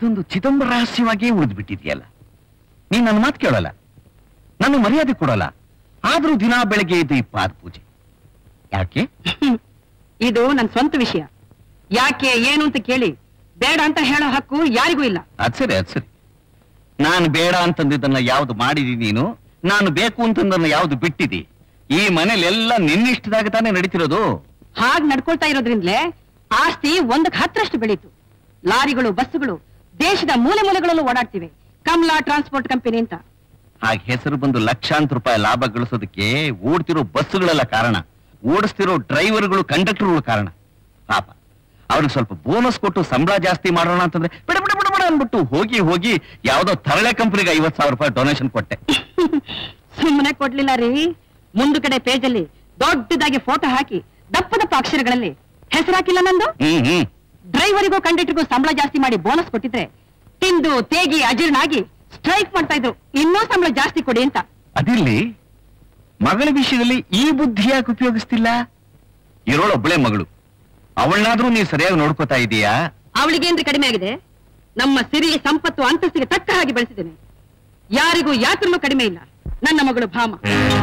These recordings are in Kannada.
ಇದೊಂದು ಚಿದಂಬರ ರಹಸ್ಯವಾಗಿಯೇ ಉಳಿದು ಬಿಟ್ಟಿದೆಯಲ್ಲ ನೀನ್ ನನ್ನ ಮಾತು ಕೇಳಲ್ಲ ನನ್ನ ಮರ್ಯಾದೆ ಕೊಡಲ್ಲ ಆದ್ರೂ ದಿನಾ ಬೆಳಗ್ಗೆ ಇದು ಈ ಪಾದ ಪೂಜೆ ಯಾಕೆ ಇದು ನನ್ನ ಸ್ವಂತ ವಿಷಯ ಯಾಕೆ ಏನು ಅಂತ ಕೇಳಿ ಬೇಡ ಅಂತ ಹೇಳೋ ಹಕ್ಕು ಯಾರಿಗೂ ಇಲ್ಲ ಅದ್ ಸರಿ ಅದ್ ಸರಿ ನಾನು ಬೇಡ ಅಂತಂದಿದ್ದನ್ನ ಯಾವ್ದು ಮಾಡಿದಿ ನೀನು ನಾನು ಬೇಕು ಅಂತಂದನ್ನ ಯಾವ್ದು ಬಿಟ್ಟಿದಿ ಈ ಮನೇಲಿ ಎಲ್ಲ ನಿನ್ನಿಷ್ಟದಾಗ ತಾನೇ ನಡೀತಿರೋದು ಹಾಗ್ ನಡ್ಕೊಳ್ತಾ ಇರೋದ್ರಿಂದಲೇ ಆಸ್ತಿ ಒಂದಕ್ಕೆ ಹತ್ತರಷ್ಟು ಬೆಳೀತು ಲಾರಿಗಳು ಬಸ್ಸುಗಳು ದೇಶದ ಮೂಲೆ ಮೂಲೆಗಳಲ್ಲೂ ಓಡಾಡ್ತಿವೆ ಕಮಲಾ ಟ್ರಾನ್ಸ್ಪೋರ್ಟ್ ಕಂಪನಿ ಅಂತ ಹಾಗೆ ಹೆಸರು ಬಂದು ಲಕ್ಷಾಂತರ ರೂಪಾಯಿ ಲಾಭ ಗಳಿಸೋದಕ್ಕೆ ಓಡ್ತಿರೋ ಬಸ್ಸುಗಳೆಲ್ಲ ಕಾರಣ ಓಡಿಸ್ತಿರೋ ಡ್ರೈವರ್ಗಳು ಕಂಡಕ್ಟರ್ಗಳು ಕಾರಣ ಪಾಪ ಅವ್ರಿಗೆ ಸ್ವಲ್ಪ ಬೋನಸ್ ಕೊಟ್ಟು ಸಂಬಳ ಜಾಸ್ತಿ ಮಾಡೋಣ ಅಂತಂದ್ರೆ ಬಿಡ ಬಿಡ ಬಿಡ ಬಿಡ ಅಂದ್ಬಿಟ್ಟು ಹೋಗಿ ಹೋಗಿ ಯಾವ್ದೋ ತರಳೆ ಕಂಪನಿಗೆ ಐವತ್ ಸಾವಿರ ರೂಪಾಯಿ ಡೊನೇಷನ್ ಕೊಟ್ಟೆ ಸುಮ್ಮನೆ ಕೊಡ್ಲಿಲ್ಲ ರೀ ಮುಂದು ಕಡೆ ಪೇಜಲ್ಲಿ ದೊಡ್ಡದಾಗಿ ಫೋಟೋ ಹಾಕಿ ದಪ್ಪ ದಪ್ಪ ಅಕ್ಷರಗಳಲ್ಲಿ ಹೆಸರು ಹಾಕಿಲ್ಲ ನಂದು ಹ್ಮ್ ಹ್ಮ್ ಡ್ರೈವರಿಗೂ ಕಂಡಕ್ಟರ್ಗೂ ಸಂಬಳ ಜಾಸ್ತಿ ಮಾಡಿ ಬೋನಸ್ ಕೊಟ್ಟಿದ್ರೆ ತಿಂದು ತೇಗಿ ಅಜೀರ್ಣ ಆಗಿ ಸ್ಟ್ರೈಕ್ ಮಾಡ್ತಾ ಇದ್ರು ಇನ್ನೂ ಸಂಬಳ ಜಾಸ್ತಿ ಕೊಡಿ ಅಂತ ಅದಿರ್ಲಿ ಮಗಳ ವಿಷಯದಲ್ಲಿ ಈ ಬುದ್ಧಿ ಯಾಕೆ ಉಪಯೋಗಿಸ್ತಿಲ್ಲ ಇರೋಳೊಬ್ಬಳೆ ಮಗಳು ಅವಳನ್ನಾದ್ರೂ ನೀವು ಸರಿಯಾಗಿ ನೋಡ್ಕೋತಾ ಇದೀಯಾ ಅವಳಿಗೇನ್ರಿ ಕಡಿಮೆ ಆಗಿದೆ ನಮ್ಮ ಸಿರಿ ಸಂಪತ್ತು ಅಂತಸ್ತಿಗೆ ತಕ್ಕ ಹಾಗೆ ಬೆಳೆಸಿದ್ದೇನೆ ಯಾರಿಗೂ ಯಾತ್ರಲ್ಲೂ ಕಡಿಮೆ ಇಲ್ಲ ನನ್ನ ಮಗಳು ಭಾಮ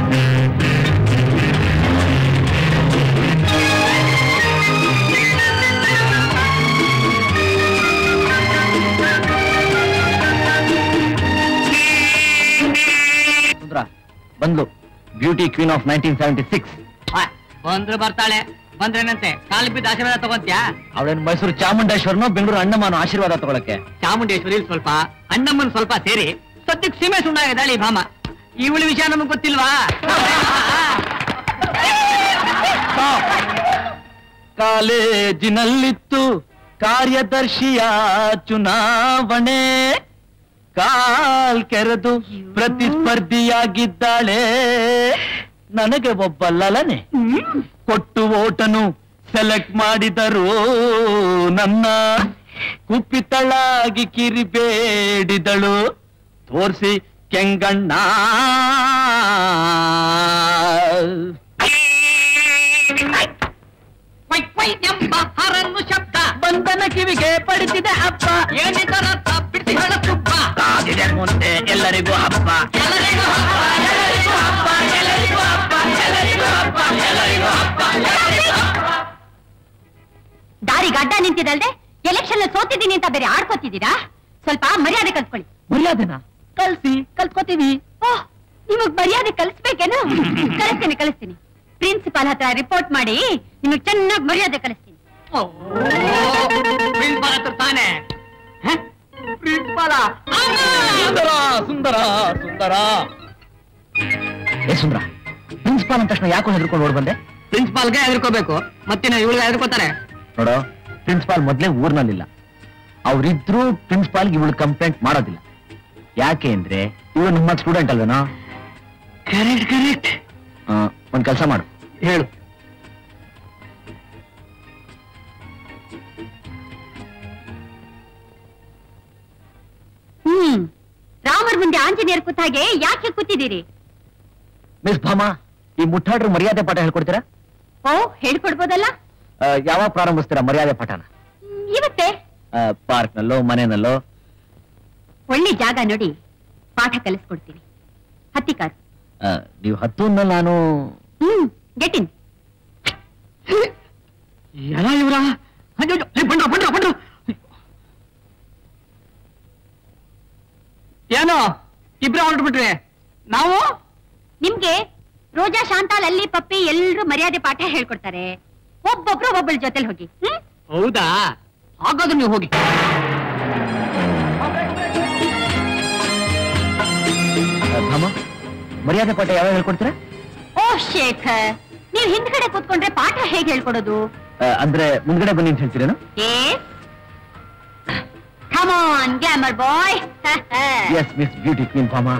ಸುಂದ್ರ ಬಂದ್ಲು beauty queen of nineteen seventy six ಬಂದ್ರು ಬರ್ತಾಳೆ ಬಂದ್ರೇನಂತೆ ಕಾಲು ಬಿದ್ದು ಆಶೀರ್ವಾದ ತಗೊಂತ್ಯಾ ಅವಳೇನು ಮೈಸೂರು ಚಾಮುಂಡೇಶ್ವರನೋ ಬೆಂಗಳೂರು ಅಣ್ಣಮ್ಮನೋ ಆಶೀರ್ವಾದ ತಗೊಳಕ್ಕೆ ಚಾಮುಂಡೇಶ್ವರಿ ಸ್ವಲ್ಪ ಅಣ್ಣಮ್ಮನ್ ಸ್ವಲ್ಪ ಸೇರಿ ಸದ್ಯಕ್ಕೆ ಸೀಮೆ ಸುಣ್ಣಾಗಿದ್ದಾಳೆ ಈ ಭಾಮ ಇವಳ ವಿಷಯ ನಮಗ್ ಗೊತ್ತಿಲ್ವಾ ಕಾಲೇಜಿನಲ್ಲಿತ್ತು ಕಾರ್ಯದರ್ಶಿಯ ಚುನಾವಣೆ ಕಾಲ್ ಕೆರೆದು ಪ್ರತಿಸ್ಪರ್ಧಿಯಾಗಿದ್ದಾಳೆ ನನಗೆ ಒಬ್ಬ ಲಲನೆ ಕೊಟ್ಟು ಓಟನು ಸೆಲೆಕ್ಟ್ ಮಾಡಿದರು ನನ್ನ ಕುಪ್ಪಿತಳಾಗಿ ಕಿರಿಬೇಡಿದಳು ತೋರಿಸಿ ಕೆಂಗಣ್ಣ ಕೊಯ್ ಕೊಯ್ ಎಂಬ ಹರನ್ನು ಶಬ್ದ ಬಂಧನ ಕಿವಿಗೆ ಪಡಿಸಿದೆ ಅಪ್ಪ ಏನಿದರ ಬಿಡಿಸಿ ಹೇಳ ತುಪ್ಪ ಕಾದಿದೆ ಮುಂದೆ ಎಲ್ಲರಿಗೂ ಹಬ್ಬ ಎಲ್ಲರಿಗೂ ಹಬ್ಬ, ಎಲ್ಲರಿಗೂ ಹಬ್ಬ, ಎಲ್ಲರಿಗೂ ಹಬ್ಬ, ಎಲ್ಲರಿಗೂ ಹಬ್ಬ, ಎಲ್ಲರಿಗೂ ಹಬ್ಬ, ಎಲ್ಲರಿಗೂ ಹಬ್ಬ. ದಾರಿಗೆ ಅಡ್ಡ ನಿಂತಿದಲ್ದೆ ಎಲೆಕ್ಷನ್ ಸೋತಿದ್ದೀನಿ ಅಂತ ಬೇರೆ ಆಡ್ಕೋತಿದ್ದೀರಾ ಸ್ವಲ್ಪ ಮರ್ಯಾದೆ ಕಲ್ತ್ಕೊಳ್ಳಿ ಮರ್ಯಾದೆನ ಕಲ್ಸಿ ಕಲ್ತ್ಕೋತೀವಿ ಓಹ್ ನಿಮಗ್ ಮರ್ಯಾದೆ ಕಲಿಸ್ಬೇಕೇನು ಕಳಿಸ್ತೀನಿ ಕಳಿಸ್ತೀನಿ ಪ್ರಿನ್ಸಿಪಾಲ್ ಹತ್ರ ರಿಪೋರ್ಟ್ ಮಾಡಿ ನಿಮಗ್ ಚೆನ್ನಾಗಿ ಮರ್ಯಾದೆ ಕಲಿಸ್ತೀನಿ ಓ, ಪ್ರಿನ್ಸಿಪಾಲ್ ಹತ್ರ ತಾನೆ ಹ? ಪ್ರಿನ್ಸಿಪಾಲ ಸುಂದರ ಸುಂದರ ಸುಂದರ ಏ ಸುಂದರ ಪ್ರಿನ್ಸಿಪಾಲ್ ಅಂದ ತಕ್ಷಣ ಯಾಕೋ ಹೆದರ್ಕೊಂಡು ಓಡ್ ಬಂದೆ ಪ್ರಿನ್ಸಿಪಾಲ್ಗೆ ಹೆದರ್ಕೋಬೇಕು ಮತ್ತಿನ ಇವಳಿಗೆ ಹೆದರ್ಕೋತಾರೆ ನೋಡೋ ಪ್ರಿನ್ಸಿಪಾಲ್ ಮೊದ್ಲೇ ಊರ್ನಲ್ಲಿಲ್ಲ ಅವ್ರಿದ್ರು ಪ್ರಿನ್ಸಿಪಾಲ್ಗೆ ಇವಳು ಕಂಪ್ಲೇಂಟ್ ಮಾಡೋದಿಲ್ಲ ಯಾಕೆ ಅಂದ್ರೆ ಇವಳು ನಿಮ್ಮ ಸ್ಟೂಡೆಂಟ್ ಅಲ್ವೇನೋ ಕರೆಕ್ಟ್ ಕರೆಕ್ಟ್ ಆ, ಒಂದ್ ಕೆಲಸ ಮಾಡು ಹೇಳು ಹ್ಮ್ ರಾಮರ್ ಮುಂದೆ ಆಂಜನೇಯರ್ ಕೂತ ಹಾಗೆ ಯಾಕೆ ಕೂತಿದ್ದೀರಿ ಮಿಸ್ ಭಾಮಾ ಈ ಮುಟ್ಟಾಡ್ರು ಮರ್ಯಾದೆ ಪಾಠ ಹೇಳ್ಕೊಡ್ತೀರಾ ಓ ಹೇಳ್ಕೊಡ್ಬೋದಲ್ಲ ಆ, ಯಾವಾಗ ಪ್ರಾರಂಭಿಸ್ತೀರಾ ಮರ್ಯಾದೆ ಪಾಠನ ಹ್ಮ್, ಇವತ್ತೇ ಪಾರ್ಕ್ನಲ್ಲೋ ಮನೆಯಲ್ಲೋ ಒಳ್ಳೆ ಜಾಗ ನೋಡಿ ಪಾಠ ಕಲಿಸ್ಕೊಡ್ತೀನಿ ಹತ್ತಿ ಕಾರು ಆ, ನೀವು ಹತ್ತು ಅಂದ್ಮೇಲೆ ನಾನು ಹ್ಮ್ ಗೆಟ್ ಇನ್ ಎಲ್ಲ ಇವರ ಬಂಡ್ರ ಬಂಡ್ರ ಬಂಡ್ರ ಏನೋ ಇಬ್ರು ಹೊರಟ್ಬಿಟ್ರಿ ನಾವು ನಿಮ್ಗೆ ರೋಜಾ ಶಾಂತ ಲಲ್ಲಿ ಪಪ್ಪಿ ಎಲ್ರು ಮರ್ಯಾದೆ ಪಾಠ ಹೇಳ್ಕೊಡ್ತಾರೆ ಒಬ್ಬೊಬ್ರು ಒಬ್ಬಳ ಜೊತೆಲಿ ಹೋಗಿ ಹ್ಮ್ ಹೌದಾ ಹಾಗಾದ್ರೆ ನೀವು ಹೋಗಿ ಆ, ಭಾಮಾ ಮರ್ಯಾದೆ ಪಾಠ ಯಾವಾಗ ಹೇಳ್ಕೊಡ್ತೀರಾ ಓ ಶೇಖರ್ ನೀವ್ ಹಿಂದ್ಗಡೆ ಕೂತ್ಕೊಂಡ್ರೆ ಪಾಠ ಹೇಗೆ ಹೇಳ್ಕೊಡೋದು ಆ, ಅಂದ್ರೆ ಮುಂದ್ಗಡೆ ಬನ್ನಿ ಅಂತ ಹೇಳ್ತೀರೇನು come on glamour boy yes miss beauty queen Bhama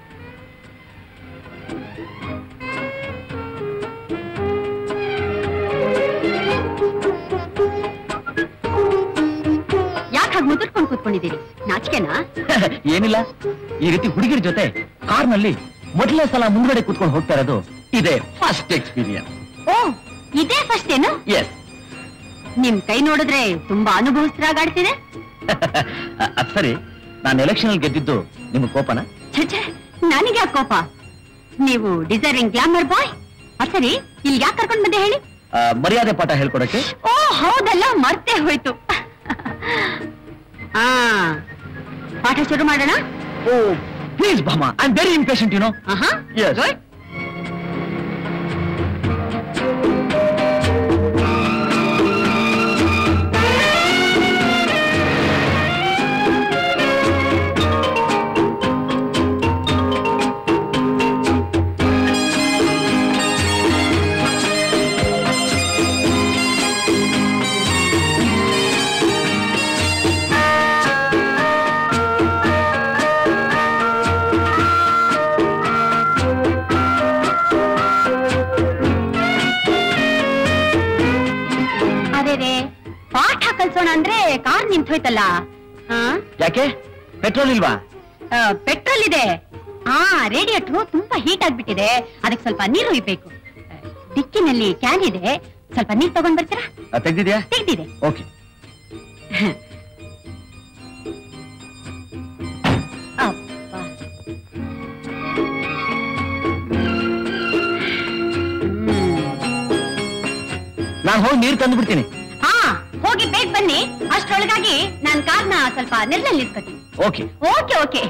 ಯಾಕೆ ಹಾಗೆ ಮುದುರ್ಕೊಂಡು ಕೂತ್ಕೊಂಡಿದ್ದೀರಿ ನಾಚಿಕೆನಾ ಏನಿಲ್ಲ ಈ ರೀತಿ ಹುಡುಗಿರ ಜೊತೆ ಕಾರ್ನಲ್ಲಿ ಮೊದಲನೇ ಸಲ ಮುಂದ್ಗಡೆ ಕೂತ್ಕೊಂಡು ಹೋಗ್ತಾ ಇರೋದು ಇದೇ ಫಸ್ಟ್ ಎಕ್ಸ್ಪೀರಿಯನ್ಸ್ ಓ ಇದೇ ಫಸ್ಟ್ ಏನು ಎಸ್ ನಿಮ್ ಕೈ ನೋಡಿದ್ರೆ ತುಂಬಾ ಅನುಭವಿಸ್ರಾಗಾಡ್ತಿದೆ ಅದ್ ಸರಿ ನಾನು ಎಲೆಕ್ಷನ್ ಅಲ್ಲಿ ಗೆದ್ದಿದ್ದು ನಿಮ್ಮ ಕೋಪನ ಛೆ ನನಗೆ ಯಾಕೆ ಕೋಪ ನೀವು ಡಿಸರ್ವಿಂಗ್ ಗ್ಲಾಮರ್ ಬಾಯ್ ಸರಿ ಇಲ್ಲಿ ಯಾಕೆ ಕರ್ಕೊಂಡ್ ಬಂದೆ ಹೇಳಿ ಆ, ಮರ್ಯಾದೆ ಪಾಠ ಹೇಳ್ಕೊಡಕ್ಕೆ ಓ ಹೌದಲ್ಲ ಮರ್ತೇ ಹೋಯ್ತು ಆ ಪಾಠ ಶುರು ಮಾಡೋಣ oh please Bhama I am very impatient you know ಆಹಾ Yes. ಗುಡ್ ಅದೇ ರೇ ಪಾಠ ಕಲ್ಸೋಣ ಅಂದ್ರೆ ಕಾರ್ ನಿಂತೋಯ್ತಲ್ಲ ಯಾಕೆ ಪೆಟ್ರೋಲ್ ಇಲ್ವಾ ಪೆಟ್ರೋಲ್ ಇದೆ ಆ ರೇಡಿಯೇಟರ್ ತುಂಬಾ ಹೀಟ್ ಆಗ್ಬಿಟ್ಟಿದೆ ಅದಕ್ಕೆ ಸ್ವಲ್ಪ ನೀರು ಒಯ್ಬೇಕು ಆ, ಡಿಕ್ಕಿನಲ್ಲಿ ಕ್ಯಾನ್ ಇದೆ ಸ್ವಲ್ಪ ನೀರ್ ತಗೊಂಡ್ ಬರ್ತೀರಾ ಆ, ತೆಗ್ದಿದ್ಯಾ ತೆಗ್ದಿದೆ ಓಕೆ ಅಬ್ಬಾ. ನಾನು ಹೋಗಿ ನೀರು ತಂದು ಬಿಡ್ತೀನಿ ಹಾ ಹೋಗಿ ಬೇಗ ಬನ್ನಿ ಅಷ್ಟ್ರೊಳಗಾಗಿ ನಾನ್ ಕಾರ್ನ ಸ್ವಲ್ಪ ನೆರಳಲ್ಲಿ ನಿಲ್ಸ್ಕೊತೀನಿ okay okay okay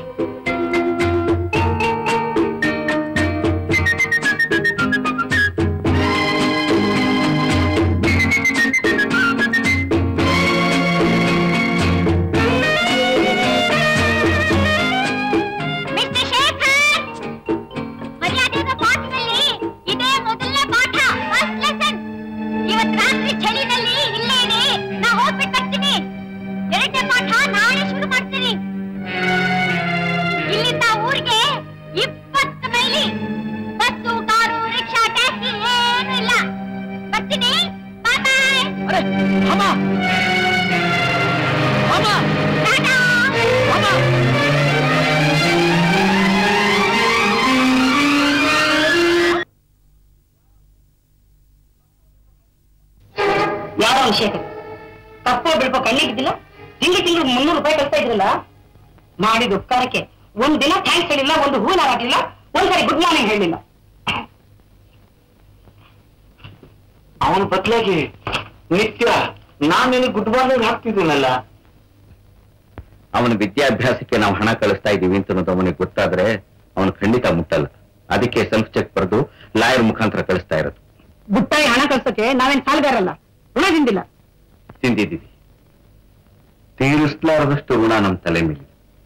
mister Shekhar ಮರ್ಯಾದೆಯ ಪಾಠದಲ್ಲಿ ಇದೇ ಮೊದಲನೇ ಪಾಠ ಫಸ್ಟ್ ಲೆಸನ್ ಇವತ್ ರಾತ್ರಿ ಚಳಿನಲ್ಲಿ ಇಲ್ಲೇ ಇರಿ ನಾ ಹೋಗ್ಬಿಟ್ಟು ಬರ್ತೀನಿ ಎರಡನೇ ಪಾಠ ನಾಳೆ ಶುರು ಮಾಡ್ತೀನಿ ಇಲ್ಲಿಂದ ಊರಿಗೆ ಇಪ್ಪತ್ತು ಮೈಲಿ ಬಸ್ಸು ಕಾರು ರಿಕ್ಷಾ ಟ್ಯಾಕ್ಸಿ ಏನೂ ಇಲ್ಲ ಬರ್ತೀನಿ ಬಾಯ್ ಬಾಯ್ ಅರೆ ಭಾಮ ಭಾಮ ಟಾಟಾ ಭಾಮ ಯಾವ ವಿಷಯ ತಪ್ಪೋ ಬಿಡ್ಪೋ ಕಣ್ಣಿಗಿದ್ದಿಲ್ಲ ತಿಂಗಳು ತಿಂಗಳು ಮುನ್ನೂರು ರೂಪಾಯಿ ಕಳ್ತಾ ಇದ್ರಲ್ಲ ಮಾಡಿದ ಉಪಕಾರಕ್ಕೆ ಒಂದ್ ದಿನ ಥ್ಯಾಂಕ್ಸ್ ಹೇಳಿಲ್ಲ ಒಂದು ಹೂನ ಹಾಕಲಿಲ್ಲ ಒಂದ್ಸರಿ ಗುಡ್ ಮಾರ್ನಿಂಗ್ ಹೇಳಿಲ್ಲ ಅವನ ಬದಲಾಗಿ ನಿತ್ಯ ನಾನು ನಿನಗೆ ಗುಡ್ ಮಾರ್ನಿಂಗ್ ಹಾಕ್ತಿದ್ದೀನಲ್ಲ ಅವನ ವಿದ್ಯಾಭ್ಯಾಸಕ್ಕೆ ನಾವು ಹಣ ಕಳಿಸ್ತಾ ಇದ್ದೀವಿ ಅಂತ ಅನ್ನೋದು ಅವನಿಗೆ ಗೊತ್ತಾದ್ರೆ ಅವನು ಖಂಡಿತ ಮುಟ್ಟಲ್ಲ ಅದಕ್ಕೆ ಸೆಲ್ಫ್ ಚೆಕ್ ಬರೆದು ಲಾಯರ್ ಮುಖಾಂತರ ಕಳಿಸ್ತಾ ಇರೋದು ಬುಟ್ಟಾಗಿ ಹಣ ಕಳ್ಸಕ್ಕೆ ನಾವೇನ್ ಸಾಲಗಾರಲ್ಲ ಋಣ ತಿಂದಿಲ್ಲ ತಿಂದಿದ್ದೀವಿ ತೀರಿಸ್ಲಾರದಷ್ಟು ಋಣ ನಮ್ಮ ತಲೆ ಮೇಲೆ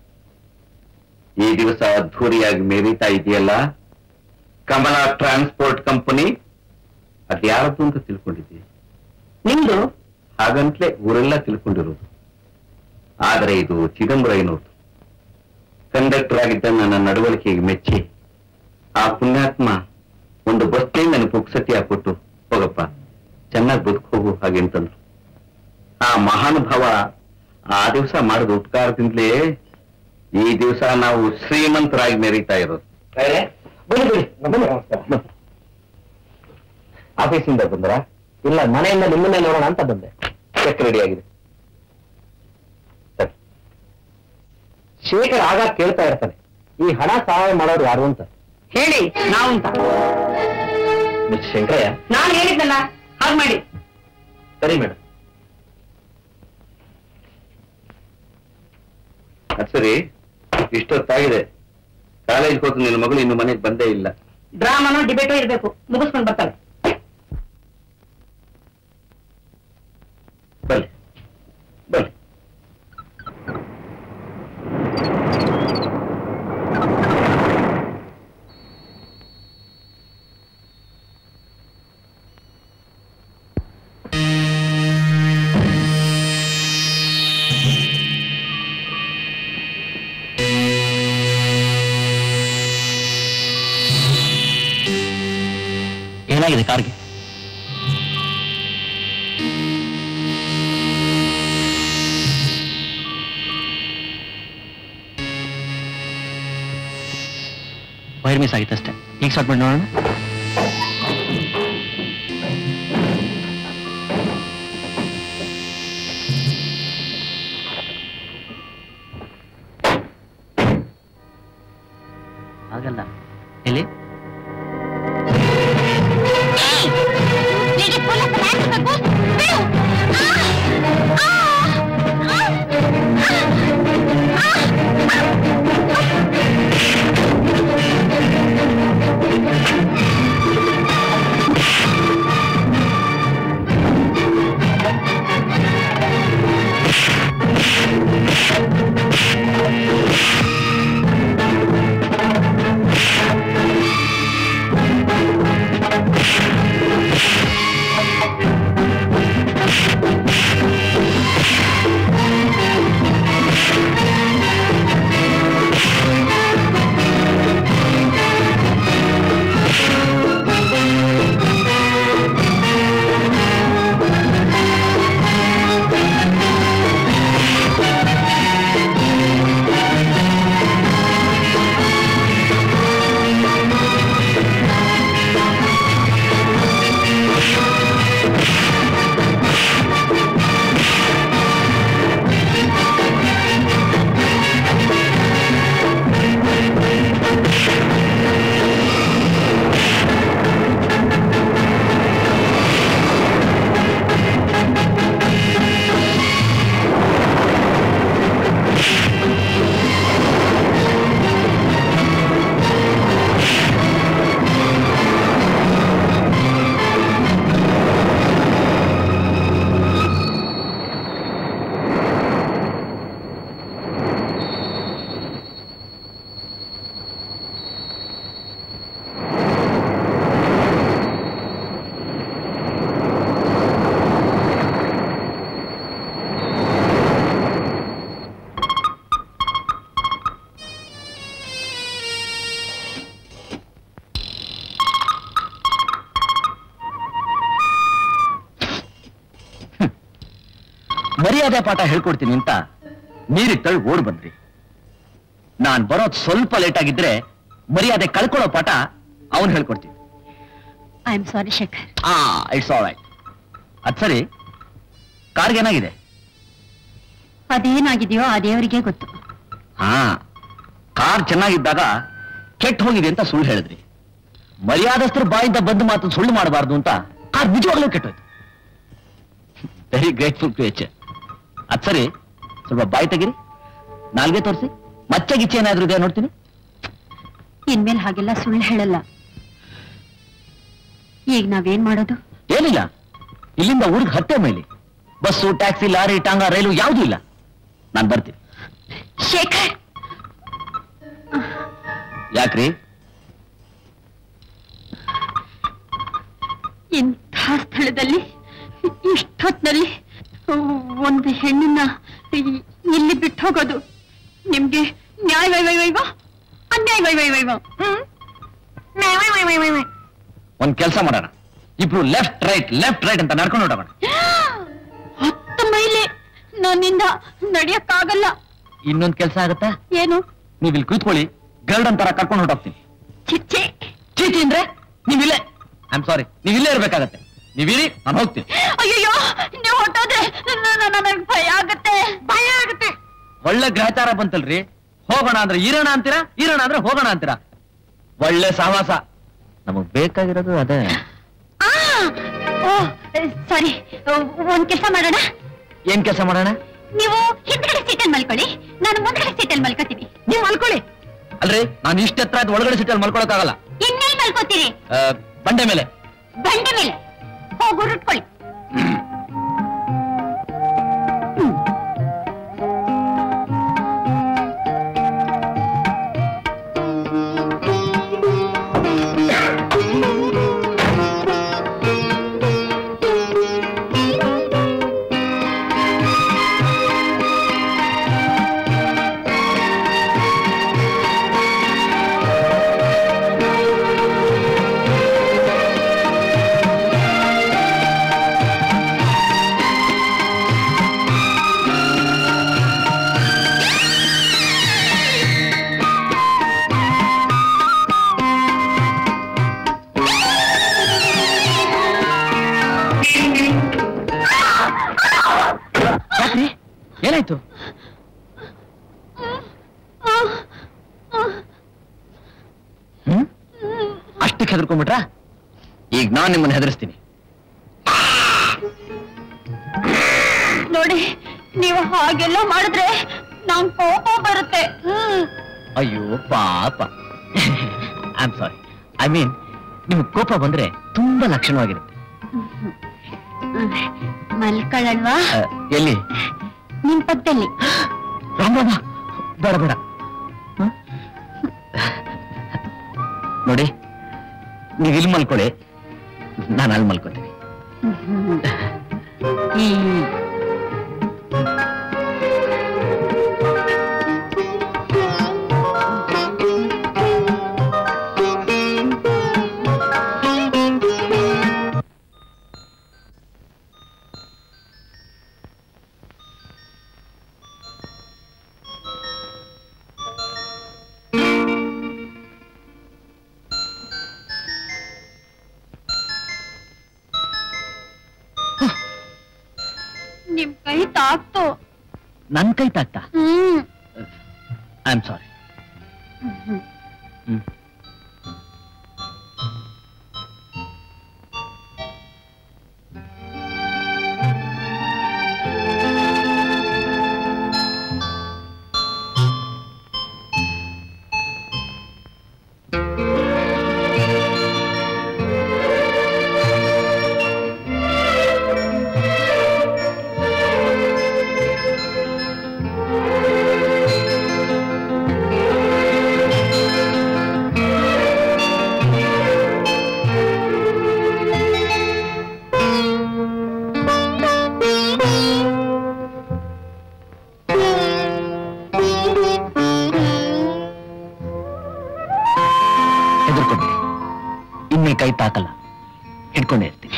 ಈ ದಿವಸ ಅದ್ಧೂರಿಯಾಗಿ ಮೆರೀತಾ ಇದೆಯಲ್ಲ ಕಮಲಾ ಟ್ರಾನ್ಸ್ಪೋರ್ಟ್ ಕಂಪನಿ ಅದ್ಯಾರದ್ದು ಅಂತ ತಿಳ್ಕೊಂಡಿದ್ದೀವಿ ನಿಮ್ದು ಹಾಗಂತಲೇ ಊರೆಲ್ಲ ತಿಳ್ಕೊಂಡಿರೋದು ಆದರೆ ಇದು ಚಿದಂಬರಯ್ಯನವ್ರದ್ದು ಕಂಡಕ್ಟರ್ ಆಗಿದ್ದ ನನ್ನ ನಡವಳಿಕೆಗೆ ಮೆಚ್ಚಿ ಆ ಪುಣ್ಯಾತ್ಮ ಒಂದು ಬಸ್ನೇ ನನಗೆ ಪುಕ್ಸತಿ ಹಾಕೊಟ್ಟು ಹೋಗಪ್ಪ ಚೆನ್ನಾಗಿ ಬದುಕು ಹೋಗು ಹಾಗೆ ಅಂತಂದ್ರು ಆ ಮಹಾನುಭಾವ ಆ ದಿವಸ ಮಾಡಿದ ಉಪಕಾರದಿಂದಲೇ ಈ ದಿವಸ ನಾವು ಶ್ರೀಮಂತರಾಗಿ ಮೆರೀತಾ ಇರೋದು ಬನ್ನಿ ಬಿಡಿ ಬನ್ನಿ ನಮಸ್ಕಾರ ಆಫೀಸಿಂದ ಬಂದ್ರ ಇಲ್ಲ ಮನೆಯಿಂದ ನಿಮ್ಮನ್ನೇ ನೋಡೋಣ ಅಂತ ಬಂದೆ ಚೆಕ್ ರೆಡಿ ಆಗಿದೆ ಸರಿ ಶೇಖರ್ ಆಗ ಕೇಳ್ತಾ ಇರ್ತಾನೆ ಈ ಹಣ ಸಹಾಯ ಮಾಡೋರು ಯಾರು ಅಂತ ಹೇಳಿ ನಾವು ಅಂತ ಮಿಸ್ ಶಂಕರಯ್ಯ ನಾನು ಹೇಳಿದ್ನಲ್ಲ ಹಾಗೆ ಮಾಡಿ ಸರಿ ಮೇಡಮ್ ಅದ್ ಸರಿ ಇಷ್ಟೊತ್ತಾಗಿದೆ ಕಾಲೇಜ್ ಹೋದ ನಿನ್ನ ಮಗಳು ಇನ್ನು ಮನೆಗೆ ಬಂದೇ ಇಲ್ಲ ಡ್ರಾಮಾನೋ ಡಿಬೇಟೋ ಇರ್ಬೇಕು ಮುಗಿಸ್ಕೊಂಡು ಬರ್ತಾಳೆ ಬನ್ನಿ ಬನ್ನಿ ಏನಾಗಿದೆ ಕಾರ್ಗೆ ವೈರ್ ಮಿಸ್ ಆಗಿತ್ತು ಅಷ್ಟೇ ಈಗ ಸ್ಟಾರ್ಟ್ ಮಾಡಿ ನೋಡೋಣ ಹಾಗಲ್ಲ ಎಲ್ಲಿ ನಿನಗೆ ಪೊಲೀಸ್ ಹಾಕಬೇಕು ಬಿಡು ಆ! ಆ! ಆ! ಆ! ಮರ್ಯಾದೆ ಪಾಠ ಹೇಳ್ಕೊಡ್ತೀನಿ ಅಂತ ನೀರಿಗೆ ತಳ್ಳಿ ಓಡ್ ಬಂದ್ರಿ ನಾನ್ ಬರೋದ್ ಸ್ವಲ್ಪ ಲೇಟ್ ಆಗಿದ್ರೆ ಮರ್ಯಾದೆ ಕಳ್ಕೊಳ್ಳೋ ಪಾಠ ಅವನ್ ಹೇಳ್ಕೊಡ್ತೀನಿ ಐ ಆಮ್ ಸಾರಿ ಶೇಖರ್ ಆ ಇಟ್ಸ್ ಆಲ್ ರೈಟ್ ಅದ್ ಸರಿ ಕಾರ್ಗೆ ಏನಾಗಿದೆ ಅದೇನಾಗಿದೆಯೋ ಆ ದೇವರಿಗೆ ಗೊತ್ತು ಹಾ ಕಾರ್ ಚೆನ್ನಾಗಿದ್ದಾಗ ಕೆಟ್ಟ ಹೋಗಿದೆ ಅಂತ ಸುಳ್ಳು ಹೇಳಿದ್ರಿ ಮರ್ಯಾದಸ್ಥರು ಬಾಯಿಂದ ಬಂದು ಮಾತು ಸುಳ್ಳು ಮಾಡಬಾರ್ದು ಅಂತ ಕಾರ್ ನಿಜವಾಗ್ಲೂ ಕೆಟ್ಟೋಯ್ತು ವೆರಿ ಗ್ರೇಟ್ಫುಲ್ ಟು ಎಚ್ ಅದ್ ಸರಿ ಸ್ವಲ್ಪ ಬಾಯಿ ತೆಗಿರಿ ನಾಲ್ಗೆ ತೋರಿಸಿ ಮಚ್ಚೆ ಗಿಚ್ಚೆ ಏನಾದ್ರೂ ಇದೆ ನೋಡ್ತೀನಿ ಇನ್ಮೇಲೆ ಹಾಗೆಲ್ಲ ಸುಳ್ಳು ಹೇಳಲ್ಲ ಈಗ ನಾವೇನ್ ಮಾಡೋದು ಏನಿಲ್ಲ ಇಲ್ಲಿಂದ ಊರಿಗೆ ಹತ್ತೆ ಮೇಲೆ ಬಸ್ಸು ಟ್ಯಾಕ್ಸಿ ಲಾರಿ ಟಾಂಗ ರೈಲು ಯಾವುದೂ ಇಲ್ಲ ನಾನು ಬರ್ತೀನಿ ಶೇಖರ್ ಯಾಕ್ರಿ ಇಂಥ ಸ್ಥಳದಲ್ಲಿ ಇಷ್ಟೊತ್ತಿನಲ್ಲಿ ಒಂದು ಹೆಣ್ಣನ್ನ ಇ- ಇಲ್ಲಿ ಬಿಟ್ಟು ಹೋಗೋದು ನಿಮ್ಗೆ ನ್ಯಾಯ ವೈ ವೈ ವೈವ ಅನ್ಯಾಯ ವೈ ವೈ ವೈವ ಹ್ಮ್ ನ್ಯಾಯ ವೈ ವೈ ವೈ ವೈ ವೈ. ಒಂದ್ ಕೆಲಸ ಮಾಡೋಣ ಇಬ್ರು ಲೆಫ್ಟ್ ರೈಟ್ ಲೆಫ್ಟ್ ರೈಟ್ ಅಂತ ನಡ್ಕೊಂಡು ಹೊರಡೋಣ ಹತ್ತು ಮೈಲಿ ನನ್ನಿಂದ ನಡೆಯಕ್ಕಾಗಲ್ಲ ಇನ್ನೊಂದ್ ಕೆಲಸ ಆಗತ್ತಾ ಏನು ನೀವ್ ಇಲ್ಲಿ ಕೂತ್ಕೊಳ್ಳಿ ಗರ್ಡನ್ ತರ ಕರ್ಕೊಂಡು ಹೊರಟೋಗ್ತೀನಿ ಚಿಚ್ಚೆ ಚೀಟಿ ಅಂದ್ರೆ ನೀವಿಲ್ಲೇ ಐ ಆಮ್ ಸಾರಿ ನೀವ್ ಇಲ್ಲೇ ಇರ್ಬೇಕಾಗತ್ತೆ ನೀವಿರಿ ನಾನು ಹೋಗ್ತೀನಿ ಅಯ್ಯಯ್ಯೋ ನೀವು ಹೊಟ್ಟೋದ್ರೆ ನನಗೆ ಭಯ ಆಗತ್ತೆ ಭಯ ಆಗತ್ತೆ ಒಳ್ಳೆ ಗ್ರಹಚಾರ ಬಂತಲ್ರಿ ಹೋಗೋಣ ಅಂದ್ರೆ ಇರೋಣ ಅಂತೀರಾ ಇರೋಣ ಅಂದ್ರೆ ಹೋಗೋಣ ಅಂತೀರಾ ಒಳ್ಳೆ ಸಹವಾಸ ನಮಗ್ ಬೇಕಾಗಿರೋದು ಅದೇ ಆ ಓ ಸಾರಿ ಒಂದ್ ಕೆಲಸ ಮಾಡೋಣ ಏನ್ ಕೆಲಸ ಮಾಡೋಣ ನೀವು ಹಿಂದ್ಗಡೆ ಸೀಟಲ್ಲಿ ಮಲ್ಕೊಳ್ಳಿ ನಾನು ಮುಂದ್ಗಡೆ ಸೀಟಲ್ಲಿ ಮಲ್ಕೋತೀನಿ ನೀವು ಮಲ್ಕೊಳ್ಳಿ ಅಲ್ರಿ ನಾನು ಇಷ್ಟ ಹತ್ರ ಆಯ್ತು ಒಳಗಡೆ ಸಿಟ್ಟಲ್ಲಿ ಮಲ್ಕೊಳಕ್ಕಾಗಲ್ಲ ಇನ್ನೆಲ್ಲಿ ಮಲ್ಕೋತೀರಿ ಆ, ಬಂಡೆ ಮೇಲೆ ಬಂಡೆ ಮೇಲೆ ಹೋಗು ರುಟ್ಕೊಳ್ಳಿ ಯಾಕ್ರಿ ಏನಾಯ್ತು ಅಷ್ಟಕ್ಕೆ ಹೆದರ್ಕೊಂಡ್ಬಿಟ್ರಾ ಈಗ ನಾನ್ ನಿಮ್ಮನ್ನ ಹೆದರ್ಸ್ತೀನಿ ನೋಡಿ ನೀವು ಹಾಗೆಲ್ಲ ಮಾಡಿದ್ರೆ ನಂಗ್ ಕೋಪ ಬರುತ್ತೆ ಹ್ಮ್ ಅಯ್ಯೋ ಪಾಪ I am sorry I mean ನಿಮ್ಗೆ ಕೋಪ ಬಂದ್ರೆ ತುಂಬಾ ಲಕ್ಷಣವಾಗಿರುತ್ತೆ ಮಲ್ಕೊಳ್ಳಲ್ವಾ ಆ, ಎಲ್ಲಿ ನಿಮ್ ಪಕ್ಕದಲ್ಲಿ ರಾಮರಾಮ ಬೇಡ ಬೇಡ ಹ? ನೋಡಿ ನೀವು ಇಲ್ಲಿ ಮಲ್ಕೊಳ್ಳಿ ನಾನು ಅಲ್ಲಿ ಮಲ್ಕೋತೀನಿ ನಿಮ್ ಕೈ ತಾಕ್ತು ನನ್ ಕೈ ತಾಕ್ತಾ ಹ್ಮ್ ಐ ಆಮ್ ಸಾರಿ ಹ್ಮ್ ಹೆದರ್ಕೊಂಡ್ಬಿಡಿ ಇನ್ನೇ ಕೈ ತಾಕಲ್ಲ ಹಿಡ್ಕೊಂಡೇ ಇರ್ತೀನಿ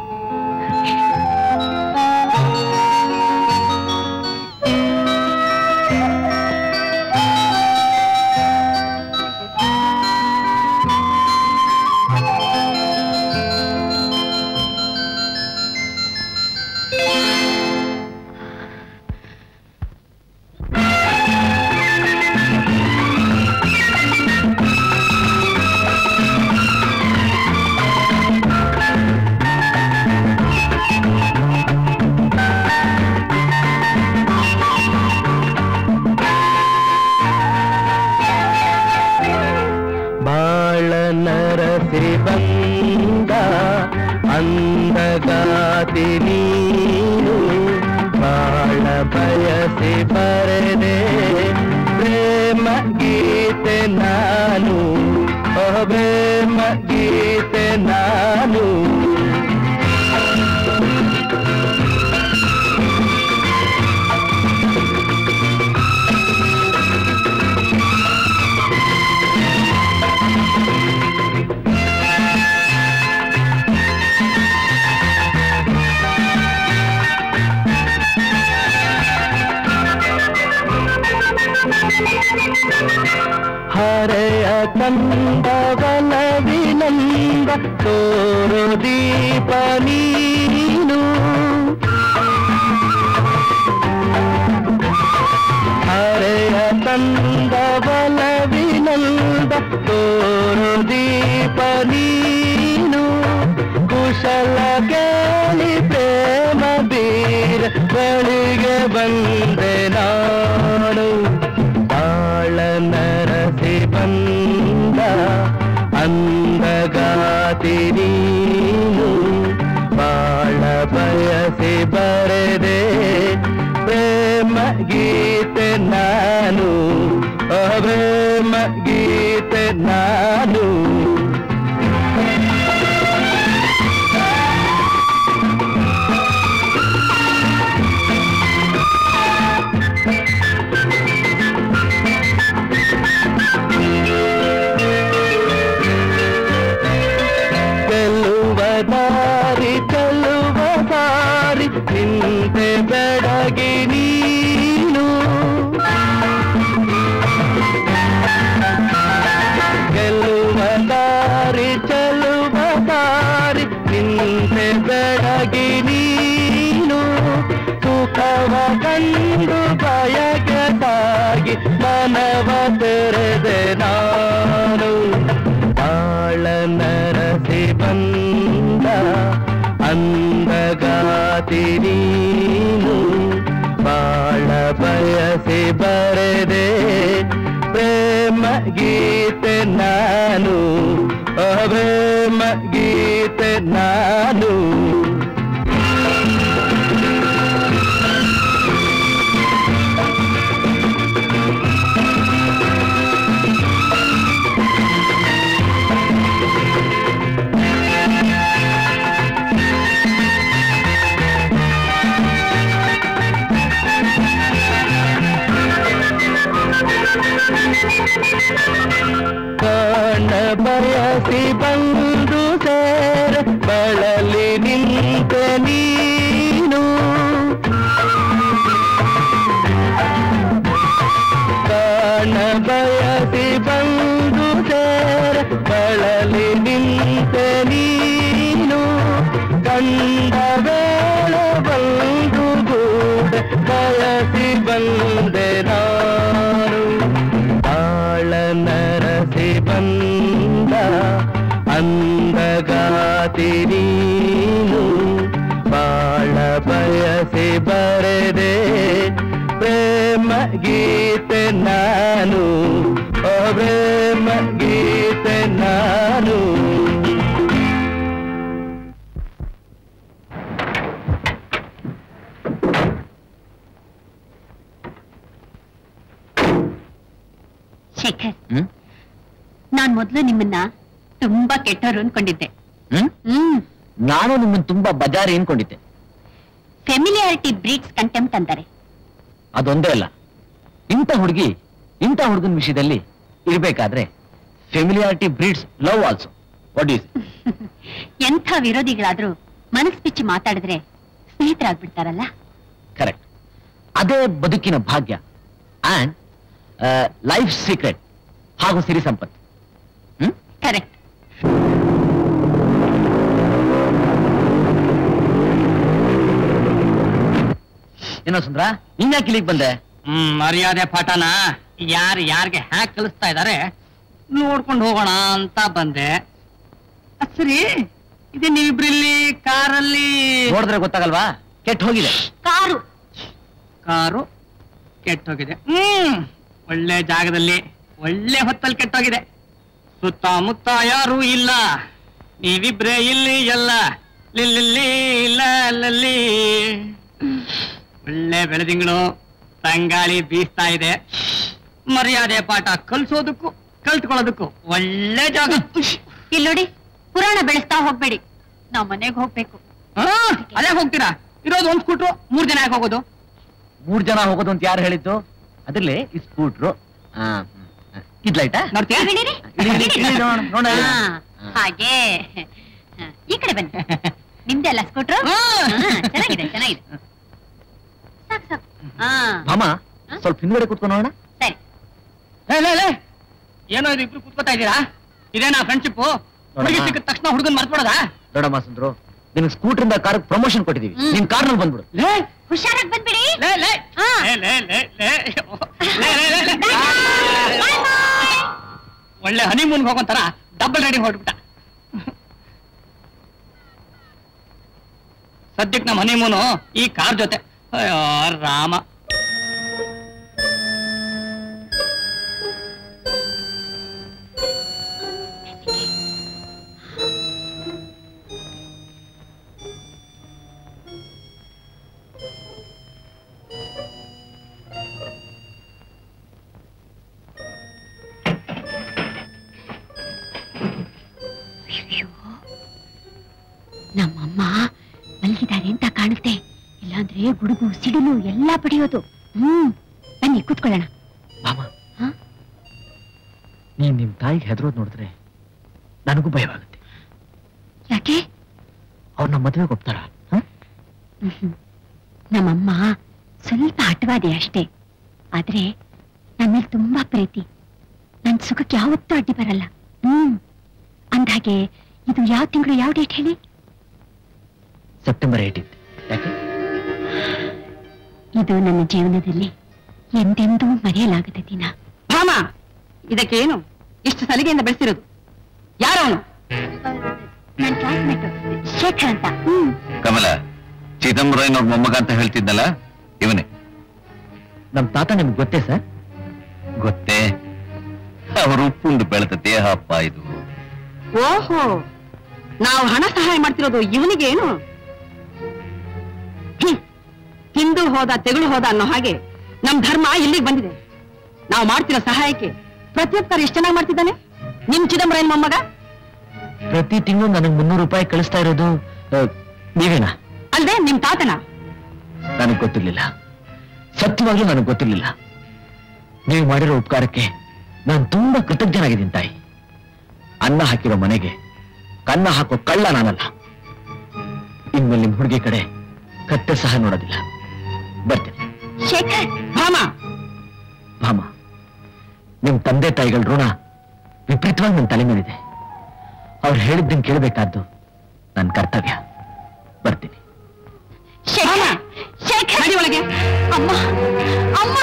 ಬಾಳ ನರಸಿ ಬಂದ ಅಂದಗಾತಿ ನೀನು ಬಾಳ ಬಯಸಿ ಬರೆದೆ ಪ್ರೇಮ ಗೀತೆ ನಾನು ಓ ಪ್ರೇಮ ಗೀತೆ ನಾನು ಹರೆಯ ಕಂದವಲವಿನಂದ ತೋರು ದೀಪ ನೀನು ಹರೆಯ ಕಂದವಲವಿನಂದ ತೋರು ದೀಪ ನೀನು ಕುಶಲ ಕೇಳಿ ಪ್ರೇಮ ಬೀರ ಬಳಿಗೆ ಬಂದೆ ನಾಡು ಬಾಳ ನರಸಿ ಬಂದ ಅಂದಗಾತಿ ನೀನು ಬಾಳ ಬಯಸಿ ಬರೆದೆ ಪ್ರೇಮ ಗೀತೆ ನಾನು ಓ ಪ್ರೇಮ ಗೀತೆ ನಾನು ಗೆಲ್ಲುವ ದಾರಿ ಚೆಲ್ಲುವ ದಾರಿ ನಿಂತೆ ಬೆಳಗಿ ನೀನು ಗೆಲ್ಲುವ ದಾರಿ ಚೆಲ್ಲುವ ದಾರಿ ನಿಂತೆ ಬೆಳಗಿ ನೀನು ಸುಖವ ಕಂಡು ಬಯಗೆ ಸಾಗಿ ಮನವ ತೆರೆದೆ ನಾನು ಬಾಳ ನರ ನೀನು ಬಾಳ ಬಯಸಿ ಬರೆದೆ ಪ್ರೇಮ ಗೀತೆ ನಾನು ಆ ಪ್ರೇಮ ಗೀತೆ ನಾನು ಕಾಣ ಬಯಸಿ ಬಂದು ಸೇರ ಬಳಲಿ ನಿಂತ ನೀನು ಕಾಣ ಬಯಸಿ ಬಂದು ಸೇರ ಬಳಲಿ ನಿಂತ ನೀನು ಕಂಡ ಬೇಳ ಬಂದು ಗೂಡ ಬಯಸಿ ಬಂದೆ ನಾನು ಆಳ ನರಸಿ ಬಂದ ಅಂದಗಾತಿ ನೀನು ಬಾಳ ಬಯಸಿ ಬರೆದೆ ಪ್ರೇಮ ಗೀತೆ ನಾನು ಓ ಪ್ರೇಮ ಗೀತೆ ನಾನು ಶೇಖರ್ ಹ್ಮ್ ನಾನ್ ಮೊದ್ಲು ನಿಮ್ಮನ್ನ ತುಂಬಾ ಕೆಟ್ಟವರು ಅನ್ಕೊಂಡಿದ್ದೆ ಹ್ಮ್ ಹ್ಮ್ ನಾನು ನಿಮ್ಮನ್ನ ತುಂಬಾ ಬಜಾರಿ ಅನ್ಕೊಂಡಿದ್ದೆ ಫೆಮಿಲಿಯಾರಿಟಿ ಬ್ರೀಡ್ಸ್ ಕಂಟೆಂಪ್ಟ್ ಅಂತಾರೆ ಅದೊಂದೇ ಅಲ್ಲ ಇಂಥ ಹುಡುಗಿ ಇಂಥ ಹುಡುಗನ ವಿಷಯದಲ್ಲಿ ಇರ್ಬೇಕಾದ್ರೆ familiarity breeds love also what is ಎಂಥ ವಿರೋಧಿಗಳಾದ್ರೂ ಮನಸ್ ಬಿಚ್ಚಿ ಮಾತಾಡಿದ್ರೆ ಸ್ನೇಹಿತರಾಗ್ಬಿಡ್ತಾರಲ್ಲ ಕರೆಕ್ಟ್ ಅದೇ ಬದುಕಿನ ಭಾಗ್ಯ ಅಂಡ್ ಲೈಫ್ ಸೀಕ್ರೆಟ್ ಹಾಗೂ ಸಿರಿ ಸಂಪತ್ತು ಹ್ಮ್ ಕರೆಕ್ಟ್ ಏನೋ ಸುಂದ್ರ ಇನ್ಯಾಕೆ ಇಲ್ಲಿಗೆ ಬಂದೆ ಹ್ಮ್ ಮರ್ಯಾದೆ ಪಾಠನ ಯಾರು ಯಾರಿಗೆ ಹ್ಯಾಕ್ ಕಲಿಸ್ತಾ ಇದಾರೆ ನೋಡ್ಕೊಂಡು ಹೋಗೋಣ ಅಂತ ಬಂದೆ ಅದ್ ಸರಿ ಇದೆ ನೀವಿಬ್ರಲ್ಲಿ ಕಾರಲ್ಲಿ ನೋಡಿದ್ರೆ ಗೊತ್ತಾಗಲ್ವಾ ಕೆಟ್ಟ ಹೋಗಿದೆ ಕಾರು ಕಾರು ಕೆಟ್ಟೋಗಿದೆ ಹ್ಮ್ ಒಳ್ಳೆ ಜಾಗದಲ್ಲಿ ಒಳ್ಳೆ ಹೊತ್ತಲ್ಲಿ ಕೆಟ್ಟೋಗಿದೆ ಸುತ್ತಮುತ್ತ ಯಾರೂ ಇಲ್ಲ ನೀವಿಬ್ರೇ ಇಲ್ಲಿ ಎಲ್ಲ ಲಿಲ್ಲಿ ಇಲ್ಲ ಲಲ್ಲಿ ಒಳ್ಳೆ ಬೆಳೆದಿಂಗಳು ತಂಗಾಳಿ ಬೀಸ್ತಾ ಇದೆ ಮರ್ಯಾದೆ ಪಾಠ ಕಲ್ಸೋದಕ್ಕೂ ಕಲ್ತ್ಕೊಳ್ಳೋದಕ್ಕೂ ಒಳ್ಳೆ ಜಾಗ ಇಲ್ಲಿ ನೋಡಿ ಪುರಾಣ ಬೆಳೆಸ್ತಾ ಹೋಗ್ಬೇಡಿ ನಾವ್ ಮನೆಗ್ ಹೋಗ್ಬೇಕು ಹಾ, ಅದೇ ಹೋಗ್ತೀರಾ ಇರೋದು ಒಂದ್ ಸ್ಕೂಟ್ರು ಮೂರ್ ಜನ ಯಾಕೆ ಹೋಗೋದು ಮೂರ್ ಜನ ಹೋಗೋದು ಅಂತ ಯಾರು ಹೇಳಿದ್ದು ಅದ್ರಲ್ಲಿ ಈ ಸ್ಕೂಟ್ರು ಇದ್ಲೈತಾ ನೋಡ್ತೀಯಾ ಬಿಡಿರಿ. ಇಳಿ, ಇಳಿ, ಇಳಿ, ನೋಡೋಣ, ನೋಡೋಣ, ಇಳಿ. ಹಾ, ಹಾ. ಹಾಗೆ ಹಾ, ಈ ಕಡೆ ಬನ್ನಿ ನಿಮ್ದೆ ಅಲ್ಲ ಸ್ಕೂಟ್ರು ಹಾ. ಚೆನ್ನಾಗಿದೆ ಚೆನ್ನಾಗಿದೆ ಸಾಕು ಸಾಕು ಹಾ ಮಾಮ ಹಾ? ಸ್ವಲ್ಪ ಹಿಂದ್ಗಡೆ ಕುತ್ಕೊಂಡು ನೋಡೋಣ ಸರಿ ಲೇ, ಲೇ, ಲೇ. ಏನೋ ಇದು ಇಬ್ರು ಕೂತ್ಕೋತಾ ಇದ್ದೀರಾ ಇದೇನಾ ಫ್ರೆಂಡ್ಶಿಪ್ ಹುಡುಗಿ ಸಿಕ್ಕಿದ ತಕ್ಷಣ ಹುಡುಗನ್ ಮರ್ತ್ಬಿಡೋದಾ ದೊಡ್ಡಮ್ಮ ಸುಂದ್ರು ನಿನಗೆ ಸ್ಕೂಟ್ರಿಂದ ಕಾರ್ ಪ್ರಮೋಷನ್ ಕೊಟ್ಟಿದೀವಿ ಹ್ಮ್. ನಿನ್ ಕಾರ್ನಲ್ಲಿ ಬಂದ್ಬಿಡು ಲೇ ಹುಷಾರಾಗಿ ಬಂದ್ಬಿಡಿ ಲೇ ಲೇ ಹಾ. ಲೇ ಲೇ ಲೇ ಲೇ ಲೇ, ಲೇ, ಲೇ, ಲೇ. Bye bye. ಒಳ್ಳೆ ಹನಿಮೂನ್ಗೆ ಹೋಗೋಂತರ ಡಬಲ್ ರೈಡಿಂಗ್ ಹೊರಟ್ಬಿಟ್ಟ ಸದ್ಯಕ್ಕೆ ನಮ್ಮ ಹನಿಮೂನು ಈ ಕಾರ್ ಜೊತೆ ಅಯ್ಯೋ ರಾಮ ಅಯ್ಯೋ ನಮ್ಮಮ್ಮ ಮಲಗಿದ್ದಾರೆ ಅಂತ ಕಾಣುತ್ತೆ ಇಲ್ಲಾಂದ್ರೆ ಗುಡುಗು ಸಿಡಿಲು ಎಲ್ಲ ಪಡೆಯೋದು ಹ್ಮ್ ಬನ್ನಿ ಕೂತ್ಕೊಳ್ಳೋಣ ಮಾಮ ಹಾ? ನೀನ್ ನಿಮ್ ತಾಯಿಗೆ ಹೆದರೋದ್ ನೋಡಿದ್ರೆ ನನಗೂ ಭಯವಾಗುತ್ತೆ ಯಾಕೆ ಅವ್ರು ನಮ್ಮ ಮದುವೆಗೆ ಒಪ್ತಾರ ಮ್ಹ್ಮ್. ನಮ್ಮಮ್ಮ ಸ್ವಲ್ಪ ಹಠವಾದಿ ಅಷ್ಟೇ ಆದ್ರೆ ನನ್ನ ಮೇಲೆ ತುಂಬಾ ಪ್ರೀತಿ ನನ್ ಸುಖಕ್ಕೆ ಯಾವತ್ತೂ ಅಡ್ಡಿ ಬರಲ್ಲ ಹ್ಮ್ ಅಂದ್ಹಾಗೆ ಇದು ಯಾವ ತಿಂಗಳು ಯಾವ ಡೇಟ್ ಹೇಳಿ ಸೆಪ್ಟೆಂಬರ್ ಏಯ್ಟೀನ್ ಯಾಕೆ ಇದು ನನ್ನ ಜೀವನದಲ್ಲಿ ಎಂದೆಂದೂ ಮರೆಯಲಾಗದ ದಿನ ಭಾಮ ಇದಕ್ಕೇನು ಇಷ್ಟು ಸಲಿಗೆಯಿಂದ ಬೆಳೆಸಿರೋದು ಯಾರವನು ನನ್ನ ಕ್ಲಾಸ್ಮೇಟ್ ಶೇಖರ್ ಅಂತ ಹ್ಮ್ ಕಮಲ ಚಿದಂಬರಯ್ಯನವ್ರ ಮೊಮ್ಮಗ ಅಂತ ಹೇಳ್ತಿದ್ದಲ್ಲ ಇವನೇ ನಮ್ ತಾತ ನಿಮ್ಗೆ ಗೊತ್ತೇ ಸರ್ ಗೊತ್ತೇ ಅವರು ಉಪ್ಪುಂಡು ಬೆಳೆದ ದೇಹ ಅಪ್ಪ ಇದು ಓಹೋ ನಾವು ಹಣ ಸಹಾಯ ಮಾಡ್ತಿರೋದು ಇವನಿಗೆ ಏನು ಹ್ಮ್. ತಿಂದು ಹೋದ ತೆಗಳು ಹೋದ ಅನ್ನೋ ಹಾಗೆ ನಮ್ ಧರ್ಮ ಇಲ್ಲಿಗೆ ಬಂದಿದೆ ನಾವು ಮಾಡ್ತಿರೋ ಸಹಾಯಕ್ಕೆ ಪ್ರತ್ಯುತ್ತರ ಎಷ್ಟು ಚೆನ್ನಾಗಿ ಮಾಡ್ತಿದ್ದಾನೆ ನಿಮ್ ಚಿದಂಬರಯ್ಯನ ಮೊಮ್ಮಗ ಪ್ರತಿ ತಿಂಗಳು ನನಗೆ ಮುನ್ನೂರು ರೂಪಾಯಿ ಕಳಿಸ್ತಾ ಇರೋದು ಆ, ನೀವೇನಾ ಅಲ್ದೆ ನಿಮ್ ತಾತನ ನನಗೆ ಗೊತ್ತಿರ್ಲಿಲ್ಲ ಸತ್ಯವಾಗ್ಲೂ ನನಗೆ ಗೊತ್ತಿರ್ಲಿಲ್ಲ ನೀವು ಮಾಡಿರೋ ಉಪಕಾರಕ್ಕೆ ನಾನು ತುಂಬಾ ಕೃತಜ್ಞನಾಗಿದ್ದೀನಿ ತಾಯಿ ಅನ್ನ ಹಾಕಿರೋ ಮನೆಗೆ ಕನ್ನ ಹಾಕೋ ಕಳ್ಳ ನಾನಲ್ಲ ಇನ್ಮೇಲೆ ನಿಮ್ ಹುಡುಗಿ ಕಡೆ ಕತ್ತೆ ಸಹ ನೋಡೋದಿಲ್ಲ ಬರ್ತೀನಿ ಶೇಖರ್ ಭಾಮ ಭಾಮ ನಿಮ್ ತಂದೆ ತಾಯಿಗಳ ಋಣ ವಿಪರೀತವಾಗಿ ನನ್ನ ತಲೆ ಮೇಲಿದೆ ಅವ್ರು ಹೇಳಿದ್ದನ್ನು ಕೇಳಬೇಕಾದ್ದು ನನ್ನ ಕರ್ತವ್ಯ ಬರ್ತೀನಿ ಶೇಖರ್ ಶೇಖರ್ ನಡಿ ಒಳಗೆ ಅಮ್ಮ ಅಮ್ಮ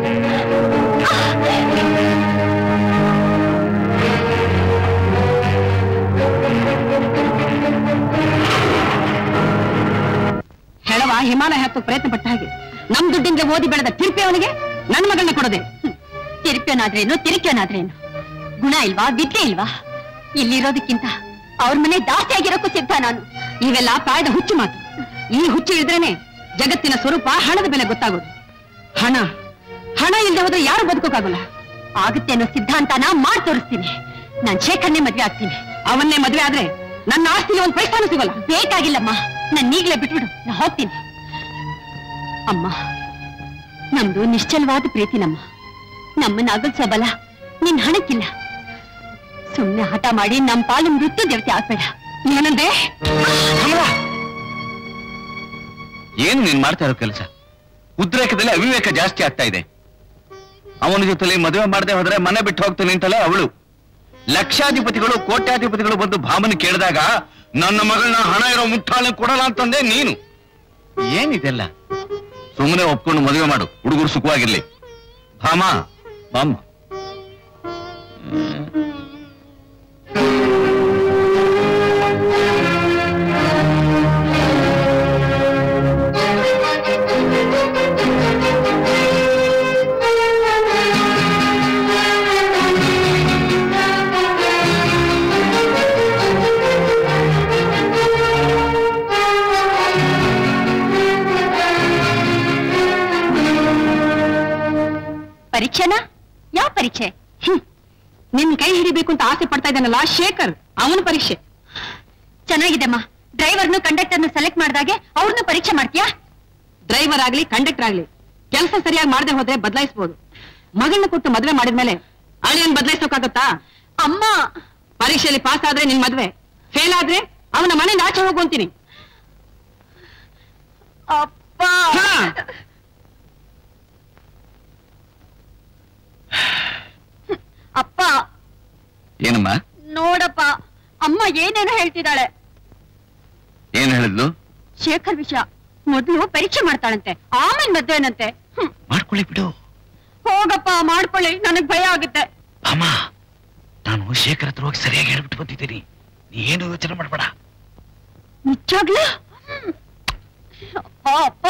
ಹೆಳವ ಹಿಮಾಲಯ ಹತ್ತು ಪ್ರಯತ್ನ ಪಟ್ಟ ಹಾಗೆ ನಮ್ ದುಡ್ಡಿಂದ ಓದಿ ಬೆಳೆದ ತಿರುಪಿ ಅವನಿಗೆ ನನ್ನ ಮಗಳನ್ನ ಕೊಡದೆ ತಿರುಪ್ಯೋನಾದ್ರೇನು ತಿರುಕ್ಯೋನಾದ್ರೇನು ಗುಣ ಇಲ್ವಾ ವಿದ್ಯೆ ಇಲ್ವಾ ಇಲ್ಲಿರೋದಕ್ಕಿಂತ ಅವ್ರ ಮನೆ ದಾಸ್ತಿ ಆಗಿರೋಕ್ಕೂ ಸಿದ್ಧ ನಾನು ಇವೆಲ್ಲ ಪ್ರಾಯದ ಹುಚ್ಚು ಮಾತು ಈ ಹುಚ್ಚು ಇದ್ರೇನೆ ಜಗತ್ತಿನ ಸ್ವರೂಪ ಹಣದ ಬೆಲೆ ಗೊತ್ತಾಗೋದು ಹಣ ಹಣ ಇಲ್ಲದೆ ಹೋದ್ರೆ ಯಾರು ಬದುಕೋಕ್ಕಾಗಲ್ಲ ಆಗುತ್ತೆ ಅನ್ನೋ ಸಿದ್ಧಾಂತನ ಮಾಡ್ ತೋರಿಸ್ತೀನಿ ನಾನ್ ಶೇಖರ್ನೇ ಮದ್ವೆ ಆಗ್ತೀನಿ ಅವನ್ನೇ ಮದ್ವೆ ಆದ್ರೆ ನನ್ನ ಆಸ್ತಿಗೆ ಒಂದು ಪೈಸಾನು ಸಿಗೋಲ್ಲ ಬೇಕಾಗಿಲ್ಲಮ್ಮ ನಾನ್ ಈಗ್ಲೇ ಬಿಟ್ಬಿಡು ನಾ ಹೋಗ್ತೀನಿ ಅಮ್ಮ ನಮ್ದು ನಿಶ್ಚಲವಾದ ಪ್ರೀತಿ ನಮ್ಮ ನಮ್ಮನ್ನ ಅಗಲ್ಸೋ ಬಲ ನಿನ್ ಹಣಕ್ಕಿಲ್ಲ ಸುಮ್ನೆ ಹಠ ಮಾಡಿ ನಮ್ ಪಾಲು ಮೃತ್ಯು ದೇವತೆ ಆಗ್ಬೇಡ ಏನಂದೆ ಏನು ನೀನ್ ಮಾಡ್ತಾ ಇರೋ ಕೆಲಸ ಉದ್ರೇಕದಲ್ಲಿ ಅವಿವೇಕ ಜಾಸ್ತಿ ಆಗ್ತಾ ಇದೆ ಅವನ ಜೊತೆಲಿ ಮದುವೆ ಮಾಡದೆ ಹೋದ್ರೆ ಮನೆ ಬಿಟ್ಟು ಹೋಗ್ತಾನೆ ಅಂತಲೇ ಅವಳು ಲಕ್ಷಾಧಿಪತಿಗಳು ಕೋಟ್ಯಾಧಿಪತಿಗಳು ಬಂದು ಭಾಮನ ಕೇಳಿದಾಗ ನನ್ನ ಮಗಳನ್ನ ಹಣ ಇರೋ ಮುಟ್ಟಾಳೆ ಕೊಡಲ್ಲ ಅಂತಂದೆ ನೀನು ಏನಿದೆಲ್ಲ ಸುಮ್ಮನೆ ಒಪ್ಕೊಂಡು ಮದುವೆ ಮಾಡು ಹುಡುಗರು ಸುಖವಾಗಿರ್ಲಿ ಭಾಮ ಬಾಮ್ಮ ಪರೀಕ್ಷೆನಾ ಯಾವ ಪರೀಕ್ಷೆ ಹ್ಮ್. ನಿನ್ ಕೈ ಹಿಡಿಬೇಕು ಅಂತ ಆಸೆ ಪಡ್ತಾ ಇದ್ದಾನಲ್ಲ ಶೇಖರ್ ಅವನ ಪರೀಕ್ಷೆ ಚೆನ್ನಾಗಿದೆಮ್ಮ ಡ್ರೈವರ್ನು ಕಂಡಕ್ಟರ್ನು ಸೆಲೆಕ್ಟ್ ಮಾಡಿದಾಗೆ ಅವ್ರನ್ನ ಪರೀಕ್ಷೆ ಮಾಡ್ತೀಯಾ ಡ್ರೈವರ್ ಆಗ್ಲಿ ಕಂಡಕ್ಟರ್ ಆಗ್ಲಿ ಕೆಲಸ ಸರಿಯಾಗಿ ಮಾಡದೆ ಹೋದ್ರೆ ಬದಲಾಯಿಸಬಹುದು ಮಗಳನ್ನ ಕೊಟ್ಟು ಮದ್ವೆ ಮಾಡಿದ್ಮೇಲೆ ಅಳಿಯನ್ ಬದಲಾಯಿಸೋಕಾಗತ್ತಾ ಅಮ್ಮ ಪರೀಕ್ಷೆಯಲ್ಲಿ ಪಾಸ್ ಆದ್ರೆ ನಿನ್ ಮದ್ವೆ ಫೇಲ್ ಆದ್ರೆ ಅವನ ಮನೆಯಿಂದ ಆಚೆ ಹೋಗು ಅಂತೀನಿ ಅಪ್ಪ ಹಾ. ಅಪ್ಪ ಏನಮ್ಮ ನೋಡಪ್ಪ ಅಮ್ಮ ಏನೇನೋ ಹೇಳ್ತಿದ್ದಾಳೆ ಏನ್ ಹೇಳಿದ್ಲು ಶೇಖರ್ ವಿಷಯ ಮೊದ್ಲು ಪರೀಕ್ಷೆ ಮಾಡ್ತಾಳಂತೆ ಆಮೇಲೆ ಮದ್ವೆನಂತೆ ಹ್ಮ್. ಮಾಡ್ಕೊಳ್ಳಿ ಬಿಡು ಹೋಗಪ್ಪ ಮಾಡ್ಕೊಳ್ಳಿ ನನಗ್ ಭಯ ಆಗುತ್ತೆ ಅಮ್ಮ ನಾನು ಶೇಖರ್ ಹತ್ರ ಹೋಗಿ ಸರಿಯಾಗಿ ಹೇಳ್ಬಿಟ್ಟು ಬಂದಿದ್ದೀನಿ ನೀ ಏನು ಯೋಚನೆ ಮಾಡಬೇಡ ನಿಜಾಗ್ಲೂ ಹ್ಮ್. ಅಪ್ಪ ಅಪ್ಪ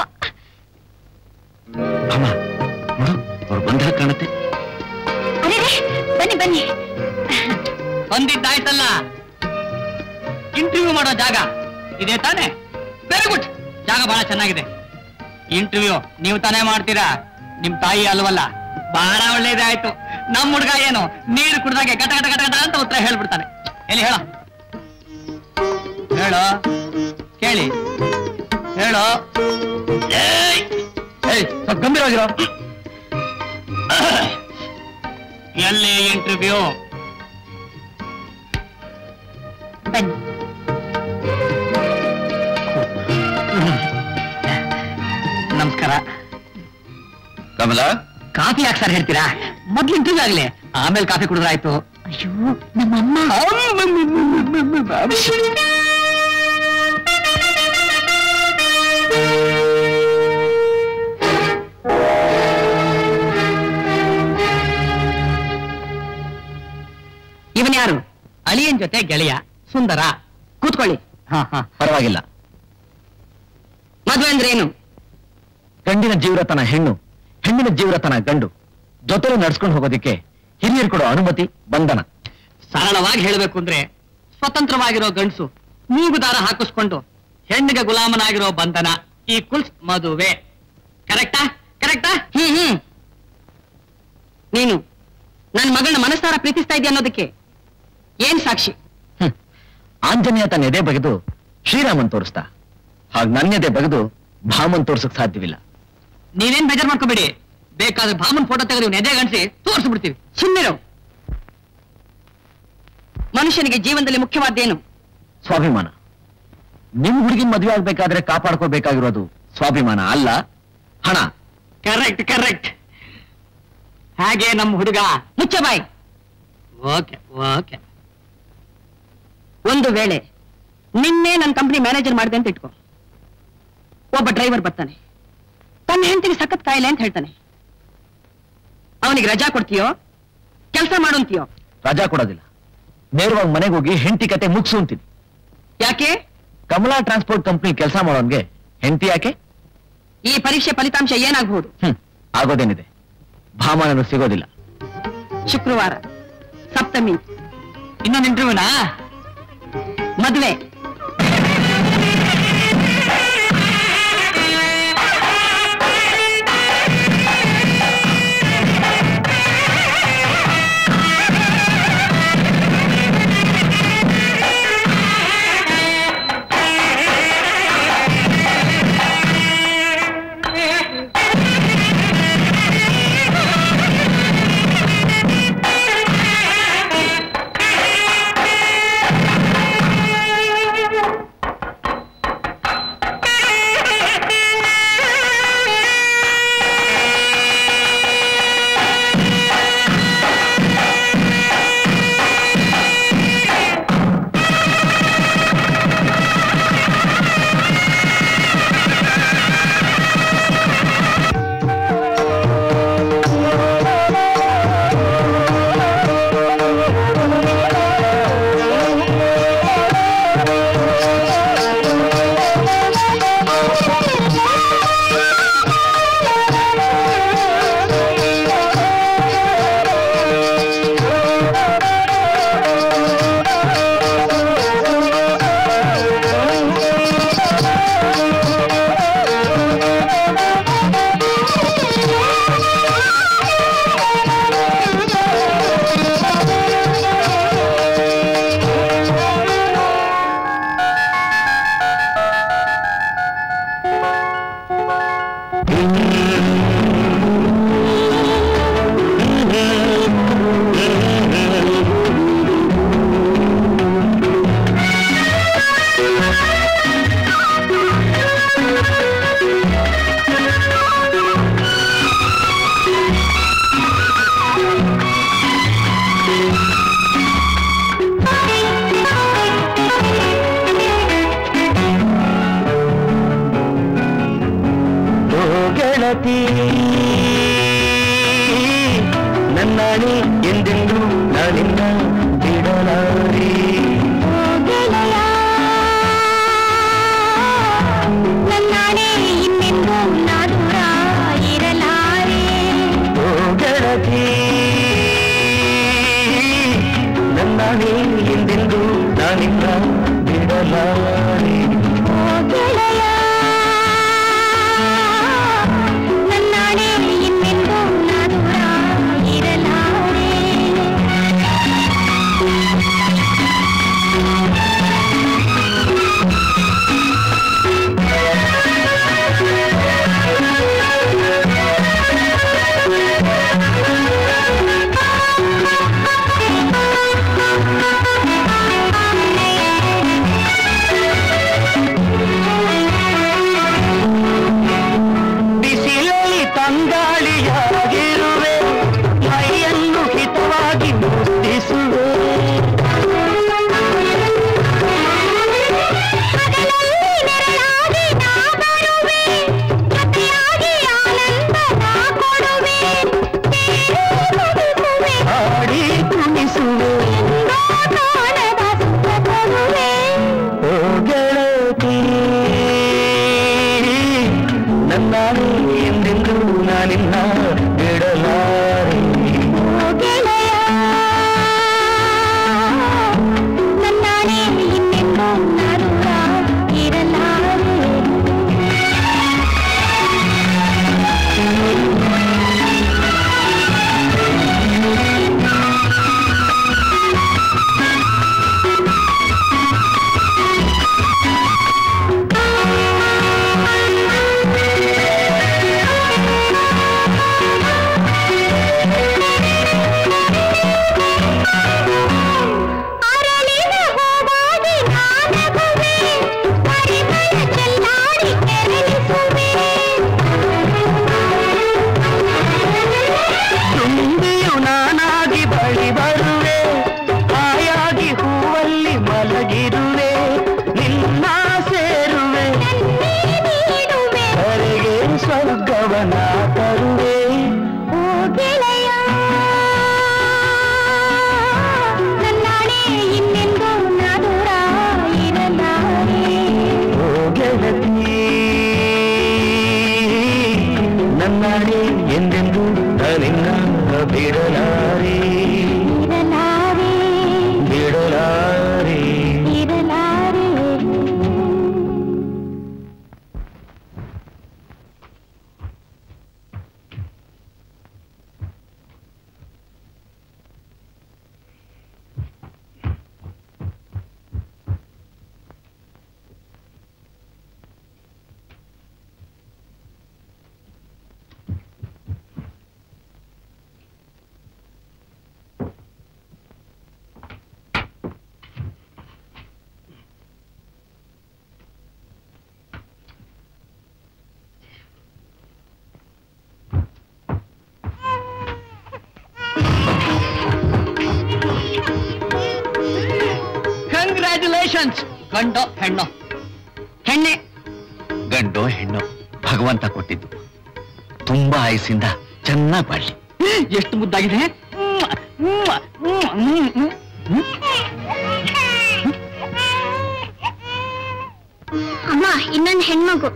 ಅಮ್ಮ ನೋಡು ಅವ್ರು ಬಂದಾಗ ಕಾಣುತ್ತೆ ಅರೆ ಬನ್ನಿ ಬನ್ನಿ ಬಂದಿದ್ದಾಯ್ತಲ್ಲ ಇಂಟರ್ವ್ಯೂ ಮಾಡೋ ಜಾಗ ಇದೆ ತಾನೆ ವೆರಿ ಗುಡ್ ಜಾಗ ಬಹಳ ಚೆನ್ನಾಗಿದೆ ಇಂಟರ್ವ್ಯೂ ನೀವು ತಾನೇ ಮಾಡ್ತೀರಾ ನಿಮ್ ತಾಯಿ ಅಲ್ವಲ್ಲ ಬಹಳ ಒಳ್ಳೇದೇ ಆಯ್ತು ನಮ್ ಹುಡ್ಗ ಏನು ನೀರು ಕುಡ್ದಾಗೆ ಗಟ ಗಟ ಗಟ ಗಟ ಅಂತ ಉತ್ತರ ಹೇಳ್ಬಿಡ್ತಾನೆ ಎಲ್ಲಿ ಹೇಳ ಹೇಳೋ ಕೇಳಿ ಹೇಳೋ ಏಯ್! ಏಯ್, ಸ್ವಲ್ಪ ಗಂಭೀರವಾಗಿರೋ ಎಲ್ಲಿ ಇಂಟರ್ವ್ಯೂ ಬನ್ನಿ ನಮಸ್ಕಾರ ಕಮಲ ಕಾಫಿ ಯಾಕೆ ಸರ್ ಹೇಳ್ತೀರಾ ಮೊದ್ಲು ಇಂಟರ್ವ್ಯೂ ಆಗ್ಲಿ ಆಮೇಲೆ ಕಾಫಿ ಕುಡಿದ್ರಾಯ್ತು ಅಯ್ಯೋ ನಮ್ಮಮ್ಮ ಇವನ್ ಯಾರು ಅಳಿಯನ್ ಜೊತೆ ಗೆಳೆಯ ಸುಂದರ ಕೂತ್ಕೊಳ್ಳಿ ಹಾ ಹಾ ಪರವಾಗಿಲ್ಲ ಮದುವೆ ಅಂದ್ರೆ ಏನು ಗಂಡಿನ ಜೀವರತನ ಹೆಣ್ಣು ಹೆಣ್ಣಿನ ಜೀವರತನ ಗಂಡು ಜೊತೆಲಿ ನಡ್ಸ್ಕೊಂಡು ಹೋಗೋದಿಕ್ಕೆ ಹಿರಿಯರು ಕೊಡೋ ಅನುಮತಿ ಬಂಧನ ಸರಳವಾಗಿ ಹೇಳಬೇಕು ಅಂದ್ರೆ ಸ್ವತಂತ್ರವಾಗಿರೋ ಗಂಡಸು ಮೂಗುದಾರ ಹಾಕಿಸ್ಕೊಂಡು ಹೆಣ್ಣಿಗೆ ಗುಲಾಮನಾಗಿರೋ ಬಂಧನ ಈ ಕುಲ್ಸ್ ಮದುವೆ ಕರೆಕ್ಟಾ ಕರೆಕ್ಟಾ ಹ್ಮ್ ಹ್ಮ್ ನೀನು ನನ್ನ ಮಗಳನ್ನ ಮನಸ್ಸಾರ ಪ್ರೀತಿಸ್ತಾ ಇದೆಯಾ ಅನ್ನೋದಕ್ಕೆ ಏನ್ ಸಾಕ್ಷಿ ಹ್ಮ್. ಆಂಜನೇಯ ತನ್ನ ಎದೆ ಬಗೆದು ಶ್ರೀರಾಮನ್ ತೋರಿಸ್ತಾ ಹಾಗ್ ನನ್ನ ಎದೆ ಬಗೆದು ಭಾಮನ್ ತೋರ್ಸಕ್ ಸಾಧ್ಯವಿಲ್ಲ ನೀವೇನ್ ಬೇಜಾರ್ ಮಾಡ್ಕೋಬೇಡಿ ಬೇಕಾದ್ರೆ ಭಾಮನ್ ಫೋಟೋ ತೆಗೆದು ನೆದೆ ಗಂಟಿಸಿ ತೋರಿಸ್ಬಿಡ್ತೀವಿ ಸುಮ್ಮನಿರು ಮನುಷ್ಯನಿಗೆ ಜೀವನದಲ್ಲಿ ಮುಖ್ಯವಾದ್ದೇನು ಸ್ವಾಭಿಮಾನ ನಿಮ್ ಹುಡುಗಿನ ಮದುವೆ ಆಗ್ಬೇಕಾದ್ರೆ ಕಾಪಾಡ್ಕೋಬೇಕಾಗಿರೋದು ಸ್ವಾಭಿಮಾನ ಅಲ್ಲ ಹಣ ಕರೆಕ್ಟ್ ಕರೆಕ್ಟ್ ಹಾಗೆ ನಮ್ಮ ಹುಡುಗ ಮುಚ್ಚ ಬಾಯ್ ಓಕೆ ಓಕೆ ಒಂದು ವೇಳೆ ನಿನ್ನೆ ನನ್ನ ಕಂಪನಿ ಮ್ಯಾನೇಜರ್ ಮಾಡಿದೆ ಅಂತ ಇಟ್ಕೋ ಒಬ್ಬ ಡ್ರೈವರ್ ಬರ್ತಾನೆ ತನ್ನ ಹೆಂಡತಿಗೆ ಸಖತ್ ಕಾಯಿಲೆ ಅಂತ ಹೇಳ್ತಾನೆ ಅವನಿಗೆ ರಜಾ ಕೊಡ್ತೀಯೋ ಕೆಲಸ ಅಂತೀಯೋ ರಜಾ ಕೊಡೋದಿಲ್ಲ ನೇರವಾಗಿ ಮನೆಗೆ ಹೋಗಿ ಹೆಂಡತಿ ಕತೆ ಮುಗಿಸು ಅಂತೀನಿ ಯಾಕೆ ಕಮಲಾ ಟ್ರಾನ್ಸ್ಪೋರ್ಟ್ ಕಂಪ್ನಿ ಕೆಲಸ ಮಾಡೋನ್ಗೆ ಹೆಂಡತಿ ಯಾಕೆ ಈ ಪರೀಕ್ಷೆ ಫಲಿತಾಂಶ ಏನಾಗಬಹುದು ಹ್ಮ್ ಆಗೋದೇನಿದೆ ಭಾಮನನ್ನು ಸಿಗೋದಿಲ್ಲ ಶುಕ್ರವಾರ ಸಪ್ತಮಿ ಇನ್ನೊಂದು ಇಂಟರ್ವ್ಯೂನಾ ಮದುವೆ ಓ ಗೆಳತಿ ನನ್ನಾಣಿ ಎಂದೆಂದು ನಾನಿನ್ನ ಬಿಡಲಾರಿ ನನ್ನಾಣೆ ಇನ್ನೆಂದು ನಾ ದೂರ ಇರಲಾರೆ ಓ ಗೆಳತಿ ನನ್ನಾಣಿ ಎಂದೆಂದು ನಾನಿನ್ನ ಬಿಡಲಾರಿ ಓ ಗೆಳೆಯ ನನ್ನಾಣೆ ಇನ್ನೆಂದು ನಾ ದೂರ ಇರಲಾರೆ ಬಿಸಿಲಲ್ಲಿ ತಂಗಾಳಿಯಾಗಿರುವೆ ಮೈಯನ್ನು ಹಿತವಾಗಿ ಮುಟ್ಟಿಸುವೆ ಹಗಲಲ್ಲಿ ನೆರಳಾಗಿ ನಾ ಬರುವೆ ಜೊತೆಯಾಗಿ ಆನಂದ ನಾ ಕೊಡುವೆ ತೇರು ಮುಗಿಸುವೆ ಹಾಡಿ ಕುಣಿಸುವೆ ಎಂದೋ ಕಾಣದ ಸುಖ ಕೊಡುವೆ ಓ ಗೆಳತಿ ಕಂಗ್ರ್ಯಾಚುಲೇಷನ್ಸ್ ಗಂಡು ಹೆಣ್ಣು ಹೆಣ್ಣೆ ಗಂಡು ಹೆಣ್ಣು ಭಗವಂತ ಕೊಟ್ಟಿದ್ದು ತುಂಬಾ ಆಯಸ್ಸಿಂದ ಚೆನ್ನಾಗಿ ಬಾಳ್ಲಿ ಎಷ್ಟು ಮುದ್ದಾಗಿದೆ ಅಮ್ಮ ಇನ್ನೊಂದು ಹೆಣ್ಮಗು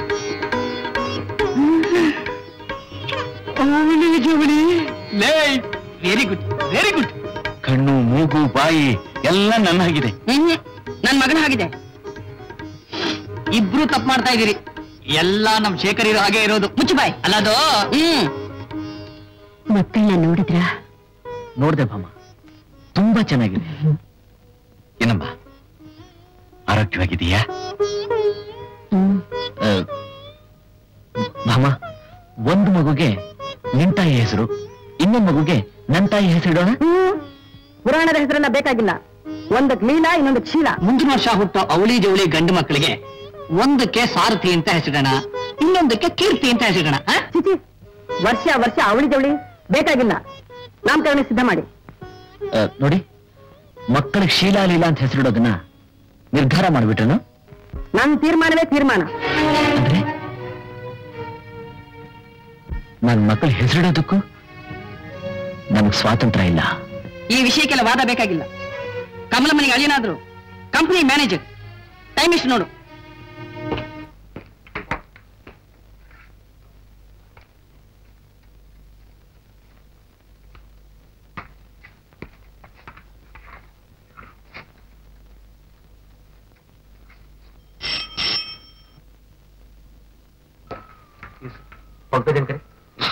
ವೆರಿ ಗುಡ್ ವೆರಿ ಗುಡ್ ಕಣ್ಣು ಮೂಗು ಬಾಯಿ ಎಲ್ಲ ನನ್ನ ಹಾಗಿದೆ ನನ್ ಮಗನ ಹಾಗಿದೆ ಇಬ್ರು ತಪ್ಪು ಮಾಡ್ತಾ ಇದೀರಿ ಎಲ್ಲ ನಮ್ ಶೇಖರ್ ಇರೋ ಹಾಗೆ ಇರೋದು ಮುಚ್ಚು ಬಾಯ್ ಅಲ್ಲದು ಹ್ಮ್ ಮಕ್ಕಳನ್ನ ನೋಡಿದ್ರ ನೋಡ್ದೆ ಭಾಮ ತುಂಬಾ ಚೆನ್ನಾಗಿದೆ ಏನಮ್ಮ ಆರೋಗ್ಯವಾಗಿದೆಯಾ ಆ, ಭಾಮ ಒಂದು ಮಗುಗೆ ನಿನ್ ತಾಯಿ ಹೆಸರು ಇನ್ನೊಂದು ಮಗುಗೆ ನನ್ ತಾಯಿ ಹೆಸರಿಡೋಣ ಪುರಾಣದ ಹೆಸರನ್ನ ಬೇಕಾಗಿಲ್ಲ ಒಂದಕ್ಕೆ ಲೀಲ ಇನ್ನೊಂದಕ್ಕೆ ಶೀಲ ಮುಂದಿನ ವರ್ಷ ಹುಟ್ಟೋ ಅವಳಿ ಜವಳಿ ಗಂಡು ಮಕ್ಕಳಿಗೆ ಒಂದಕ್ಕೆ ಸಾರಥಿ ಅಂತ ಹೆಸರಿಡೋಣ ಇನ್ನೊಂದಕ್ಕೆ ಕೀರ್ತಿ ಅಂತ ಹೆಸರಿಡೋಣ ಆ? ಚಿಚಿ ವರ್ಷ ವರ್ಷ ಅವಳಿ ಜವಳಿ ಬೇಕಾಗಿಲ್ಲ ನಾಮಕರಣ ಸಿದ್ಧ ಮಾಡಿ ಆ, ನೋಡಿ ಮಕ್ಕಳಿಗೆ ಶೀಲಾ ಲೀಲಾ ಅಂತ ಹೆಸರಿಡೋದನ್ನ ನಿರ್ಧಾರ ಮಾಡ್ಬಿಟ್ಟನು ನನ್ನ ತೀರ್ಮಾನವೇ ತೀರ್ಮಾನ ಅಂದ್ರೆ ನನ್ ಮಕ್ಕಳು ಹೆಸರಿಡೋದಕ್ಕೂ ನಮಗ್ ಸ್ವಾತಂತ್ರ್ಯ ಇಲ್ಲ ಈ ವಿಷಯಕ್ಕೆಲ್ಲ ವಾದ ಬೇಕಾಗಿಲ್ಲ ಕಮಲ ಮನೆಗೆ ಅಳಿಯನಾದ್ರು ಕಂಪನಿ ಮ್ಯಾನೇಜರ್ ಟೈಮ್ ಎಷ್ಟು ನೋಡು ಪಂಕಜನ್ ಕರೆ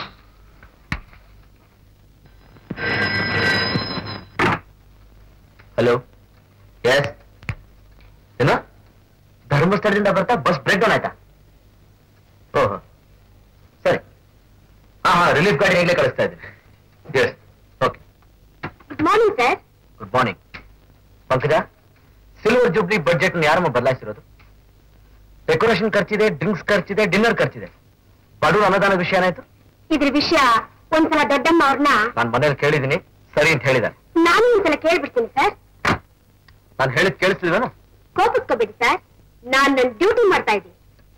ಹಲೋ ಎಸ್ ಏನ ಧರ್ಮಸ್ಥಳದಿಂದ ಬರ್ತಾ ಬಸ್ ಬ್ರೇಕ್ ಡೌನ್ ಆಯ್ತಾ ಓಹೋ ಸರಿ ಹಾ ಹಾ ರಿಲೀಫ್ ಗಾಡಿ ಈಗಲೇ ಕಳಿಸ್ತಾ ಇದ್ದೀನಿ yes okay good morning sir good morning Pankaja silver jubilee budget ಯಾರಮ್ಮ ಬದಲಾಯಿಸಿರೋದು ಡೆಕೋರೇಷನ್ ಖರ್ಚಿದೆ ಡ್ರಿಂಕ್ಸ್ ಖರ್ಚಿದೆ ಡಿನ್ನರ್ ಖರ್ಚಿದೆ ಬಡವರು ಅನುದಾನ ವಿಷಯ ಏನಾಯ್ತು ಇದ್ರ ವಿಷಯ ಒಂದ್ಸಲ ದೊಡ್ಡಮ್ಮ ಅವ್ರನ್ನ ನಾನು ಮನೇಲಿ ಕೇಳಿದ್ದೀನಿ ಸರಿ ಅಂತ ಹೇಳಿದ್ದಾರೆ ನಾನು ಒಂದ್ಸಲ ಕೇಳ್ಬಿಡ್ತೀನಿ ಸರ್ ನಾನು ಹೇಳಿದ್ ಕೇಳಿಸ್ಲಿಲ್ವೇನು ಕೋಪಿಸ್ಕೋಬೇಡಿ ಸರ್ ನಾನ್ ನನ್ನ ಡ್ಯೂಟಿ ಮಾಡ್ತಾ ಇದ್ದೀನಿ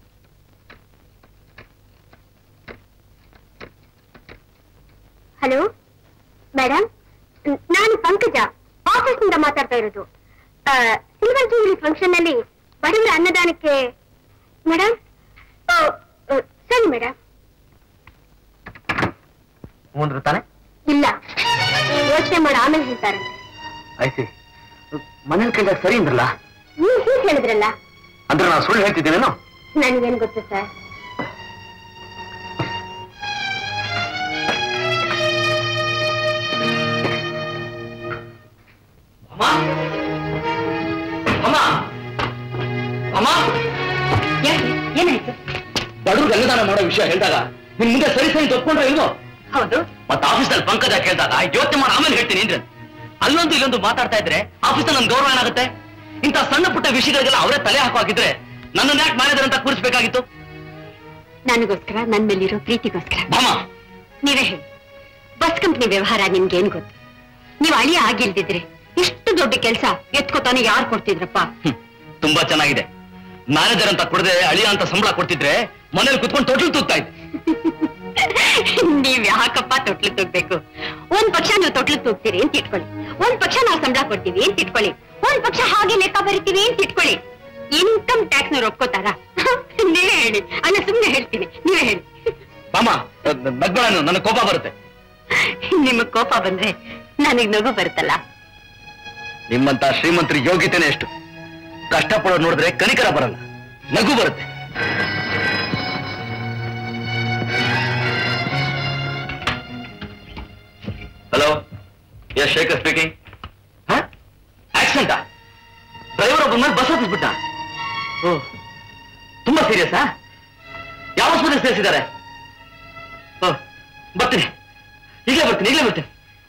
ಹಲೋ ಮೇಡಮ್ ನಾನು ಪಂಕಜ ಆಫೀಸ್ನಿಂದ ಮಾತಾಡ್ತಾ ಇರೋದು ಆ, ಸಿಲ್ವರ್ ಜೂಬ್ಲಿ ಫಂಕ್ಷನ್ ನಲ್ಲಿ ಬಡವರ ಅನ್ನದಾನಕ್ಕೆ ಮೇಡಮ್ ಓ, ಓ, ಸರಿ ಮೇಡಮ್ ಮುಂದ್ರು ತಾನೆ ಇಲ್ಲ ಯೋಚನೆ ಮಾಡಿ ಆಮೇಲೆ ಹೇಳ್ತಾರಂತೆ ಐಸಿ ಮನೇಲಿ ಕೇಳಿದಾಗ ಸರಿ ಅಂದ್ರಲ್ಲ ನೀವು ಹೀಗೆ ಹೇಳಿದ್ರಲ್ಲ ಅಂದ್ರೆ ನಾನು ಸುಳ್ಳು ಹೇಳ್ತಿದ್ದೀನೇನು ನನಗೇನ್ ಗೊತ್ತು ಸರ್ ಅಮ್ಮ ಅಮ್ಮ ಅಮ್ಮ ಏನಾಯ್ತು ಬಡವ್ರಿಗೆ ಅನ್ನದಾನ ಮಾಡೋ ವಿಷಯ ಹೇಳಿದಾಗ ನಿಮ್ ಮುಂದೆ ಸರಿ ಸರಿ ತಪ್ಕೊಂಡ್ರೆ ಇಲ್ವೋ ಹೌದು ಮತ್ತೆ ಆಫೀಸಲ್ಲಿ ಪಂಕಜ ಕೇಳಿದಾಗ ಯೋಚನೆ ಮಾಡಿ ಆಮೇಲೆ ಹೇಳ್ತೀನಿ ಅಂದ್ರೆ ಅಲ್ಲೊಂದು ಇಲ್ಲೊಂದು ಮಾತಾಡ್ತಾ ಇದ್ರೆ ಆಫೀಸಲ್ಲಿ ನನ್ ಗೌರವ ಏನಾಗುತ್ತೆ ಇಂಥ ಸಣ್ಣ ಪುಟ್ಟ ವಿಷಯಗಳಿಗೆಲ್ಲ ಅವರೇ ತಲೆ ಹಾಕೋ ಹಾಕಿದ್ರೆ ನನ್ನನ್ನ ಯಾಕೆ ಮ್ಯಾನೇಜರ್ ಅಂತ ಕೂರಿಸ್ಬೇಕಾಗಿತ್ತು ನನಗೋಸ್ಕರ ನನ್ ಮೇಲಿರೋ ಪ್ರೀತಿಗೋಸ್ಕರ ಭಾಮ ನೀವೇ ಹೇಳಿ ಬಸ್ ಕಂಪ್ನಿ ವ್ಯವಹಾರ ನಿಮ್ಗೇನ್ ಗೊತ್ತು ನೀವು ಅಳಿಯ ಆಗಿಲ್ದಿದ್ರೆ ಇಷ್ಟು ದೊಡ್ಡ ಕೆಲಸ ಎತ್ಕೋತಾನೆ ಯಾರು ಕೊಡ್ತಿದ್ರಪ್ಪ ಹ್ಮ್, ತುಂಬಾ ಚೆನ್ನಾಗಿದೆ ಮ್ಯಾನೇಜರ್ ಅಂತ ಕೊಡದೆ ಅಳಿಯ ಅಂತ ಸಂಬಳ ಕೊಡ್ತಿದ್ರೆ ಮನೇಲಿ ಕುತ್ಕೊಂಡು ತೊಟ್ಲು ತೂಗ್ತಾ ಇದ್ದೆ ನೀವ್ ಯಾಕಪ್ಪ ತೊಟ್ಲು ತೂಗ್ಬೇಕು ಒಂದ್ ಪಕ್ಷ ನೀವು ತೊಟ್ಲು ತೂಗ್ತೀರಿ ಅಂತ ಇಟ್ಕೊಳ್ಳಿ ಒಂದ್ ಪಕ್ಷ ನಾವು ಸಂಬಳ ಕೊಡ್ತೀವಿ ಅಂತ ಇಟ್ಕೊಳ್ಳಿ ಒಂದ್ ಪಕ್ಷ ಹಾಗೆ ಲೆಕ್ಕ ಬರಿತೀವಿ ಅಂತ ಇಟ್ಕೊಳ್ಳಿ ಇನ್ಕಮ್ ಟ್ಯಾಕ್ಸ್ ನವ್ರು ಒಪ್ಕೋತಾರ ನೀವೇ ಹೇಳಿ ಅಲ್ಲ ಸುಮ್ನೆ ಹೇಳ್ತೀನಿ ನೀವೇ ಹೇಳಿ ಮಾಮ ನಗ್ಬೇಡ ನನಗೆ ಕೋಪ ಬರುತ್ತೆ ನಿಮಗ್ ಕೋಪ ಬಂದ್ರೆ ನನಗ್ ನಗು ಬರುತ್ತಲ್ಲ ನಿಮ್ಮಂತ ಶ್ರೀಮಂತರ ಯೋಗ್ಯತೆನೇ ಎಷ್ಟು ಕಷ್ಟಪಡೋದು ನೋಡಿದ್ರೆ ಕನಿಕರ ಬರಲ್ಲ ನಗು ಬರುತ್ತೆ ಹಲೋ ಎಸ್ ಶೇಖರ್ ಸ್ಪೀಕಿಂಗ್ ಆಕ್ಸಿಡೆಂಟಾ ಡ್ರೈವರ್ ಒಬ್ಬ ಮೇಲೆ ಬಸ್ ಹತ್ತಿಸ್ಬಿಟ್ಟ ಓ ತುಂಬಾ ಸೀರಿಯಸ್ಸಾ ಯಾವ ಆಸ್ಪತ್ರೆ ಸೇರಿಸಿದ್ದಾರೆ ಓ ಬರ್ತೀನಿ ಈಗಲೇ ಬರ್ತೀನಿ ಈಗಲೇ ಬರ್ತೀನಿ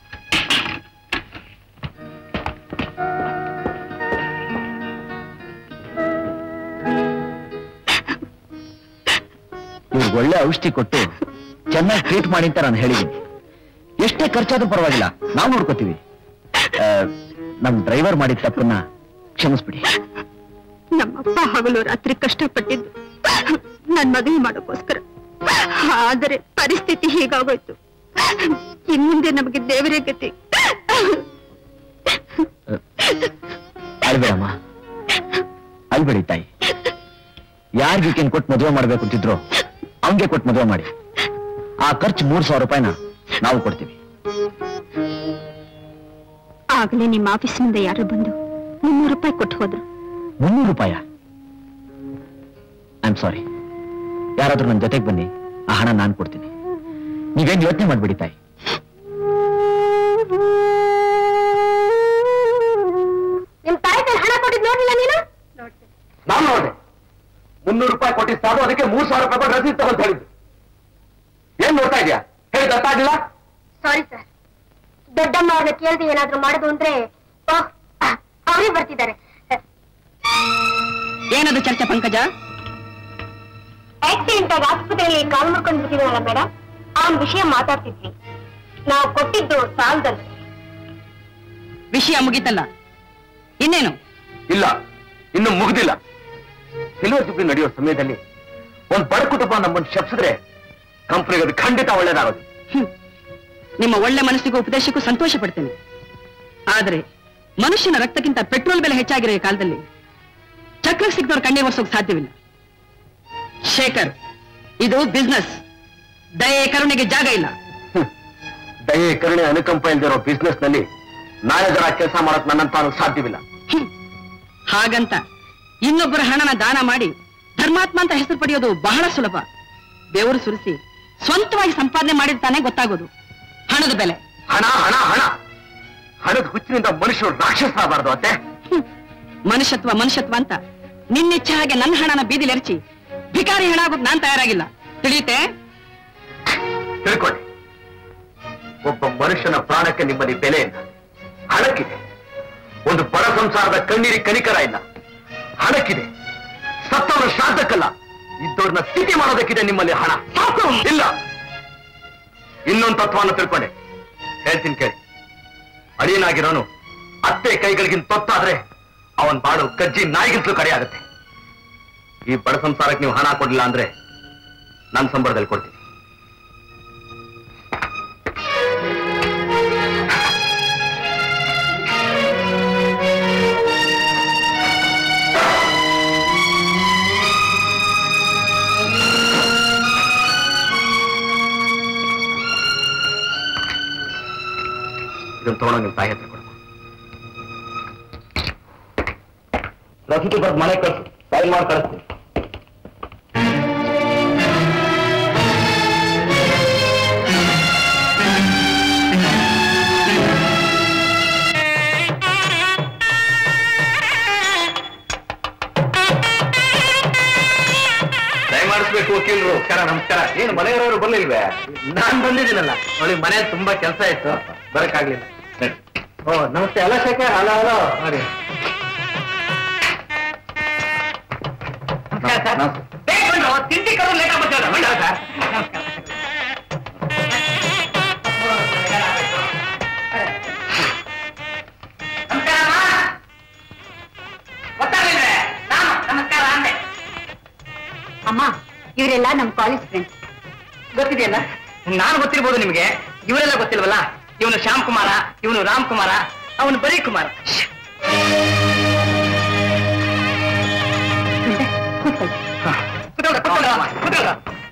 ಇವ್ರಿಗೆ ಒಳ್ಳೆ ಔಷಧಿ ಕೊಟ್ಟು ಚೆನ್ನಾಗಿ ಟ್ರೀಟ್ ಮಾಡಿ ಅಂತ ನಾನು ಹೇಳಿದ್ದೀನಿ ಎಷ್ಟೇ ಖರ್ಚಾದ್ರೂ ಪರವಾಗಿಲ್ಲ ನಾವು ನೋಡ್ಕೋತೀವಿ ಆ, ನಮ್ ಡ್ರೈವರ್ ಮಾಡಿದ ತಪ್ಪನ್ನ ಕ್ಷಮಿಸ್ಬಿಡಿ ನಮ್ಮಪ್ಪ ಹಗಲು ರಾತ್ರಿ ಕಷ್ಟಪಟ್ಟಿದ್ದು ನನ್ ಮದುವೆ ಮಾಡೋಕ್ಕೋಸ್ಕರ ಆದರೆ ಪರಿಸ್ಥಿತಿ ಹೀಗಾಗೋಯ್ತು ಇನ್ ಮುಂದೆ ನಮಗೆ ದೇವರೇ ಗತಿ ಅಳ್ಬೇಡಮ್ಮ ಅಳ್ಬೇಡಿ ತಾಯಿ ಯಾರಿಗೆ ಈಕೆನ್ ಕೊಟ್ಟು ಮದುವೆ ಮಾಡ್ಬೇಕು ಅಂತಿದ್ರು ಅವನ್ಗೆ ಕೊಟ್ಟು ಮದುವೆ ಮಾಡಿ ಆ ಖರ್ಚು ಮೂರ್ ಸಾವಿರ ರೂಪಾಯಿನ ನಾವು ಕೊಡ್ತೀವಿ ಆಗ್ಲೇ ನಿಮ್ಮ ಆಫೀಸಿನಿಂದ ಯಾರೋ ಬಂದು ಮುನ್ನೂರು ರೂಪಾಯಿ ಕೊಟ್ಟು ಹೋದ್ರು ಮುನ್ನೂರು ರೂಪಾಯ ಐ ಆಮ್ ಸಾರಿ ಯಾರಾದ್ರೂ ನನ್ನ ಜೊತೆಗೆ ಬನ್ನಿ ಆ ಹಣ ನಾನು ಕೊಡ್ತೀನಿ ನೀವೇನ್ ಯೋಚನೆ ಮಾಡ್ಬಿಡಿ ತಾಯಿ ನಿಮ್ ತಾಯಿ ಹಣ ಕೊಟ್ಟಿದ್ ನೋಡ್ಲಿಲ್ಲ ನೀನು ನಾನು ನೋಡಿದೆ ಮುನ್ನೂರು ರೂಪಾಯಿ ಕೊಟ್ಟಿದ್ದು ಸಾಕು ಅದಕ್ಕೆ ಮೂರ್ ಸಾವಿರ ರೂಪಾಯಿ ಕೊಟ್ಟು ರಸೀದ್ ತಗೊಂತ ಹೇಳಿದ್ದು ಏನ್ ನೋಡ್ತಾ ಇದೀಯಾ ಹೇಳಿದ ಅರ್ಥ ಆಗಿಲ್ಲ ಸಾರಿ ಸರ್ ದೊಡ್ಡಮ್ಮ ಅವ್ರನ್ನ ಕೇಳ್ದೆ ಏನಾದ್ರೂ ಮಾಡುದು ಅಂದ್ರೆ ಅವರೇ ಬರ್ತಿದ್ದಾರೆ ಏನದು ಚರ್ಚೆ ಪಂಕಜ ಆಕ್ಸಿಡೆಂಟ್ ಆಗಿ ಆಸ್ಪತ್ರೆಯಲ್ಲಿ ಕಾಲು ಮುರ್ಕೊಂಡು ಬಿಟ್ಟಿದ್ರಲ್ಲ ಮೇಡಮ್ ಅವನ್ ವಿಷಯ ಮಾತಾಡ್ತಿದ್ವಿ ನಾವು ಕೊಟ್ಟಿದ್ದು ಸಾಲದಲ್ಲಿ ವಿಷಯ ಮುಗೀತಲ್ಲ ಇನ್ನೇನು ಇಲ್ಲ ಇನ್ನು ಮುಗ್ದಿಲ್ಲ ಸಿಲ್ವರ್ ಜುಬ್ಲಿ ನಡೆಯೋ ಸಮಯದಲ್ಲಿ ಒಂದ್ ಬಡ ಕುಟುಂಬ ನಮ್ಮನ್ನು ಶಪಿಸಿದ್ರೆ ಕಂಪನಿಗೆ ಅದು ಖಂಡಿತ ಒಳ್ಳೇದಾಗೋದು ಹ್ಮ್. ನಿಮ್ಮ ಒಳ್ಳೆ ಮನಸ್ಸಿಗೂ ಉಪದೇಶಕ್ಕೂ ಸಂತೋಷ ಪಡ್ತೇನೆ ಆದರೆ ಮನುಷ್ಯನ ರಕ್ತಕ್ಕಿಂತ ಪೆಟ್ರೋಲ್ ಬೆಲೆ ಹೆಚ್ಚಾಗಿರೋ ಈ ಕಾಲದಲ್ಲಿ ಚಕ್ರಕ್ಕೆ ಸಿಕ್ದವ್ರು ಕಣ್ಣೀರ್ ಒರ್ಸೋಕ್ ಸಾಧ್ಯವಿಲ್ಲ ಶೇಖರ್ ಇದು ಬಿಸ್ನೆಸ್ ದಯೆ ಕರುಣೆಗೆ ಜಾಗ ಇಲ್ಲ ಹ್ಮ್. ದಯೆ ಕರುಣೆ ಅನುಕಂಪ ಇಲ್ದಿರೋ ಬಿಸ್ನೆಸ್ ನಲ್ಲಿ ನಾಯಕರ ಕೆಲಸ ಮಾಡಕ್ ನನ್ನಂತಾನು ಸಾಧ್ಯವಿಲ್ಲ ಹ್ಮ್. ಹಾಗಂತ ಇನ್ನೊಬ್ಬರ ಹಣನ ದಾನ ಮಾಡಿ ಧರ್ಮಾತ್ಮ ಅಂತ ಹೆಸರು ಪಡೆಯೋದು ಬಹಳ ಸುಲಭ ಬೆವರು ಸುರಿಸಿ ಸ್ವಂತವಾಗಿ ಸಂಪಾದನೆ ಮಾಡಿರ್ತಾನೆ ಗೊತ್ತಾಗೋದು ಹಣದ ಬೆಲೆ ಹಣ ಹಣ ಹಣ ಹಣದ ಹುಚ್ಚಿನಿಂದ ಮನುಷ್ಯರು ರಾಕ್ಷಸ ಆಗಬಾರ್ದು ಅತ್ತೆ ಹ್ಮ್. ಮನುಷ್ಯತ್ವ ಮನುಷ್ಯತ್ವ ಅಂತ ನಿನ್ನಿಚ್ಛೆ ಹಾಗೆ ನನ್ನ ಹಣನ ಬೀದಿಲೆರಚಿ ಭಿಕಾರಿ ಹಣ ಆಗೋಕ್ ನಾನ್ ತಯಾರಾಗಿಲ್ಲ ತಿಳಿಯುತ್ತೆ ತಿಳ್ಕೊಳ್ಳಿ ಒಬ್ಬ ಮನುಷ್ಯನ ಪ್ರಾಣಕ್ಕೆ ನಿಮ್ಮಲ್ಲಿ ಬೆಲೆ ಇಲ್ಲ ಹಣಕ್ಕಿದೆ ಒಂದು ಬಡ ಸಂಸಾರದ ಕಣ್ಣೀರಿ ಕನಿಕರ ಇಲ್ಲ ಹಣಕ್ಕಿದೆ ಸತ್ತವರ ಶ್ರಾದ್ದಕ್ಕಲ್ಲ ಇದ್ದವ್ರನ್ನ ಸ್ಥಿತಿ ಮಾಡೋದಕ್ಕಿದೆ ನಿಮ್ಮಲ್ಲಿ ಹಣ ಸಾಕು ಇಲ್ಲ ಇನ್ನೊಂದು ತತ್ವವನ್ನು ತಿಳ್ಕೊಂಡೆ ಹೇಳ್ತೀನಿ ಕೇಳಿ ಅಡಿಯನಾಗಿರೋನು ಅತ್ತೆ ಕೈಗಳಿಗಿಂತ ತೊತ್ತಾದ್ರೆ ಅವನ್ ಬಾಳು ಕಜ್ಜಿ ನಾಯಿಗಿಂತಲೂ ಕಡೆ ಆಗುತ್ತೆ ಈ ಬಡ ಸಂಸಾರಕ್ಕೆ ನೀವು ಹಣ ಕೊಡ್ಲಿಲ್ಲ ಅಂದ್ರೆ ನನ್ನ ಸಂಬಳದಲ್ಲಿ ಕೊಡ್ತೀನಿ ಇದನ್ನ ತಗೊಂಡೋಗಿ ನಿಮ್ಮ ತಾಯಿ ಹತ್ರ ಕೊಡಮ್ಮ ರಸೀತಿ ಬರ್ದು ಮನೆ ಕಳ್ಸು ಸೈನ್ ಮಾಡಿ ಕಳಿಸ್ತೀನಿ ದಯಮಾಡಿಸ್ಬೇಕು ವಕೀಲರು ನಮಸ್ಕಾರ ನಮಸ್ಕಾರ ಏನು ಮನೆಯವರವರು ಬರ್ಲಿಲ್ವೇ ನಾನ್ ಬಂದಿದ್ದೀನಲ್ಲ ನೋಡಿ ಮನೆ ತುಂಬಾ ಕೆಲಸ ಇತ್ತು ಬರಕ್ಕಾಗ್ಲಿಲ್ಲ ಓ ನಮಸ್ತೆ ಅಲ್ಲ ಶೇಖರ್ ಹಲೋ ಹಲೋ ನೋಡಿ ತಿಂಡಿ ಕರು ಲೇಟ್ ಆಗ್ಬಿಟ್ಟಲ್ಲ ಸರ್ ಅಮ್ಮ ಇವರೆಲ್ಲ ನಮ್ ಕಾಲೇಜ್ ಫ್ರೆಂಡ್ಸ್ ಗೊತ್ತಿದೆಯಲ್ಲ ನಾನು ಗೊತ್ತಿರ್ಬೋದು ನಿಮಗೆ ಇವರೆಲ್ಲ ಗೊತ್ತಿಲ್ವಲ್ಲ ಇವನು ಶ್ಯಾಮ್ ಕುಮಾರ ಇವನು ರಾಮ್ ಕುಮಾರ ಅವನು ಬರೀ ಕುಮಾರ ಕೂತ್ಕೊಳ್ಳ, ಕೂತ್ಕೊಳ್ಳ, ಕೂತ್ಕೊಳ್ಳ.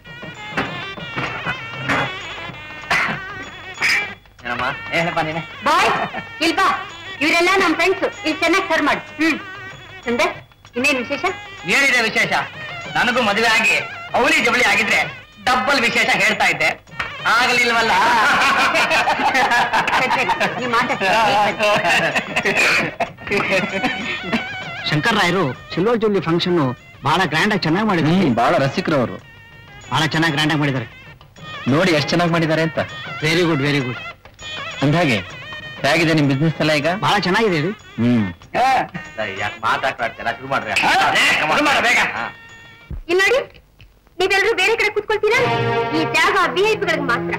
ಏನಮ್ಮ ಏನಪ್ಪ ನೀನೆ ಬಾಯ್ ಇಲ್ವಾ ಇವರೆಲ್ಲ ನಮ್ ಫ್ರೆಂಡ್ಸ್ ಇಲ್ಲಿ ಚೆನ್ನಾಗಿ ಸರ್ ಮಾಡು ಹ್ಮ್ ಸುಂದರ್ ಇನ್ನೇನ್ ವಿಶೇಷ ಏನಿದೆ ವಿಶೇಷ ನನಗೂ ಮದುವೆ ಆಗಿ ಅವಳಿ ಜವಳಿ ಆಗಿದ್ರೆ ಡಬ್ಬಲ್ ವಿಶೇಷ ಹೇಳ್ತಾ ಇದ್ದೆ ಆಗಲಿಲ್ವಲ್ಲ ಸರಿ, ಸರಿ, ನೀವ್ ಮಾತಾಡಿ. ಶಂಕರ್ ರಾಯರು ಸಿಲ್ವರ್ ಜೂಬ್ಲಿ ಫಂಕ್ಷನ್ ಬಹಳ ಗ್ರ್ಯಾಂಡ್ ಆಗಿ ಚೆನ್ನಾಗಿ ಮಾಡಿದ್ದಾರೆ ಬಹಳ ರಸಿಕರು ಅವರು ಬಹಳ ಚೆನ್ನಾಗಿ ಗ್ರ್ಯಾಂಡ್ ಆಗಿ ಮಾಡಿದ್ದಾರೆ ನೋಡಿ ಎಷ್ಟು ಚೆನ್ನಾಗಿ ಮಾಡಿದ್ದಾರೆ ಅಂತ ವೆರಿ ಗುಡ್ ವೆರಿ ಗುಡ್ ಅಂದಾಗೆ ಹೇಗಿದೆ ನಿಮ್ ಬಿಸ್ನೆಸ್ ಎಲ್ಲ ಈಗ ಬಹಳ ಚೆನ್ನಾಗಿದೆ ಇದು ಹ್ಮ್ ಯಾಕೆ ಮಾತಾಡ್ತಾರ ಶುರು ಮಾಡ್ರಿ ಶುರು ಮಾಡು ಬೇಗ. ಇಲ್ಲಿ ನೋಡಿ ನೀವೆಲ್ಲರೂ ಬೇರೆ ಕಡೆ ಕೂತ್ಕೊಳ್ತೀರಾ ಈ ಜಾಗ ವಿ ಐ ಪಿಗಳಿಗೆ ಮಾತ್ರ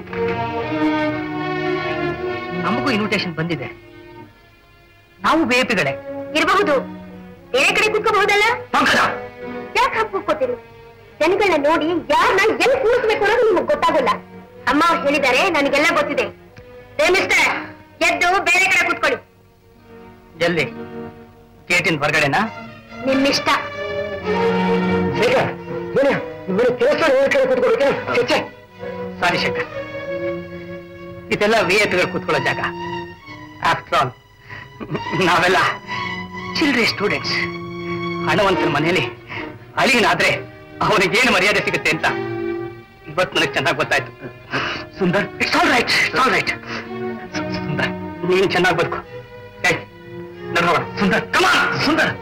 ನಮಗೂ ಇನ್ವಿಟೇಷನ್ ಬಂದಿದೆ ನಾವು ಬೇಪಿಗಳೇ ಇರಬಹುದು ಬೇರೆ ಕಡೆ ಕುತ್ಕೋಬಹುದಲ್ಲ ಪಂಕಜ ಯಾಕೆ ಹಾಕಿ ಕೂತ್ಕೋತೀರಿ ಜನಗಳನ್ನ ನೋಡಿ ಯಾರನ್ನ ಎಲ್ಲಿ ಕೂರಿಸ್ಬೇಕು ಅನ್ನೋದು ನಿಮ್ಗೆ ಗೊತ್ತಾಗಲ್ಲ ಅಮ್ಮ ಅವ್ರು ಹೇಳಿದ್ದಾರೆ ನನಗೆಲ್ಲ ಗೊತ್ತಿದೆ ಏ ಮಿಸ್ಟರ್ ಎದ್ದು ಬೇರೆ ಕಡೆ ಕೂತ್ಕೊಳ್ಳಿ ಎಲ್ಲಿ ಗೇಟಿನ ಹೊರಗಡೆನಾ ನಿಮ್ಮಿಷ್ಟ ಕೆಲಸ ಕೂತ್ಕೊಳ್ಳೋಕೆ ಚರ್ಚೆ ಸಾರಿ ಶಂಕರ್ ಇದೆಲ್ಲ ವಿ ಐ ಪಿಗಳು ಕೂತ್ಕೊಳ್ಳೋ ಜಾಗ ಆಫ್ಟರ್ ಆಲ್ ನಾವೆಲ್ಲ ಚಿಲ್ಡ್ರಿ ಸ್ಟೂಡೆಂಟ್ಸ್ ಹಣವಂತರ ಮನೆಯಲ್ಲಿ ಅಳಿಯನಾದ್ರೆ ಅವನಿಗೇನು ಮರ್ಯಾದೆ ಸಿಗುತ್ತೆ ಅಂತ ಇವತ್ತು ನನಗೆ ಚೆನ್ನಾಗಿ ಗೊತ್ತಾಯ್ತು Sundar it's all right it's all right Sundar ನೀನ್ ಚೆನ್ನಾಗಿ ಬದುಕು ಏಯ್ ನಡ್ರೋಣ ಸುಂದರ್ ಕಮ ಸುಂದರ್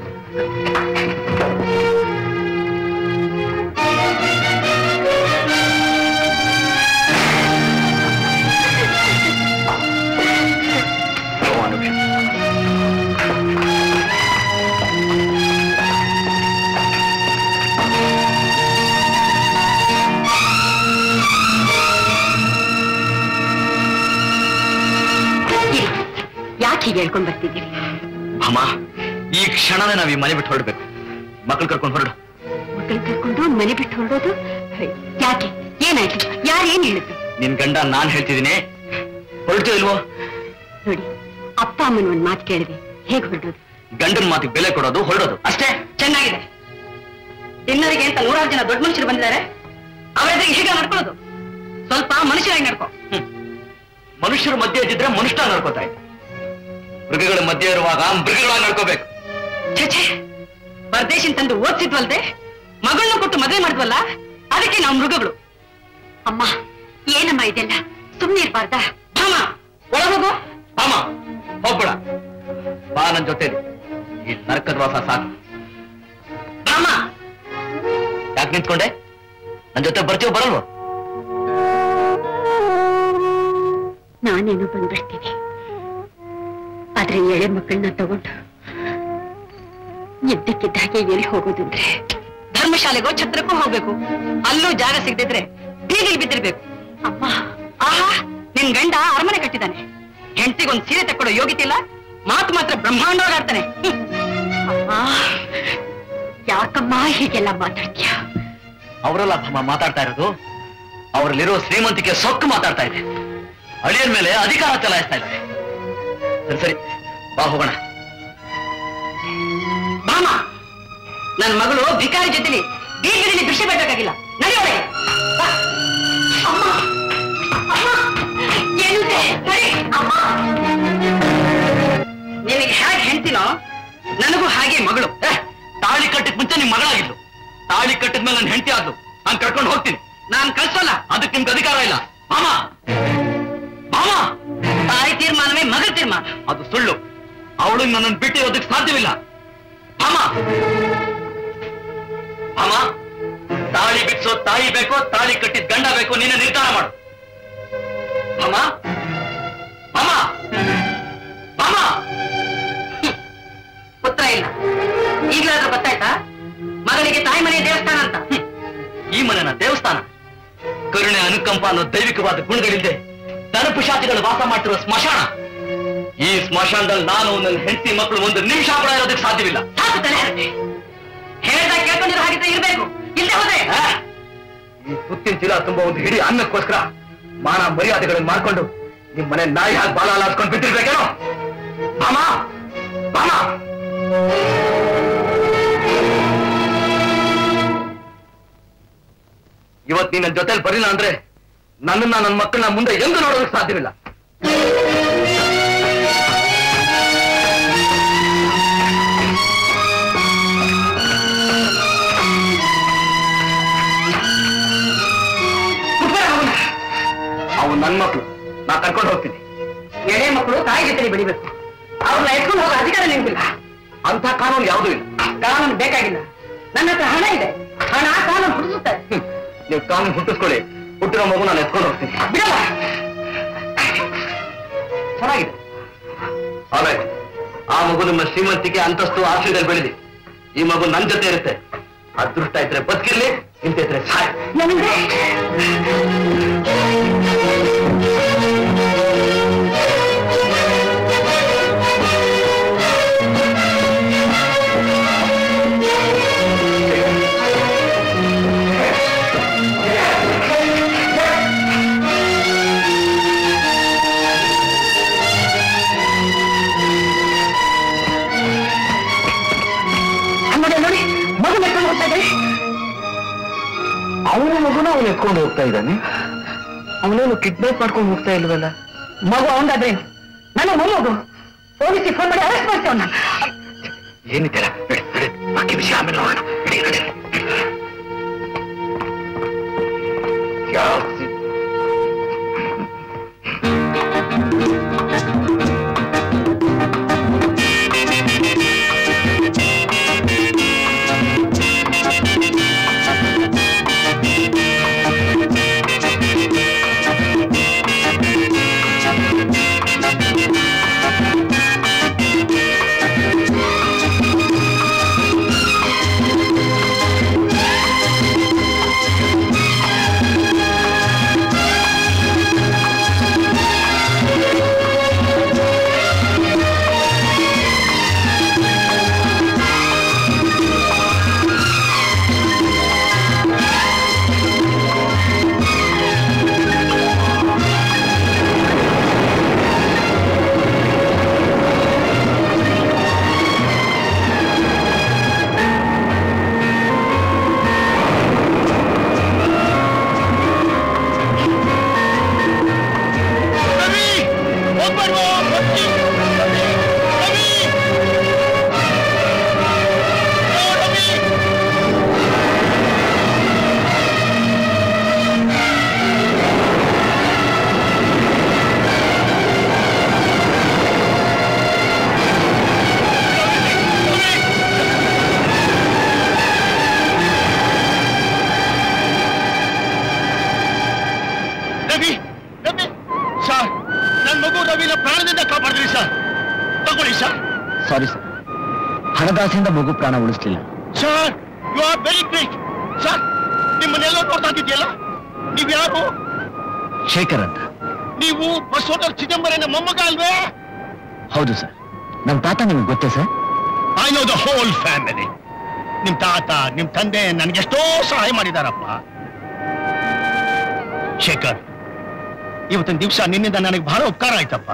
ಯಾಕೆ ಹೀಗೆ ಹೇಳ್ಕೊಂಡ್ ಬರ್ತಿದ್ದೀರಿ ಅಮ್ಮ ಈ ಕ್ಷಣನೇ ನಾವ್ ಈ ಮನೆ ಬಿಟ್ಟು ಹೊರಡ್ಬೇಕು ಮಕ್ಕಳು ಕರ್ಕೊಂಡು ಹೊರಡು ಮಕ್ಕಳು ಕರ್ಕೊಂಡು ಮನೆ ಬಿಟ್ಟು ಹೊರಡೋದು ಯಾಕೆ ಏನಾಯ್ತು ಯಾರು ಏನ್ ಹೇಳಿದ್ರು ನಿನ್ ಗಂಡ ನಾನ್ ಹೇಳ್ತಿದ್ದೀನಿ ಹೊರಟು ಇಲ್ವೋ ನೋಡಿ ಅಪ್ಪ ಅಮ್ಮನ ಒಂದ್ ಮಾತು ಕೇಳಿದೆ ಹೇಗೆ ಹೊರಡೋದು ಗಂಡನ ಮಾತಿಗೆ ಬೆಲೆ ಕೊಡೋದು ಹೊರಡೋದು ಅಷ್ಟೇ ಚೆನ್ನಾಗಿದೆ ಡಿನ್ನರಿಗೆ ಅಂತ ನೂರಾರು ಜನ ದೊಡ್ಡ ಮನುಷ್ಯರು ಬಂದಿದ್ದಾರೆ ಅವರ ಎದುರಿಗೆ ಹೇಗೆ ನಡ್ಕೊಳ್ಳೋದು ಸ್ವಲ್ಪ ಮನುಷ್ಯರಾಗಿ ನಡ್ಕೋ ಹ್ಮ್. ಮನುಷ್ಯರ ಮಧ್ಯೆ ಇದ್ದಿದ್ರೆ ಮನುಷ್ಯ ನಡ್ಕೋತಾ ಇದ್ದ ಮೃಗಗಳ ಮಧ್ಯೆ ಇರುವಾಗ ಮೃಗಗಳಾಗಿ ನಡ್ಕೋಬೇಕು ಛೇ ಪರದೇಶಿನ ತಂದು ಓದಿಸಿದ್ವಲ್ದೆ ಮಗಳನ್ನ ಕೊಟ್ಟು ಮದುವೆ ಮಾಡಿದ್ವಲ್ಲ ಅದಕ್ಕೆ ನಾವು ಮೃಗಗಳು ಅಮ್ಮ ಏನಮ್ಮ ಇದೆಲ್ಲ ಸುಮ್ಮನೆ ಇರ್ಬಾರ್ದಾ ಅಮ್ಮ ಒಳಗೋಗು ಅಮ್ಮ ಹೋಗ್ಬೇಡ ಬಾ ನನ್ ಜೊತೆ ಈ ನರಕದ ವಾಸ ಸಾಕು ಅಮ್ಮ ಯಾಕೆ ನಿಂತ್ಕೊಂಡೆ ನನ್ ಜೊತೆ ಬರ್ತೀವೋ ಬರಲ್ವೋ ನಾನೇನು ಬಂದ್ಬಿಡ್ತೀನಿ ಆದ್ರೆ ಎಳೆ ಮಕ್ಕಳನ್ನ ತಗೊಂಡು ಇದ್ದಕ್ಕಿದ್ದಾಗೆ ಎಲ್ಲಿ ಹೋಗೋದಂದ್ರೆ ಧರ್ಮಶಾಲೆಗೋ ಛತ್ರಕ್ಕೂ ಹೋಗ್ಬೇಕು ಅಲ್ಲೂ ಜಾಗ ಸಿಗದಿದ್ರೆ ಬೀದಿಗೆ ಬಿದ್ದಿರ್ಬೇಕು ಅಮ್ಮ ಆಹಾ ನಿನ್ ಗಂಡ ಅರಮನೆ ಕಟ್ಟಿದ್ದಾನೆ ಹೆಂಡತಿಗೊಂದ್ ಸೀರೆ ತಕ್ಕೊಡೋ ಯೋಗ್ಯತೆ ಇಲ್ಲ ಮಾತು ಮಾತ್ರ ಬ್ರಹ್ಮಾಂಡವಾಗಿ ಆಡ್ತಾನೆ ಹ್ಮ್. ಅಮ್ಮ ಯಾಕಮ್ಮ ಹೀಗೆಲ್ಲ ಮಾತಾಡ್ತೀಯ ಅವರಲ್ಲ ಅಮ್ಮ ಮಾತಾಡ್ತಾ ಇರೋದು ಅವರಲ್ಲಿರೋ ಶ್ರೀಮಂತಿಕೆ ಸೊಕ್ಕು ಮಾತಾಡ್ತಾ ಇದೆ ಅಳಿಯನ್ ಮೇಲೆ ಅಧಿಕಾರ ಚಲಾಯಿಸ್ತಾ ಇದ್ದಾರೆ ಸರಿ ಸರಿ ಬಾ ಹೋಗೋಣ ಮಾಮ ನನ್ನ ಮಗಳು ಭಿಕಾರಿ ಜೊತೆಲಿ ಬೀದಿಯಲ್ಲಿ ಭಿಕ್ಷೆ ಬೇಕಾಗಿಲ್ಲ ನಡೆಯೋಳೆ ಅಮ್ಮ ಅಮ್ಮ ಏನಿದೆ ನಡಿ ಅಮ್ಮ ನಿನಗೆ ಹೇಗೆ ಹೆಂಡ್ತಿನೋ ನನಗೂ ಹಾಗೆ ಮಗಳು ಏ, ತಾಳಿ ಕಟ್ಟಿದ ಮುಂಚೆ ನಿಮ್ ಮಗಳಾಗಿದ್ಲು ತಾಳಿ ಕಟ್ಟಿದ ಮೇಲೆ ನನ್ನ ಹೆಂಡತಿ ಆದ್ಲು ನಾನು ಕರ್ಕೊಂಡು ಹೋಗ್ತೀನಿ ನಾನ್ ಕಳ್ಸೋಲ್ಲ ಅದಕ್ಕೆ ನಿಮ್ಗೆ ಅಧಿಕಾರ ಇಲ್ಲ ಮಾಮ ಮಾಮ ತಾಯಿ ತೀರ್ಮಾನವೇ ಮಗಳ ತೀರ್ಮಾನ ಅದು ಸುಳ್ಳು ಅವಳು ನನ್ನನ್ನು ಬಿಟ್ಟಿರೋದಕ್ಕೆ ಸಾಧ್ಯವಿಲ್ಲ ಮಾಮ ಮಾಮ ತಾಳಿ ಬಿಡಿಸೋ ತಾಯಿ ಬೇಕೋ ತಾಳಿ ಕಟ್ಟಿದ ಗಂಡ ಬೇಕೋ ನಿನ್ನ ನಿರ್ಧಾರ ಮಾಡು ಮಾಮ ಮಾಮ ಮಾಮ ಪುತ್ರ ಇಲ್ಲ ಈಗಲಾದ್ರೂ ಗೊತ್ತಾಯ್ತಾ ಮಗಳಿಗೆ ತಾಯಿ ಮನೆ ದೇವಸ್ಥಾನ ಅಂತ ಹ್ಮ್. ಈ ಮನೆನ ದೇವಸ್ಥಾನ ಕರುಣೆ ಅನುಕಂಪ ಅನ್ನೋ ದೈವಿಕವಾದ ಗುಣಗಳಿಲ್ಲದೆ ದನಪಿಶಾಚಿಗಳು ವಾಸ ಮಾಡ್ತಿರೋ ಸ್ಮಶಾನ ಈ ಸ್ಮಶಾನದಲ್ಲಿ ನಾನು ನನ್ನ ಹೆಂಡತಿ ಮಕ್ಕಳು ಒಂದು ನಿಮಿಷ ಕೂಡ ಇರೋದಕ್ಕೆ ಸಾಧ್ಯವಿಲ್ಲ ಸಾಕು ತಲೆ ಹರಟೆ ಹೇಳ್ದಾಗ ಕೇಳ್ಕೊಂಡಿರೋ ಹಾಗಿದ್ರೆ ಇರ್ಬೇಕು ಇಲ್ಲದೆ ಹೋದ್ರೆ ಆ? ಈ ಸುತ್ತಿನ ಚೀಲ ತುಂಬಾ ಒಂದು ಹಿಡಿ ಅನ್ನಕ್ಕೋಸ್ಕರ ಮಾನ ಮರ್ಯಾದೆಗಳನ್ನು ಮಾಡ್ಕೊಂಡು ನಿಮ್ ಮನೆ ನಾಯಿ ಹಾಕಿ ಬಾಲ ಅಲಾಡ್ಸ್ಕೊಂಡು ಬಿಟ್ಟಿರ್ಬೇಕೇನೋ ಮಾಮ ಮಾಮ ಇವತ್ ನೀನ್ ನನ್ನ ಜೊತೆಲಿ ಬರಿಲ್ಲ ಅಂದ್ರೆ ನನ್ನನ್ನ ನನ್ನ ಮಕ್ಕಳನ್ನ ಮುಂದೆ ಎಂದು ನೋಡೋದಕ್ಕೆ ಸಾಧ್ಯವಿಲ್ಲ ಅವು ನನ್ನ ಮಕ್ಕಳು ನಾ ಕರ್ಕೊಂಡು ಹೋಗ್ತೀನಿ ಎಳೆ ಮಕ್ಕಳು ತಾಯಿ ಜೊತೆ ಬೆಳಿಬೇಕು ಅವ್ರನ್ನ ಎತ್ಕೊಂಡು ಹೋಗೋ ಅಧಿಕಾರ ನಿಮ್ಗಿಲ್ಲ ಅಂತ ಕಾನೂನು ಯಾವುದೂ ಇಲ್ಲ ಕಾನೂನು ಬೇಕಾಗಿಲ್ಲ ನನ್ನ ಹತ್ರ ಹಣ ಇದೆ ಹಣ ಕಾನೂನು ಹುಟ್ಟಿಸುತ್ತೆ ಹ್ಮ್. ನೀವು ಕಾನೂನು ಹುಟ್ಟಿಸ್ಕೊಳ್ಳಿ ಹುಟ್ಟಿರೋ ಮಗು ನಾನು ಎತ್ಕೊಂಡು ಹೋಗ್ತೀನಿ ಬಿಡಲ್ಲ ಚೆನ್ನಾಗಿದೆ ಆಮೇಲೆ ಆ ಮಗು ನಿಮ್ಮ ಶ್ರೀಮಂತಿಕೆ ಅಂತಸ್ತು ಆಶ್ರಯದಲ್ಲಿ ಬೆಳೆದಿ ಈ ಮಗು ನನ್ನ ಜೊತೆ ಇರುತ್ತೆ ಅದೃಷ್ಟ ಇದ್ರೆ ಬದುಕಿರ್ಲಿ ಇಂತ ಇದ್ರೆ ಸಾಯ್ ನನಗೆ ಆ ಮಗನ ಎತ್ಕೊಂಡು ಹೋಗ್ತಾ ಇದ್ದಾರೆ ಅವನ ಮಗುನ ಅವನು ಎತ್ಕೊಂಡು ಹೋಗ್ತಾ ಇದ್ದಾನೆ ಅವನೇನು ಕಿಡ್ನಾಪ್ ಮಾಡ್ಕೊಂಡು ಹೋಗ್ತಾ ಇಲ್ವಲ್ಲ ಮಗು ಅವನದಾದ್ರೆ ನನ್ನ ಮೊಮ್ಮಗು ಪೊಲೀಸಿಗೆ ಫೋನ್ ಮಾಡಿ ಅರೆಸ್ಟ್ ಮಾಡ್ತೇವೆ ನಾನು ಏನಿದ್ದೀರ ಬಾಕಿ ವಿಷಯ ಆಮೇಲೆ ನೋಡೋಣ ನಡಿ, ನಡಿ. ಯಾವ- ರವಿ ರವಿ ಸರ್ ನನ್ನ ಮಗು ರವಿನ ಪ್ರಾಣದಿಂದ ಕಾಪಾಡಿದ್ರಿ ಸರ್ ತಗೊಳ್ಳಿ ಸರ್ ಸಾರಿ ಸರ್ ಹಣದಾಸೆಯಿಂದ ಮಗು ಪ್ರಾಣ ಉಳಿಸ್ಲಿಲ್ಲ sir you are very great sir ನಿಮ್ಮನ್ನೆಲ್ಲ ನೋಡ್ತಾ ಇದ್ದಿದೆಯಲ್ಲ ನೀವು ಯಾರು ಶೇಖರ್ ಅಂತ ನೀವು ಬಸವಣ್ಣರ ಚಿದಂಬರನ ಮೊಮ್ಮಗ ಅಲ್ವೇ ಹೌದು ಸರ್ ನಮ್ಮ ತಾತ ನಿಮ್ಗೆ ಗೊತ್ತೇ sir I know the whole family ನಿಮ್ ತಾತ ನಿಮ್ ತಂದೆ ನನ್ಗೆಷ್ಟೋ ಸಹಾಯ ಮಾಡಿದಾರಪ್ಪ ಶೇಖರ್ ಇವತ್ತಿನ ದಿವಸ ನಿನ್ನಿಂದ ನನಗೆ ಬಹಳ ಉಪಕಾರ ಆಯ್ತಪ್ಪ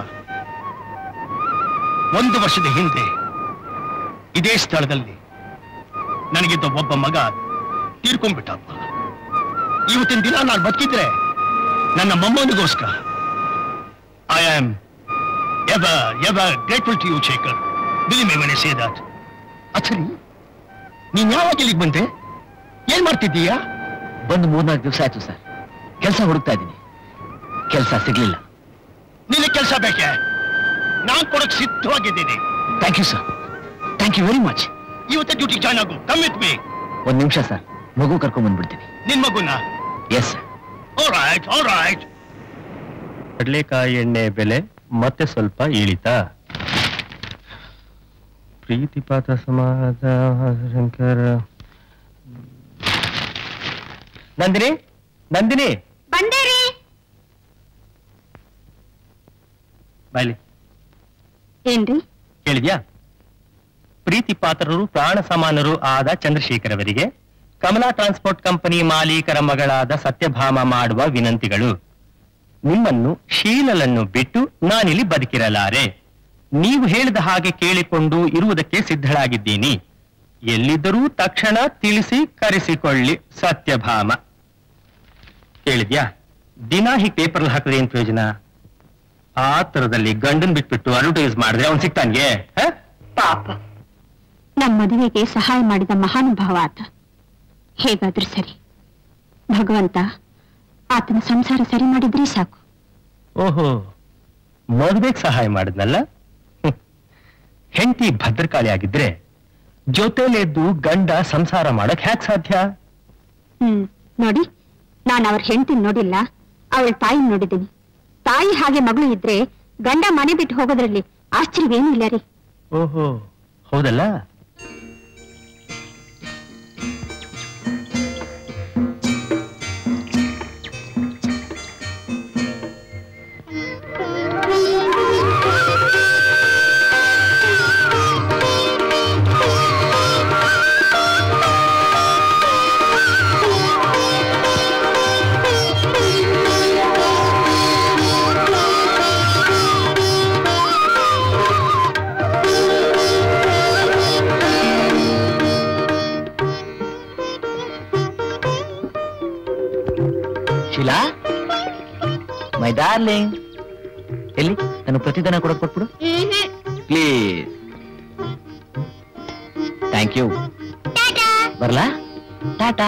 ಒಂದು ವರ್ಷದ ಹಿಂದೆ ಇದೇ ಸ್ಥಳದಲ್ಲಿ ನನಗಿದ್ದ ಒಬ್ಬ ಮಗ ತೀರ್ಕೊಂಡ್ಬಿಟ್ಟಪ್ಪ ಇವತ್ತಿನ ದಿನ ನಾನು ಬದುಕಿದ್ರೆ ನನ್ನ ಮೊಮ್ಮನಿಗೋಸ್ಕರ I am ever ever grateful to you Shekhar believe me ಮನೆ ಸೇದಾಟ್ ಅಚ್ಚರಿ ನೀನ್ ಯಾವಾಗ ಇಲ್ಲಿಗೆ ಬಂದೆ ಏನ್ ಮಾಡ್ತಿದ್ದೀಯಾ ಬಂದು ಮೂರ್ನಾಲ್ಕು ದಿವಸ ಆಯ್ತು ಸರ್ ಕೆಲಸ ಹುಡುಕ್ತಾ ಇದ್ದೀನಿ ಕೆಲಸ ಸಿಗ್ಲಿಲ್ಲ ನಿನ್ನ ಕೆಲಸ ಬೇಕೆ ನಾನ್ ಕೊಡಕ್ ಸಿದ್ಧವಾಗಿದ್ದೀನಿ thank you sir thank you very much ಇವತ್ತೇ ಡ್ಯೂಟಿ ಜಾಯ್ನ್ ಆಗು ಕಮ್ ವಿತ್ ಮೀ ಒಂದ್ ನಿಮಿಷ ಸರ್ ಮಗು ಕರ್ಕೊಂಡ್ ಬಂದ್ಬಿಡ್ತೀನಿ ನಿನ್ ಮಗುನ yes sir all right all right ಕಡಲೆಕಾಯಿ ಎಣ್ಣೆ ಬೆಲೆ ಮತ್ತೆ ಸ್ವಲ್ಪ ಇಳಿತ ಪ್ರೀತಿಪಾತ ಸಮಾಜ ಶಂಕರ ನಂದಿನಿ ನಂದಿನಿ ಬಂದೇರಿ ಬಾಯ್ಲಿ ಏನ್ರಿ ಕೇಳಿದ್ಯಾ ಪ್ರೀತಿ ಪಾತ್ರರು ಪ್ರಾಣ ಸಮಾನರು ಆದ ಚಂದ್ರಶೇಖರ್ ಅವರಿಗೆ ಕಮಲಾ ಟ್ರಾನ್ಸ್ಪೋರ್ಟ್ ಕಂಪನಿ ಮಾಲೀಕರ ಮಗಳಾದ ಸತ್ಯಭಾಮ ಮಾಡುವ ವಿನಂತಿಗಳು ನಿಮ್ಮನ್ನು ಶೀಲಲನ್ನು ಬಿಟ್ಟು ನಾನಿಲ್ಲಿ ಬದುಕಿರಲಾರೆ ನೀವು ಹೇಳಿದ ಹಾಗೆ ಕೇಳಿಕೊಂಡು ಇರುವುದಕ್ಕೆ ಸಿದ್ಧಳಾಗಿದ್ದೀನಿ ಎಲ್ಲಿದ್ದರೂ ತಕ್ಷಣ ತಿಳಿಸಿ ಕರೆಸಿಕೊಳ್ಳಿ ಸತ್ಯಭಾಮ ಕೇಳಿದ್ಯಾ ದಿನ ಹೀಗೆ ಪೇಪರ್ ಹಾಕಿದ್ರೆ ಏನ್ ಪ್ರಯೋಜನ ಆ ತರದಲ್ಲಿ ಗಂಡನ್ ಬಿಟ್ಬಿಟ್ಟು ಅಡ್ವರ್ಟೈಸ್ ಮಾಡಿದ್ರೆ ಅವ್ನ್ ಸಿಗ್ತಾನ್ಗೆ ಹ? ಪಾಪ ನಮ್ಮ ಮದುವೆಗೆ ಸಹಾಯ ಮಾಡಿದ ಮಹಾನುಭಾವ ಆತ ಹೇಗಾದ್ರೂ ಸರಿ ಭಗವಂತ ಆತನ ಸಂಸಾರ ಸರಿ ಮಾಡಿದ್ರೆ ಸಾಕು ಓಹೋ ಮದುವೆಗೆ ಸಹಾಯ ಮಾಡಿದ್ನಲ್ಲ ಹ್ಮ್. ಹೆಂಡತಿ ಭದ್ರಕಾಳಿ ಆಗಿದ್ರೆ ಜೊತೆಲೆದ್ದು ಗಂಡ ಸಂಸಾರ ಮಾಡಕ್ ಹ್ಯಾಕ್ ಸಾಧ್ಯ ಹ್ಮ್ ನೋಡಿ ನಾನು ಅವ್ರ ಹೆಂಡತಿನ ನೋಡಿಲ್ಲ ಅವಳ ತಾಯಿ ನೋಡಿದ್ದೀನಿ ತಾಯಿ ಹಾಗೆ ಮಗಳು ಇದ್ರೆ ಗಂಡ ಮನೆ ಬಿಟ್ಟು ಹೋಗೋದ್ರಲ್ಲಿ ಆಶ್ಚರ್ಯವೇನೂ ಇಲ್ಲ ರೀ ಓಹೋ ಹೌದಲ್ಲ ಆ ಡಾರ್ಲಿಂಗ್ ಎಲ್ಲಿ ನಾನು ಪ್ರತಿದಿನ ಕೊಡೋದು ಕೊಟ್ಬಿಡು ಪ್ಲೀಸ್ ಥ್ಯಾಂಕ್ ಯು ಬರ್ಲಾ ಟಾಟಾ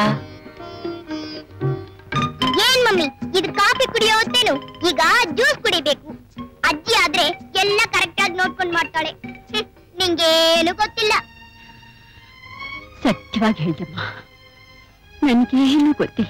ಏನ್ ಮಮ್ಮಿ ಇದು ಕಾಫಿ ಕುಡಿಯೋತ್ತೇನು ಈಗ ಜ್ಯೂಸ್ ಕುಡಿಬೇಕು ಅಜ್ಜಿ ಆದ್ರೆ ಎಲ್ಲ ಕರೆಕ್ಟ್ ಆಗಿ ನೋಡ್ಕೊಂಡ್ ಮಾಡ್ತಾಳೆ ಹ್ಮ್, ನಿಂಗೇನು ಗೊತ್ತಿಲ್ಲ ಸತ್ಯವಾಗಿ ಹೇಳ್ದಮ್ಮ ನನಗೇನು ಗೊತ್ತಿಲ್ಲ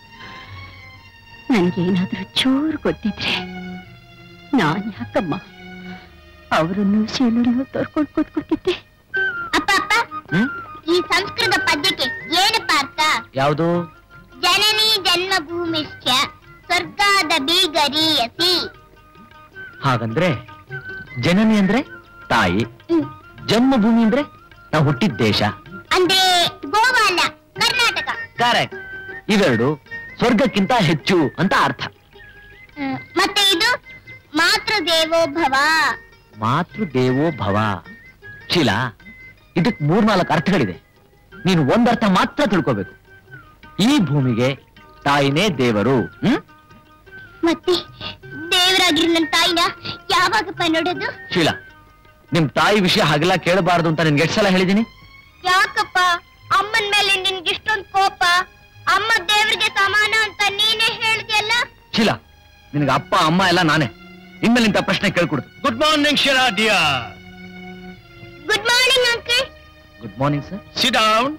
ನನಗೇನಾದ್ರೂ ಚೂರು ಗೊತ್ತಿದ್ರೆ ನಾನ್ ಯಾಕಮ್ಮ ಅವರನ್ನು ಶೀಲನ್ನು ತೋರ್ಕೊಂಡು ಕೂತ್ಕೊತಿದ್ದೆ ಅಪ್ಪ ಅಪ್ಪ ಹ್ಮ್ ಈ ಸಂಸ್ಕೃತ ಪದ್ಯಕ್ಕೆ ಏನಪ್ಪ ಅರ್ಥ ಯಾವುದು ಜನನಿ ಜನ್ಮಭೂಮಿಶ್ಚ ಸ್ವರ್ಗಾದ ಬೀಗರೀಯಸಿ ಹಾಗಂದ್ರೆ ಜನನಿ ಅಂದ್ರೆ ತಾಯಿ ಹ್ಮ್. ಜನ್ಮಭೂಮಿ ಅಂದ್ರೆ ನಾವು ಹುಟ್ಟಿದ ದೇಶ ಅಂದ್ರೆ ಗೋವಾ ಅಲ್ಲ ಕರ್ನಾಟಕ ಕರೆಕ್ಟ್ ಇವೆರಡು ಸ್ವರ್ಗಕ್ಕಿಂತ ಹೆಚ್ಚು ಅಂತ ಅರ್ಥ ಹ್ಮ್. ಮತ್ತೆ ಇದು ಮಾತೃ ದೇವೋ ಭವ ಮಾತೃ ದೇವೋ ಭವ ಶೀಲಾ ಇದಕ್ ಮೂರ್ನಾಲ್ಕು ಅರ್ಥಗಳಿದೆ ನೀನು ಒಂದರ್ಥ ಮಾತ್ರ ತಿಳ್ಕೋಬೇಕು ಈ ಭೂಮಿಗೆ ತಾಯಿನೇ ದೇವರು ಹ್ಮ್ ಮತ್ತೆ ದೇವರಾಗಿರೋ ನನ್ನ ತಾಯಿನ ಯಾವಾಗಪ್ಪ ನೋಡೋದು ಶೀಲಾ ನಿಮ್ ತಾಯಿ ವಿಷಯ ಹಾಗೆಲ್ಲ ಕೇಳಬಾರ್ದು ಅಂತ ನಿನ್ಗೆ ಎಷ್ಟು ಸಲ ಹೇಳಿದೀನಿ ಯಾಕಪ್ಪ ಅಮ್ಮನ ಮೇಲೆ ನಿನ್ಗೆ ಇಷ್ಟೊಂದು ಕೋಪ ಅಮ್ಮ ದೇವ್ರಿಗೆ ಸಮಾನ ಅಂತ ನೀನೇ ಹೇಳ್ದೆಯಲ್ಲ ಶೀಲಾ ನಿನಗೆ ಅಪ್ಪ ಅಮ್ಮ ಎಲ್ಲ ನಾನೇ ಇನ್ಮೇಲೆ ಇಂಥ ಪ್ರಶ್ನೆ ಕೇಳ್ಕೊಡುದು good morning Shira dear good morning uncle good morning sir sit down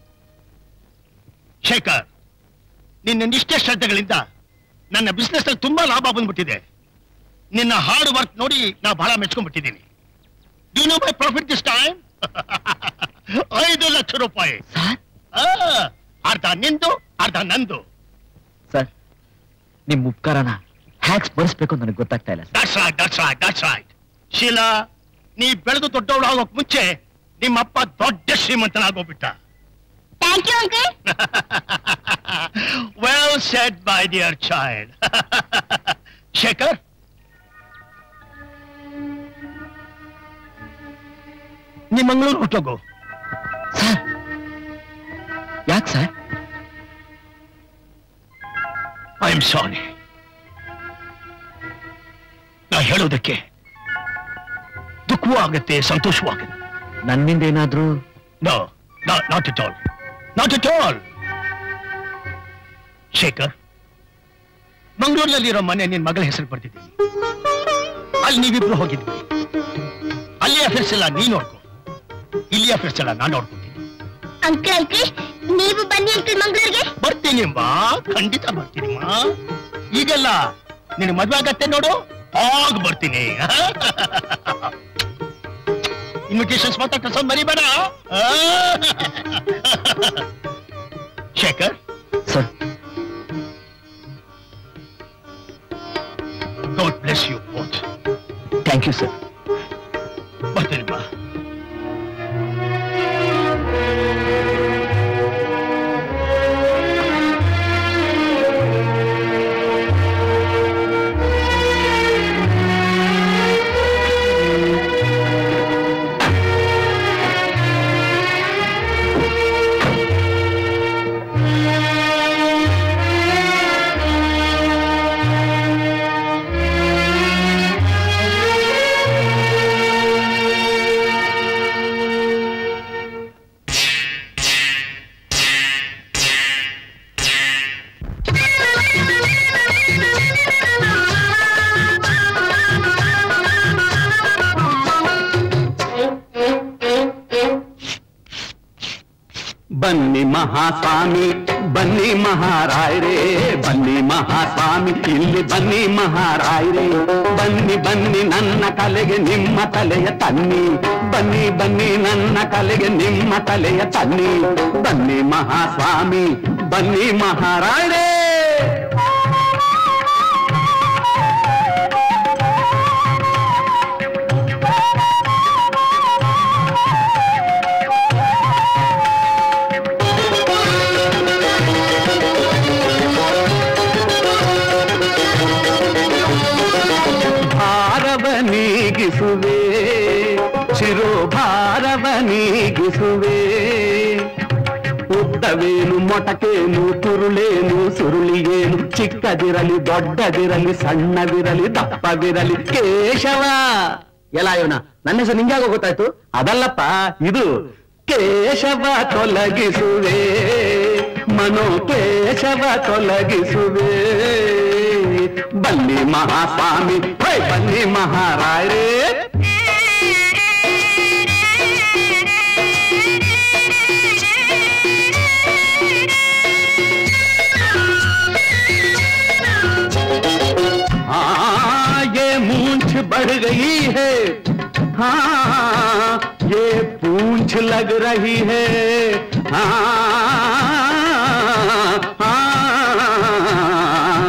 Shekhar ನಿನ್ನ ನಿಷ್ಠೆ ಶ್ರದ್ಧೆಗಳಿಂದ ನನ್ನ ಬಿಸ್ನೆಸ್ ಅಲ್ಲಿ ತುಂಬಾ ಲಾಭ ಬಂದ್ಬಿಟ್ಟಿದೆ ನಿನ್ನ ಹಾರ್ಡ್ ವರ್ಕ್ ನೋಡಿ ನಾ ಬಹಳ ಮೆಚ್ಕೊಂಡ್ಬಿಟ್ಟಿದ್ದೀನಿ do know my profit this time ಐದು ಲಕ್ಷ ರೂಪಾಯಿ ಸರ್ ಆ, ಅರ್ಧ ನಿಂದು ಅರ್ಧ ನಂದು ಸರ್ ನಿಮ್ ಉಪಕಾರನ ಹ್ಯಾಕ್ಸ್ ಬರ್ಸ್ಬೇಕು ಅಂತ ನನಗೆ ಗೊತ್ತಾಗ್ತಾ ಇಲ್ಲ sir that's right that's right that's right Sheela ನೀ ಬೆಳೆದು ದೊಡ್ಡವಳು ಆಗೋಕ್ ಮುಂಚೆ ನಿಮ್ಮಪ್ಪ ದೊಡ್ಡ ಶ್ರೀಮಂತನಾಗೋಗ್ಬಿಟ್ಟ thank you uncle well said, my dear child. Shekhar ನೀ ಮಂಗಳೂರು ಹೊಟ್ಟೋಗು ಸರ್ ಯಾಕೆ ಸರ್ ಐ ಆಮ್ ಸಾರಿ ನಾ ಹೇಳೋದಕ್ಕೆ ದುಃಖವೂ ಆಗತ್ತೆ ಸಂತೋಷವೂ ಆಗತ್ತೆ ನನ್ನಿಂದ ಏನಾದ್ರೂ no not at all not at all Shekhar ಮಂಗಳೂರಿನಲ್ಲಿರೋ ಮನೆ ನಿನ್ ಮಗಳ ಹೆಸರು ಬರ್ತಿದ್ದೀನಿ ಅಲ್ಲಿ ನೀವಿಬ್ರು ಹೋಗಿದ್ವಿ ಅಲ್ಲಿ ಅಫೇರ್ಸ್ ಎಲ್ಲ ನೀ ನೋಡ್ಕೊ ಇಲ್ಲಿ ಅಫೇರ್ಸ್ ಎಲ್ಲ ನಾನ್ ನೋಡ್ಕೊತೀನಿ ಅಂಕಲ್ ಅಂಕಲ್ ನೀವು ಬನ್ನಿ ಅಂಕಲ್ ಮಂಗಳೂರಿಗೆ ಬರ್ತೀನಿ ಮಾ ಖಂಡಿತ ಬರ್ತೀನಿ ಮಾ ಈಗೆಲ್ಲ ನಿನ್ ಮದ್ವೆ ಆಗತ್ತೆ ನೋಡು ಆಗ ಬರ್ತೀನಿ ಇನ್ವಿಟೇಷನ್ಸ್ ಮಾತ್ರ ಕಳ್ಸೋದ್ ಮರಿಬೇಡ ಆ? Shekhar sir God bless you both thank you sir ಬರ್ತೀನಿ ಮಾ ಬನ್ನಿ ಮಹಾಸ್ವಾಮಿ ಬನ್ನಿ ಮಹಾರಾಯರೇ ಬನ್ನಿ ಮಹಾಸ್ವಾಮಿ ಇಲ್ಲಿ ಬನ್ನಿ ಮಹಾರಾಯರೇ ಬನ್ನಿ ಬನ್ನಿ ನನ್ನ ಕಲೆಗೆ ನಿಮ್ಮ ತಲೆಯ ತನ್ನಿ ಬನ್ನಿ ಬನ್ನಿ ನನ್ನ ಕಲೆಗೆ ನಿಮ್ಮ ತಲೆಯ ತನ್ನಿ ಬನ್ನಿ ಮಹಾಸ್ವಾಮಿ ಬನ್ನಿ ಮಹಾರಾಯರೇ ಭಾರವ ನೀಗಿಸುವೆ ಶಿರೋ ಭಾರವ ನೀಗಿಸುವೆ ಉಪ ಉದ್ದವೇನು ಮೊಟಕೇನು ತುರುಳೇನು ಸುರುಳಿಯೇನು ಚಿಕ್ಕದಿರಲಿ ದೊಡ್ಡದಿರಲಿ ಸಣ್ಣದಿರಲಿ ದಪ್ಪವಿರಲಿ ಕೇಶವ ಎಲ್ಲ ಇವನ ನನ್ನ ಹೆಸರು ನಿಂಗ್ಯಾಗೋ ಗೊತ್ತಾಯ್ತು ಅದಲ್ಲಪ್ಪ ಇದು ಕೇಶವ ತೊಲಗಿಸುವೆ ಮನೋ ಕೇಶವ ತೊಲಗಿಸುವೆ ಬನ್ನಿ ಮಹಾಸ್ವಾಮಿ ಹೈ ಬನ್ನಿ ಮಹಾರಾಯರೇ हाँ ये मूंछ बढ़ गई है हाँ ये पूंछ लग रही है हाँ हाँ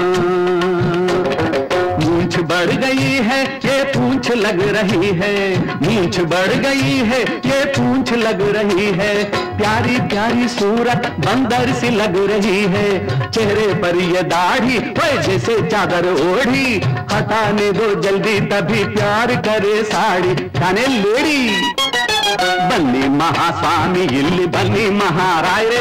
मूंछ बढ़ गई है ये पूंछ लग रही है मूंछ बढ़ गई है ये पूंछ लग रही है प्यारी प्यारी सूरत बंदर सी लग रही है चेहरे पर ये दाढ़ी वह जैसे चादर ओढ़ी हटाने दो जल्दी तभी प्यार करे साड़ी खाने लेडी ಬನ್ನಿ ಮಹಾಸ್ವಾಮಿ ಇಲ್ಲಿ ಬನ್ನಿ ಮಹಾರಾಯರೇ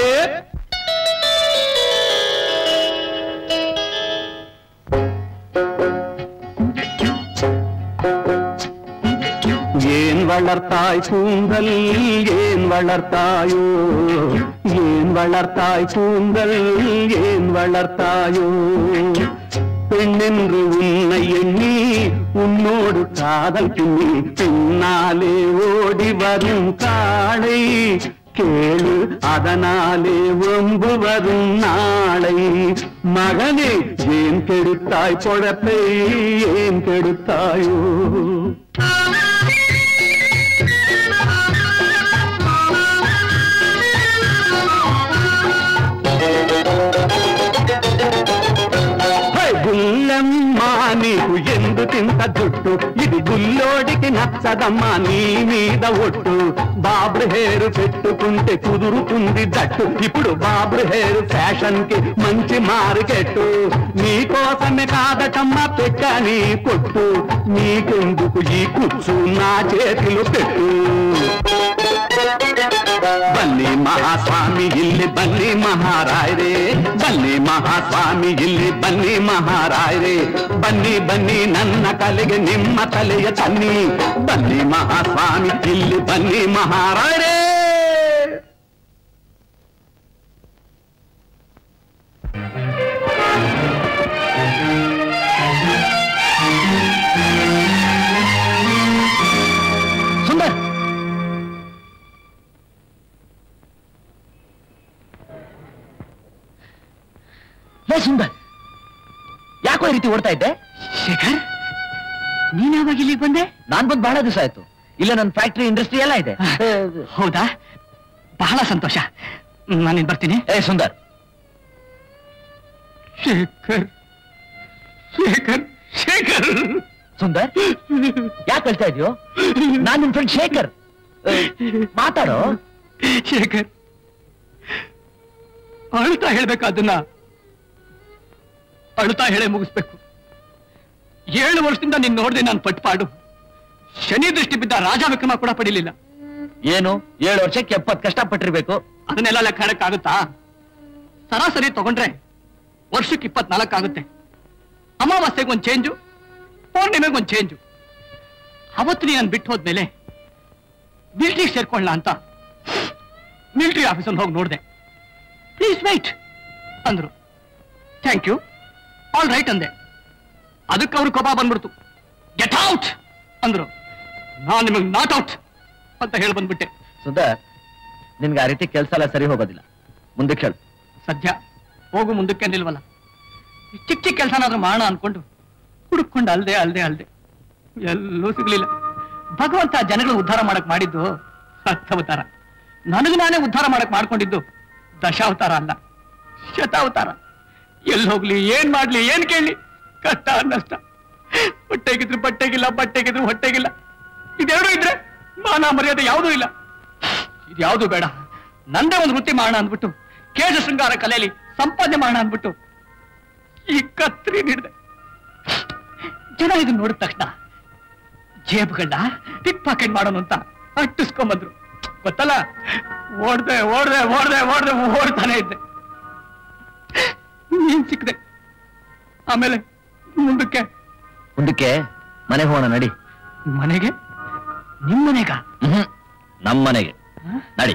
ஏன் வளர்த்தாய் கூந்தல் ஏன் வளர்த்தாயோ ஏன் வளர்த்தாய் கூந்தல் ஏன் வளர்த்தாயோ பெண்ணென்று உன்னை எண்ணி உன்னோடு காதல் பின்னி பின்னாலே ஓடி வரும் காளை கேளு அதனாலே ஒம்பு வரும் நாளை மகனே ஏன் கெடுத்தாய் பொழப்பை ஏன் கெடுத்தாயோ హై గుల్లమ్మా నీకు ఎందుకింత జుట్టు ఇది గుల్లోడికి నచ్చదమ్మా నీ మీద ఒట్టు బాబు హేరు పెట్టుకుంటే కుదురుతుంది జట్టు ఇప్పుడు బాబు హేరు ఫ్యాషన్ కి మంచి మార్కెట్ నీ కోసమే కాదటమ్మా పెట్ట నీ కొట్టు నీకెందుకు ఈ కుచ్చు నా చేతిలో పెట్టు ಬನ್ನಿ ಮಹಾಸ್ವಾಮಿ ಇಲ್ಲಿ ಬನ್ನಿ ಮಹಾರಾಯರೇ ಬನ್ನಿ ಮಹಾಸ್ವಾಮಿ ಇಲ್ಲಿ ಬನ್ನಿ ಮಹಾರಾಯರೇ ಬನ್ನಿ ಬನ್ನಿ ನನ್ನ ಕಲೆಗೆ ನಿಮ್ಮ ತಲೆಯ ತನ್ನಿ ಬನ್ನಿ ಮಹಾಸ್ವಾಮಿ ಇಲ್ಲಿ ಬನ್ನಿ ಮಹಾರಾಯರೇ ಸುಂದರ್ ಲೇ ಸುಂದರ್ ಯಾಕೋ ಈ ರೀತಿ ಓಡ್ತಾ ಇದ್ದೆ ಶೇಖರ್ ನೀನ್ ಯಾವಾಗ ಇಲ್ಲಿಗೆ ಬಂದೆ ನಾನ್ ಬಂದ್ ಬಹಳ ದಿವಸ ಆಯ್ತು ಇಲ್ಲ ನನ್ನ ಫ್ಯಾಕ್ಟ್ರಿ ಇಂಡಸ್ಟ್ರಿ ಎಲ್ಲ ಇದೆ ಹೌದಾ ಬಹಳ ಸಂತೋಷ ನಾನಿನ್ ಬರ್ತೀನಿ ಏ ಸುಂದರ್ ಶೇಖರ್ ಶೇಖರ್ ಶೇಖರ್ ಸುಂದರ್ ಯಾಕೆ ಹೇಳ್ತಾ ಇದೆಯೋ ನಾನ್ ನಿನ್ ಫ್ರೆಂಡ್ ಶೇಖರ್ ಏ, ಮಾತಾಡೋ ಶೇಖರ್ ಅಳುತ್ತಾ ಹೇಳ್ಬೇಕಾದನ್ನ ಅಳುತ್ತಾ ಹೇಳೇ ಮುಗಿಸ್ಬೇಕು ಏಳು ವರ್ಷದಿಂದ ನೀನ್ ನೋಡ್ದೆ ನಾನು ಪಟ್ಪಾಡು ಶನಿ ದೃಷ್ಟಿ ಬಿದ್ದ ರಾಜ ವಿಕ್ರಮ ಕೂಡ ಪಡಿಲಿಲ್ಲ ಏನು ಏಳು ವರ್ಷಕ್ಕೆ ಎಪ್ಪತ್ ಕಷ್ಟಪಟ್ಟಿರ್ಬೇಕು ಅದನ್ನೆಲ್ಲ ಲೆಕ್ಕ ಹಾಡಕ್ಕಾಗುತ್ತಾ ಸರಾಸರಿ ತಗೊಂಡ್ರೆ ವರ್ಷಕ್ಕೆ ಇಪ್ಪತ್ನಾಲ್ಕಾಗುತ್ತೆ ಅಮಾವಾಸ್ಯೆಗೆ ಒಂದು ಚೇಂಜು ಪೌರ್ಣಿಮೆಗೆ ಒಂದು ಚೇಂಜು ಅವತ್ತು ನೀನು ಬಿಟ್ಟು ಹೋದ್ಮೇಲೆ ಮಿಲ್ಟ್ರಿಗೆ ಸೇರ್ಕೊಳ್ಳ ಅಂತ ಮಿಲಿಟರಿ ಆಫೀಸಲ್ಲಿ ಹೋಗಿ ನೋಡಿದೆ ಪ್ಲೀಸ್ ವೈಟ್ ಅಂದ್ರು ಥ್ಯಾಂಕ್ ಯು ಆಲ್ ರೈಟ್ ಅಂದೆ ಅದಕ್ಕೆ ಅವ್ರು ಕೋಪ ಬಂದ್ಬಿಡ್ತು ಗೆಟ್ ಔಟ್ ಅಂದ್ರು ನಾನು ನಿಮಗೆ ನಾಟ್ ಔಟ್ ಅಂತ ಹೇಳಿ ಬಂದ್ಬಿಟ್ಟೆ ಸುಂದರ್ ನಿನ್ಗೆ ಆ ರೀತಿ ಕೆಲಸ ಎಲ್ಲ ಸರಿ ಹೋಗೋದಿಲ್ಲ ಮುಂದಕ್ಕೆ ಹೇಳು ಸದ್ಯ ಹೋಗು ಮುಂದಕ್ಕೆ ನಿಲ್ವಲ್ಲ ಈ ಚಿಕ್ಕ ಚಿಕ್ಕ ಕೆಲಸನಾದ್ರೂ ಮಾಡೋಣ ಅನ್ಕೊಂಡು ಹುಡುಕೊಂಡು ಅಲ್ದೆ ಅಲ್ದೆ ಅಲ್ದೆ ಎಲ್ಲೂ ಸಿಗ್ಲಿಲ್ಲ ಭಗವಂತ ಜನಗಳು ಉದ್ಧಾರ ಮಾಡಕ್ ಮಾಡಿದ್ದು ಹತ್ತವತಾರ ನನಗೆ ನಾನೇ ಉದ್ಧಾರ ಮಾಡಕ್ ಮಾಡ್ಕೊಂಡಿದ್ದು ದಶಾವತಾರ ಅಲ್ಲ ಶತಾವತಾರ ಎಲ್ಲಿ ಹೋಗ್ಲಿ ಏನ್ ಮಾಡ್ಲಿ ಏನ್ ಕೇಳಲಿ ಕಷ್ಟ ನಷ್ಟ ಹೊಟ್ಟೆಗಿದ್ರು ಬಟ್ಟೆಗಿಲ್ಲ ಬಟ್ಟೆಗಿದ್ರು ಹೊಟ್ಟೆಗಿಲ್ಲ ಇದೆರಡೂ ಇದ್ರೆ ಮಾನ ಮರ್ಯಾದೆ ಯಾವುದೂ ಇಲ್ಲ ಇದ್ಯಾವುದು ಬೇಡ ನಂದೇ ಒಂದು ವೃತ್ತಿ ಮಾಡೋಣ ಅಂದ್ಬಿಟ್ಟು ಕೇಶ ಶೃಂಗಾರ ಕಲೆಯಲ್ಲಿ ಸಂಪಾದನೆ ಮಾಡೋಣ ಅಂದ್ಬಿಟ್ಟು ಈ ಕತ್ರಿ ಹಿಡ್ದೆ ಜನ ಇದನ್ನ ನೋಡಿದ ತಕ್ಷಣ ಜೇಬುಗಳನ್ನ ಪಿಕ್ ಪಾಕೆಟ್ ಮಾಡೋಣ ಅಂತ ಅಟ್ಟಿಸ್ಕೊಂಬಂದ್ರು ಗೊತ್ತಲ್ಲ ಓಡ್ದೆ ಓಡ್ದೆ ಓಡ್ದೆ ಓಡ್ದೆ ಓಡ್ತಾನೆ ಇದ್ದೆ ನೀನ್ ಸಿಕ್ದೆ ಆಮೇಲೆ ಮುಂದಕ್ಕೆ ಮುಂದಕ್ಕೆ ಮನೆಗೆ ಹೋಗೋಣ ನಡಿ ಮನೆಗೆ ನಿಮ್ ಮನೆಗ ಹ್ಮ್ ನಮ್ಮ ಮನೆಗೆ ನಡಿ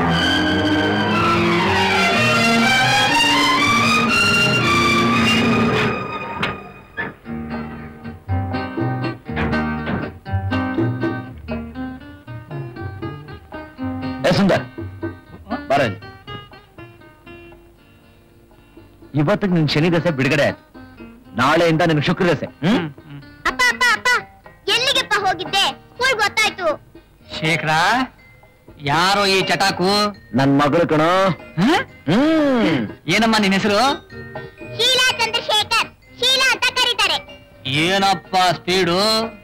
ಏ ಸುಂದರ್ ಬರ ಇಲ್ಲಿ. ಇವತ್ತಿಗೆ ನಿನ್ ಶನಿ ದಸೆ ಬಿಡುಗಡೆ ಆಯ್ತು ನಾಳೆಯಿಂದ ನಿನ್ ಶುಕ್ರ ದಸೆ ಹ್ಮ್ ಅಪ್ಪ ಅಪ್ಪ ಅಪ್ಪ ಎಲ್ಲಿಗೆಪ್ಪ ಹೋಗಿದ್ದೆ ಸ್ಕೂಲ್ ಗೊತ್ತಾಯ್ತು ಶೇಖರ ಯಾರೋ ಈ ಚಟಾಕು ನನ್ ಮಗಳು ಕಣೋ ಹ? ಹ್ಮ್ ಏನಮ್ಮ ನಿನ್ ಹೆಸರು ಶೀಲಾ ಚಂದ್ರಶೇಖರ್ ಶೀಲಾ ಅಂತ ಕರೀತಾರೆ ಏನಪ್ಪ ಸ್ಪೀಡು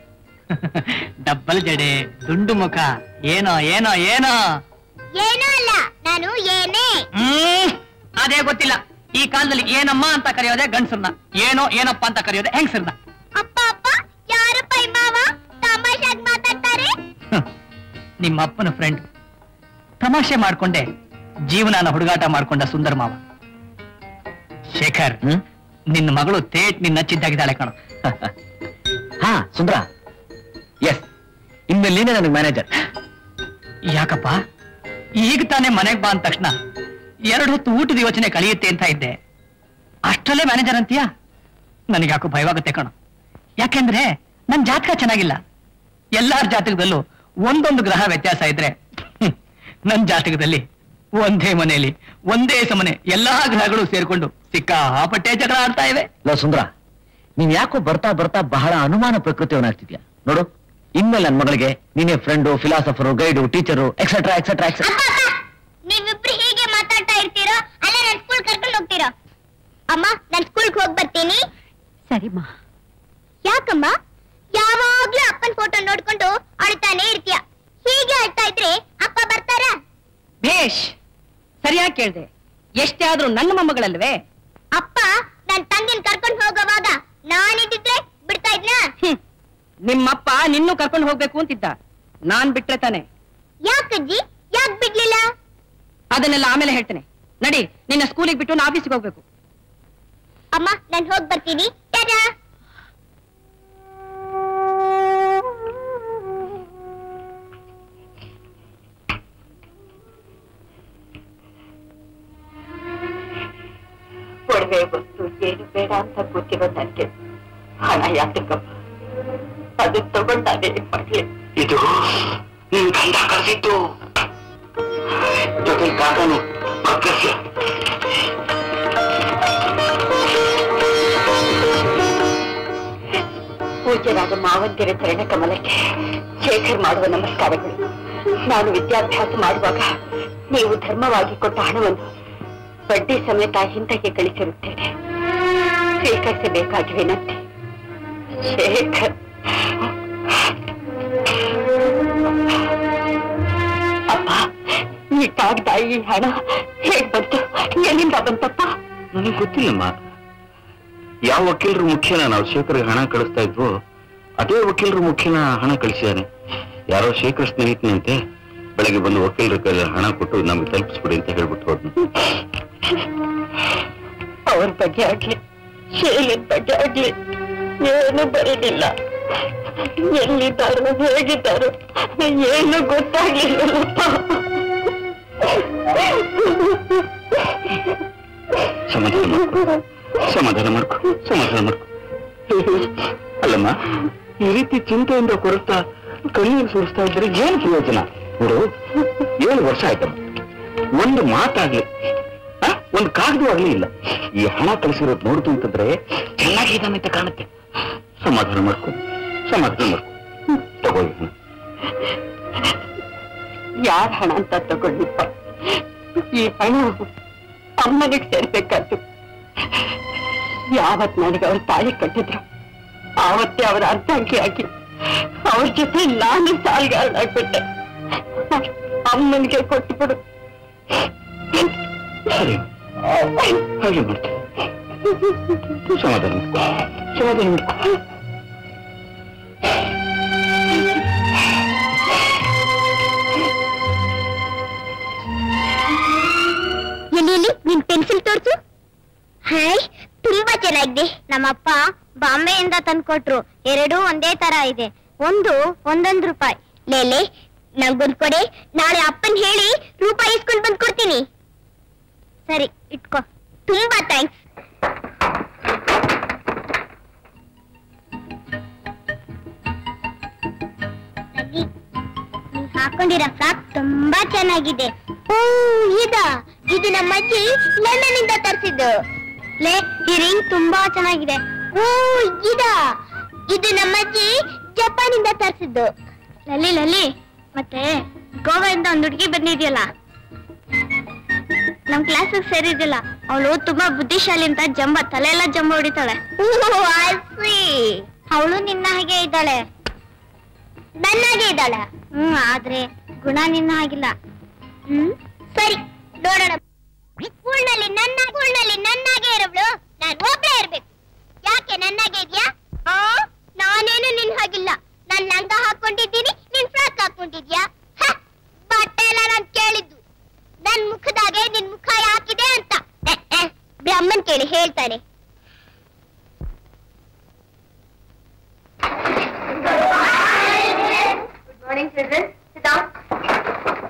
ಡಬ್ಬಲ್ ಜಡೆ ದುಂಡು ಮುಖ ಏನೋ ಏನೋ ಏನೋ ಏನೂ ಅಲ್ಲ ನಾನು ಏನೇ ಹ್ಮ್ ಅದೇ ಗೊತ್ತಿಲ್ಲ ಈ ಕಾಲದಲ್ಲಿ ಏನಮ್ಮ ಅಂತ ಕರೆಯೋದೆ ಗಂಡಸರ್ನ ಏನೋ ಏನಪ್ಪ ಅಂತ ಕರೆಯೋದೆ ಹೆಂಗಸರ್ನ ಅಪ್ಪ ಅಪ್ಪ ಯಾರಪ್ಪ ಈ ಮಾವ ತಮಾಷಾಗಿ ಮಾತಾಡ್ತಾರೆ ನಿಮ್ಮ ಅಪ್ಪನ ಫ್ರೆಂಡ್ ತಮಾಷೆ ಮಾಡ್ಕೊಂಡೆ ಜೀವನಾನ ಹುಡುಗಾಟ ಮಾಡ್ಕೊಂಡ ಸುಂದರ ಮಾವ ಶೇಖರ್ ಹ್ಮ್ ನಿನ್ನ ಮಗಳು ತೇಟ್ ನಿನ್ನ ಹಚ್ಚಿದ್ದಾಗಿದ್ದಾಳೆ ಕಣ ಹಾ ಸುಂದ್ರ ಎಸ್ ಇನ್ಮೇಲೆ ನೀನೇ ನನಗೆ ಮ್ಯಾನೇಜರ್ ಯಾಕಪ್ಪ ಈಗ ತಾನೇ ಮನೆಗ್ ಬಾ ಅಂದ ತಕ್ಷಣ ಎರಡು ಹೊತ್ತು ಊಟದ ಯೋಚನೆ ಕಳೆಯುತ್ತೆ ಅಂತ ಇದ್ದೆ ಅಷ್ಟರಲ್ಲೇ ಮ್ಯಾನೇಜರ್ ಅಂತೀಯಾ ನನಗೆ ಯಾಕೋ ಭಯವಾಗುತ್ತೆ ಕಣ ಯಾಕೆಂದ್ರೆ ನನ್ ಜಾತಕ ಚೆನ್ನಾಗಿಲ್ಲ ಎಲ್ಲಾರ ಜಾತಕದಲ್ಲೂ ಒಂದೊಂದು ಗ್ರಹ ವ್ಯತ್ಯಾಸ ಇದ್ರೆ ಹ್ಮ್, ನನ್ ಜಾತಕದಲ್ಲಿ ಒಂದೇ ಮನೆಯಲ್ಲಿ ಒಂದೇ ಸಮನೆ ಎಲ್ಲಾ ಗ್ರಹಗಳು ಸೇರ್ಕೊಂಡು ಸಿಕ್ಕಾಪಟ್ಟೆ ಜಗಳ ಆಡ್ತಾ ಇವೆ ಲೋ ಸುಂದ್ರ ನೀನ್ ಯಾಕೋ ಬರ್ತಾ ಬರ್ತಾ ಬಹಳ ಅನುಮಾನ ಪ್ರಕೃತಿಯವನಾಗ್ತಿದ್ಯಾ ನೋಡು ಇನ್ಮೇಲೆ ನನ್ನ ಮಗಳಿಗೆ ನೀನೇ friend philosopher guide teacher etcetera etcetera etcetera ಅಪ್ಪ ಅಪ್ಪ ನೀವಿಬ್ರು ಹೀಗೆ ಮಾತಾಡ್ತಾ ಇರ್ತೀರೋ ಅಲ್ಲೇ ನನ್ ಸ್ಕೂಲ್ ಕರ್ಕೊಂಡು ಹೋಗ್ತೀರೋ ಅಮ್ಮ ನಾನ್ ಸ್ಕೂಲ್ಗೆ ಹೋಗ್ ಬರ್ತೀನಿ ಸರಿಮ್ಮ ಯಾಕಮ್ಮ ಯಾವಾಗ್ಲೂ ಅಪ್ಪನ ಫೋಟೋ ನೋಡ್ಕೊಂಡು ಅಳ್ತಾನೆ ಇರ್ತೀಯ ಹೀಗೆ ಅಳ್ತಾ ಇದ್ರೆ ಅಪ್ಪ ಬರ್ತಾರಾ ಭೇಷ್ ಸರಿಯಾಗಿ ಕೇಳ್ದೆ ಎಷ್ಟೇ ಆದ್ರೂ ನನ್ನ ಮೊಮ್ಮಗಳಲ್ವೇ ಅಪ್ಪ ನನ್ ತಂಗಿನ ಕರ್ಕೊಂಡು ಹೋಗೋವಾಗ ನಾನಿದ್ದಿದ್ರೆ ಬಿಡ್ತಾ ಇದ್ನಾ ಹ್ಮ್. ನಿಮ್ಮಪ್ಪ ನಿನ್ನೂ ಕರ್ಕೊಂಡು ಹೋಗ್ಬೇಕು ಅಂತಿದ್ದ ನಾನ್ ಬಿಟ್ರೆ ತಾನೆ ಯಾಕಜ್ಜಿ ಯಾಕ್ ಬಿಡ್ಲಿಲ್ಲ ಅದನ್ನೆಲ್ಲ ಆಮೇಲೆ ಹೇಳ್ತೇನೆ ನಡಿ ನಿನ್ನ ಸ್ಕೂಲಿಗೆ ಬಿಟ್ಟು ನಾ ಆಫೀಸಿಗೆ ಹೋಗ್ಬೇಕು ಅಮ್ಮ ನಾನ್ ಹೋಗ್ ಬರ್ತೀನಿ ಟಾಟಾ ಒಡವೆ ವಸ್ತು ಏನು ಬೇಡ ಅಂತ ಗೊತ್ತಿರೋ ನನಗೆ ಹಣ ಯಾತಕ್ಕಪ್ಪ ಅದು ತಗೊಂಡು ಅದೇನ್ ಮಾಡ್ಲಿ ಇದು ನಿನ್ ಗಂಡ ಕರೆಸಿದ್ದು ಜೊತೆ ಕಾಕನು ಪಕ್ಕಕ್ಕೆ ಪೂಜ್ಯರಾದ ಮಾವಂದಿರ ಚರಣ ಕಮಲಕ್ಕೆ ಶೇಖರ್ ಮಾಡುವ ನಮಸ್ಕಾರಗಳು ನಾನು ವಿದ್ಯಾಭ್ಯಾಸ ಮಾಡುವಾಗ ನೀವು ಧರ್ಮವಾಗಿ ಕೊಟ್ಟ ಹಣವನ್ನು ಬಡ್ಡಿ ಸಮೇತ ಹಿಂದಕ್ಕೆ ಕಳಿಸಿರುತ್ತೇನೆ ಸ್ವೀಕರಿಸಬೇಕಾಗಿ ವಿನಂತಿ ಶೇಖರ್ ಅಪ್ಪ ಈ ಕಾಗದ ಈ ಹಣ ಹೇಗ್ ಬಂತು ಎಲ್ಲಿಂದ ಬಂತಪ್ಪ ನನಗೆ ಗೊತ್ತಿಲ್ಲಮ್ಮ ಯಾವ ವಕೀಲರು ಮುಖ್ಯನ ನಾವು ಶೇಖರ್ಗೆ ಹಣ ಕಳಿಸ್ತಾ ಇದ್ವು ಅದೇ ವಕೀಲರು ಮುಖ್ಯನ ಹಣ ಕಳಿಸಿದಾನೆ ಯಾರೋ ಶೇಖರ್ ಸ್ನೇಹಿತನಂತೆ ಬೆಳಗ್ಗೆ ಬಂದು ವಕೀಲರ ಕೈಲಿ ಹಣ ಕೊಟ್ಟು ನಮ್ಗೆ ತಲುಪಿಸ್ಬಿಡಿ ಅಂತ ಹೇಳ್ಬಿಟ್ಟು ಹೋದ್ನು ಅವ್ರ ಬಗ್ಗೆ ಆಗ್ಲಿ ಶೈಲಿನ ಬಗ್ಗೆ ಆಗ್ಲಿ ಏನು ಬರೀಲಿಲ್ಲ ಎಲ್ಲಿದ್ದಾರೋ ಹೇಗಿದ್ದಾರೋ ಏನು ಗೊತ್ತಾಗ್ಲಿಲ್ಲಪ್ಪ ಸಮಾಧಾನ ಮಾಡ್ಕೊ ಸಮಾಧಾನ ಮಾಡ್ಕೊ ಸಮಾಧಾನ ಮಾಡ್ಕೊ ಅಲ್ಲಮ್ಮ ಈ ರೀತಿ ಚಿಂತೆಯಿಂದ ಕೊರಗ್ತಾ ಕಣ್ಣೀರು ಸುರಿಸ್ತಾ ಇದ್ರೆ ಏನು ಪ್ರಯೋಜನ ನೋಡು ಏಳು ವರ್ಷ ಆಯ್ತಮ್ಮ ಒಂದು ಮಾತಾಗ್ಲಿ ಆ? ಒಂದು ಕಾಗದವಾಗ್ಲಿ ಇಲ್ಲ ಈ ಹಣ ಕಳಿಸಿರೋದು ನೋಡ್ತು ಅಂತಂದ್ರೆ ಚೆನ್ನಾಗಿದ್ದಾನೆ ಅಂತ ಕಾಣುತ್ತೆ ಸಮಾಧಾನ ಮಾಡ್ಕೊ ಸಮಾಧಾನ ಮಾಡ್ಕೊ ತಗೋ ಈ ಹಣ. ಯಾರ ಹಣ ಅಂತ ತಗೊಂಡಿಪ್ಪ ಈ ಹಣ ಅಮ್ಮನಿಗೆ ಸೇರ್ಬೇಕಾದ್ದು ಯಾವತ್ ನನಗೆ ಅವ್ರ ತಾಳಿ ಕಟ್ಟಿದ್ರು ಆವತ್ತೇ ಅವರ ಅರ್ಧಾಂಗಿಯಾಗಿ ಅವ್ರ ಜೊತೆ ನಾನು ಸಾಲ್ಗಾರನಾಗ್ಬಿಟ್ಟೆ ಅಮ್ಮನಿಗೆ ಕೊಟ್ಟುಬಿಡು ಸರಿ ಹಾಗೆ ಮಾಡ್ತೀನಿ ಸಮಾಧಾನ ಮಾಡ್ಕೊ ಸಮಾಧಾನ ಮಾಡ್ಕೊ ಲೈಕ್ ದಿ ನಮ್ಮಪ್ಪ ಬಾಂಬೆಯಿಂದ ತಂದ್ಕೊಟ್ರು ಎರಡೂ ಒಂದೇ ತರ ಇದೆ ಒಂದು ಒಂದೊಂದು ರೂಪಾಯಿ ಲೇಲೆ ನಂಗೊಂದ್ ಕೊಡೆ ನಾಳೆ ಅಪ್ಪನ್ ಹೇಳಿ ರೂಪಾಯಿ ಇಸ್ಕೊಂಡ್ ಬಂದ್ ಕೊಡ್ತೀನಿ ಸರಿ ಇಟ್ಕೋ ತುಂಬಾ ಥ್ಯಾಂಕ್ಸ್ ನೀನ್ ಹಾಕೊಂಡಿರೋ ಫ್ರಾಕ್ ತುಂಬಾ ಚೆನ್ನಾಗಿದೆ ಓ ಇದ ಇದು ನಮ್ಮ ಅಜ್ಜಿ ಲಂಡನ್ ಇಂದ ತರಿಸಿದ್ದು ಲೇ ಈ ರಿಂಗ್ ತುಂಬಾ ಚೆನ್ನಾಗಿದೆ ಓ ಇದ ಇದು ನಮ್ಮ ಅಜ್ಜಿ ಜಪಾನ್ ಇಂದ ತರಿಸಿದ್ದು ಲಲ್ಲಿ ಲಲ್ಲಿ ಮತ್ತೆ ಗೋವಾದಿಂದ ಒಂದ್ ಹುಡುಗಿ ಬಂದಿದ್ಯಲ್ಲ ನಮ್ ಕ್ಲಾಸ್ ಸೇರಿದ್ದಿಲ್ಲ ಅವಳು ತುಂಬಾ ಬುದ್ಧಿಶಾಲಿ ಅಂತ ಜಂಬ ತಲೆ ಎಲ್ಲ ಜಂಬ ಹೊಡಿತಾಳೆ ಅವಳು ನಿನ್ನ ಹಾಗೆ ಇದ್ದಾಳೆ ನನ್ನಾಗೆ ಇದ್ದಾಳೆ ಹ್ಮ್ ಆದ್ರೆ ಗುಣ ನಿನ್ನ ಹಾಗಿಲ್ಲ ಹ್ಮ್ ಸರಿ ನೋಡೋಣ ಸ್ಕೂಲ್ನಲ್ಲಿ ನನ್ನ ಸ್ಕೂಲ್ನಲ್ಲಿ ನನ್ನಾಗೆ ಇರೋಬ್ಳು ನಾನು ಒಬ್ಳೇ ಇರ್ಬೇಕು ಯಾಕೆ ನನ್ನಾಗೆ ಇದ್ಯಾ ಆ ನಾನೇನು ನಿನ್ ಹಾಗಿಲ್ಲ ನಾನ್ ಲಂಗ ಹಾಕೊಂಡಿದ್ದೀನಿ ನಿನ್ ಫ್ರಾಕ್ ಹಾಕೊಂಡಿದ್ಯಾ ಹ, ಬಟ್ಟೆ ಎಲ್ಲ ನಾನ್ ಕೇಳಿದ್ದು ನನ್ ಮುಖದಾಗೆ ನಿನ್ ಮುಖ ಯಾಕಿದೆ ಅಂತ ಎ, ಎ, ಬ್ರಹ್ಮನ್ ಕೇಳಿ ಹೇಳ್ತಾನೆ Good morning, children. Sit down.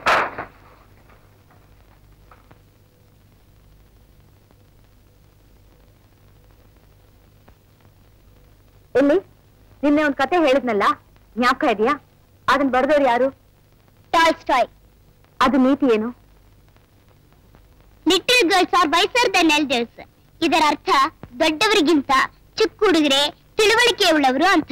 ಎಲ್ಲಿ ನಿನ್ನೆ ಒಂದ್ ಕತೆ ಹೇಳಿದ್ನಲ್ಲ ಜ್ಞಾಪಕ ಇದೆಯಾ ಅದನ್ನ ಬರ್ದವ್ರು ಯಾರು Tolstoy. ಅದು ನೀತಿ ಏನು little girls are wiser than elders ಇದರ ಅರ್ಥ ದೊಡ್ಡವರಿಗಿಂತ ಚಿಕ್ಕ ಹುಡುಗರೆ ತಿಳುವಳಿಕೆ ಉಳ್ಳವರು ಅಂತ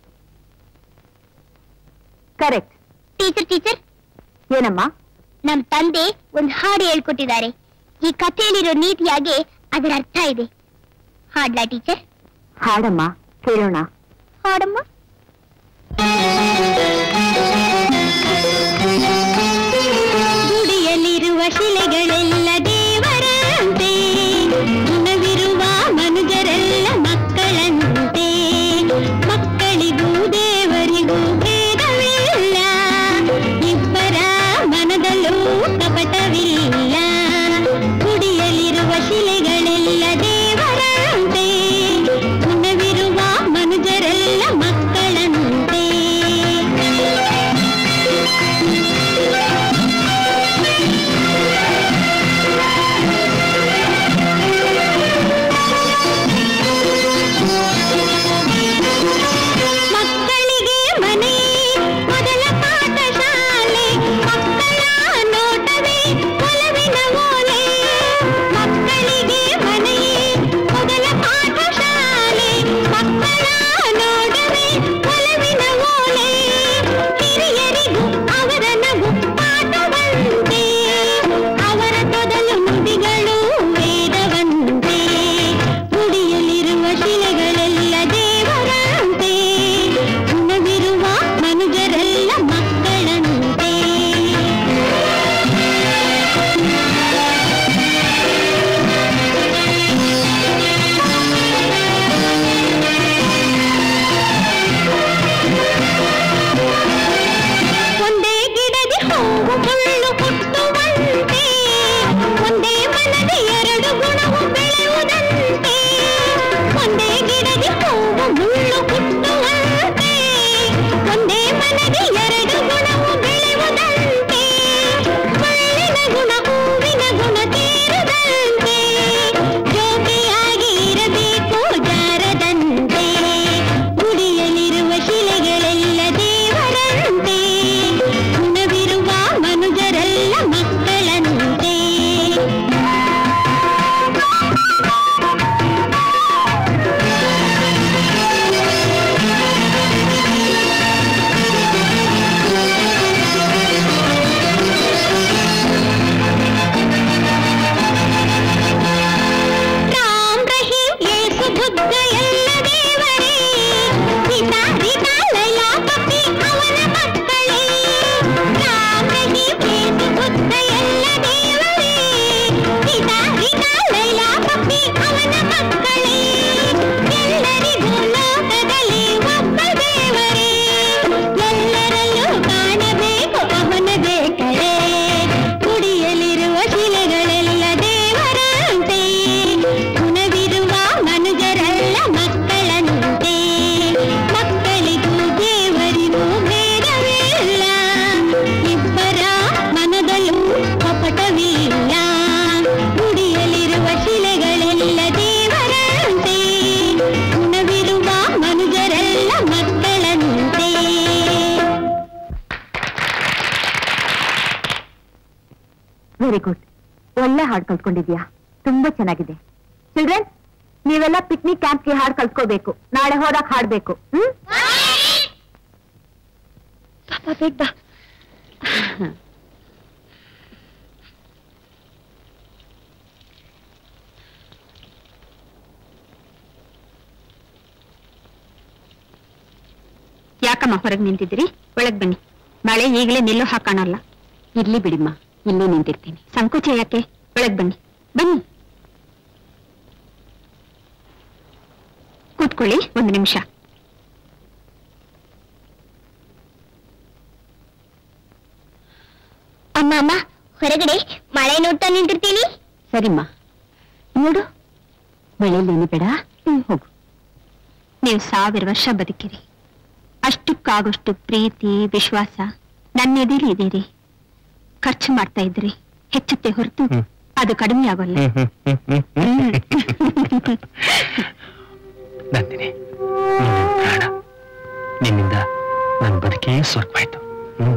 ಕರೆಕ್ಟ್ ಟೀಚರ್ ಟೀಚರ್ ಏನಮ್ಮ ನಮ್ ತಂದೆ ಒಂದ್ ಹಾಡು ಹೇಳ್ಕೊಟ್ಟಿದ್ದಾರೆ ಈ ಕಥೆಯಲ್ಲಿರೋ ನೀತಿಯಾಗಿ ಅದರ ಅರ್ಥ ಇದೆ ಹಾಡ್ಲಾ ಟೀಚರ್ ಹಾಡಮ್ಮ ಕೇಳೋಣ ಹಾಡಮ್ಮ ಗುಡಿಯಲ್ಲಿರುವ ಶಿಲೆಗಳೆಲ್ಲ ದೇವರಂತೆ ಗುಣವಿರುವ ಮನುಜರೆಲ್ಲ ಮಕ್ಕಳಂತೆ ಮಕ್ಕಳಿಗೂ ದೇವರಿಗೂ ಭೇದವಿಲ್ಲ ಇಬ್ಬರ ಮನದಲ್ಲೂ ಕಪಟವಿಲ್ಲ ಗುಡಿಯಲ್ಲಿರುವ ಶಿಲೆಗಳೆಲ್ಲ ದೇವರಂತೆ ಗುಣವಿರುವ ಮನುಜರೆಲ್ಲ ಮಕ್ಕಳಂತೆ ಮಕ್ಕಳಿಗೆ ಮನೆ ಮೊದಲ ಪಾಠಶಾಲೆ ಮಕ್ಕಳ ನೋಟ ವೆರಿ ಗುಡ್ ಒಳ್ಳೆ ಹಾಡು ಕಲ್ತ್ಕೊಂಡಿದ್ಯಾ ತುಂಬಾ ಚೆನ್ನಾಗಿದೆ ಚಿಲ್ಡ್ರನ್ ನೀವೆಲ್ಲ ಪಿಕ್ನಿಕ್ ಕ್ಯಾಂಪ್ಗೆ ಹಾಡು ಕಲ್ತ್ಕೋಬೇಕು ನಾಳೆ ಹೋದಾಗ ಹಾಡ್ಬೇಕು ಹ್ಮ್ ಪಾಪ ಬೇಗ ಬಾ ಯಾಕಮ್ಮ ಹೊರಗೆ ನಿಂತಿದ್ದೀರಿ ಒಳಗ್ ಬನ್ನಿ ಮಳೆ ಈಗಲೇ ನಿಲ್ಲೋ ಹಾಕೋಣಲ್ಲ ಇರ್ಲಿ ಬಿಡಿಮ್ಮ ಇಲ್ಲೇ ನಿಂತಿರ್ತೀನಿ ಸಂಕೋಚ ಯಾಕೆ ಒಳಗ್ ಬನ್ನಿ ಬನ್ನಿ ಕೂತ್ಕೊಳ್ಳಿ ಒಂದು ನಿಮಿಷ ಅಮ್ಮ ಅಮ್ಮ ಹೊರಗಡೆ ಮಳೆ ನೋಡ್ತಾ ನಿಂತಿರ್ತೀನಿ ಸರಿಮ್ಮ ನೋಡು ಮಳೆಯಲ್ಲೇನು ಬೇಡ ಹೋಗು ನೀವು ಸಾವಿರ ವರ್ಷ ಬದುಕಿರಿ ಅಷ್ಟಕ್ಕಾಗೋಷ್ಟು ಪ್ರೀತಿ ವಿಶ್ವಾಸ ನನ್ನ ಎದೆಲಿ ಇದೀರಿ ಖರ್ಚು ಮಾಡ್ತಾ ಇದ್ರಿ ಹೆಚ್ಚುತ್ತೆ ಹೊರತು ಹ್ಮ್. ಅದು ಕಡಿಮೆ ಆಗೋಲ್ಲ ನಂದಿನಿ ನೀನ್ ನನ್ ಪ್ರಾಣ ನಿನ್ನಿಂದ ನನ್ನ ಬದುಕೇ ಸ್ವರ್ಪಾಯ್ತು ಹ್ಮ್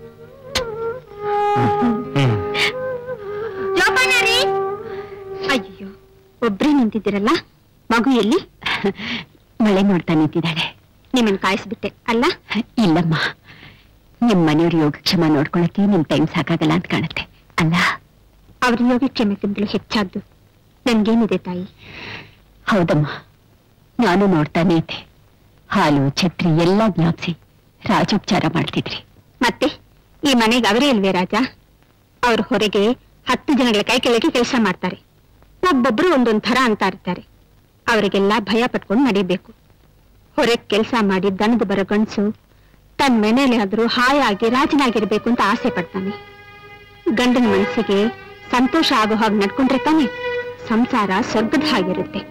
ಹ್ಮ್ ಜೋಪಾನ ರೀ ಅಯ್ಯೋ ಒಬ್ರೇ ನಿಂತಿದ್ದೀರಲ್ಲ ಮಗು ಎಲ್ಲಿ ಮಳೆ ನೋಡ್ತಾ ನಿಂತಿದ್ದಾಳೆ ನಿಮ್ಮನ್ನ ಕಾಯಿಸ್ಬಿಟ್ಟೆ ಅಲ್ಲ ಇಲ್ಲಮ್ಮ ನಿಮ್ ಮನೆಯವ್ರ ಯೋಗಕ್ಷೇಮ ನೋಡ್ಕೊಳಕ್ಕೆ ನಿಮ್ ಟೈಮ್ ಸಾಕಾಗಲ್ಲ ಅಂತ ಕಾಣುತ್ತೆ ಅಲ್ಲ ಅವ್ರ ಯೋಗಕ್ಷೇಮಕ್ಕಿಂತಲೂ ಹೆಚ್ಚಾದ್ದು ನನ್ಗೇನಿದೆ ತಾಯಿ ಹೌದಮ್ಮ ನಾನು ನೋಡ್ತಾನೆ ಇದ್ದೆ ಹಾಲು ಛತ್ರಿ ಎಲ್ಲ ಜ್ಞಾಪಿಸಿ ರಾಜೋಪಚಾರ ಮಾಡ್ತಿದ್ರಿ ಮತ್ತೆ ಈ ಮನೆಗೆ ಅವರೇ ಇಲ್ವೇ ರಾಜ ಅವ್ರ ಹೊರಗೆ ಹತ್ತು ಜನಗಳ ಕೈ ಕೆಳಗೆ ಕೆಲಸ ಮಾಡ್ತಾರೆ ಒಬ್ಬೊಬ್ರು ಒಂದೊಂದ್ ಥರ ಅಂತ ಇರ್ತಾರೆ ಅವರಿಗೆಲ್ಲ ಭಯ ಪಟ್ಕೊಂಡು ನಡಿಬೇಕು ಹೊರಗೆ ಕೆಲಸ ಮಾಡಿ ದಣದು ಬರೋ ಗಂಡಸು ತನ್ನ ಮನೇಲಿ ಆದ್ರೂ ಹಾಯಾಗಿ ರಾಜನಾಗಿರ್ಬೇಕು ಅಂತ ಆಸೆ ಪಡ್ತಾನೆ ಗಂಡನ ಮನಸ್ಸಿಗೆ ಸಂತೋಷ ಆಗೋ ಹಾಗೆ ನಡ್ಕೊಂಡ್ರೆ ತಾನೆ ಸಂಸಾರ ಸ್ವರ್ಗದ ಹಾಗಿರುತ್ತೆ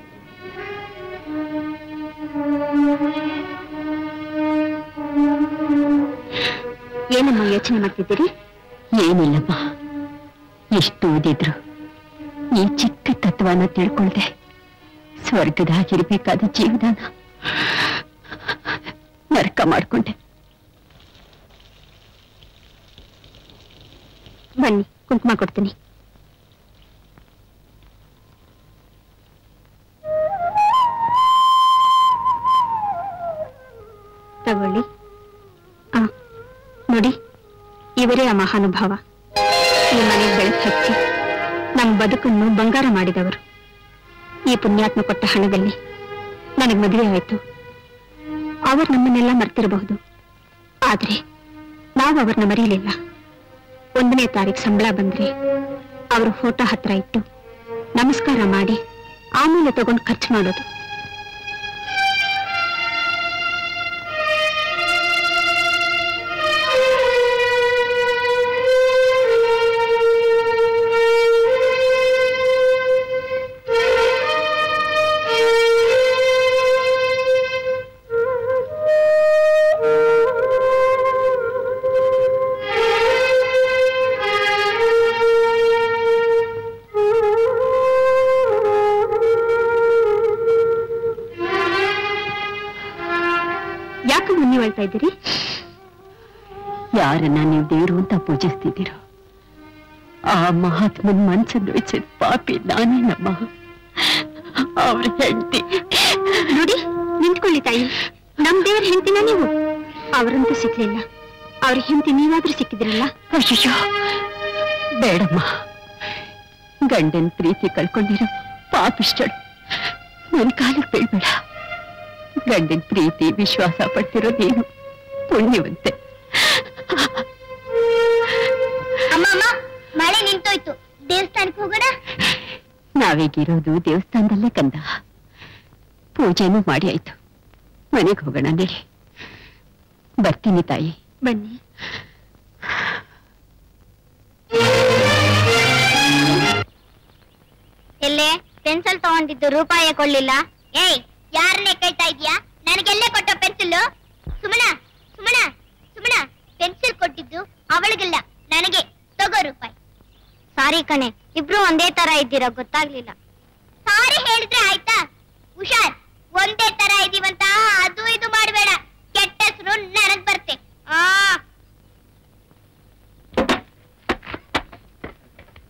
ಏನಮ್ಮ ಯೋಚನೆ ಮಾಡ್ತಿದ್ದೀರಿ ಏನಿಲ್ಲಮ್ಮ ಎಷ್ಟು ಓದಿದ್ರು ಈ ಚಿಕ್ಕ ತತ್ವನ ತಿಳ್ಕೊಳ್ದೆ ಸ್ವರ್ಗದಾಗಿರ್ಬೇಕಾದ ಜೀವನ ನರಕ ಮಾಡ್ಕೊಂಡೆ ಬನ್ನಿ ಕುಂಕುಮ ಕೊಡ್ತೀನಿ ತಗೊಳ್ಳಿ ಆ ನೋಡಿ ಇವರೇ ಆ ಮಹಾನುಭಾವ ಈ ಮನೆಗೆ ಬೆಳಕು ಹಚ್ಚಿ ನಮ್ಮ ಬದುಕನ್ನು ಬಂಗಾರ ಮಾಡಿದವರು ಈ ಪುಣ್ಯಾತ್ಮ ಕೊಟ್ಟ ಹಣದಲ್ಲಿ ನನಗೆ ಮದುವೆ ಆಯಿತು ಅವರು ನಮ್ಮನ್ನೆಲ್ಲ ಮರ್ತಿರಬಹುದು ಆದ್ರೆ ನಾವು ಅವ್ರನ್ನ ಮರೆಯಲಿಲ್ಲ ಒಂದನೇ ತಾರೀಕು ಸಂಬಳ ಬಂದ್ರೆ ಅವ್ರ ಫೋಟೋ ಹತ್ರ ಇಟ್ಟು ನಮಸ್ಕಾರ ಮಾಡಿ ಆಮೇಲೆ ತಗೊಂಡು ಖರ್ಚು ಮಾಡೋದು ಯಾಕೆ ಮುನ್ನಿ ಹೇಳ್ತಾ ಇದ್ದೀರಿ ಯಾರನ್ನ ನೀವು ದೇವರು ಅಂತ ಪೂಜಿಸ್ತಿದ್ದೀರೋ ಆ ಮಹಾತ್ಮನ್ ಮನ್ಸನ್ನು ಇಚ್ಛೆ ಪಾಪಿ ನಾನೇ ನಮ್ಮ ಅವ್ರ ಹೆಂಡತಿ ನೋಡಿ ನಿಂತ್ಕೊಳ್ಳಿ ತಾಯಿ ನಮ್ ದೇವ್ರ ಹೆಂಡತಿನ ನೀವು ಅವರಂತೂ ಸಿಕ್ಲಿಲ್ಲ ಅವ್ರ ಹೆಂಡತಿ ನೀವಾದ್ರೂ ಸಿಕ್ಕಿದ್ರಲ್ಲ ಅಯ್ಯೋ ಬೇಡಮ್ಮ ಗಂಡನ್ ಪ್ರೀತಿ ಕಳ್ಕೊಂಡಿರೋ ಪಾಪಿಷ್ಟಳು ನನ್ ಕಾಲಿಗೆ ಬೀಳ್ಬೇಡ ಗಂಡನ್ ಪ್ರೀತಿ ವಿಶ್ವಾಸ ಪಡ್ತಿರೋ ನೀನು ಪುಣ್ಯವಂತೆ ಅಮ್ಮ ಅಮ್ಮ ಮಳೆ ನಿಂತೋಯ್ತು ದೇವಸ್ಥಾನಕ್ಕೆ ಹೋಗೋಣ ನಾವೀಗಿರೋದು ದೇವಸ್ಥಾನದಲ್ಲೇ ಕಂದ ಪೂಜೆನೂ ಮಾಡಿ ಆಯ್ತು ಮನೆಗೆ ಹೋಗೋಣ ನಡಿ ಬರ್ತೀನಿ ತಾಯಿ ಬನ್ನಿ ಎಲ್ಲೇ ಪೆನ್ಸಿಲ್ ತಗೊಂಡಿದ್ದು ರೂಪಾಯಿ ಕೊಡ್ಲಿಲ್ಲ ಏಯ್ ಯಾರನ್ನೇ ಕೇಳ್ತಾ ಇದೀಯಾ ನನಗೆಲ್ಲೇ ಕೊಟ್ಟ ಪೆನ್ಸಿಲ್ ಸುಮನ ಸುಮನ ಸುಮನ ಪೆನ್ಸಿಲ್ ಕೊಟ್ಟಿದ್ದು ಅವಳಿಗಿಲ್ಲ ನನಗೆ ತಗೋ ರೂಪಾಯಿ ಸಾರಿ ಕಣೆ ಇಬ್ರು ಒಂದೇ ತರ ಇದ್ದೀರಾ ಗೊತ್ತಾಗ್ಲಿಲ್ಲ ಸಾರಿ ಹೇಳಿದ್ರೆ ಆಯ್ತಾ ಹುಷಾರ್ ಒಂದೇ ತರ ಇದೀವಂತ ಅದು ಇದು ಮಾಡಬೇಡ ಕೆಟ್ಟ ಹೆಸರು ನನಗ್ ಬರ್ತೆ ಆ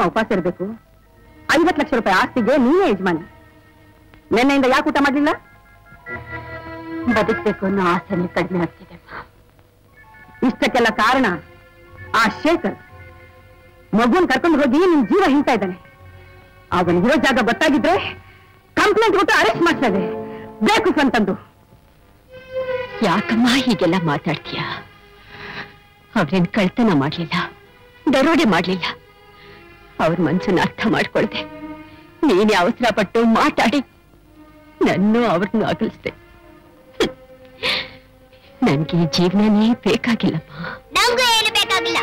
ಯಾಕಮ್ಮ ಉಪವಾಸ ಇರಬೇಕು ಐವತ್ತು ಲಕ್ಷ ರೂಪಾಯಿ ಆಸ್ತಿಗೆ ನೀನೇ ಯಜಮಾನಿ ನಿನ್ನೆಯಿಂದ ಯಾಕೆ ಊಟ ಮಾಡ್ಲಿಲ್ಲ ಬದುಕ್ಬೇಕು ಅನ್ನೋ ಆಸೆನೇ ಕಡಿಮೆ ಆಗ್ತಿದೆ ಇಷ್ಟಕ್ಕೆಲ್ಲ ಕಾರಣ ಆ ಶೇಖರ್ ಮಗುನ್ ಕರ್ಕೊಂಡು ಹೋಗಿ ನಿನ್ ಜೀವ ಹಿಂಡ್ತಾ ಇದ್ದಾನೆ ಅವನಿಗಿರೋ ಜಾಗ ಗೊತ್ತಾಗಿದ್ರೆ ಕಂಪ್ಲೇಂಟ್ ಕೊಟ್ಟು ಅರೆಸ್ಟ್ ಮಾಡ್ತಾರೆ ಬೇಕು ಸ್ವಂತಂದು ಯಾಕಮ್ಮ ಹೀಗೆಲ್ಲ ಮಾತಾಡ್ತೀಯ ಅವ್ರೇನ್ ಕಳ್ತನ ಮಾಡ್ಲಿಲ್ಲ ದರೋಡೆ ಮಾಡ್ಲಿಲ್ಲ ಅವ್ರ ಮನ್ಸನ್ನ ಅರ್ಥ ಮಾಡ್ಕೊಳ್ದೆ ನೀನೇ ಅವಸರ ಪಟ್ಟು ಮಾತಾಡಿ ನನ್ನೂ ಅವ್ರನ್ನೂ ಅಗಲಿಸ್ದೆ ನನ್ಗೆ ಈ ಜೀವನನೇ ಬೇಕಾಗಿಲ್ಲಮ್ಮ ನಂಗೂ ಏನು ಬೇಕಾಗಿಲ್ಲ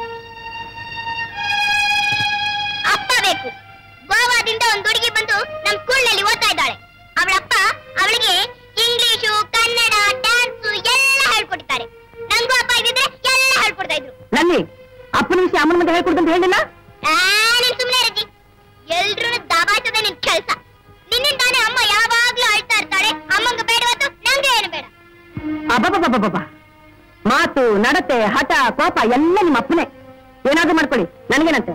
ಅಪ್ಪ ಬೇಕು ಗೋವಾದಿಂದ ಒಂದು ಹುಡುಗಿ ಬಂದು ನಮ್ ಸ್ಕೂಲ್ನಲ್ಲಿ ಓದ್ತಾ ಇದ್ದಾಳೆ ಅವಳಪ್ಪ ಅವಳಿಗೆ ಇಂಗ್ಲಿಷು ಕನ್ನಡ ಡ್ಯಾನ್ಸು ಎಲ್ಲ ಹೇಳ್ಕೊಡ್ತಾರೆ ನಂಗೂ ಅಪ್ಪ ಇದ್ದಿದ್ರೆ ಎಲ್ಲ ಹೇಳ್ಕೊಡ್ತಾ ಇದ್ರು ನಲ್ಲಿ ಅಪ್ಪನ ವಿಷಯ ಅಮ್ಮನ ಮುಂದೆ ಹೇಳ್ಕೊಡ್ತಂತ ಹೇಳಿಲ್ಲ ಆ, ನೀನ್ ಸುಮ್ನೆ ಇರಜ್ಜಿ ಎಲ್ರೂ ದಬಾಯಿಸೋದೇ ನಿನ್ ಕೆಲ್ಸ ನಿನ್ನಿಂದಾನೆ ಅಮ್ಮ ಯಾವಾಗ್ಲೂ ಅಳ್ತಾ ಇರ್ತಾಳೆ ಅಮ್ಮಂಗ ಬೇಡವತ್ತು ನಂಗೆ ಏನು ಬೇಡ ಅಬ್ಬಬ್ಬಬ್ಬಬ್ಬ ಮಾತು ನಡತೆ ಹಠ ಕೋಪ ಎಲ್ಲ ನಿಮ್ಮ ಅಪ್ಪನೇ ಏನಾದ್ರೂ ಮಾಡ್ಕೊಳ್ಳಿ ನನಗೇನಂತೆ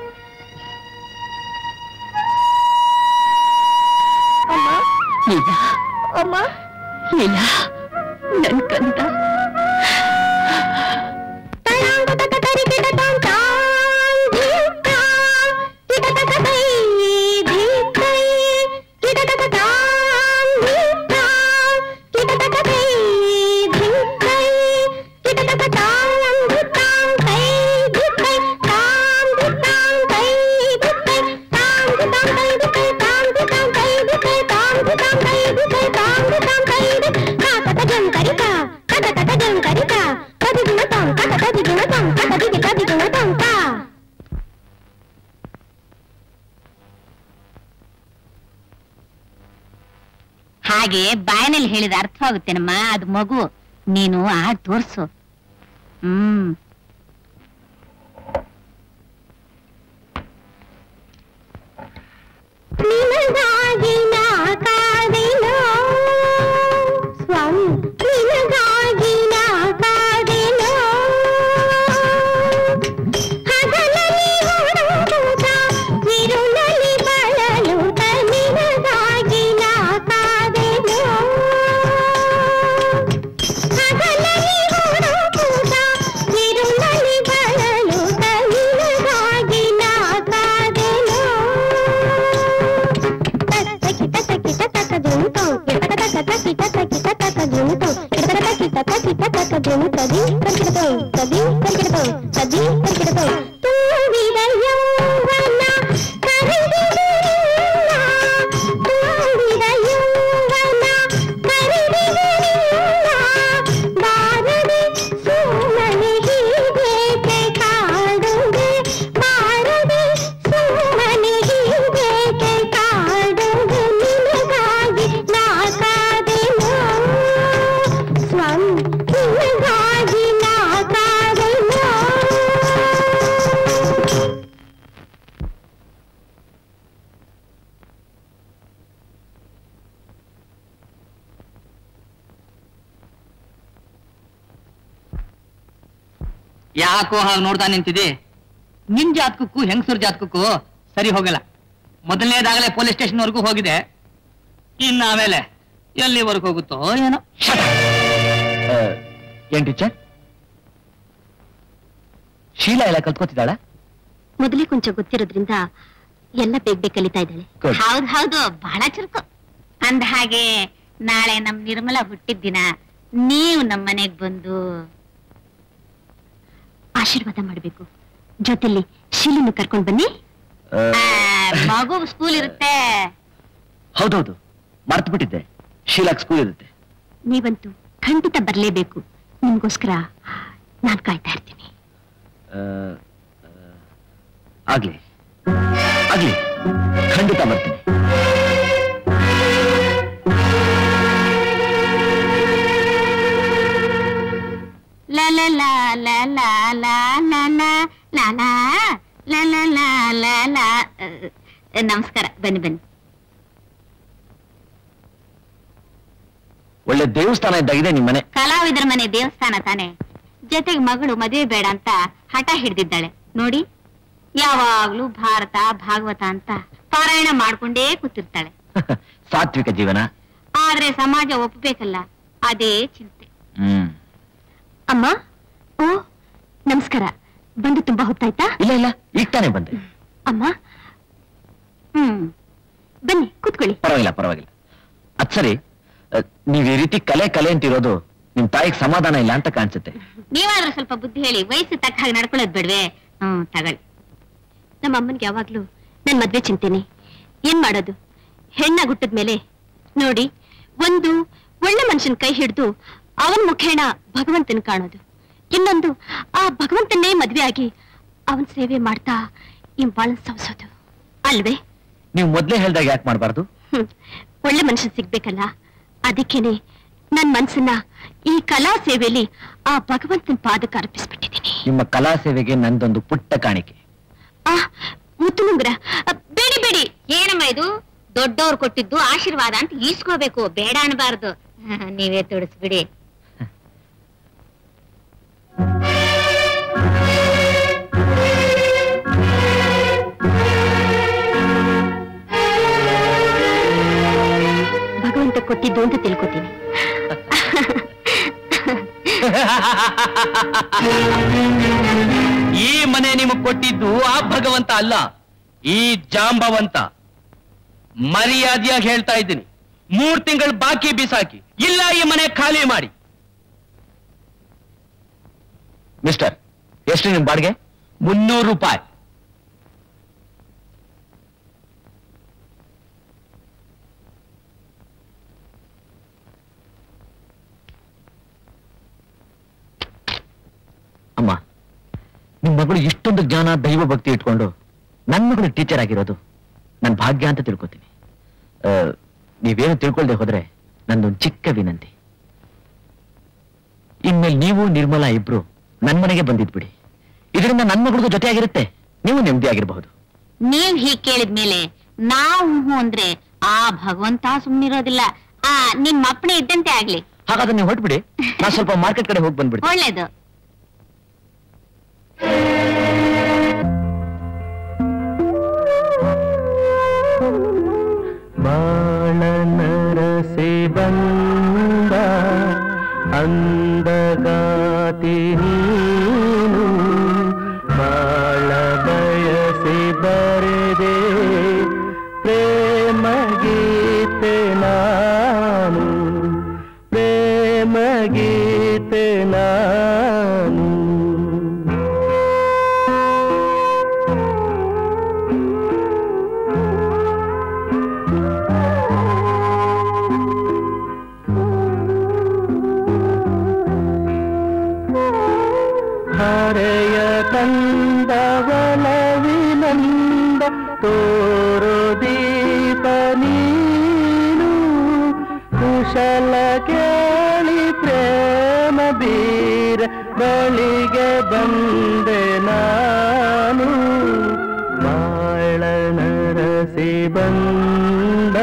ಇಲ್ಲ ಅಮ್ಮ ಇಲ್ಲ ನನ್ ಕಂದ ಹಾಗೆ ಬಾಯನಲ್ಲಿ ಹೇಳಿದ ಅರ್ಥವಾಗುತ್ತೇನಮ್ಮ ಅದು ಮಗು ನೀನು ಆಡ್ ತೋರ್ಸು ಹ್ಮ್ ನಿನಗಾಗಿ ನಾ ಕಾದೆನೋ ಸ್ವಾಮಿ ನಿನಗಾಗಿ ನಾ ಕಾದೆನೋ ಹಗಲಲ್ಲಿ ಹುಡುಕುತ್ತ ಇರುಳಲ್ಲಿ ಬಳಲುತ್ತ ನಿನಗಾಗಿ ನಾ ಕಾದೆನೋ ಹಗಲಲ್ಲಿ ಹುಡುಕುತ್ತ ಇರುಳಲ್ಲಿ ಬಳಲುತ್ತ ನಿನಗಾಗಿ ನಾ ಕಾದೆನೋ ಬಾರದೆ ಸುಮ್ಮನೆ ಹೀಗೆ ಕಾಡುವೆ ನಿನಗಾಗಿ ನಾ ಕಾದೆನೋ ಸ್ವಾಮಿ ನಿನಗಾಗಿ ನಾ ಕಾದೆನೋ ಯಾಕೋ ಹಾಗೆ ನೋಡ್ತಾ ನಿಂತಿದೆ ನಿನ್ ಜಾತಕಕ್ಕೂ ಹೆಂಗಸೂರ್ ಜಾತಕಕ್ಕೂ ಸರಿ ಹೋಗಲ್ಲ ಮೊದಲನೇದಾಗಲೇ ಪೊಲೀಸ್ ಸ್ಟೇಷನ್ ವರೆಗೂ ಹೋಗಿದೆ ಇನ್ನು ಆಮೇಲೆ ಎಲ್ಲಿವರೆಗೂ ಹೋಗುತ್ತೋ ಏನೋ ಏನ್ ಟೀಚರ್ ಶೀಲಾ ಎಲ್ಲ ಕಲ್ತ್ಕೊತಿದ್ದಾಳ ಮೊದಲೇ ಕೊಂಚ ಗೊತ್ತಿರೋದ್ರಿಂದ ಎಲ್ಲ ಬೇಗ ಬೇಗ ಕಲಿತಾ ಇದ್ದಾಳೆ Good. ಹೌದ್ ಹೌದು ಬಹಳ ಚುರುಕು ಅಂದ ಹಾಗೆ ನಾಳೆ ನಮ್ ನಿರ್ಮಲ ಹುಟ್ಟಿದ ದಿನ ನೀವು ನಮ್ಮ ಮನೆಗ್ ಬಂದು ಆಶೀರ್ವಾದ ಮಾಡಬೇಕು ಜೊತೆಲಿ ಶೀಲನ್ನು ಕರ್ಕೊಂಡು ಬನ್ನಿ ಆ, ಮಗು ಸ್ಕೂಲ್ ಇರುತ್ತೆ ಹೌದೌದು ಮರ್ತು ಬಿಟ್ಟಿದ್ದೆ ಶೀಲಾಕ್ ಸ್ಕೂಲ್ ಇರುತ್ತೆ ನೀವಂತೂ ಖಂಡಿತ ಬರಲೇಬೇಕು ನಿಮ್ಗೋಸ್ಕರ ನಾನ್ ಕಾಯ್ತಾ ಇರ್ತೀನಿ ಆ, ಆ, ಆಗ್ಲಿ ಆಗ್ಲಿ ಖಂಡಿತ ಬರ್ತೀನಿ ಲ ಲ ಲ ಲ ಲ ಲ ಲ ಲ ಲ ಲ ಲ ಲ ಲ ಲ ಲ ಅಹ್, ನಮಸ್ಕಾರ ಬನ್ನಿ ಬನ್ನಿ ಒಳ್ಳೆ ದೇವಸ್ಥಾನ ಇದ್ದಾಗಿದೆ ನಿಮ್ಮನೆ ಕಲಾವಿದರ ಮನೆ ದೇವಸ್ಥಾನ ತಾನೆ ಜೊತೆಗೆ ಮಗಳು ಮದುವೆ ಬೇಡ ಅಂತ ಹಠ ಹಿಡ್ದಿದ್ದಾಳೆ ನೋಡಿ ಯಾವಾಗ್ಲೂ ಭಾರತ ಭಾಗವತ ಅಂತ ಪಾರಾಯಣ ಮಾಡ್ಕೊಂಡೇ ಕೂತಿರ್ತಾಳೆ ಸಾತ್ವಿಕ ಜೀವನ ಆದ್ರೆ ಸಮಾಜ ಒಪ್ಪಬೇಕಲ್ಲ ಅದೇ ಚಿಂತೆ ಹ್ಮ್ ಅಮ್ಮ ಓ ನಮಸ್ಕಾರ ಬಂದು ತುಂಬಾ ಹೊತ್ತಾಯ್ತಾ ಇಲ್ಲ ಇಲ್ಲ ಈಗ ತಾನೇ ಬಂದೆ ಅಮ್ಮ ಹ್ಮ್ ಬನ್ನಿ ಕೂತ್ಕೊಳ್ಳಿ ಪರವಾಗಿಲ್ಲ ಪರವಾಗಿಲ್ಲ ಅದ್ ಸರಿ ಅಹ್, ನೀವ್ ಈ ರೀತಿ ಕಲೆ ಕಲೆ ಅಂತಿರೋದು ನಿಮ್ ತಾಯಿಗೆ ಸಮಾಧಾನ ಇಲ್ಲ ಅಂತ ಕಾಣಿಸುತ್ತೆ ನೀವಾದ್ರೂ ಸ್ವಲ್ಪ ಬುದ್ಧಿ ಹೇಳಿ ವಯಸ್ಸು ತಕ್ಕ ಹಾಗೆ ನಡ್ಕೊಳ್ಳೋದ್ ಬೇಡ್ವೆ ಹ್ಮ್ ತಗೊಳ್ಳಿ ನಮ್ಮ ಅಮ್ಮನ್ಗೆ ಯಾವಾಗ್ಲೂ ನನ್ ಮದ್ವೆ ಚಿಂತೆನೆ ಏನ್ ಮಾಡೋದು ಹೆಣ್ಣಾಗ್ ಹುಟ್ಟಿದ್ಮೇಲೆ ನೋಡಿ ಒಂದು ಒಳ್ಳೆ ಮನುಷ್ಯನ್ ಕೈ ಹಿಡಿದು ಅವನ್ ಮುಖೇಣ ಭಗವಂತನ ಕಾಣೋದು ಇನ್ನೊಂದು ಆ ಭಗವಂತನ್ನೇ ಮದ್ವೆ ಆಗಿ ಅವನ್ ಸೇವೆ ಮಾಡ್ತಾ ಇಂಬಾಳನ್ ಸವಸೋದು ಅಲ್ವೇ ನೀವು ಮೊದ್ಲೇ ಹೇಳ್ದಾಗ ಯಾಕೆ ಮಾಡಬಾರ್ದು ಹ್ಮ್. ಒಳ್ಳೆ ಮನುಷ್ಯ ಸಿಗ್ಬೇಕಲ್ಲ ಅದಕ್ಕೇನೆ ನನ್ ಮನ್ಸನ್ನ ಈ ಕಲಾ ಸೇವೆಯಲ್ಲಿ ಆ ಭಗವಂತನ ಪಾದಕ್ಕೆ ಅರ್ಪಿಸ್ಬಿಟ್ಟಿದ್ದೀನಿ ನಿಮ್ಮ ಕಲಾ ಸೇವೆಗೆ ನಂದೊಂದು ಪುಟ್ಟ ಕಾಣಿಕೆ ಆ ಮುತ್ತು ಮುಂಗ್ರ ಅ, ಬೇಡಿ ಬೇಡಿ ಏನಮ್ಮ ಇದು ದೊಡ್ಡವ್ರು ಕೊಟ್ಟಿದ್ದು ಆಶೀರ್ವಾದ ಅಂತ ಈಸ್ಕೋಬೇಕು ಬೇಡ ಅನ್ಬಾರ್ದು ನೀವೇ ತೊಡಸ್ಬಿಡಿ ಭಗವಂತ ಕೊಟ್ಟಿದ್ದು ಅಂತ ತಿಳ್ಕೊತೀನಿ ಈ ಮನೆ ನಿಮಗ್ ಕೊಟ್ಟಿದ್ದು ಆ ಭಗವಂತ ಅಲ್ಲ ಈ ಜಾಂಬವಂತ ಮರ್ಯಾದೆಯಾಗಿ ಹೇಳ್ತಾ ಇದ್ದೀನಿ ಮೂರ್ ತಿಂಗಳು ಬಾಕಿ ಬಿಸಾಕಿ ಇಲ್ಲ ಈ ಮನೆ ಖಾಲಿ ಮಾಡಿ ಮಿಸ್ಟರ್ ಎಷ್ಟು ನಿಮ್ ಬಾಡಿಗೆ ಮುನ್ನೂರು ರೂಪಾಯಿ ಅಮ್ಮ ನಿಮ್ ಮಗಳು ಇಷ್ಟೊಂದು ಜ್ಞಾನ ದೈವ ಭಕ್ತಿ ಇಟ್ಕೊಂಡು ನನ್ ಮಗಳು ಟೀಚರ್ ಆಗಿರೋದು ನನ್ ಭಾಗ್ಯ ಅಂತ ತಿಳ್ಕೊತೀನಿ ಆ, ನೀವೇನು ತಿಳ್ಕೊಳ್ದೆ ಹೋದ್ರೆ ನಂದೊಂದು ಚಿಕ್ಕ ವಿನಂತಿ ಇನ್ಮೇಲೆ ನೀವು ನಿರ್ಮಲಾ ಇಬ್ರು ನನ್ ಮನೆಗೆ ಬಂದಿದ್ಬಿಡಿ ಇದರಿಂದ ನನ್ ಮಗಳಿಗೂ ಜೊತೆಯಾಗಿರುತ್ತೆ ನೀವು ನೆಮ್ಮದಿಯಾಗಿರಬಹುದು ನೀವ್ ಹೀಗ್ ಕೇಳಿದ್ಮೇಲೆ ನಾವು ಹ್ಞೂ ಅಂದ್ರೆ ಆ ಭಗವಂತ ಸುಮ್ನಿರೋದಿಲ್ಲ ಆ ನಿಮ್ ಅಪ್ಪಣೆ ಇದ್ದಂತೆ ಆಗ್ಲಿ ಹಾಗಾದ್ರೆ ನೀವು ಹೊಟ್ಬಿಡಿ ನಾ ಸ್ವಲ್ಪ ಮಾರ್ಕೆಟ್ ಕಡೆ ಹೋಗಿ ಬಂದ್ಬಿಡಿ ಒಳ್ಳೇದು ಬಾಳನರಸಿ ಬಂದ ಅಂದಗಾತಿ ನೀನು ಬಾಳ ಬಯಸಿ ಬರೆದೆ ಪ್ರೇಮ ಗೀತೆ ನಾನು ಪ್ರೇಮ ಗೀತೆ ನಾನು ಹರೆಯ ಕಂದವಲವಿನಂದ ತೋರು ದೀಪ ನೀನು ಕುಶಲ ಕೇಳಿ ಪ್ರೇಮ ಬೀರ ಬಳಿಗೆ ಬಂದೆ ನಾನು ಬಾಳನರಸಿ ಬಂದ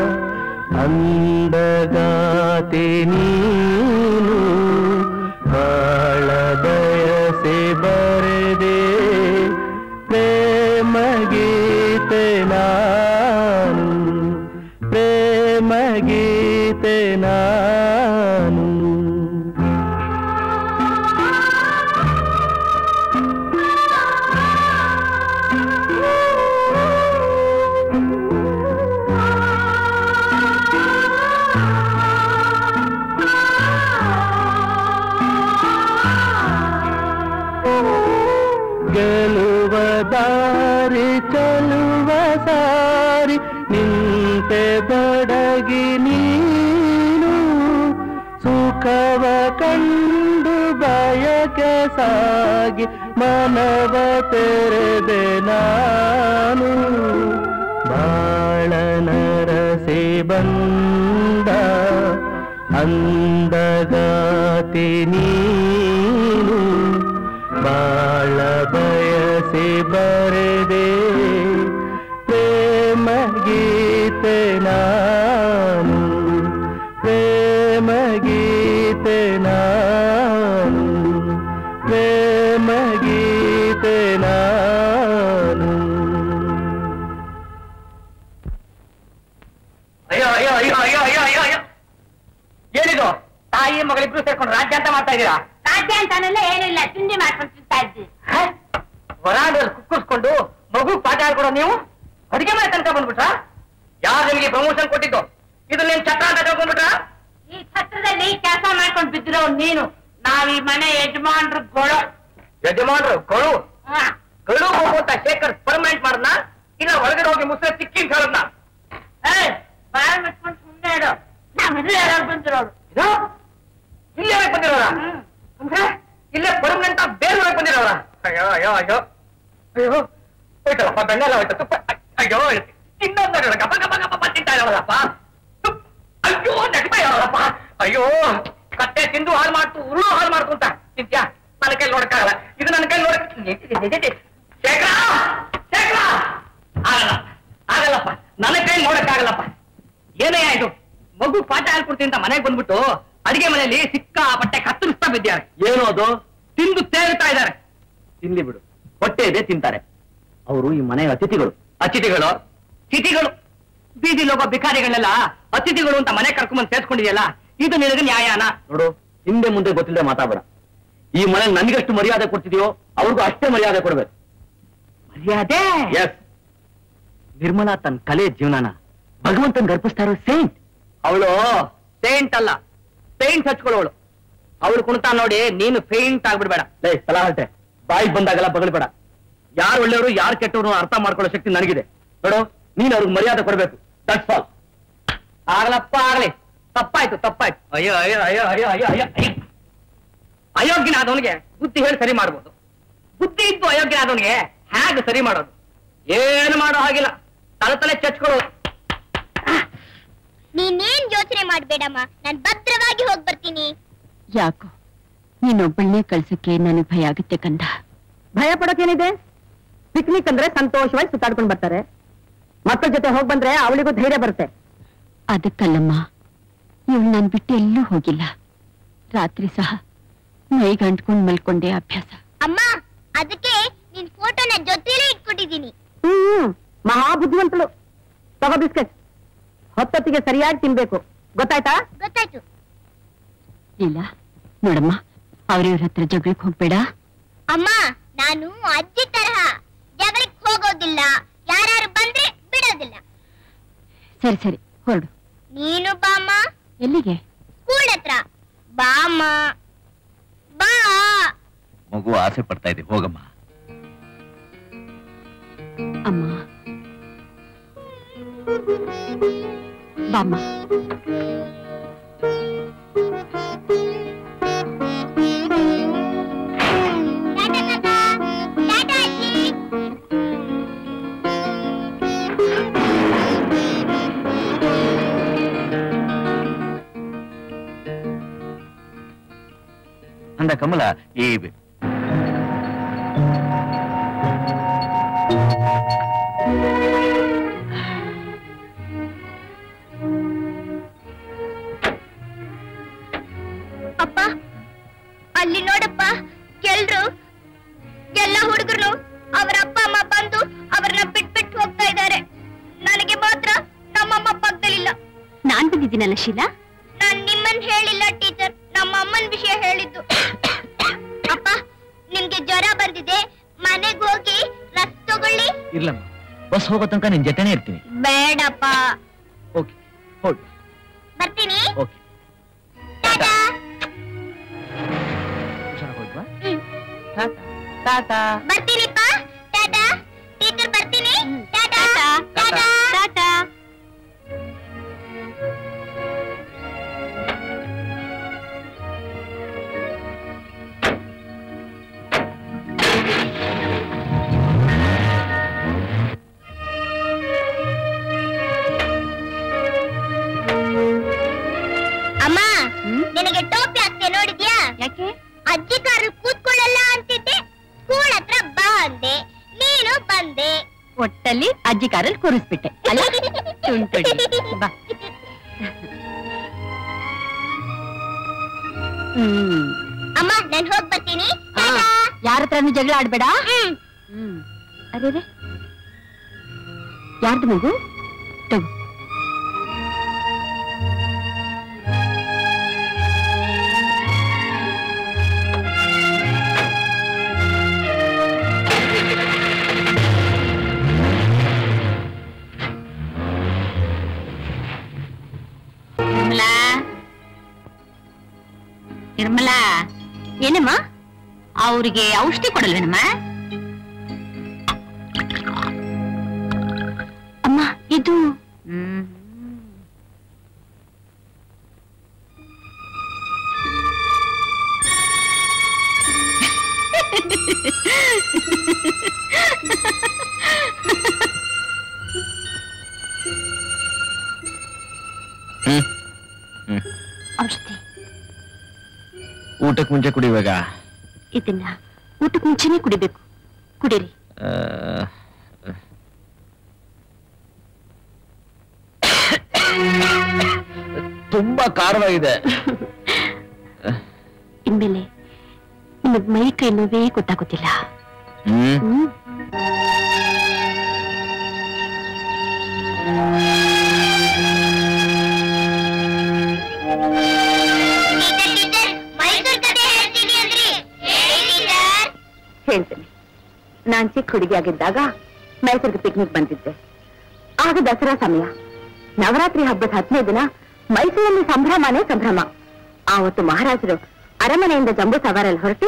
ಅಂದಗಾತಿ ನೀನು ಬಾಳ ಬಯಸಿ ಬರೆದೆ ಪ್ರೇಮ ಗೀತೆ ನಾನು ಪ್ರೇಮ ಗೀತೆ ನಾನು ಗೆಲುವ ದಾರಿ ಚಲುವ ಸಾರಿ ನಿಂತೆ ಬಡಗಿ ನೀನು ಸುಖವ ಕಂಡು ಬಯಕೆ ಸಾಗಿ ಮನವ ತೆರೆದೆ ನಾನು ಬಾಳನರಸಿ ಬಂದ ಅಂದಗಾತಿ ನೀನು ಬಾಳ ಬಯಸಿ ಬರೆದೆ ಪ್ರೇಮ ಗೀತೆ ನಾನು ಪ್ರೇಮ ಗೀತೆ ನಾನು ಪ್ರೇಮ ಗೀತೆ ಜೊತೆ ನಾನು ಅಯ್ಯೋ ಅಯ್ಯೋ ಅಯ್ಯೋ ಅಯ್ಯೋ ಅಯ್ಯೋ ಅಯ್ಯೋ ಅಯ್ಯೋ ಏನಿದು ತಾಯಿ ಮಗಳಿಬ್ರು ಸೇರ್ಕೊಂಡು ರಾಜ್ಯ ಅಂತ ಮಾಡ್ತಾ ಇದ್ದೀರಾ ರಾಜ್ಯ ಅಂತಾನೆಲ್ಲ ಏನಿಲ್ಲ ತಿಂಡಿ ಮಾಡ್ಕೊಂಡು ತಿಂತಾ ಇದ್ವಿ ವರಾಂಡಲ್ಲಿ ಕುಕ್ಕರ್ಸ್ಕೊಂಡು ಮಗು ಪಾಠ ಹೇಳ್ಕೊಡೋ ನೀವು ಅಡಿಗೆ ಮನೆ ತನಕ ಬಂದ್ಬಿಟ್ರ ಯಾರು ನಿಮಗೆ ಪ್ರಮೋಷನ್ ಕೊಟ್ಟಿದ್ದು ಇದು ನಿಮ್ ಚಕ್ರ ಅಂತ ತಿಳ್ಕೊಂಡ್ಬಿಟ್ರ ಈ ಛತ್ರದಲ್ಲಿ ಕೆಲಸ ಮಾಡ್ಕೊಂಡು ಬಿದ್ದಿರೋ ನೀನು ನಾವ್ ಈ ಮನೆ ಯಜಮಾನ್ರು ಗೊಳು ಯಜಮಾನ್ರು ಕೊಳು ಹಾ. ಕಳು ಹೋಗುವಂತ ಶೇಖರ್ ಪರ್ಮನೆಂಟ್ ಮಾಡದ್ನ ಇಲ್ಲ ಒಳಗಡೆ ಹೋಗಿ ಮುಸ್ರೆ ಸಿಕ್ಕಿ ಹೇಳದ್ನ ಏಯ್, ಬಾಯ್ ಮುಚ್ಕೊಂಡು ಸುಮ್ಮನೆ ಇಡು ನಾವ್ ಇಲ್ಲಿ ಯಾರು ಬಂದಿರೋರು ಇದು ಇಲ್ಲೇ ಬಂದಿರೋರ ಅಂದ್ರೆ ಇಲ್ಲೇ ಪರ್ಮನೆಂಟ್ ಬೇರೆ ಬಂದಿರೋರ ಅಯ್ಯೋ ಅಯ್ಯೋ ಅಯ್ಯೋ ಅಯ್ಯೋ ಹೋಯ್ತಲ್ಲಪ್ಪ ಬೆಣ್ಣೆಲ್ಲ ಹೋಯ್ತು ತುಪ್ಪ ಅಯ್ಯೋ ಇನ್ನೊಂದು ಗಪ ಗಪ ಗಪ ತಿಂತಾ ಇರೋದಪ್ಪ ಅಯ್ಯೋ ನೆಗತ ಇರೋದಪ್ಪ ಅಯ್ಯೋ ಕತ್ತೆ ತಿಂದು ಹಾಳು ಮಾಡ್ತು ಉರುಳು ಹಾಳು ಮಾಡ್ತು ಅಂತ ನಿತ್ಯ ನನ್ನ ಕೈ ನೋಡಕ್ಕಾಗಲ್ಲ ಇದು ನನ್ನ ಕೈ ನೋಡಕ್ ಶೇಖರ ಶೇಖರ ಆಗಲ್ಲ ಆಗಲ್ಲಪ್ಪ ನನ್ನ ಕೈ ನೋಡಕ್ಕಾಗಲ್ಲಪ್ಪ ಏನೇ ಆಯ್ತು ಮಗು ಪಾಠ ಹೇಳ್ಕೊಡ್ತೀನಿ ಅಂತ ಮನೆಗೆ ಬಂದ್ಬಿಟ್ಟು ಅಡಿಗೆ ಮನೆಯಲ್ಲಿ ಸಿಕ್ಕಾಪಟ್ಟೆ ಕತ್ತರಿಸ್ತಾ ಬಿದ್ದಾರೆ ಏನು ಅದು ತಿಂದು ತೇಳ್ತಾ ಇದ್ದಾರೆ ತಿನ್ಲಿ ಬಿಡು ಹೊಟ್ಟೆ ಇದೆ ತಿಂತಾರೆ ಅವರು ಈ ಮನೆಯ ಅತಿಥಿಗಳು ಅತಿಥಿಗಳು ತಿಥಿಗಳು ಬೀದಿಲಿ ಹೋಗೋ ಭಿಕಾರಿಗಳನ್ನೆಲ್ಲ ಅತಿಥಿಗಳು ಅಂತ ಮನೆ ಕರ್ಕೊಂಡ್ಬಂದು ಸೇರ್ಸ್ಕೊಂಡಿದೆಯಲ್ಲ ಇದು ನಿನಗೆ ನ್ಯಾಯನ ನೋಡು ಹಿಂದೆ ಮುಂದೆ ಗೊತ್ತಿಲ್ಲದೆ ಮಾತಾಡಬೇಡ ಈ ಮನೆ ನನಗೆಷ್ಟು ಮರ್ಯಾದೆ ಕೊಡ್ತಿದ್ಯೋ ಅವ್ರಿಗೂ ಅಷ್ಟೇ ಮರ್ಯಾದೆ ಕೊಡ್ಬೇಕು ಮರ್ಯಾದೆ ಎಸ್ ನಿರ್ಮಲಾ ತನ್ನ ಕಲೆ ಜೀವನನ ಭಗವಂತನ್ ಗರ್ಪಿಸ್ತಾ ಇರೋ ಸೇಂಟ್ ಅವಳು ಪೇಂಟ್ ಅಲ್ಲ ಪೇಂಟ್ ಹಚ್ಕೊಳ್ಳೋಳು ಅವಳು ಕುಣಿತ ನೋಡಿ ನೀನು ಪೇಂಟ್ ಆಗ್ಬಿಡ್ಬೇಡ ಲೇ ತಲಾಹಟೆ ಬಾಯಿಗೆ ಬಂದಾಗೆಲ್ಲ ಬಗಳ್ಬೇಡ ಯಾರು ಒಳ್ಳೆಯವರು ಯಾರು ಕೆಟ್ಟವರು ಅರ್ಥ ಮಾಡ್ಕೊಳ್ಳೋ ಶಕ್ತಿ ನನಗಿದೆ ನೋಡು ನೀನು ಅವ್ರಿಗೆ ಮರ್ಯಾದೆ ಕೊಡ್ಬೇಕು ದಟ್ಸ್ ಆಲ್ ಆಗ್ಲಪ್ಪ ಆಗ್ಲಿ ತಪ್ಪಾಯ್ತು ತಪ್ಪಾಯ್ತು ಅಯ್ಯೋ ಅಯ್ಯೋ ಅಯ್ಯೋ ಅಯ್ಯೋ ಅಯ್ಯೋ ಅಯ್ಯೋ ಅಯ್ಯೋ ಅಯೋಗ್ಯನಾದವನಿಗೆ ಬುದ್ಧಿ ಹೇಳಿ ಸರಿ ಮಾಡ್ಬೋದು ಬುದ್ಧಿ ಇದ್ದು ಅಯೋಗ್ಯನಾದವನಿಗೆ ಹೇಗೆ ಸರಿ ಮಾಡೋದು ಏನು ಮಾಡೋ ಹಾಗಿಲ್ಲ ತಲೆ ತಲೆ ಚಚ್ಕೊಳ್ಳೋದು ನೀನೇನ್ ಯೋಚನೆ ಮಾಡ್ಬೇಡಮ್ಮ ನಾನ್ ಭದ್ರವಾಗಿ ಹೋಗ್ ಬರ್ತೀನಿ ಯಾಕೋ ನೀನೊಬ್ಬಳನ್ನೇ ಕಳ್ಸಕ್ಕೆ ನನಗೆ ಭಯ ಆಗುತ್ತೆ ಕಂದ ಭಯ ಪಡೋಕೇನಿದೆ ಪಿಕ್ನಿಕ್ ಅಂದ್ರೆ ಸಂತೋಷವಾಗಿ ಸುತ್ತಾಡ್ಕೊಂಡು ಬರ್ತಾರೆ ಮಕ್ಕಳ ಜೊತೆ ಹೋಗ್ ಬಂದ್ರೆ ಅವಳಿಗೂ ಧೈರ್ಯ ಬರುತ್ತೆ ಅದಕ್ಕಲ್ಲಮ್ಮ ಇವಳು ನಾನು ಬಿಟ್ಟು ಎಲ್ಲೂ ಹೋಗಿಲ್ಲ ರಾತ್ರಿ ಸಹ ಮೈಗೆ ಅಂಟ್ಕೊಂಡು ಮಲ್ಕೊಂಡೆ ಅಭ್ಯಾಸ ಅಮ್ಮ ಅದಕ್ಕೆ ನಿನ್ ಫೋಟೋನ ಜೊತೆಲೇ ಇಟ್ಕೊಂಡಿದೀನಿ ಹ್ಮ್ ಮಹಾ ಬುದ್ಧಿವಂತಳು ತಗೋ ಬಿಸ್ಕೆಟ್ ಹೊತ್ತೊತ್ತಿಗೆ ಸರಿಯಾಗಿ ತಿನ್ಬೇಕು ಗೊತ್ತಾಯ್ತಾ ಗೊತ್ತಾಯ್ತು ಇಲ್ಲ ನೋಡಮ್ಮ ಅವ್ರಿವ್ರ ಹತ್ರ ಜಗಳಕ್ಕೆ ಹೋಗ್ಬೇಡ ಅಮ್ಮ ನಾನು ಅಜ್ಜಿ ತರಹ ಜಗಳಕ್ಕೆ ಹೋಗೋದಿಲ್ಲ ಯಾರು ಬಂದ್ರೆ ಬಿಡೋದಿಲ್ಲ ಸರಿ ಸರಿ ಹೊರಡು ನೀನು ಬಾಮ್ಮ ಎಲ್ಲಿಗೆ ಸ್ಕೂಲ್ ಹತ್ರ ಬಾಮ್ಮ ಬಾ ಮಗು ಆಸೆ ಪಡ್ತಾ ಇದೆ ಹೋಗಮ್ಮ ಅಮ್ಮ ಬಾಮ್ಮ ಟಾಟಾ ತಾತ ಟಾಟಾ ಅಜ್ಜಿ ಅಂದ ಕಮಲ ಈ ಅಪ್ಪ ಅಲ್ಲಿ ನೋಡಪ್ಪ ಎಲ್ರು ಎಲ್ಲ ಹುಡುಗರು ಅವರ ಅಪ್ಪ ಅಮ್ಮ ಬಂದು ಅವ್ರನ್ನ ಬಿಟ್ಬಿಟ್ಟು ಹೋಗ್ತಾ ಇದ್ದಾರೆ ನನಗೆ ಮಾತ್ರ ನಮ್ಮಮ್ಮ ಪಕ್ಕದಲ್ಲಿಲ್ಲ ನಾನ್ ಬಂದಿದ್ದೀನಲ್ಲ ಶೀಲಾ ನಾನ್ ನಿಮ್ಮನ್ ಹೇಳಿಲ್ಲ ಟೀಚರ್ ನಮ್ಮ ಅಮ್ಮನ್ ವಿಷಯ ಹೇಳಿದ್ದು ಅಪ್ಪ ನಿಮ್ಗೆ ಜ್ವರ ಬಂದಿದೆ ಮನೆಗ್ ಹೋಗಿ ರಸ್ ತಗೊಳ್ಳಿ ಇರ್ಲಮ್ಮ ಬಸ್ ಹೋಗೋ ತನಕ ನಿನ್ ಜೊತೆನೇ ಇರ್ತೀನಿ ಬೇಡಪ್ಪ ಓಕೆ ಹೊರಡು ಬರ್ತೀನಿ ಓಕೆ ಟಾಟಾ ಹುಷಾರಾಗಿ ಹೋಗ್ವಾ ಹ್ಮ್. ಟಾಟಾ ಬರ್ತೀನಿಪ್ಪ ಟಾಟಾ ಟೀಚರ್ ಬರ್ತೀನಿ ಟಾಟಾ ಟಾಟಾ ಟಾಟಾ ಅಮ್ಮ ನಿನಗೆ ಟೋಪಿ ಹಾಕ್ತೆ ನೋಡಿದ್ಯಾ ಯಾಕೆ ಅಜ್ಜಿ ಕಾರಲ್ಲಿ ಕೂತ್ಕೊಳ್ಳಲ್ಲ ಅಂತಿದ್ದೆ ಸ್ಕೂಲ್ ಹತ್ರ ಬಾ ಅಂದೆ ನೀನು ಬಂದೆ ಒಟ್ಟಲ್ಲಿ ಅಜ್ಜಿ ಕಾರಲ್ಲಿ ಕೂರಿಸ್ಬಿಟ್ಟೆ ಅಲ್ಲ ತುಂಟುಡಿ. ಬಾ ಹ್ಮ್ ಅಮ್ಮ ನಾನು ಹೋಗ್ ಬರ್ತೀನಿ ಹಾ. ಟಾಟಾ ಯಾರ ಹತ್ರನೂ ಜಗಳ ಆಡ್ಬೇಡ ಹ್ಮ್ ಅದೇ ಯಾರ್ದು ಮಗು ತಗೋ ನಿರ್ಮಲಾ ನಿರ್ಮಲಾ ಏನಮ್ಮ ಅವ್ರಿಗೆ ಔಷಧಿ ಕೊಡಲ್ವೇನಮ್ಮ ಅಮ್ಮ ಇದು ಹ್ಮ್ ಹ್ಮ್ ಔಷಧಿ ಊಟಕ್ಕೆ ಮುಂಚೆ ಕುಡಿಯುವಾಗ ಇದನ್ನ ಊಟಕ್ಕೆ ಮುಂಚೆನೆ ಕುಡಿಬೇಕು ಕುಡೀರಿ ಆ, ತುಂಬಾ ಖಾರವಾಗಿದೆ ಇನ್ಮೇಲೆ ನಿಮಗ್ ಮೈ ಕೈ ನೋವೇ ಗೊತ್ತಾಗೋದಿಲ್ಲ ಹ್ಮ್ ಹ್ಮ್ ಹೇಳ್ತೇನೆ ನಾನ್ ಚಿಕ್ಕ ಹುಡುಗಿಯಾಗಿದ್ದಾಗ ಮೈಸೂರಿಗೆ ಪಿಕ್ನಿಕ್ ಬಂದಿದ್ದೆ ಆಗ ದಸರಾ ಸಮಯ ನವರಾತ್ರಿ ಹಬ್ಬದ ಹತ್ತನೇ ದಿನ ಮೈಸೂರಲ್ಲಿ ಸಂಭ್ರಮನೇ ಸಂಭ್ರಮ ಆವತ್ತು ಮಹಾರಾಜರು ಅರಮನೆಯಿಂದ ಜಂಬೂ ಸವಾರಲ್ಲಿ ಹೊರಟು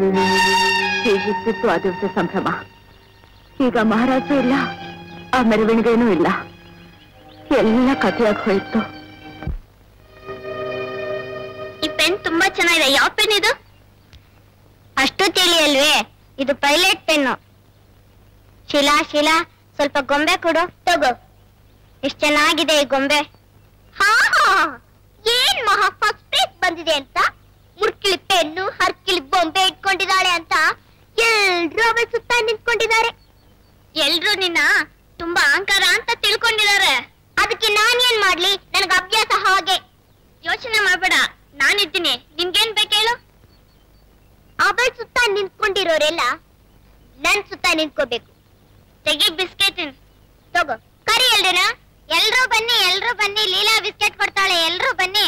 ಹೀಗಿರ್ತಿತ್ತು ಆ ದಿವಸ ಸಂಭ್ರಮ ಈಗ ಮಹಾರಾಜ ಇಲ್ಲ ಆ ಮೆರವಣಿಗೆನೂ ಇಲ್ಲ ಎಲ್ಲ ಕಥೆಯಾಗಿ ಹೋಯ್ತು ಈ ಪೆನ್ ತುಂಬಾ ಚೆನ್ನಾಗಿದೆ ಯಾವ ಪೆನ್ ಇದು ಅಷ್ಟು ತಿಳಿ ಅಲ್ವೇ ಇದು ಪೈಲಟ್ ಪೆನ್ನು ಶಿಲಾ ಶಿಲಾ ಸ್ವಲ್ಪ ಗೊಂಬೆ ಕೊಡು ತಗೋ ಎಷ್ಟ್ ಚೆನ್ನಾಗಿದೆ ಈ ಗೊಂಬೆ ಹಾ ಹಾ ಏನ್ ಮಹಾ ಫಸ್ಟ್ ಪ್ರೈಸ್ ಬಂದಿದೆ ಅಂತ ಮುರ್ಕಿಳಿ ಪೆನ್ನು ಹರ್ಕಿಳಿ ಬೊಂಬೆ ಇಟ್ಕೊಂಡಿದ್ದಾಳೆ ಅಂತ ಎಲ್ರು ಅವಳ ಸುತ್ತ ನಿಂತ್ಕೊಂಡಿದ್ದಾರೆ ಎಲ್ರು ನಿನ್ನ ತುಂಬಾ ಅಹಂಕಾರ ಅಂತ ತಿಳ್ಕೊಂಡಿದ್ದಾರೆ ಅದಕ್ಕೆ ನಾನ್ ಏನ್ ಮಾಡ್ಲಿ ನನಗೆ ಅಭ್ಯಾಸ ಹಾಗೆ ಯೋಚನೆ ಮಾಡ್ಬೇಡ ನಾನಿದ್ದೀನಿ ನಿಮ್ಗೇನ್ ಬೇಕೇಳು ಅವಳ ಸುತ್ತ ನಿಂತ್ಕೊಂಡಿರೋರೆಲ್ಲ ನನ್ ಸುತ್ತ ನಿಂತ್ಕೋಬೇಕು ತೆಗಿ ಬಿಸ್ಕೆಟ್ ತಗೋ ಕರಿ ಎಲ್ರನ ಎಲ್ರೂ ಬನ್ನಿ ಎಲ್ರೂ ಬನ್ನಿ ಲೀಲಾ ಬಿಸ್ಕೆಟ್ ಕೊಡ್ತಾಳೆ ಎಲ್ರೂ ಬನ್ನಿ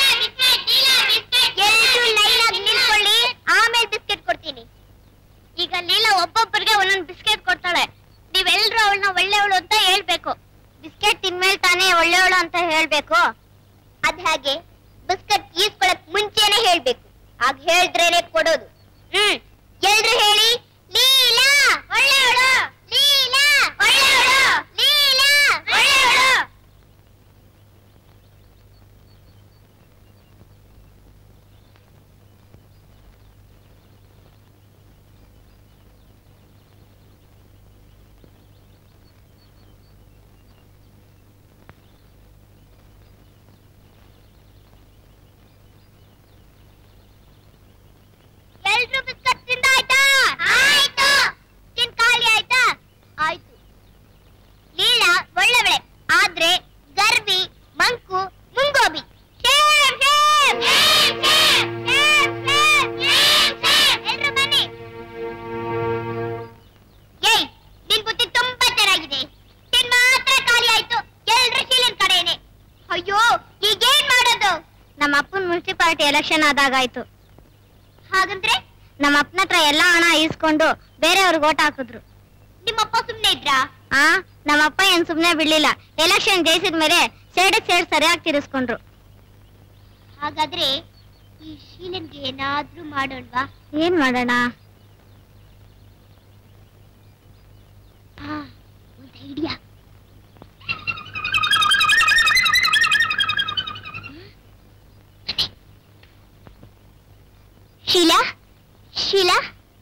ಎಲ್ರೂ ಲೈನ್ ಆಗಿ ನಿಂತ್ಕೊಳ್ಳಿ ಆಮೇಲೆ ಬಿಸ್ಕೆಟ್ ಕೊಡ್ತೀನಿ ಈಗ ಲೀಲಾ ಒಬ್ಬೊಬ್ಬರಿಗೆ ಒಂದೊಂದು ಬಿಸ್ಕೆಟ್ ಕೊಡ್ತಾಳೆ ನೀವೆಲ್ರೂ ಅವಳನ್ನ ಒಳ್ಳೆಯವಳು ಅಂತ ಹೇಳ್ಬೇಕು ಬಿಸ್ಕೆಟ್ ತಿನ್ಮೇಲೆ ತಾನೇ ಒಳ್ಳೆಯವಳು ಅಂತ ಹೇಳ್ಬೇಕು ಅದ್ ಹಾಗೆ ಬಿಸ್ಕೆಟ್ ಈಸ್ಕೊಳಕ್ ಮುಂಚೆನೆ ಹೇಳ್ಬೇಕು ಆಗ ಹೇಳಿದ್ರೇನೆ ಕೊಡೋದು ಹ್ಮ್ ಎಲ್ರು ಹೇಳಿ ಲೀಲಾ ಒಳ್ಳೆಯವಳು ಲೀಲಾ ಒಳ್ಳೆಯವಳು ಲೀಲಾ ಒಳ್ಳೆಯವಳು ಎಲ್ರು ಬಿಸ್ಕಟ್ ತಿಂದ ಆಯ್ತಾ ಆಯ್ತು ತಿನ್ ಖಾಲಿ ಆಯ್ತಾ ಆಯ್ತು ಲೀಲಾ ಒಳ್ಳೆವಳೆ ಆದ್ರೆ ಗರ್ವಿ ಮಂಕು ಮುಂಗೋಬಿ ಸೇಮ್ ಸೇಮ್ ಎಲ್ರು ಬನ್ನಿ ಏಯ್ ನಿನ್ ಬುದ್ಧಿ ತುಂಬಾ ಚೆನ್ನಾಗಿದೆ ತಿನ್ ಮಾತ್ರ ಖಾಲಿ ಆಯ್ತು ಎಲ್ರು ಶೀಲಿನ ಕಡೆನೆ ಅಯ್ಯೋ ಈಗೇನ್ ಮಾಡೋದು ನಮ್ಮ ಅಪ್ಪನ ಮುನ್ಸಿಪಾಲಿಟಿ ಎಲೆಕ್ಷನ್ ಆದಾಗಾಯ್ತು ಹಾಗಂದ್ರೆ ನಮ್ಮ ಅಪ್ಪನ ಹತ್ರ ಎಲ್ಲಾ ಹಣ ಇಸ್ಕೊಂಡು ಬೇರೆಯವ್ರಿಗೆ ಓಟ್ ಹಾಕಿದ್ರು ನಿಮ್ಮಪ್ಪ ಸುಮ್ನೆ ಇದ್ರಾ ಆ ನಮ್ಮಪ್ಪ ಏನ್ ಸುಮ್ನೆ ಬಿಡ್ಲಿಲ್ಲ ಎಲೆಕ್ಷನ್ ಜಯಿಸಿದ ಮೇಲೆ ಸೇಡಕ್ ಸೇಡ್ ಸರಿಯಾಗಿ ತಿರ್ಸ್ಕೊಂಡ್ರು ಹಾಗಾದ್ರೆ ಈ ಶೀಲನ್ಗೆ ಏನಾದ್ರೂ ಮಾಡೋಣವಾ ಏನ್ ಮಾಡೋಣ ಒಂದು ಐಡಿಯಾ ಶೀಲಾ ಶೀಲಾ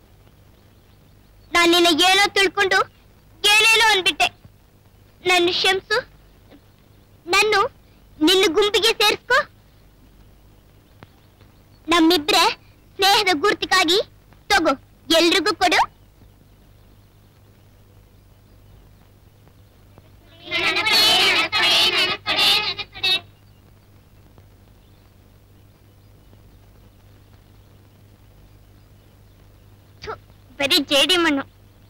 ನಾನು ನಿನ್ನ ಏನೋ ತಿಳ್ಕೊಂಡು ಏನೇನೋ ಅಂದ್ಬಿಟ್ಟೆ ನನ್ನ ಕ್ಷಮಿಸು ನಾನು ನಿನ್ನ ಗುಂಪಿಗೆ ಸೇರಿಸ್ಕೊ ನಮ್ಮಿಬ್ರೆ ಸ್ನೇಹದ ಗುರ್ತಿಗಾಗಿ ತಗೋ ಎಲ್ರಿಗೂ ಕೊಡು ಥು, ಬರೀ ಜೇಡಿ ಮಣ್ಣು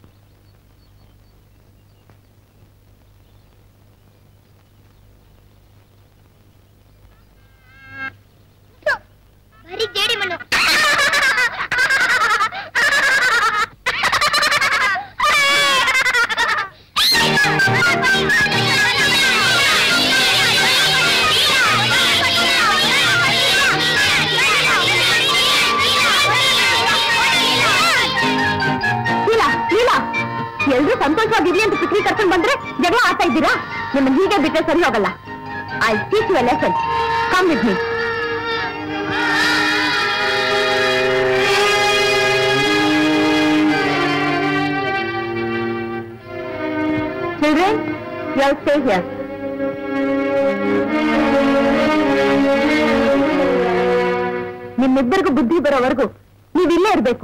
ಥು, ಬರೀ ಜೇಡಿ ಮಣ್ಣು ಲೀಲಾ ಲೀಲಾ ಎಲ್ರೂ ಸಂತೋಷವಾಗಿರ್ಲಿ ಅಂತ ಪಿಕ್ನಿಕ್ ಕರ್ಕೊಂಡ್ ಬಂದ್ರೆ ಜಗಳ ಆಡ್ತಾ ಇದ್ದೀರಾ ನಿಮ್ಮನ್ನ ಹೀಗೆ ಬಿಟ್ಟರೆ ಸರಿ ಹೋಗಲ್ಲ I teach you lesson come with me children you stay here ನಿಮ್ಮಿಬ್ಬರಿಗೂ ಬುದ್ಧಿ ಬರೋವರೆಗೂ ನೀವು ಇಲ್ಲೇ ಇರಬೇಕು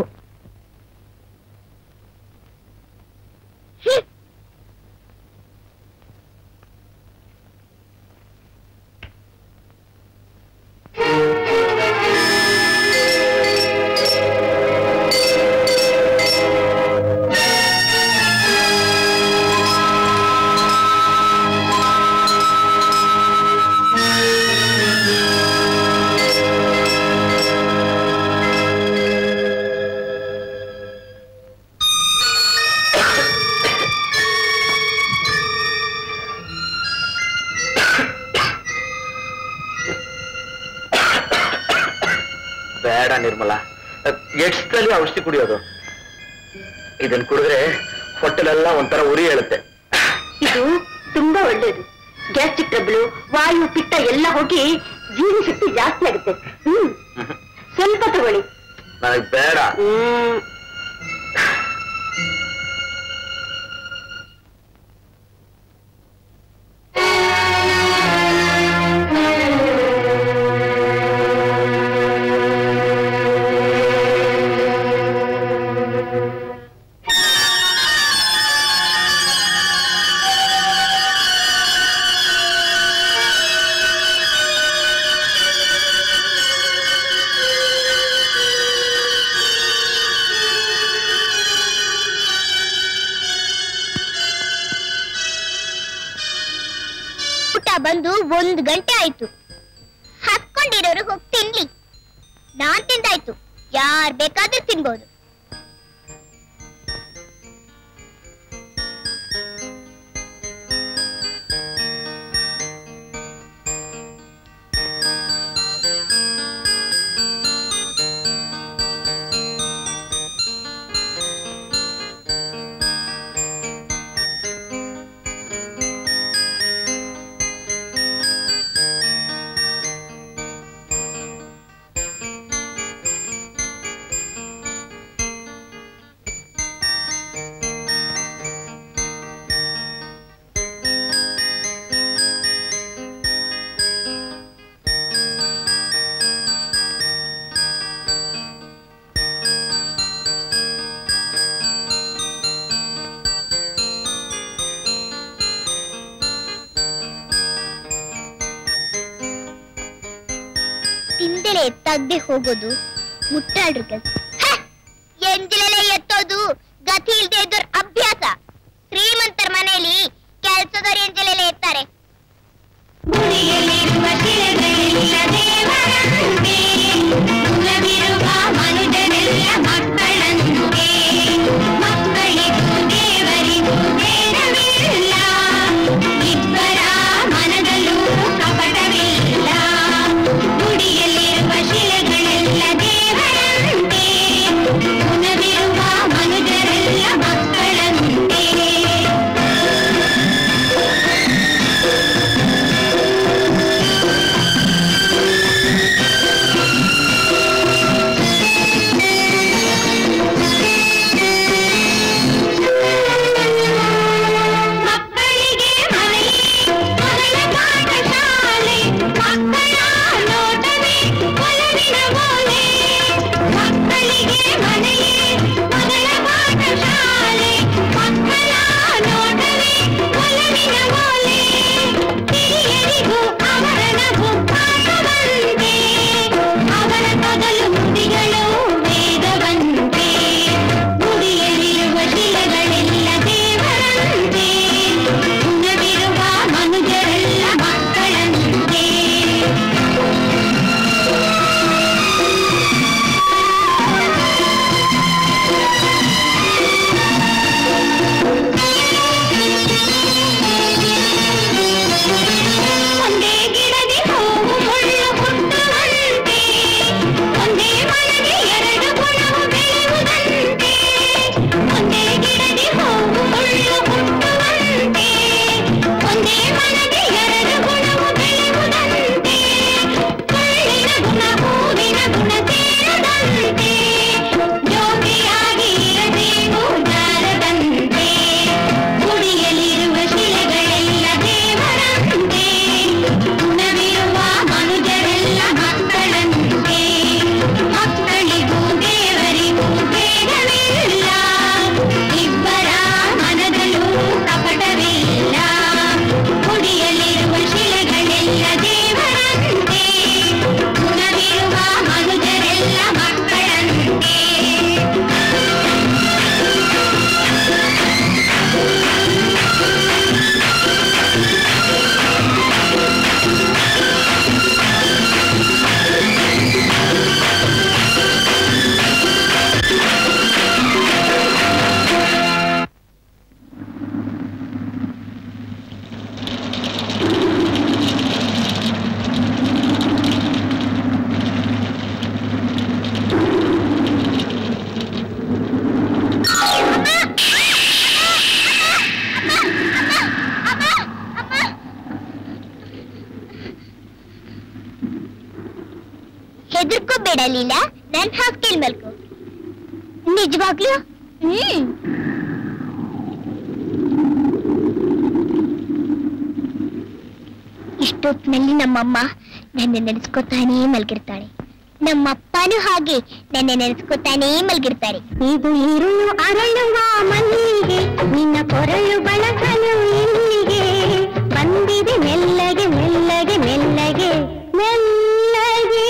ಬೇಡ ನಿರ್ಮಲ ಎಡ್ಸ್ದಲ್ಲಿ ಔಷಧಿ ಕುಡಿಯೋದು ಇದನ್ ಕುಡಿದ್ರೆ ಹೊಟ್ಟೆಲೆಲ್ಲ ಒಂಥರ ಉರಿ ಹೇಳುತ್ತೆ ಇದು ತುಂಬಾ ಒಳ್ಳೇದು ಗ್ಯಾಸ್ಟ್ರಿಕ್ ಟ್ರಬಲ್ ವಾಯು ಪಿತ್ತ ಎಲ್ಲ ಹೋಗಿ ಜೀವಶಕ್ತಿ ಜಾಸ್ತಿ ಆಗುತ್ತೆ ಹ್ಮ್ ಸ್ವಲ್ಪ ತಗೊಳ್ಳಿ ನನಗ್ ಬೇಡ ಹ್ಮ್ ಊಟ ಬಂದು ಒಂದ್ ಗಂಟೆ ಆಯ್ತು ಹತ್ಕೊಂಡಿರೋರು ಹೋಗಿ ತಿನ್ಲಿ ನಾನ್ ತಿಂದಾಯ್ತು ಯಾರ್ ಬೇಕಾದ್ರೂ ತಿನ್ಬೋದು ತಿಂದಲೆ ಎತ್ತಾಗ್ದೆ ಹೋಗೋದು ಮುಟ್ಟಾಳ್ರ ಕೆಲ್ಸ ಎಂಜಲೆಲೆ ಎತ್ತೋದು ಗತಿ ಇಲ್ದೆ ಇದ್ದೋರ್ ಅಭ್ಯಾಸ ಶ್ರೀಮಂತರ ಮನೆಯಲ್ಲಿ ಕೆಲ್ಸದವ್ರು ಎಂಜಲೆಲೆ ಎತ್ತಾರೆ ಗುಡಿಯಲ್ಲಿರುವ ಶಿಲೆಗಳೆಲ್ಲ ದೇವರಂತೆ ಕುಲವಿರುವ ಮನುಜರೆಲ್ಲ ಮಕ್ಕಳಂತೆ ಮಕ್ಕಳಿಗೂ ದೇವರಿಗೂ ಭೇದವಿಲ್ಲ ಇಬ್ಬರ ಮನದಲ್ಲೂ ಕಪಟವಿಲ್ಲ ಗುಡಿಯಲ್ಲಿರುವ ಶಿಲೆಗಳೆಲ್ಲ ದೇವರಂತೆ ಗುಣವಿರುವ ಮನುಜರೆಲ್ಲ ಮಕ್ಕಳಂತೆ ಹೆದರ್ಕೋಬೇಡ ಲೀಲಾ ನನ್ ಹಾಸ್ಟೆಲ್ ಮಲ್ಕೋ ನಿಜವಾಗ್ಲೂ ಹ್ಮ್ ಇಷ್ಟೊತ್ತಿನಲ್ಲಿ ನಮ್ಮಮ್ಮ ನನ್ನ ನೆನೆಸ್ಕೊತಾನೇ ಮಲ್ಗಿರ್ತಾಳೆ ನಮ್ಮಪ್ಪನೂ ಹಾಗೆ ನನ್ನ ನೆನೆಸ್ಕೊತಾನೇ ಮಲ್ಗಿರ್ತಾರೆ ಇದು ಇರುಳು ಅರಳುವ ಮಲ್ಲಿಗೆ ನಿನ್ನ ಕೊರಳು ಬಳಸಲು ಇಲ್ಲಿಗೆ ಬಂದಿದೆ ಮೆಲ್ಲಗೆ ಮೆಲ್ಲಗೆ ಮೆಲ್ಲಗೆ ಮೆಲ್ಲಗೆ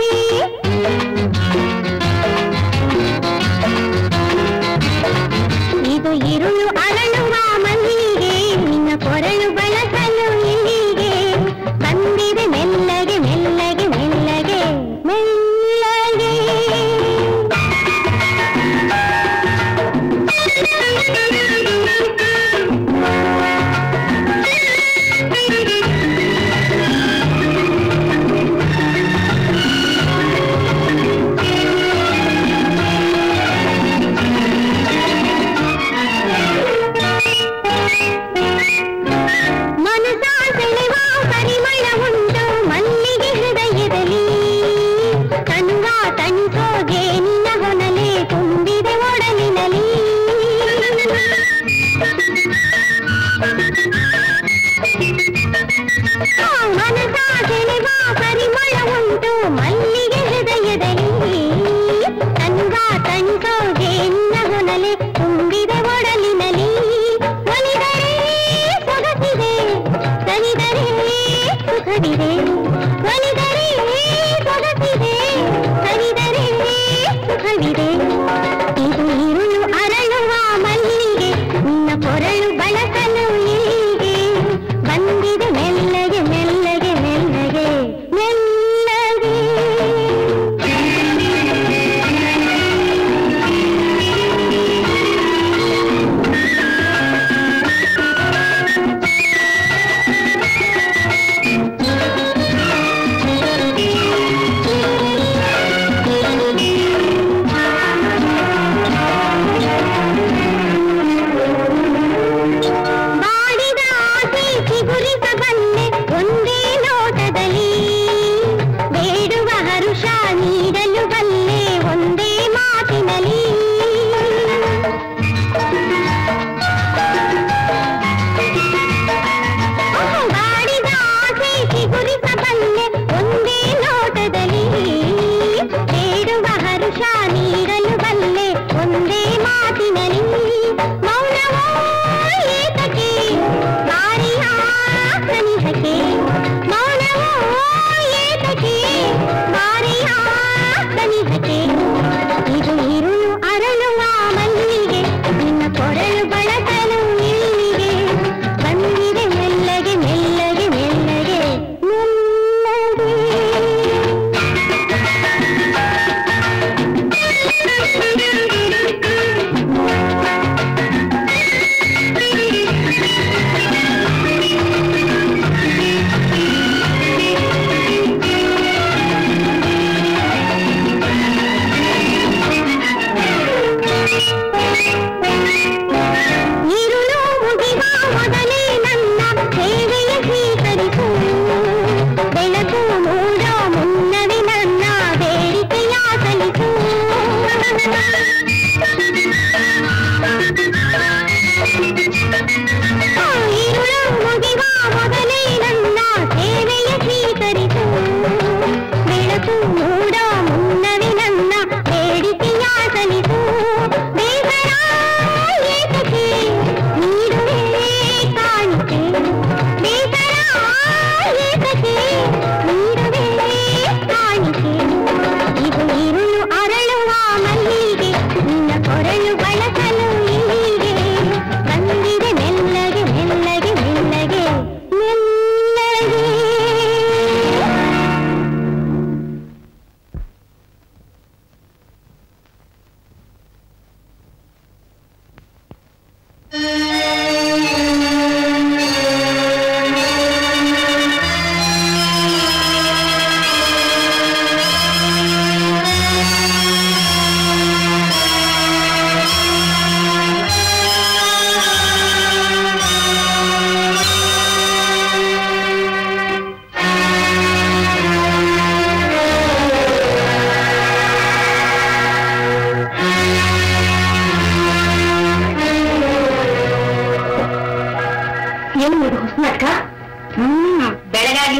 ಇದು ಇರುಳು ಅರಳುವ ಮಲ್ಲಿಗೆ ನಿನ್ನ ಕೊರಳು ಬಳಸಲು ಇಲ್ಲಿಗೆ ಬಂದಿದೆ ಮೆಲ್ಲಗೆ ಮೆಲ್ಲಗೆ ಮೆಲ್ಲಗೆ ಮೆಲ್ಲಗೆ ಮನಸ ಸೆಳೆವ ಪರಿಮಳ ಉಂಟು ಮಲ್ಲಿಗೆ ಹೃದಯದಲ್ಲಿ ತನುವ ತಣಿಸೋಗೆ ನಿನ್ನ ಹೊನಲೆ ತುಂಬಿದೆ ಒಡಲಿನಲಿ ಆ ಮನಸ ಸೆಳೆವ ಪರಿಮಳ ಉಂಟು ಮಲ್ಲಿಗೆ ಹೃದಯದಲ್ಲಿ ತನುವ ತಣಿಸೋಗೆ ನಿನ್ನ ಹೊನಲೆ ತುಂಬಿದೆ ಒಡಲಿನಲಿ ಒಲಿದರೆ ಸೊಗಸಿದೆ ಸರಿದರೆ ಸುಖವಿದೆ ಒಲಿದರೆ ಸೊಗಸಿದೆ ಸರಿದರೆ ಸುಖವಿದೆ ಇದು ಇರುಳು ಅರಳುವ ಮಲ್ಲಿಗೆ ನಿನ್ನ ಕೊರಳು ಬಳಸಲು ಇಲ್ಲಿಗೆ ಬಂದಿದೆ ಮೆಲ್ಲಗೆ ಮೆಲ್ಲಗೆ ಮೆಲ್ಲಗೆ ಮೆಲ್ಲಗೆ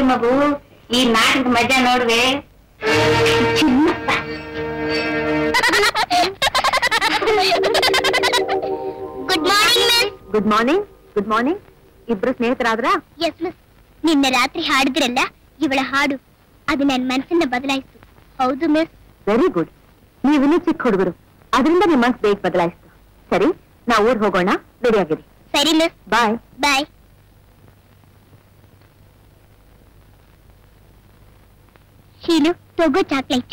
ಮಗು ಈ ನಾಟಕದ ಮಜಾ ನೋಡ್ವೆ ಚಿನ್ನಪ್ಪ good morning miss good morning good morning ಇಬ್ರು ಸ್ನೇಹಿತರಾದ್ರ ಎಸ್ ಮಿಸ್ ನಿನ್ನೆ ರಾತ್ರಿ ಹಾಡಿದ್ರಲ್ಲ ಇವಳ ಹಾಡು ಅದು ನನ್ನ ಮನಸ್ಸನ್ನ ಬದಲಾಯಿಸ್ತು ಹೌದು ಮಿಸ್ ವೆರಿ ಗುಡ್ ನೀವಿನ್ನೂ ಚಿಕ್ಕ ಹುಡುಗರು ಅದರಿಂದ ನಿಮ್ಮ ಮನ್ಸು ಬೇಗ ಬದಲಾಯಿಸ್ತು ಸರಿ ನಾವು ಊರ್ ಹೋಗೋಣ ರೆಡಿ ಆಗಿರಿ ಸರಿ ಮಿಸ್ ಬಾಯ್ ಬಾಯ್ ಶೀಲು ತಗೋ ಚಾಕ್ಲೇಟ್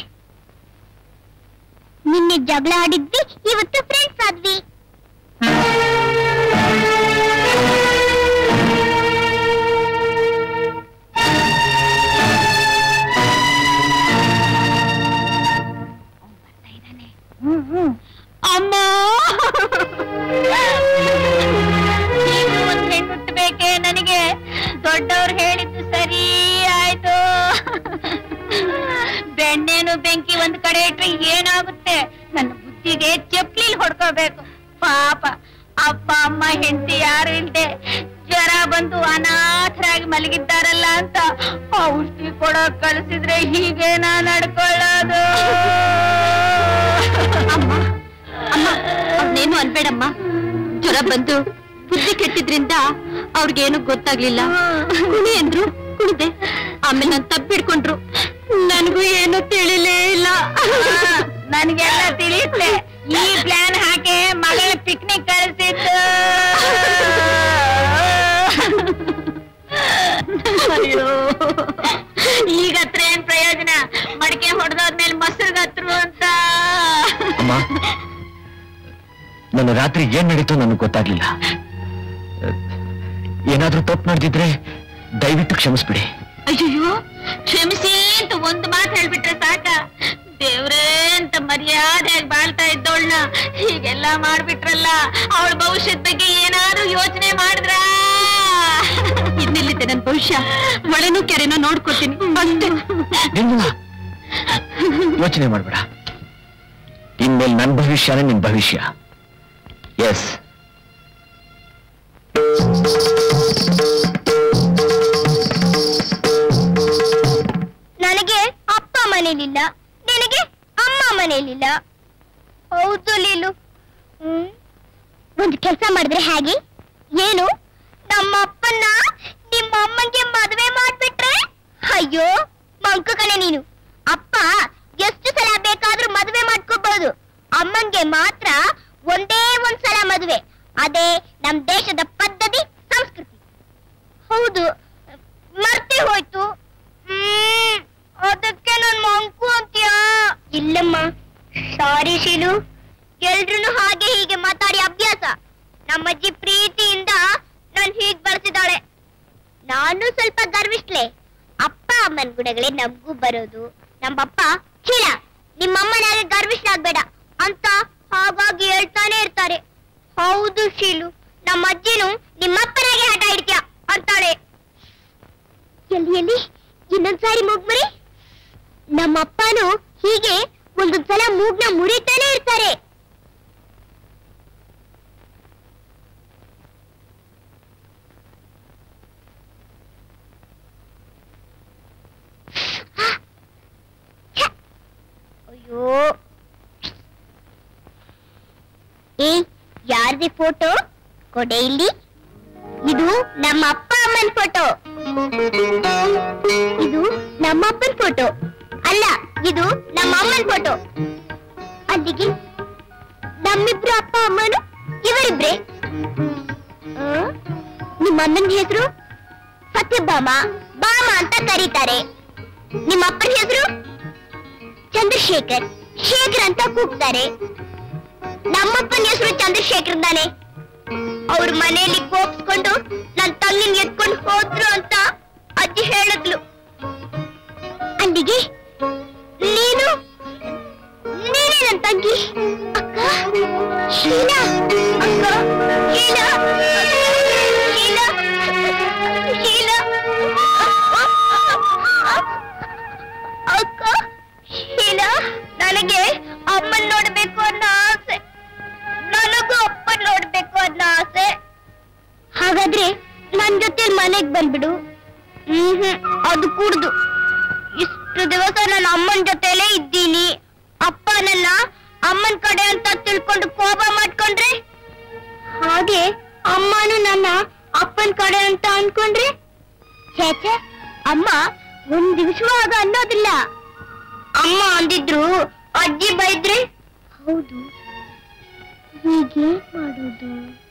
ನಿನ್ನೆ ಜಗಳ ಆಡಿದ್ವಿ ಇವತ್ತು ಫ್ರೆಂಡ್ಸ್ ಆದ್ವಿ ಅಮ್ಮ ನೀವು ಒಂದ್ ಹೆಣ್ಣು ಹುಟ್ಟಬೇಕೆ ನನಗೆ ದೊಡ್ಡವ್ರು ಹೇಳಿದ್ದು ಸರಿ ಆಯ್ತು ಬೆಣ್ಣೆನು ಬೆಂಕಿ ಒಂದ್ ಕಡೆ ಇಟ್ರೆ ಏನಾಗುತ್ತೆ ನನ್ನ ಬುದ್ಧಿಗೆ ಚಪ್ಲಿಲ್ ಹೊಡ್ಕೋಬೇಕು ಪಾಪ ಅಪ್ಪ ಅಮ್ಮ ಹೆಂಡತಿ ಯಾರು ಇಲ್ದೆ ಜ್ವರ ಬಂದು ಅನಾಥರಾಗಿ ಮಲಗಿದ್ದಾರಲ್ಲ ಅಂತ ಔಷಧಿ ಕೊಡೋಕ್ ಕಳಿಸಿದ್ರೆ ಹೀಗೆ ನಾ ನಡ್ಕೊಳ್ಳೋದು ಅಮ್ಮ ಅಮ್ಮ ಅವ್ರನ್ನೇನು ಅನ್ಬೇಡಮ್ಮ ಜ್ವರ ಬಂದು ಬುದ್ಧಿ ಕೆಟ್ಟಿದ್ರಿಂದ ಅವ್ರಿಗೇನು ಗೊತ್ತಾಗ್ಲಿಲ್ಲ ಕುಣಿ ಅಂದ್ರು ಕುಣಿದೆ ಆಮೇಲೆ ನಾನು ತಪ್ಪಿಡ್ಕೊಂಡ್ರು ನನಗೂ ಏನು ತಿಳಿಲೇ ಇಲ್ಲ ನನಗೆಲ್ಲ ತಿಳಿಯುತ್ತೆ ಈ ಪ್ಲಾನ್ ಹಾಕಿ ಮಗಳ ಪಿಕ್ನಿಕ್ ಕಳಿಸಿದ್ದು ಅಯ್ಯೋ ಈಗ ಹತ್ರ ಏನ್ ಪ್ರಯೋಜನ ಮಡಿಕೆ ಹೊಡೆದಾದ್ಮೇಲೆ ಮೊಸರುಗತ್ರು ಅಂತ ಅಮ್ಮ ನನ್ನ ರಾತ್ರಿ ಏನ್ ನಡೀತೋ ನನಗೆ ಗೊತ್ತಾಗ್ಲಿಲ್ಲ ಅಹ್, ಏನಾದ್ರೂ ತಪ್ಪು ನಡೆದಿದ್ರೆ ದಯವಿಟ್ಟು ಕ್ಷಮಿಸ್ಬಿಡಿ ಅಯ್ಯೋ ಕ್ಷಮಿಸಿ ಅಂತ ಒಂದು ಮಾತು ಹೇಳ್ಬಿಟ್ರೆ ಸಾಕ ದೇವ್ರೇ ಅಂತ ಮರ್ಯಾದೆಯಾಗಿ ಬಾಳ್ತಾ ಇದ್ದವಳನ್ನ ಹೀಗೆಲ್ಲ ಮಾಡ್ಬಿಟ್ರಲ್ಲ ಅವಳ ಭವಿಷ್ಯದ ಬಗ್ಗೆ ಏನಾದ್ರೂ ಯೋಚನೆ ಮಾಡಿದ್ರ ಇನ್ನೆಲ್ಲಿದೆ ನನ್ ಭವಿಷ್ಯ ಮಳೆನೂ ಕೆರೆನೂ ನೋಡ್ಕೊತೀನಿ ಅಷ್ಟೇ ನಿರ್ಮಲ ಯೋಚನೆ ಮಾಡ್ಬೇಡ ಇನ್ಮೇಲೆ ನನ್ನ ಭವಿಷ್ಯನೇ ನಿನ್ ಭವಿಷ್ಯ ಎಸ್ ನನಗೆ ಅಪ್ಪ ಮನೇಲಿಲ್ಲ ನಿನಗೆ ಅಮ್ಮ ಮನೇಲಿಲ್ಲ ಹೌದು ಲೀಲು ಹ್ಮ್ ಒಂದು ಕೆಲಸ ಮಾಡಿದ್ರೆ ಹೇಗೆ ಏನು ನಮ್ಮ ಅಪ್ಪನ್ನ ನಿಮ್ಮ ಅಮ್ಮಂಗೆ ಮದುವೆ ಮಾಡ್ಬಿಟ್ರೆ ಅಯ್ಯೋ ಮಂಕು ಕಣೆ ನೀನು ಅಪ್ಪ ಎಷ್ಟು ಸಲ ಬೇಕಾದ್ರೂ ಮದುವೆ ಮಾಡ್ಕೋಬಹುದು ಅಮ್ಮಂಗೆ ಮಾತ್ರ ಒಂದೇ ಒಂದ್ ಸಲ ಮದುವೆ ಅದೇ ನಮ್ ದೇಶದ ಪದ್ಧತಿ ಸಂಸ್ಕೃತಿ ಹೌದು ಮರ್ತಿ ಹೋಯ್ತು ಹ್ಮ್, ಅದಕ್ಕೆ ನನ್ ಮಂಕು ಅಂತ್ಯಾ ಇಲ್ಲಮ್ಮ ಸಾರಿ ಶೀಲು ಎಲ್ರು ಹಾಗೆ ಹೀಗೆ ಮಾತಾಡಿ ಅಭ್ಯಾಸ ನಮ್ಮಜ್ಜಿ ಪ್ರೀತಿಯಿಂದ ನನ್ ಹೀಗ್ ಬಳಸಿದಾಳೆ ನಾನು ಸ್ವಲ್ಪ ಗರ್ವಿಷ್ಲೆ ಅಪ್ಪ ಅಮ್ಮನ್ ಗುಣಗಳೇ ನಮ್ಗೂ ಬರೋದು ನಮ್ಮಪ್ಪ ಚೀಲ ನಿಮ್ಮಮ್ಮನಾಗೆ ಗರ್ವಿಷ್ಲಾಗ್ಬೇಡ ಅಂತ ಹಾಗಾಗಿ ಹೇಳ್ತಾನೆ ಇರ್ತಾರೆ ಹೌದು ಶೀಲು ನಮ್ಮ ಅಜ್ಜಿನು ನಿಮ್ಮಪ್ಪನಾಗೆ ಹಠ ಹಿಡ್ತೀಯ ಅಂತಾಳೆ ಎಲ್ಲಿ ಎಲ್ಲಿ ಇನ್ನೊಂದ್ಸಾರಿ ಮೂಗ್ಮರಿ ನಮ್ಮಪ್ಪನು ಹೀಗೆ ಒಂದೊಂದ್ಸಲ ಮೂಗ್ನ ಮುರಿತಾನೆ ಇರ್ತಾರೆ ಛೆ! ಅಯ್ಯೋ ಏ ಯಾರ್ದಿ ಫೋಟೋ ಕೊಡೆ ಇಲ್ಲಿ ಇದು ನಮ್ಮ ಅಪ್ಪ ಅಮ್ಮನ ಫೋಟೋ ಇದು ನಮ್ಮ ಅಪ್ಪನ ಫೋಟೋ ಅಲ್ಲ ಇದು ನಮ್ಮ ಅಮ್ಮನ ಫೋಟೋ ಅಲ್ಲಿಗೆ ನಮ್ಮಿಬ್ರು ಅಪ್ಪ ಅಮ್ಮನು ಇವರಿಬ್ರೆ ಆ? ನಿಮ್ಮ ಅಮ್ಮನ ಹೆಸರು ಸತ್ಯಭಾಮ ಬಾಮ ಅಂತ ಕರೀತಾರೆ ನಿಮ್ಮ ಅಪ್ಪನ ಹೆಸರು ಚಂದ್ರಶೇಖರ್ ಶೇಖರ್ ಅಂತ ಕೂಗ್ತಾರೆ ನಮ್ಮಪ್ಪನ ಹೆಸರು ಚಂದ್ರಶೇಖರ್ ತಾನೆ ಅವ್ರ ಮನೆಯಲ್ಲಿ ಕೋಪ್ಸ್ಕೊಂಡು ನನ್ ತಂಗಿನ ಎತ್ಕೊಂಡು ಹೋದ್ರು ಅಂತ ಅಜ್ಜಿ ಹೇಳಿದ್ಲು ಅಲ್ಲಿಗೆ ನೀನು ನೀನೇ ನನ್ ತಂಗಿ ಅಕ್ಕ ಶೀಲಾ ಅಕ್ಕ ಶೀಲಾ ಶೀಲಾ ಶೀಲಾ ಅಕ್ಕ ಶೀಲಾ ನನಗೆ ಅಮ್ಮನ್ ನೋಡ್ಬೇಕು ಅನ್ನೋ ಆಸೆ ನನಗೂ ಅಪ್ಪ ನೋಡ್ಬೇಕು ಅನ್ನೋ ಆಸೆ ಹಾಗಾದ್ರೆ ನನ್ ಜೊತೆ ಮನೆಗ್ ಬಂದ್ಬಿಡು ಹ್ಮ್ ಅದು ಹೌದು ಇಷ್ಟು ದಿವಸ ನನ್ನ ಅಮ್ಮನ ಜೊತೆಲೇ ಇದ್ದೀನಿ ಅಪ್ಪ ನನ್ನ ಅಮ್ಮನ ಕಡೆ ಅಂತ ತಿಳ್ಕೊಂಡು ಕೋಪ ಮಾಡ್ಕೊಂಡ್ರೆ ಹಾಗೆ ಅಮ್ಮನು ನನ್ನ ಅಪ್ಪನ ಕಡೆ ಅಂತ ಅನ್ಕೊಂಡ್ರೆ ಛೇ ಅಮ್ಮ ಒಂದ್ ದಿವಸವಾಗ ಅನ್ನೋದಿಲ್ಲ ಅಮ್ಮ ಅಂದಿದ್ರು ಅಜ್ಜಿ ಬೈದ್ರೆ ಹೌದು ಹೀಗೆ ಮಾಡೋದು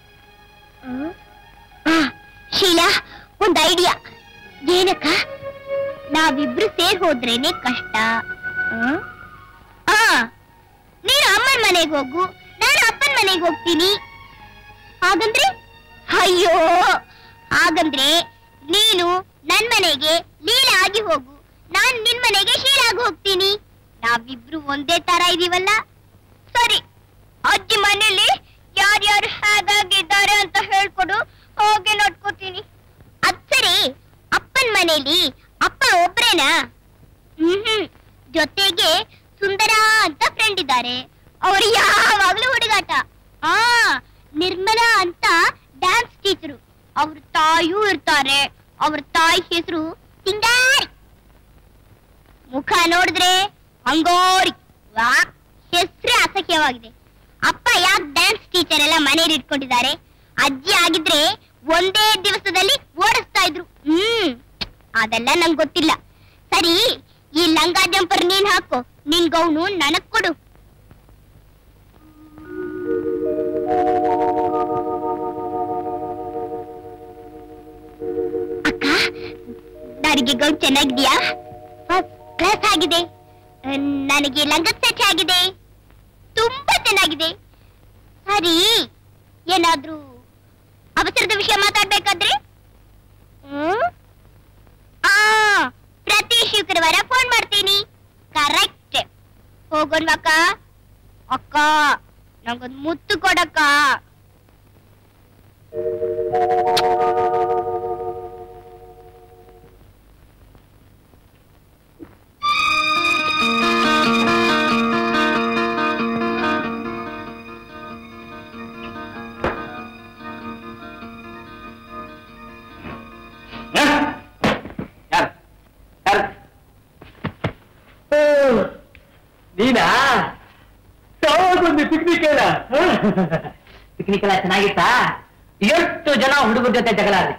ಆ, ಶೀಲಾ ಒಂದ್ ಐಡಿಯಾ ಏನಕ್ಕ ನಾವಿಬ್ರು ಸೇರ್ ಹೋದ್ರೇನೆ ಕಷ್ಟ ಆ? ಆ ನೀನು ಅಮ್ಮನ ಮನೆಗೆ ಹೋಗು ನಾನು ಅಪ್ಪನ ಮನೆಗೆ ಹೋಗ್ತೀನಿ ಹಾಗಂದ್ರೆ ಅಯ್ಯೋ ಹಾಗಂದ್ರೆ ನೀನು ನನ್ ಮನೆಗೆ ಲೀಲಾ ಆಗಿ ಹೋಗು ನಾನ್ ನಿನ್ ಮನೆಗೆ ಶೀಲಾಗಿ ಹೋಗ್ತೀನಿ ನಾವಿಬ್ರು ಒಂದೇ ತರ ಇದೀವಲ್ಲ ಸರಿ ಅಜ್ಜಿ ಮನೇಲಿ ಯಾರ್ಯಾರು ಹೇಗಾಗಿದ್ದಾರೆ ಅಂತ ಹೇಳ್ಕೊಡು ಹಾಗೆ ನೋಡ್ಕೋತೀನಿ ಅದ್ ಸರಿ ಅಪ್ಪನ್ ಮನೇಲಿ ಅಪ್ಪ ಒಬ್ರೇನಾ ಹ್ಮ್ ಜೊತೆಗೆ ಸುಂದರ ಅಂತ ಫ್ರೆಂಡ್ ಇದ್ದಾರೆ ಅವ್ರು ಯಾವಾಗ್ಲೂ ಹುಡುಗಾಟ ಆ ನಿರ್ಮಲಾ ಅಂತ ಡ್ಯಾನ್ಸ್ ಟೀಚರು ಅವ್ರ ತಾಯಿಯೂ ಇರ್ತಾರೆ ಅವ್ರ ತಾಯಿ ಹೆಸರು ಸಿಂಗಾರಿ ಮುಖ ನೋಡಿದ್ರೆ ಅಂಗೋರಿ ವಾ ಹೆಸರೇ ಅಸಹ್ಯವಾಗಿದೆ ಅಪ್ಪ ಯಾಕೆ ಡ್ಯಾನ್ಸ್ ಟೀಚರ್ ಎಲ್ಲ ಮನೇಲಿ ಇಟ್ಕೊಂಡಿದ್ದಾರೆ ಅಜ್ಜಿ ಆಗಿದ್ರೆ ಒಂದೇ ದಿವಸದಲ್ಲಿ ಓಡಿಸ್ತಾ ಇದ್ರು ಹ್ಮ್ ಅದೆಲ್ಲ ನಂಗೆ ಗೊತ್ತಿಲ್ಲ ಸರಿ ಈ ಲಂಗ ಜಂಪರ್ ನೀನ್ ಹಾಕು ನಿನ್ ಗೌನು ನನಗ್ ಕೊಡು ಅಕ್ಕ ನನಗೆ ಗೌನ್ ಚೆನ್ನಾಗಿದ್ಯಾ ಫಸ್ಟ್ ಕ್ಲಾಸ್ ಆಗಿದೆ ಅಹ್, ನನಗೆ ಲಂಗ ಸೆಟ್ ಆಗಿದೆ ತುಂಬಾ ಚೆನ್ನಾಗಿದೆ ಸರಿ ಏನಾದ್ರೂ ಅವಸರದ ವಿಷಯ ಮಾತಾಡ್ಬೇಕಾದ್ರೆ ಹ್ಮ್? ಆ ಪ್ರತಿ ಶುಕ್ರವಾರ ಫೋನ್ ಮಾಡ್ತೀನಿ ಕರೆಕ್ಟ್ ಹೋಗೋಣ್ವಕ್ಕ ಅಕ್ಕ ನಂಗೊಂದ್ ಮುತ್ತು ಕೊಡಕ್ಕ ಯಾರು ಯಾರು ನೀನಾ ಬಂದು ಪಿಕ್ನಿಕ್ ಎಲ್ಲ ಪಿಕ್ನಿಕ್ ಎಲ್ಲ ಚೆನ್ನಾಗಿತ್ತಾ ಎಷ್ಟು ಜನ ಹುಡುಗರ ಜೊತೆ ಜಗಳ ಆಡಿ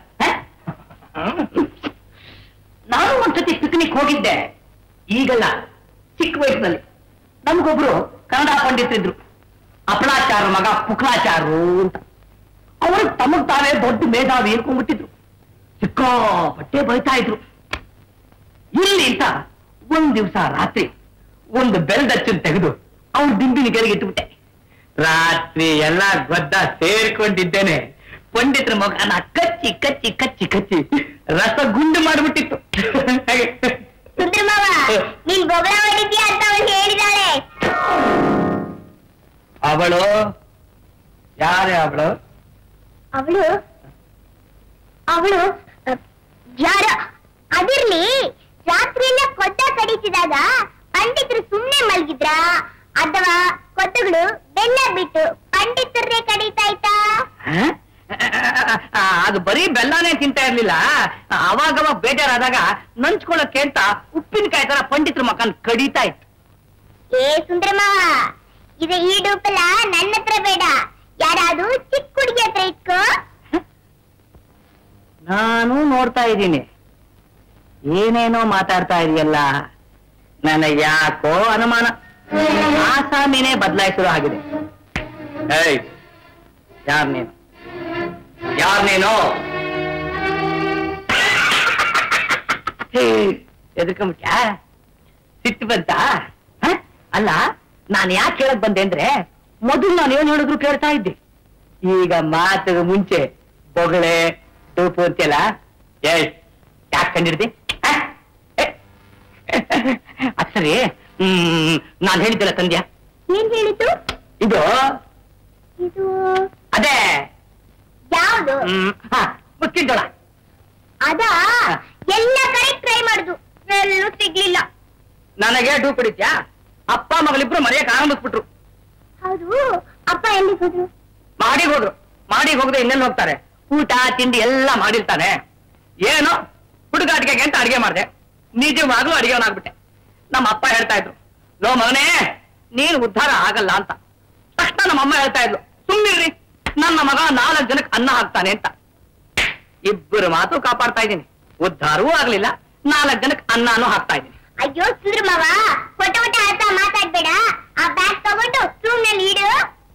ನಾನು ಒಂದ್ಸತಿ ಪಿಕ್ನಿಕ್ ಹೋಗಿದ್ದೆ ಈಗಲ್ಲ ಚಿಕ್ಕ ವಯಸ್ಸಿನಲ್ಲಿ ನಮ್ಗೊಬ್ರು ಕನ್ನಡ ಪಂಡಿತರಿದ್ರು ಅಪಳಾಚಾರ ಮಗ ಪುಕ್ಲಾಚಾರು ಅಂತ ಅವರು ತಮಗ್ ತಾವೇ ದೊಡ್ಡ ಮೇಧಾವಿ ಅನ್ಕೊಂಡ್ಬಿಟ್ಟಿದ್ರು ಸಿಕ್ಕಾಪಟ್ಟೆ ಬೈತಾ ಇದ್ರು ಇಲ್ಲಿ ಅಂತ ಒಂದ್ ದಿವಸ ರಾತ್ರಿ ಒಂದು ಬೆಲ್ದಚ್ಚನ್ ತೆಗೆದು ಅವ್ರ ದಿಂಬಿನ ಕೆಳಗೆ ಇಟ್ಬಿಟ್ಟೆ ರಾತ್ರಿ ಎಲ್ಲ ಗೊದ್ದ ಸೇರ್ಕೊಂಡಿದ್ದೇನೆ ಪಂಡಿತರ ಮಗನ ಕಚ್ಚಿ ಕಚ್ಚಿ ಕಚ್ಚಿ ಕಚ್ಚಿ ರಸ ಗುಂಡು ಮಾಡ್ಬಿಟ್ಟಿತ್ತು ಸುಂದ್ರ ಮಾವ ನೀನ್ ಬೊಗಳ ಹೊಡಿದ್ಯಾ ಅಂತ ಅವಳು ಹೇಳಿದಾಳೆ ಅವಳು ಯಾರೇ ಅವಳು ಅವಳು ಅವಳು ಯಾರ ಅದಿರ್ಲಿ ರಾತ್ರಿ ಎಲ್ಲ ಕೊಟ್ಟ ಕಡಿಸಿದಾಗ ಪಂಡಿತರು ಸುಮ್ನೆ ಮಲಗಿದ್ರ ಅಥವಾ ಕೊಟ್ಟಗಳು ಬೆಲ್ಲ ಬಿಟ್ಟು ಪಂಡಿತರನ್ನೇ ಕಡಿತಾ ಇತ್ತಾ ಹ? ಆ, ಅದು ಬರೀ ಬೆಲ್ಲನೇ ತಿಂತಾ ಇರ್ಲಿಲ್ಲ ಅವಾಗವಾಗ ಬೇಜಾರಾದಾಗ ನಂಚ್ಕೊಳಕ್ಕೆ ಅಂತ ಉಪ್ಪಿನಕಾಯಿ ತರ ಪಂಡಿತರ ಮಕ್ಕನ್ ಕಡಿತಾ ಇತ್ತು ಏ ಸುಂದರ ಮಾವ ಇದು ಈ ಡೂಪಲ್ಲ ನನ್ನ ಹತ್ರ ಬೇಡ ಯಾರಾದ್ರೂ ಚಿಕ್ಕ ಹುಡುಗಿ ಹತ್ರ ಇಟ್ಕೋ ನಾನು ನೋಡ್ತಾ ಇದ್ದೀನಿ ಏನೇನೋ ಮಾತಾಡ್ತಾ ಇದೆಯಲ್ಲ ನನಗೆ ಯಾಕೋ ಅನುಮಾನ ಆಸಾಮಿನೇ ಬದಲಾಯಿಸಲು ಆಗಿದೆ ಏಯ್ ಯಾರ್ ನೀನು ಯಾರ್ ನೀನು ಎದ್ಕೊಂಬಿಟ್ಯಾ ಸಿಟ್ಟು ಬಂತ ಹ? ಅಲ್ಲ ನಾನು ಯಾಕೆ ಹೇಳಕ್ ಬಂದೆ ಅಂದ್ರೆ ಮೊದಲು ನಾನು ಏನ್ ಹೇಳಿದ್ರು ಕೇಳ್ತಾ ಇದ್ದೆ ಈಗ ಮಾತಿಗೆ ಮುಂಚೆ ಬೊಗಳೆ ಟೂಪು ಅಂತೆಲ್ಲ ಏಯ್ ಯಾಕೆ ಕಂಡಿಡ್ದಿ ಅದ್ ಸರಿ ಹ್ಮ್ ನಾನು ಹೇಳಿದ್ದಲ್ಲ ತಂದ್ಯಾ ಏನ್ ಹೇಳಿದ್ದು ಇದು ಇದು ಅದೇ ಯಾವ್ದು ಹ್ಮ್ ಹ, ಮುಚ್ಚಿನ ಜೋಳ ಅದಾ ಎಲ್ಲ ಕಡೆ ಟ್ರೈ ಮಾಡುದು ಎಲ್ಲೂ ಸಿಗ್ಲಿಲ್ಲ ನನಗೆ ಡೂ ಕುಡಿತ್ಯಾ ಅಪ್ಪ ಮಗಳಿಬ್ರು ಮರೆಯಕ್ ಆರಂಭಿಸ್ಬಿಟ್ರು ಹೌದು ಅಪ್ಪ ಎಲ್ಲಿಗೆ ಹೋದ್ರು ಮಾಡಿಗೆ ಹೋದ್ರು ಮಾಡಿಗೆ ಹೋಗದೆ ಇನ್ನೆಲ್ಲಿ ಹೋಗ್ತಾರೆ ಊಟ ತಿಂಡಿ ಎಲ್ಲ ಮಾಡಿರ್ತಾನೆ ಏನೋ ಹುಡುಗಾಟಿಗೆ ಅಂತ ಅಡಿಗೆ ಮಾಡಿದೆ ನಿಜವಾಗ್ಲೂ ಅಡಿಗೆವನಾಗ್ಬಿಟ್ಟೆ ನಮ್ಮ ಅಪ್ಪ ಹೇಳ್ತಾ ಇದ್ರು ಲೋ ಮಗನೇ ನೀನು ಉದ್ಧಾರ ಆಗಲ್ಲ ಅಂತ ತಕ್ಷಣ ನಮ್ಮ ಅಮ್ಮ ಹೇಳ್ತಾ ಇದ್ಲು ಸುಮ್ಮಿರ್ರಿ ನನ್ನ ಮಗ ನಾಲ್ಕು ಜನಕ್ಕೆ ಅನ್ನ ಹಾಕ್ತಾನೆ ಅಂತ ಇಬ್ಬರು ಮಾತು ಕಾಪಾಡ್ತಾ ಇದ್ದೀನಿ ಉದ್ಧಾರವೂ ಆಗ್ಲಿಲ್ಲ ನಾಲ್ಕು ಜನಕ್ಕೆ ಅನ್ನನೂ ಹಾಕ್ತಾ ಇದ್ದೀನಿ ಅಯ್ಯೋ ಸುಂದ್ರ ಮಾವ ಹೊಟ ಹೊಟ ಅಂತ ಮಾತಾಡ್ಬೇಡ ಆ ಬ್ಯಾಗ್ ತಗೊಂಡು ರೂಮ್ ನಲ್ಲಿ ಇಡು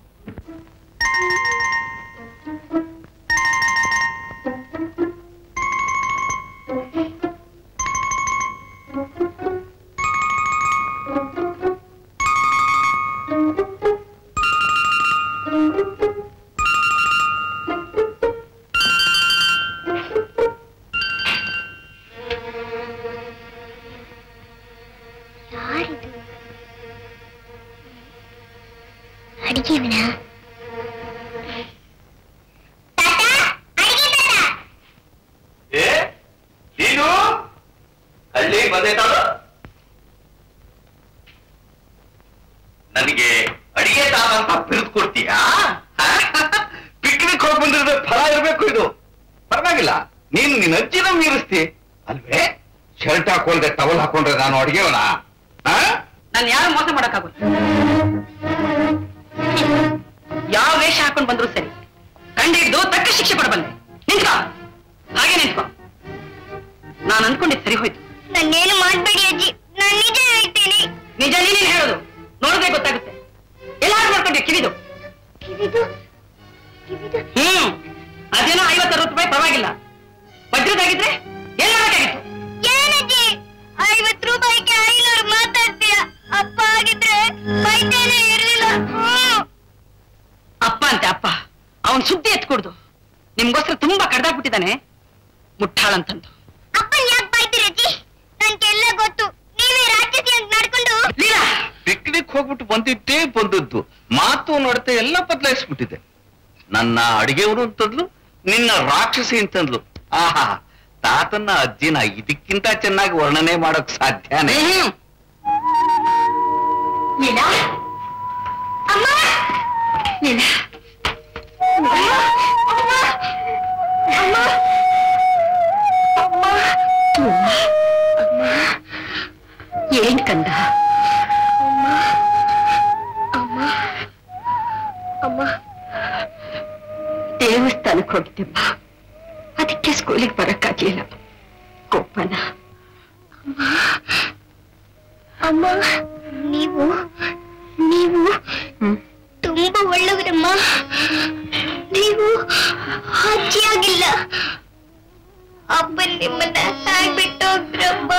ಯಾರಿದು ಅಡಿಗೆವನ ತಾತ ಅಡಿಗೆ ತಾತ ಏ ನೀನು ಹಳ್ಳಿ ಬಂದೈತಾಳು ನನಗೆ ಅಡಿಗೆ ತಾನ ಅಂತ ಬಿರುದು ಕೊಡ್ತೀಯಾ ಪಿಕ್ನಿಕ್ ಹೋಗಿ ಬಂದಿದ್ರೆ ಫಲ ಇರ್ಬೇಕು ಇದು ಪರವಾಗಿಲ್ಲ ನೀನು ನಿನ್ನ ಅಜ್ಜಿನ ಮೀರಿಸ್ತಿ ಅಲ್ವೇ ಶರ್ಟ್ ಹಾಕೊಂಡ್ರೆ ಟವಲ್ ಹಾಕೊಂಡ್ರೆ ನಾನು ಅಡಿಗೆವನ ನಾನು ಯಾರು ಮೋಸ ಮಾಡಕ್ಕಾಗುತ್ತೆ ಯಾವ ವೇಷ ಹಾಕೊಂಡು ಬಂದ್ರು ಸರಿ ಕಂಡಿಡ್ದು ತಕ್ಕ ಶಿಕ್ಷೆ ಕೊಡಬಲ್ಲೆ ನಿಂತ್ಕೋ ಹಾಗೆ ನಿಂತ್ಕೋ ನಾನು ಅನ್ಕೊಂಡಿದ್ದು ಸರಿ ಹೋಯ್ತು ನನ್ನೇನು ಮಾಡ್ಬೇಡಿ ಅಜ್ಜಿ ನಾನು ನಿಜ ಹೇಳ್ತೀನಿ ನಿಜ ನೀನೇನ್ ಹೇಳೋದು ನೋಡಿದ್ರೆ ಗೊತ್ತಾಗುತ್ತೆ ಎಲ್ಲಾರು ಮಾಡ್ಕೊಂಡೆ ಕಿವಿದು ಕಿವಿದು ಕಿವಿದು ಹ್ಮ್ ಅದೇನೋ ಐವತ್ತು ಅರವತ್ತು ರೂಪಾಯಿ ಪರವಾಗಿಲ್ಲ ವಜ್ರದಾಗಿದ್ರೆ ಏನ್ ಮಾಡಬೇಕಾಗಿತ್ತು ಏನಜ್ಜಿ ಐವತ್ತು ರೂಪಾಯಿಗೆ ಐನೂರು ಮಾತಾಡ್ತೀಯ ಅಪ್ಪ ಆಗಿದ್ರೆ ಬೈತೇನೆ ಇರ್ಲಿಲ್ಲ ಹ್ಮ್. ಅಪ್ಪ ಅಂತೆ ಅಪ್ಪ ಅವನ್ ಸುದ್ದಿ ಎತ್ಕೊಡ್ದು ನಿಮ್ಗೋಸ್ಕರ ತುಂಬಾ ಕಡ್ದಾಕ್ಬಿಟ್ಟಿದ್ದಾನೆ ಮುಟ್ಟಾಳಂತಂದು ಅಪ್ಪನ್ ಯಾಕೆ ಬೈತೀರಿ ಅಜ್ಜಿ ನನ್ಗೆಲ್ಲ ಗೊತ್ತು ನೀವೇ ರಾಕ್ಷಸಿ ಅಂತ ನಡ್ಕೊಂಡು ಲೀಲಾ ಪಿಕ್ನಿಕ್ ಹೋಗ್ಬಿಟ್ಟು ಬಂದಿದ್ದೇ ಬಂದದ್ದು ಮಾತು ನಡತೆ ಎಲ್ಲ ಬದಲಾಯಿಸ್ಬಿಟ್ಟಿದೆ ನನ್ನ ಅಡಿಗೆವರು ಅಂತಂದ್ಲು ನಿನ್ನ ರಾಕ್ಷಸಿ ಅಂತಂದ್ಲು ಆಹಾ ತಾತನ್ನ ಅಜ್ಜಿನ ಇದಕ್ಕಿಂತ ಚೆನ್ನಾಗಿ ವರ್ಣನೆ ಮಾಡಕ್ ಸಾಧ್ಯನೇ ಹ್ಮ್ ಲೀಲಾ ಅಮ್ಮ ಲೀಲಾ ಅಮ್ಮ ಅಮ್ಮ ಅಮ್ಮ ಅಮ್ಮ ಏನ್ ಕಂದ ಅಮ್ಮ ದೇವಸ್ಥಾನಕ್ಕೆ ಹೋಗಿದ್ದೆಮ್ಮ ಅದಕ್ಕೆ ಸ್ಕೂಲಿಗೆ ಬರಕ್ಕಾಗ್ಲಿಲ್ಲ ಕೋಪನ ಅಮ್ಮ ನೀವು ನೀವು ತುಂಬಾ ಒಳ್ಳೆಯವರಮ್ಮ ನೀವು ಅಜ್ಜಿಯಾಗಿಲ್ಲ ಅಪ್ಪ ನಿಮ್ಮನ್ನ ಹೇಗ್ ಬಿಟ್ಟು ಹೋಗ್ರಮ್ಮ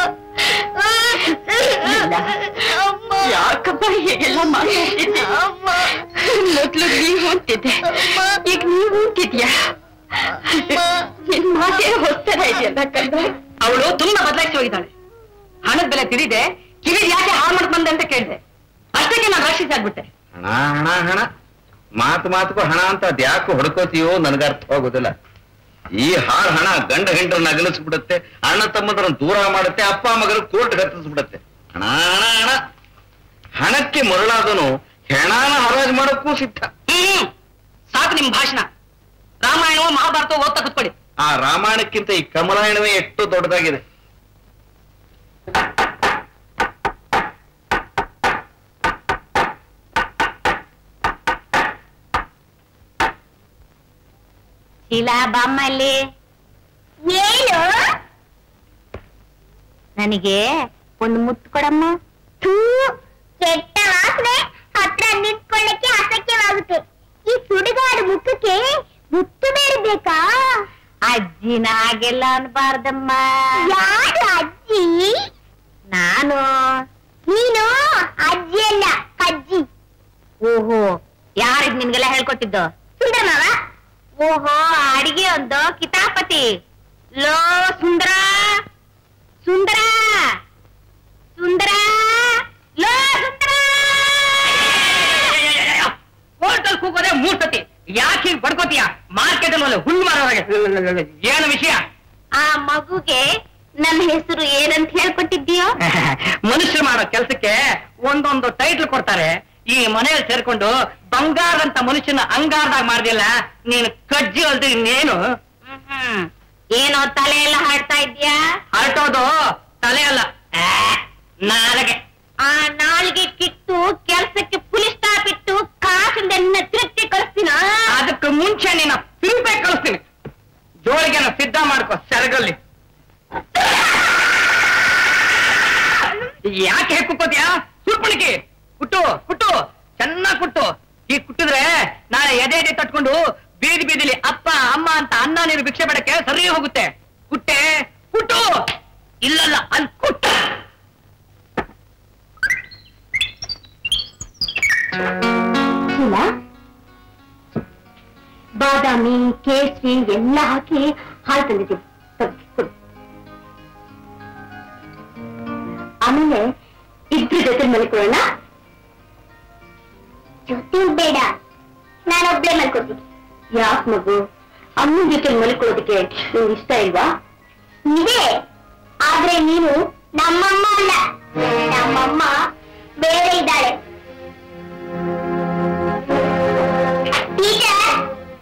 ಅಮ್ಮ ಯಾಕಪ್ಪ ಹೀಗೆಲ್ಲ ಮಾತಾಡ್ತಿದ್ದೆ ಅಮ್ಮ ಮೊದ್ಲು ನೀವು ಅಂತಿದ್ದೆ ಈಗ ನೀವು ಅಂತಿದ್ಯಾ ನಿನ್ ಮಾತೇ ಹೊಸ್ತರ ಇದೆಯಲ್ಲ ಕಂದ ಅವಳು ತುಂಬಾ ಬದಲಾಯಿಸಿ ಹೋಗಿದ್ದಾಳೆ ಹಣದ ಬೆಲೆ ತಿಳಿದೆ ಕಿವಿ ಯಾಕೆ ಹಾಳು ಮಾಡ್ಕೊಂಡ್ ಬಂದೆ ಅಂತ ಕೇಳಿದೆ ಅಷ್ಟಕ್ಕೆ ನಾನು ರಾಕ್ಷಸಿ ಆಗ್ಬಿಟ್ಟೆ ಹಣ ಹಣ ಹಣ ಮಾತು ಮಾತುಗೂ ಹಣ ಅಂತ ಅದ್ಯಾಕೋ ಹೊಡ್ಕೋತೀಯೋ ನನಗೆ ಅರ್ಥ ಹೋಗೋದಿಲ್ಲ ಈ ಹಾಳು ಹಣ ಗಂಡ ಹೆಂಡ್ರನ್ನ ಅಗಲಿಸ್ಬಿಡುತ್ತೆ ಅಣ್ಣ ತಮ್ಮದ್ರನ್ನ ದೂರ ಮಾಡುತ್ತೆ ಅಪ್ಪ ಮಗನ ಕೋರ್ಟ್ ಹತ್ತಿಸ್ಬಿಡುತ್ತೆ ಹಣ ಹಣ ಹಣ ಹಣಕ್ಕೆ ಮರಳಾದನು ಹೆಣಾನ ಹರಾಜು ಮಾಡೋಕ್ಕೂ ಸಿದ್ಧ ಹ್ಮ್ ಸಾಕು ನಿಮ್ ಭಾಷಣ ರಾಮಾಯಣವೋ ಮಹಾಭಾರತವೋ ಓದ್ತಾ ಕುತ್ಕೊಳ್ಳಿ ಆ ರಾಮಾಯಣಕ್ಕಿಂತ ಈ ಕಮಲಾಯಣವೇ ಎಷ್ಟು ದೊಡ್ಡದಾಗಿದೆ ಶೀಲಾ ಬಾಮ್ಮಲ್ಲಿ ಏನು ನನಗೆ ಒಂದು ಮುತ್ತು ಕೊಡಮ್ಮ ಥೂ ಕೆಟ್ಟ ವಾಸನೆ ಹತ್ರ ನಿಂತ್ಕೊಳ್ಳಕ್ಕೆ ಅಸಖ್ಯವಾಗುತ್ತೆ ಈ ಸುಡುಗಾಡು ಮುಖಕ್ಕೆ ಮುತ್ತು ಬೇರೆ ಬೇಕಾ ಅಜ್ಜಿನ ಹಾಗೆಲ್ಲ ಅನ್ಬಾರ್ದಮ್ಮ ಯಾರು ಅಜ್ಜಿ ನಾನು ನೀನು ಅಜ್ಜಿ ಅಲ್ಲ ಅಜ್ಜಿ ಓಹೋ ಯಾರಿಗ್ ನಿನ್ಗೆಲ್ಲ ಹೇಳ್ಕೊಟ್ಟಿದ್ದು ಸುಂದರ ಮಾವ ಓಹೋ ಅಡಿಗೆ ಒಂದು ಕಿತಾಪತಿ ಲೋ ಸುಂದರ ಸುಂದರ ಸುಂದರ ಲೋ ಸುಂದರ ಕೋರ್ಟಲ್ ಕೂಗೋದೆ ಮೂರ್ ಸತಿ ಯಾಕೆ ಹೀಗ್ ಬಡ್ಕೋತೀಯ ಮಾರ್ಕೆಟ್ ಅಲ್ಲಿ ಹುಲ್ಲು ಮಾರೋರಿಗೆ ಏನು ವಿಷಯ ಆ ಮಗುಗೆ ನನ್ನ ಹೆಸರು ಏನಂತ ಹೇಳ್ಕೊಟ್ಟಿದ್ದೀಯೋ ಮನುಷ್ಯರು ಮಾಡೋ ಕೆಲ್ಸಕ್ಕೆ ಒಂದೊಂದು ಟೈಟ್ಲ್ ಕೊಡ್ತಾರೆ ಈ ಮನೆಯಲ್ಲಿ ಸೇರ್ಕೊಂಡು ಬಂಗಾರದಂತ ಮನುಷ್ಯನ ಅಂಗಾರದಾಗ ಮಾಡ್ದಿಲ್ಲ ನೀನು ಕಜ್ಜಿ ಅಲ್ದು ಇನ್ನೇನು ಹ್ಮ್ ಏನೋ ತಲೆ ಎಲ್ಲ ಹಾಡ್ತಾ ಇದ್ಯಾ ಹರಟೋದು ತಲೆ ಅಲ್ಲ ಆ, ನಾಲಗೆ ಆ ನಾಳಿಗೆ ಕಿತ್ತು ಕೆಲ್ಸಕ್ಕೆ ಪುಲಿಸ್ ಸ್ಟಾಪ್ ಇಟ್ಟು ಕಾಸಿಂದ ನಿನ್ನ ತಿರುಗಿ ಕಳಿಸ್ತೀನ ಅದಕ್ಕೆ ಮುಂಚೆ ನೀನ ತಿರುಪೆ ಕಳಿಸ್ತೀನಿ ಜೋಳಿಗೆನ ಸಿದ್ಧ ಮಾಡ್ಕೋ ಸೆರಗಲ್ಲಿ ಯಾಕೆ ಕುಕ್ಕೋದ್ಯಾ ಸುರ್ಪಣಿಕೆ ಕುಟ್ಟು ಕುಟ್ಟು ಚೆನ್ನಾಗ್ ಕುಟ್ಟು ಈ ಕುಟ್ಟಿದ್ರೆ ನಾಳೆ ಎದೆ ಎದೆ ತಟ್ಕೊಂಡು ಬೀದಿ ಬೀದಿಲಿ ಅಪ್ಪ ಅಮ್ಮ ಅಂತ ಅನ್ನ ನೀರು ಭಿಕ್ಷೆ ಬೇಡಕ್ಕೆ ಸರಿ ಹೋಗುತ್ತೆ ಕುಟ್ಟೆ ಕುಟ್ಟು ಇಲ್ಲಲ್ಲ ಅಲ್ಲಿ ಕುಟ್ಟ ಇಲ್ಲ ಬಾದಾಮಿ ಕೇಸರಿ ಎಲ್ಲ ಹಾಕಿ ಹಾಲು ತಂದಿದ್ದೀವಿ ತಗೋ, ಕೊಡು. ಆಮೇಲೆ ಇಬ್ರು ಜೊತೆ ಮಲ್ಕೊಳ್ಳೋಣ ಜೊತೆ ಬೇಡ ನಾನೊಬ್ಳೆ ಮಲ್ಕೋತೀನಿ ಯಾಕೆ ಮಗು ಅಮ್ಮನ ಜೊತೆ ಮಲ್ಕೊಳ್ಳೋದಕ್ಕೆ ನಿಮ್ಗೆ ಇಷ್ಟ ಇಲ್ವಾ ಇದೆ ಆದ್ರೆ ನೀನು ನಮ್ಮಮ್ಮ ಅಲ್ಲ ನಮ್ಮಮ್ಮ ಬೇರೆ ಇದ್ದಾಳೆ ಟೀಚರ್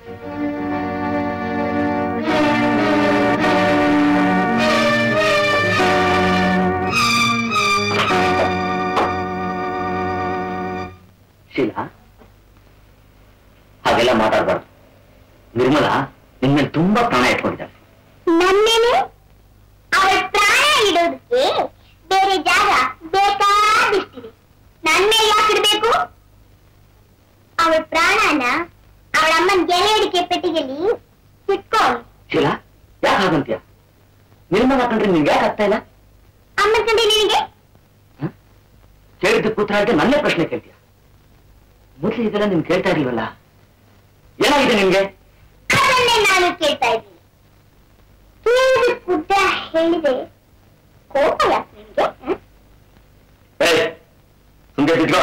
ಶೀಲಾ ಹಾಗೆಲ್ಲ ಮಾತಾಡ್ಬಾರ್ದು ನಿರ್ಮಲಾ ನಿನ್ಮೇಲೆ ತುಂಬಾ ಪ್ರಾಣ ಇಟ್ಕೊಂಡಿದ್ದಾರೆ ನನ್ನೇನು ಅವಳ ಪ್ರಾಣ ಇಡೋದಕ್ಕೆ ಬೇರೆ ಜಾಗ ಬೇಕಾದಿಷ್ಟಿದೆ ನನ್ನ ಮೇಲೆ ಯಾಕೆ ಇಡ್ಬೇಕು ಅವಳ ಪ್ರಾಣನ ಅವಳ ಅಮ್ಮನ ಗೆಲೆ ಅಡಿಕೆ ಪೆಟ್ಟಿಗೆಲಿ ಇಟ್ಕೊಂಡು ಶೀಲಾ ಯಾಕೆ ಹಾಗಂತೀಯ ನಿರ್ಮಲಾ ಕಂಡ್ರೆ ನಿನ್ಗೆ ಯಾಕೆ ಆಗ್ತಾ ಇಲ್ಲ ಅಮ್ಮನ ಕಂಡೆ ನಿನಗೆ ಕೇಳಿದ ಕೂತ್ರ ಹಾಗೆ ನನ್ನೇ ಪ್ರಶ್ನೆ ಕೇಳ್ತೀಯ ಮೊದಲು ಇದೆಲ್ಲ ನಿನ್ ಕೇಳ್ತಾ ಇರ್ಲಿಲ್ವಲ್ಲ ಏನಾಗಿದೆ ನಿನ್ಗೆ ಅದನ್ನೇ ನಾನು ಕೇಳ್ತಾ ಇದ್ದೀನಿ ಕೇಳಿದ ಕುದ್ದ ಹೇಳಿದೆ ಕೋಪ ಯಾಕೆ ನಿನ್ಗೆ ಹ? ಏಯ್ ಸುಮ್ನೆ ಬಿಟ್ಕೋ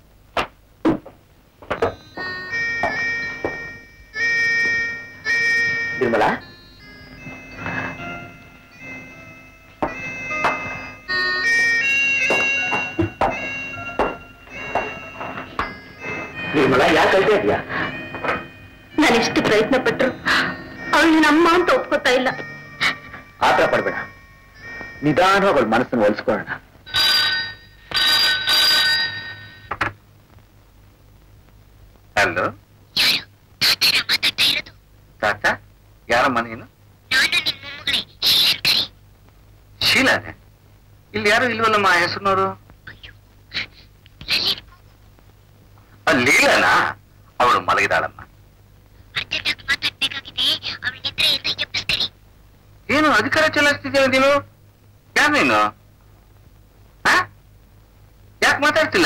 ನಿರ್ಮಲಾ ನಿರ್ಮಲಾ ಯಾಕೆ ಕಳ್ತಾ ಇದೀಯಾ ನಾನೆಷ್ಟು ಪ್ರಯತ್ನ ಪಟ್ರು ಅವಳು ನಿನ್ನ ಅಮ್ಮ ಅಂತ ಒಪ್ಕೋತಾ ಇಲ್ಲ ಆತರ ಪಡ್ಬೇಡ ನಿಧಾನವಾಗಿ ಅವಳ ಮನಸ್ಸನ್ನು ಒಲಿಸ್ಕೊಳ್ಳೋಣ ಹಲೋ ತಾತ ಯಾರಮ್ಮ ನೀನು ಶೀಲಾನೆ ಇಲ್ಲಿ ಯಾರು ಇಲ್ವಲ್ಲಮ್ಮ ಆ ಹೆಸರಿನವರು ಲೀಲನಾ ಅವಳು ಮಲಗಿದಾಳಮ್ಮ ಏನು ಅಧಿಕಾರ ಚಲಾಯಿಸ್ತಿದ್ದೀಯ ನೀನು ಯಾರು ನೀನು ಯಾಕೆ ಮಾತಾಡ್ತಿಲ್ಲ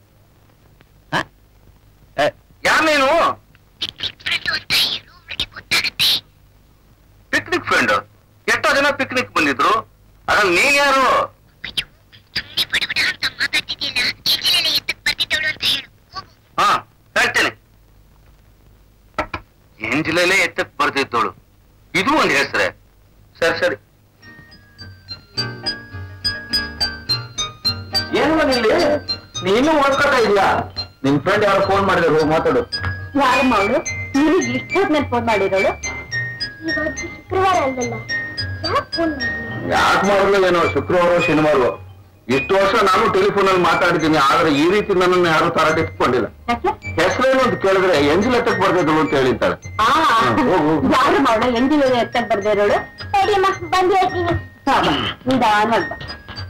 ಯಾರು ನೀನು ಪಿಕ್ನಿಕ್ ಫ್ರೆಂಡ್ ಎಷ್ಟೋ ಜನ ಪಿಕ್ನಿಕ್ ಬಂದಿದ್ರು ಅದ್ರಲ್ಲಿ ನೀನ್ ಯಾರು ಹಾ ಹೇಳ್ತೇನೆ ಎಂಜಿಲಲ್ಲೇ ಎತ್ತಕ್ ಬರ್ತಿದ್ದೋಳು ಇದು ಒಂದ್ ಹೆಸರೇ ಸರಿ ಸರಿ ಏನು ನಿಲ್ಲಿ ನೀನು ಓದ್ಕೊತಾ ಇದೀಯಾ ನಿನ್ ಫ್ರೆಂಡ್ ಯಾರು ಫೋನ್ ಮಾಡಿದ್ರು ಹೋಗಿ ಮಾತಾಡು ಯಾರಮ್ಮ ಅವಳು ನಿನಗೆ ಇಷ್ಟೊದ್ಮೇಲೆ ಫೋನ್ ಮಾಡಿರೋಳು ಇವತ್ತು ಶುಕ್ರವಾರ ಅಲ್ವಲ್ಲ ಯಾಕೆ ಫೋನ್ ಮಾಡಿಲ್ಲ ಯಾಕೆ ಮಾಡಿದ್ಲು ಏನೋ ಶುಕ್ರವಾರ ಶನಿವಾರ ಇಷ್ಟು ವರ್ಷ ನಾನು ಟೆಲಿಫೋನ್ ಅಲ್ಲಿ ಮಾತಾಡಿದ್ದೀನಿ ಆದ್ರೆ ಈ ರೀತಿ ನನ್ನನ್ನು ಯಾರು ತರಟಿಸ್ಕೊಂಡಿಲ್ಲ ಯಾಕೆ ಹೆಸರೇನು ಅಂತ ಕೇಳಿದ್ರೆ ಎಂಜಿಲ್ ಎತ್ತಕ್ ಬರ್ತಿದ್ರು ಅಂತ ಹೇಳಿದ್ದಾರೆ ಆ ಹೋಗು, ಹೋಗು. ಯಾರು ಮಾಡೋ ಎಂದಿನ ಎತ್ತಕ್ ಬರ್ದೇ ಇರೋಳು ಸರಿಯಮ್ಮ ಬಂದು ಹೇಳ್ತೀನಿ ನಿಧಾನವಾಗಿ ಬಾ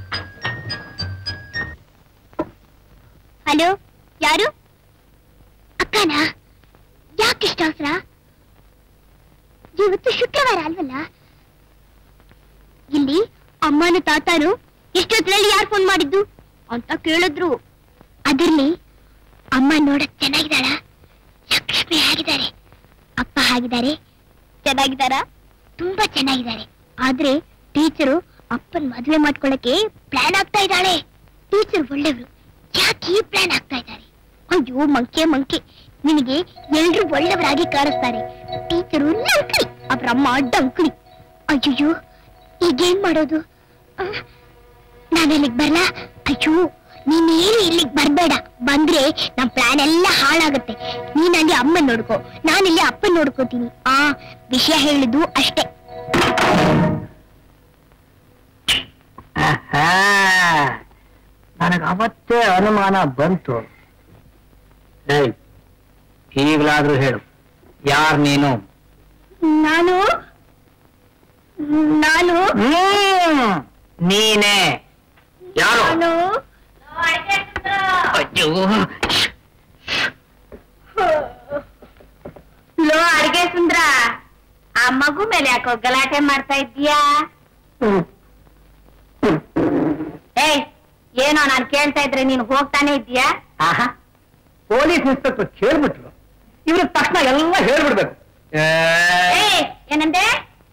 ಹಲೋ ಯಾರು ಅಕ್ಕನಾ ಯಾಕಿಷ್ಟ ಅವಸರ ಇವತ್ತು ಶುಕ್ರವಾರ ಅಲ್ವಲ್ಲ ಇಲ್ಲಿ ಅಮ್ಮನ ತಾತಾನು ಎಷ್ಟೊತ್ತರಲ್ಲಿ ಯಾರು ಫೋನ್ ಮಾಡಿದ್ದು ಅಂತ ಕೇಳಿದ್ರು ಅದಿರ್ಲಿ ಅಮ್ಮ ನೋಡಕ್ ಚೆನ್ನಾಗಿದ್ದಾಳ ಲಕ್ಷ್ಮಿ ಆಗಿದ್ದಾರೆ ಅಪ್ಪ ಆಗಿದ್ದಾರೆ ಚೆನ್ನಾಗಿದ್ದಾರಾ ತುಂಬಾ ಚೆನ್ನಾಗಿದ್ದಾರೆ ಆದ್ರೆ ಟೀಚರು ಅಪ್ಪನ್ ಮದ್ವೆ ಮಾಡ್ಕೊಳಕ್ಕೆ ಪ್ಲಾನ್ ಆಗ್ತಾ ಇದ್ದಾಳೆ ಟೀಚರ್ ಒಳ್ಳೆಯವರು ಯಾಕೆ ಈ ಪ್ಲಾನ್ ಆಗ್ತಾ ಇದ್ದಾರೆ ಅಯ್ಯೋ ಮಂಕೆ ಮಂಕೆ ನಿನಗೆ ಎಲ್ರು ಒಳ್ಳೆಯವರಾಗಿ ಕಾಣಿಸ್ತಾರೆ ಟೀಚರು ನಂಕಲಿ ಅವ್ರ ಅಮ್ಮ ಡಂಕಲಿ ಅಯ್ಯೋ ಈಗೇನ್ ಮಾಡೋದು ನಾನು ಇಲ್ಲಿಗೆ ಬರ್ಲಾ ಅಯ್ಯೋ ನೀನೇನು ಇಲ್ಲಿಗೆ ಬರ್ಬೇಡ ಬಂದ್ರೆ ನಮ್ ಪ್ಲಾನ್ ಎಲ್ಲ ಹಾಳಾಗತ್ತೆ ನೀನ್ ಅಲ್ಲಿ ಅಮ್ಮನ್ ನೋಡ್ಕೋ ನಾನಿಲ್ಲಿ ಅಪ್ಪನ್ ನೋಡ್ಕೋತೀನಿ ಆ ವಿಷಯ ಹೇಳಿದ್ದು ಅಷ್ಟೇ ನನಗೆ ಅವತ್ತೇ ಅನುಮಾನ ಬಂತು ಏಯ್ ಈಗಲಾದ್ರೂ ಹೇಳು ಯಾರ್ ನೀನು ನಾನು ನಾನು ಹ್ಮ್, ನೀನೇ ಯಾರು ನಾನು ಅಯ್ಯೋ ಲೋ ಅಡ್ಗೆ ಸುಂದ್ರ ಆ ಮಗು ಮೇಲೆ ಯಾಕೋ ಗಲಾಟೆ ಮಾಡ್ತಾ ಇದ್ದೀಯಾ ಏಯ್ ಏನೋ ನಾನ್ ಕೇಳ್ತಾ ಇದ್ರೆ ನೀನು ಹೋಗ್ತಾನೆ ಇದ್ದೀಯಾ ಆಹಾ ಪೊಲೀಸ್ ಇನ್ಸ್ಪೆಕ್ಟರ್ ಕೇಳ್ಬಿಟ್ರು ಇವ್ರಿಗೆ ತಕ್ಷಣ ಎಲ್ಲ ಹೇಳ್ಬಿಡ್ಬೇಕು ಏಯ್ ಏನಂದೆ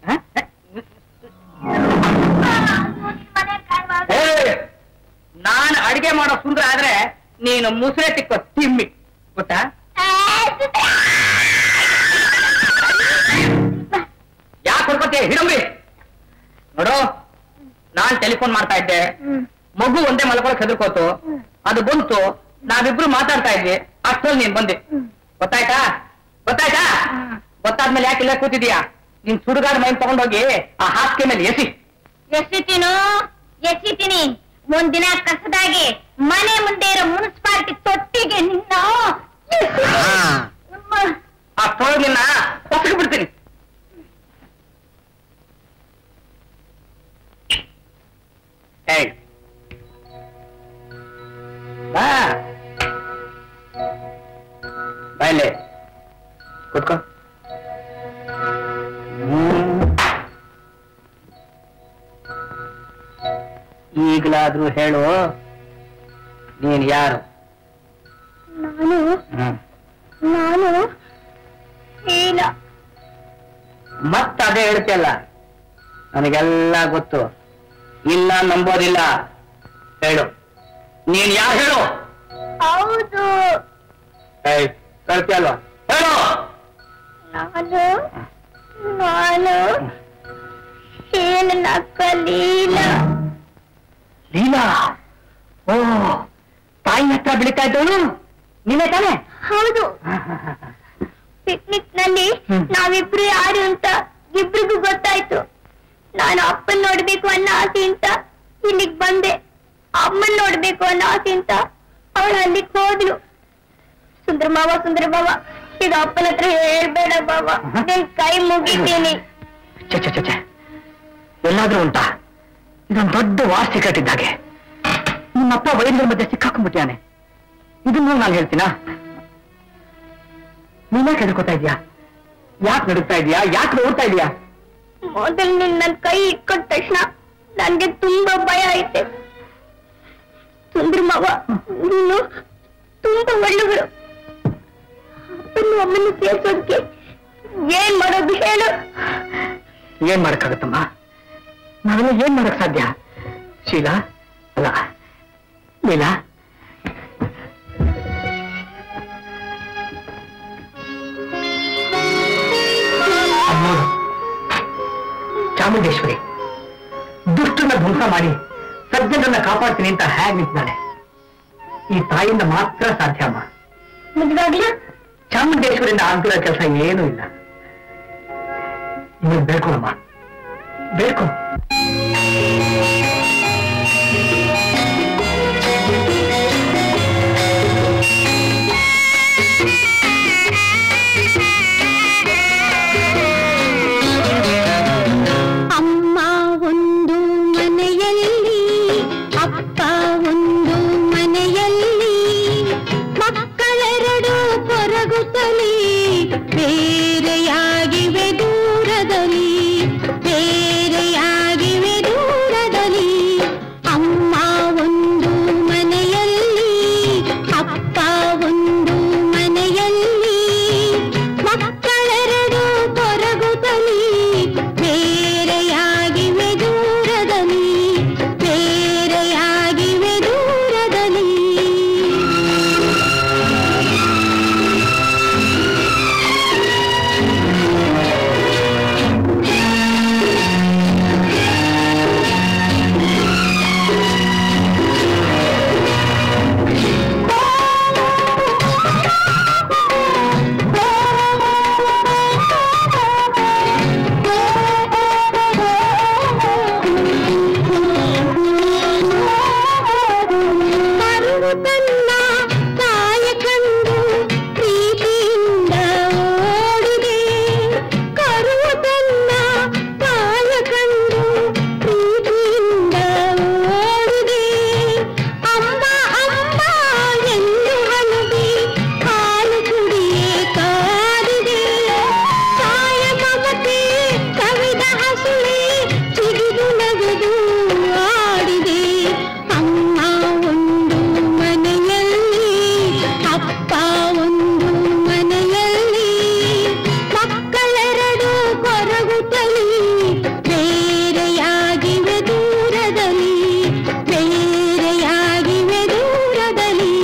ನಾನು ಅಡಿಗೆ ಮಾಡೋ ಸುಂದರ ಆದ್ರೆ ನೀನು ಮುಸುರೆ ತಿಕ್ಕೋ ತಿಮ್ಮಿ ಗೊತ್ತಾ ಯಾಕೆ ಹೊಡ್ಕೋತೀಯ ಹಿಡಂಬಿ ನೋಡು ನಾನ್ ಟೆಲಿಫೋನ್ ಮಾಡ್ತಾ ಇದ್ದೆ ಮಗು ಒಂದೇ ಮಲ್ಕೊಳಕ್ ಹೆದರ್ಕೋತು ಅದು ಬಂತು ನಾವಿಬ್ರು ಮಾತಾಡ್ತಾ ಇದ್ವಿ ಅಷ್ಟರಲ್ಲಿ ನೀನ್ ಬಂದೆ ಗೊತ್ತಾಯ್ತಾ ಗೊತ್ತಾಯ್ತಾ ಗೊತ್ತಾದ್ಮೇಲೆ ಯಾಕೆ ಇಲ್ಲ ಕೂತಿದ್ಯಾ ನೀನ್ ಸುಡುಗಾಡ ಮೈನ್ ತಗೊಂಡೋಗಿ ಆ ಹಾಸಿಗೆ ಮೇಲೆ ಎಸಿ ಎಸಿತೀನು ಎಸಿತೀನಿ ಮುಂದಿನ ಕಸದಾಗಿ ಮನೆ ಮುಂದೆ ಇರೋ ಮುನ್ಸಿಪಾಲಿಟಿ ತೊಟ್ಟಿಗೆ ನಿನ್ನ ಅಷ್ಟೊಳಗೆ ನಿನ್ನ ಹೊಸಗೆ ಬಿಡ್ತೀನಿ ಏಯ್ ಬಾ ಬಾಯ್ಲೆ ಕೂತ್ಕೋ ಹ್ಮ್. ಈಗಲಾದ್ರೂ ಹೇಳು ನೀನ್ ಯಾರು ನಾನು ಹ್ಮ್ ನಾನು ಇಲ್ಲ ಮತ್ತ ಅದೇ ಹೇಳ್ತಿಯಲ್ಲ ನನಗೆಲ್ಲ ಗೊತ್ತು ಇಲ್ಲ ನಂಬೋದಿಲ್ಲ ಹೇಳು ನೀನ್ ಯಾರು ಹೇಳು ಹೌದು ಏಯ್ ಕಳ್ತಿಯಲ್ವಾ ಹೇಳು ನಾನು ನಾನು ಏನು ಕಲೀಲ ಲೀಲಾ ಓ ತಾಯಿ ಹತ್ರ ಬೆಳಿತಾ ಇದ್ದವಳು ನೀನೇ ತಾನೆ ಹೌದು ಪಿಕ್ನಿಕ್ ನಲ್ಲಿ ಹ್ಮ್. ನಾವಿಬ್ರು ಯಾರು ಅಂತ ಇಬ್ರಿಗೂ ಗೊತ್ತಾಯ್ತು ನಾನು ಅಪ್ಪನ್ ನೋಡ್ಬೇಕು ಅನ್ನೋ ಆಸೆಯಿಂದ ಇಲ್ಲಿಗ್ ಬಂದೆ ಅಮ್ಮನ್ ನೋಡ್ಬೇಕು ಅನ್ನೋ ಆಸೆಯಿಂದ ಅವಳು ಅಲ್ಲಿಗ್ ಹೋದ್ಲು ಸುಂದರ ಮಾವ ಸುಂದರ ಮಾವ ಇದು ಅಪ್ಪನ ಹತ್ರ ಹೇಳ್ಬೇಡ ಬಾವ ನಿನ್ ಕೈ ಮುಗಿತೀನಿ ಛೆ ಛೆ ಛೆ ಛೆ ಎಲ್ಲಾದ್ರೂ ಉಂಟಾ ಇದೊಂದು ದೊಡ್ಡ ವಾರ್ ಸಿಕ್ರೆಟ್ ಇದ್ದಾಗೆ ನಿಮ್ಮಪ್ಪ ವೈದ್ಯರ ಮಧ್ಯೆ ಸಿಕ್ಕಾಕೊಂಡ್ಬಿಟ್ಟಿಯಾನೆ ಇದನ್ನು ನಾನು ಹೇಳ್ತೀನಾ ನೀನ್ಯಾಕೆ ಹೆದರ್ಕೋತಾ ಇದೀಯಾ ಯಾಕೆ ನಡುಗ್ತಾ ಇದೀಯಾ ಯಾಕೆ ನೋಡ್ತಾ ಇದೀಯಾ ಮೊದಲು ನಿನ್ ನನ್ ಕೈ ಇಟ್ಕೊಂಡ ತಕ್ಷಣ ನನ್ಗೆ ತುಂಬಾ ಭಯ ಐತೆ ಸುಂದರ ಮಾವ ನೀನು ತುಂಬಾ ಒಳ್ಳೆಗಳು ಅಪ್ಪನ್ನು ಅಮ್ಮನ್ನು ಸೇರ್ಸೋದಕ್ಕೆ ಏನ್ ಮಾಡೋದು ಹೇಳು ಏನ್ ಮಾಡಕ್ಕಾಗತ್ತಮ್ಮ ನಾವೆಲ್ಲ ಏನ್ ಮಾಡಕ್ ಸಾಧ್ಯ ಶೀಲಾ ಅಲ್ಲ ಲೀಲಾ ಅಮ್ಮೋರು ಚಾಮುಂಡೇಶ್ವರಿ ದುಷ್ಟನ್ನ ಧ್ವಂಸ ಮಾಡಿ ಸಜ್ಜನನ್ನ ಕಾಪಾಡ್ತೀನಿ ಅಂತ ಹ್ಯಾಗ್ ನಿಂತಿದ್ದಾಳೆ ಈ ತಾಯಿಯಿಂದ ಮಾತ್ರ ಸಾಧ್ಯ ಅಮ್ಮ ನಿಜವಾಗ್ಲೂ ಚಾಮುಂಡೇಶ್ವರಿಂದ ಆಗ್ತಿರೋ ಕೆಲಸ ಏನೂ ಇಲ್ಲ ನೀನು ಬೇಡ್ಕೊಳಮ್ಮ ಬೇಡ್ಕೊ ಅಮ್ಮ ಒಂದು ಮನೆಯಲ್ಲಿ ಅಪ್ಪ ಒಂದು ಮನೆಯಲ್ಲಿ ಮಕ್ಕಳೆರಡು ಕೊರಗುತ್ತಲಿ ಬೇರೆಯಾಗಿವೆ ದೂರದಲ್ಲಿ ಬೇರೆಯಾಗಿವೆ ದೂರದಲ್ಲಿ ತನ್ನ ತಾಯ ಕಂಡು ಪ್ರೀತಿಯಿಂದ ಓಡಿದೆ ಕರು ತನ್ನ ತಾಯ ಕಂಡು ಪ್ರೀತಿಯಿಂದ ಓಡಿದೆ ಅಮ್ಮ ಅಮ್ಮ ಎಂದು ಹಲುಬಿ ಹಾಲು ಕುಡಿಯೇ ಕಾದಿದೆ ತಾಯ ಮಮತೆ ಕವಿದ ಹಸುಳೆ ಚಿಗಿದು ನಗೆದು ಆಡಿದೆ ಅಮ್ಮ ಒಂದು ಮನೆಯಲ್ಲಿ ಅಪ್ಪ ಒಂದು ಮನೆಯಲ್ಲಿ ಮಕ್ಕಳೆರಡು ಕೊರಗುತ್ತಲಿ ಬೇರೆಯಾಗಿವೆ ದೂರದಲ್ಲಿ ಬೇರೆಯಾಗಿವೆ ದೂರದಲ್ಲಿ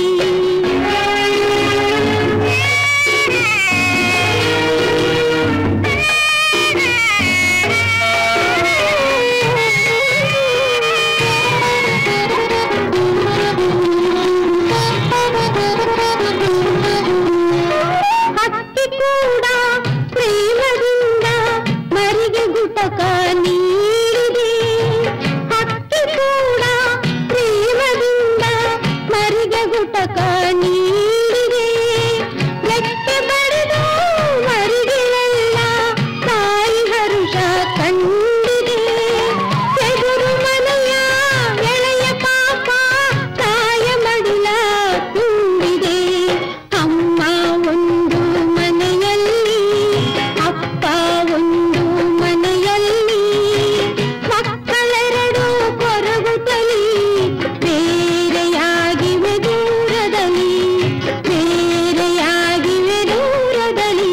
ಹಕ್ಕಿ ಕೂಡ ಪ್ರೇಮದಿಂದ ಮರಿಗೆ ಗುಟಕ ನೀಡಿದೆ ಹಕ್ಕಿ ಕೂಡ ಪ್ರೇಮದಿಂದ ಮರಿಗೆ ಗುಟಕ ನೀಡಿದೆ ರೆಕ್ಕೆ ಬಡಿದು ಮರಿಗೆಲ್ಲ ತಾಯಿ ಹರುಷ ಕಂಡಿದೆ ಎದುರು ಮನೆಯ ಎಳೆಯ ಪಾಪ ತಾಯ ಮಡಿಲ ತುಂಬಿದೆ ಅಮ್ಮ ಒಂದು ಮನೆಯಲ್ಲಿ ಅಪ್ಪ ಒಂದು ಮನೆಯಲ್ಲಿ ಮಕ್ಕಳೆರಡು ಕೊರಗುತ್ತಲಿ ಬೇರೆಯಾಗಿವೆ ದೂರದಲ್ಲಿ ಬೇರೆಯಾಗಿವೆ ದೂರದಲ್ಲಿ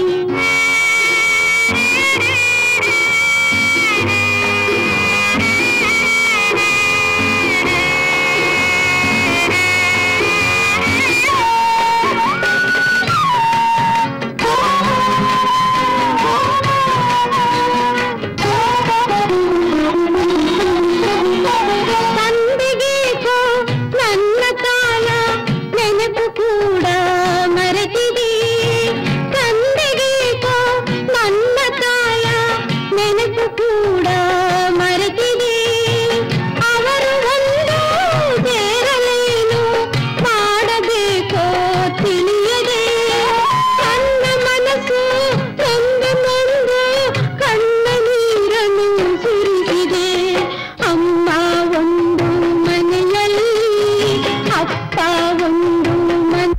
ತಂದೆಗೇಕೋ ನನ್ನ ತಾಯ ನೆನಪು ಕೂಡ ಮರೆತಿದೆ ತಂದೆಗೇಕೋ ನನ್ನ ತಾಯ ನೆನಪು ಕೂಡ ಮರೆತಿದೆ ಅವರು ಒಂದು ಸೇರಲೇನು ಮಾಡಬೇಕೋ ತಿಳಿಯದೆ ನನ್ನ ಮನಸ್ಸು ನೊಂದು ನೊಂದು ಕಣ್ಣ ನೀರನ್ನು ಸುರಿಸಿದೆ ಅಮ್ಮ ಒಂದು ಮನೆಯಲ್ಲಿ ಅಪ್ಪ ಒಂದು ಮನೆ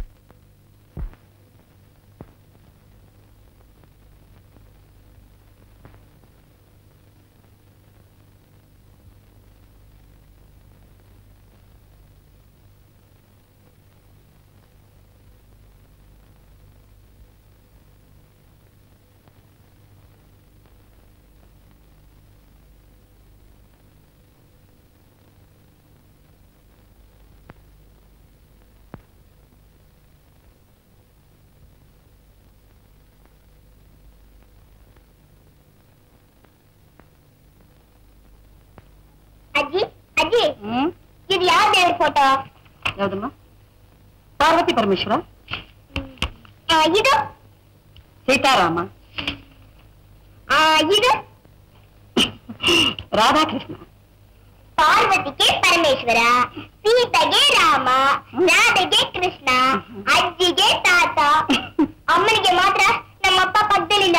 ಅಜ್ಜಿ ಅಜ್ಜಿ ಇದು ಯಾವ ದೇವ್ರ ಫೋಟೋ ಯಾವ್ದಮ್ಮ ಪಾರ್ವತಿ ಪರಮೇಶ್ವರ ಇದು ಸೀತಾರಾಮ ಆ, ಇದು ರಾಧಾಕೃಷ್ಣ ಪಾರ್ವತಿಗೆ ಪರಮೇಶ್ವರ ಸೀತೆಗೆ ರಾಮ ರಾಧೆಗೆ ಕೃಷ್ಣ ಅಜ್ಜಿಗೆ ತಾತ ಅಮ್ಮನಿಗೆ ಮಾತ್ರ ನಮ್ಮಪ್ಪ ಪಕ್ಕದಲ್ಲಿಲ್ಲ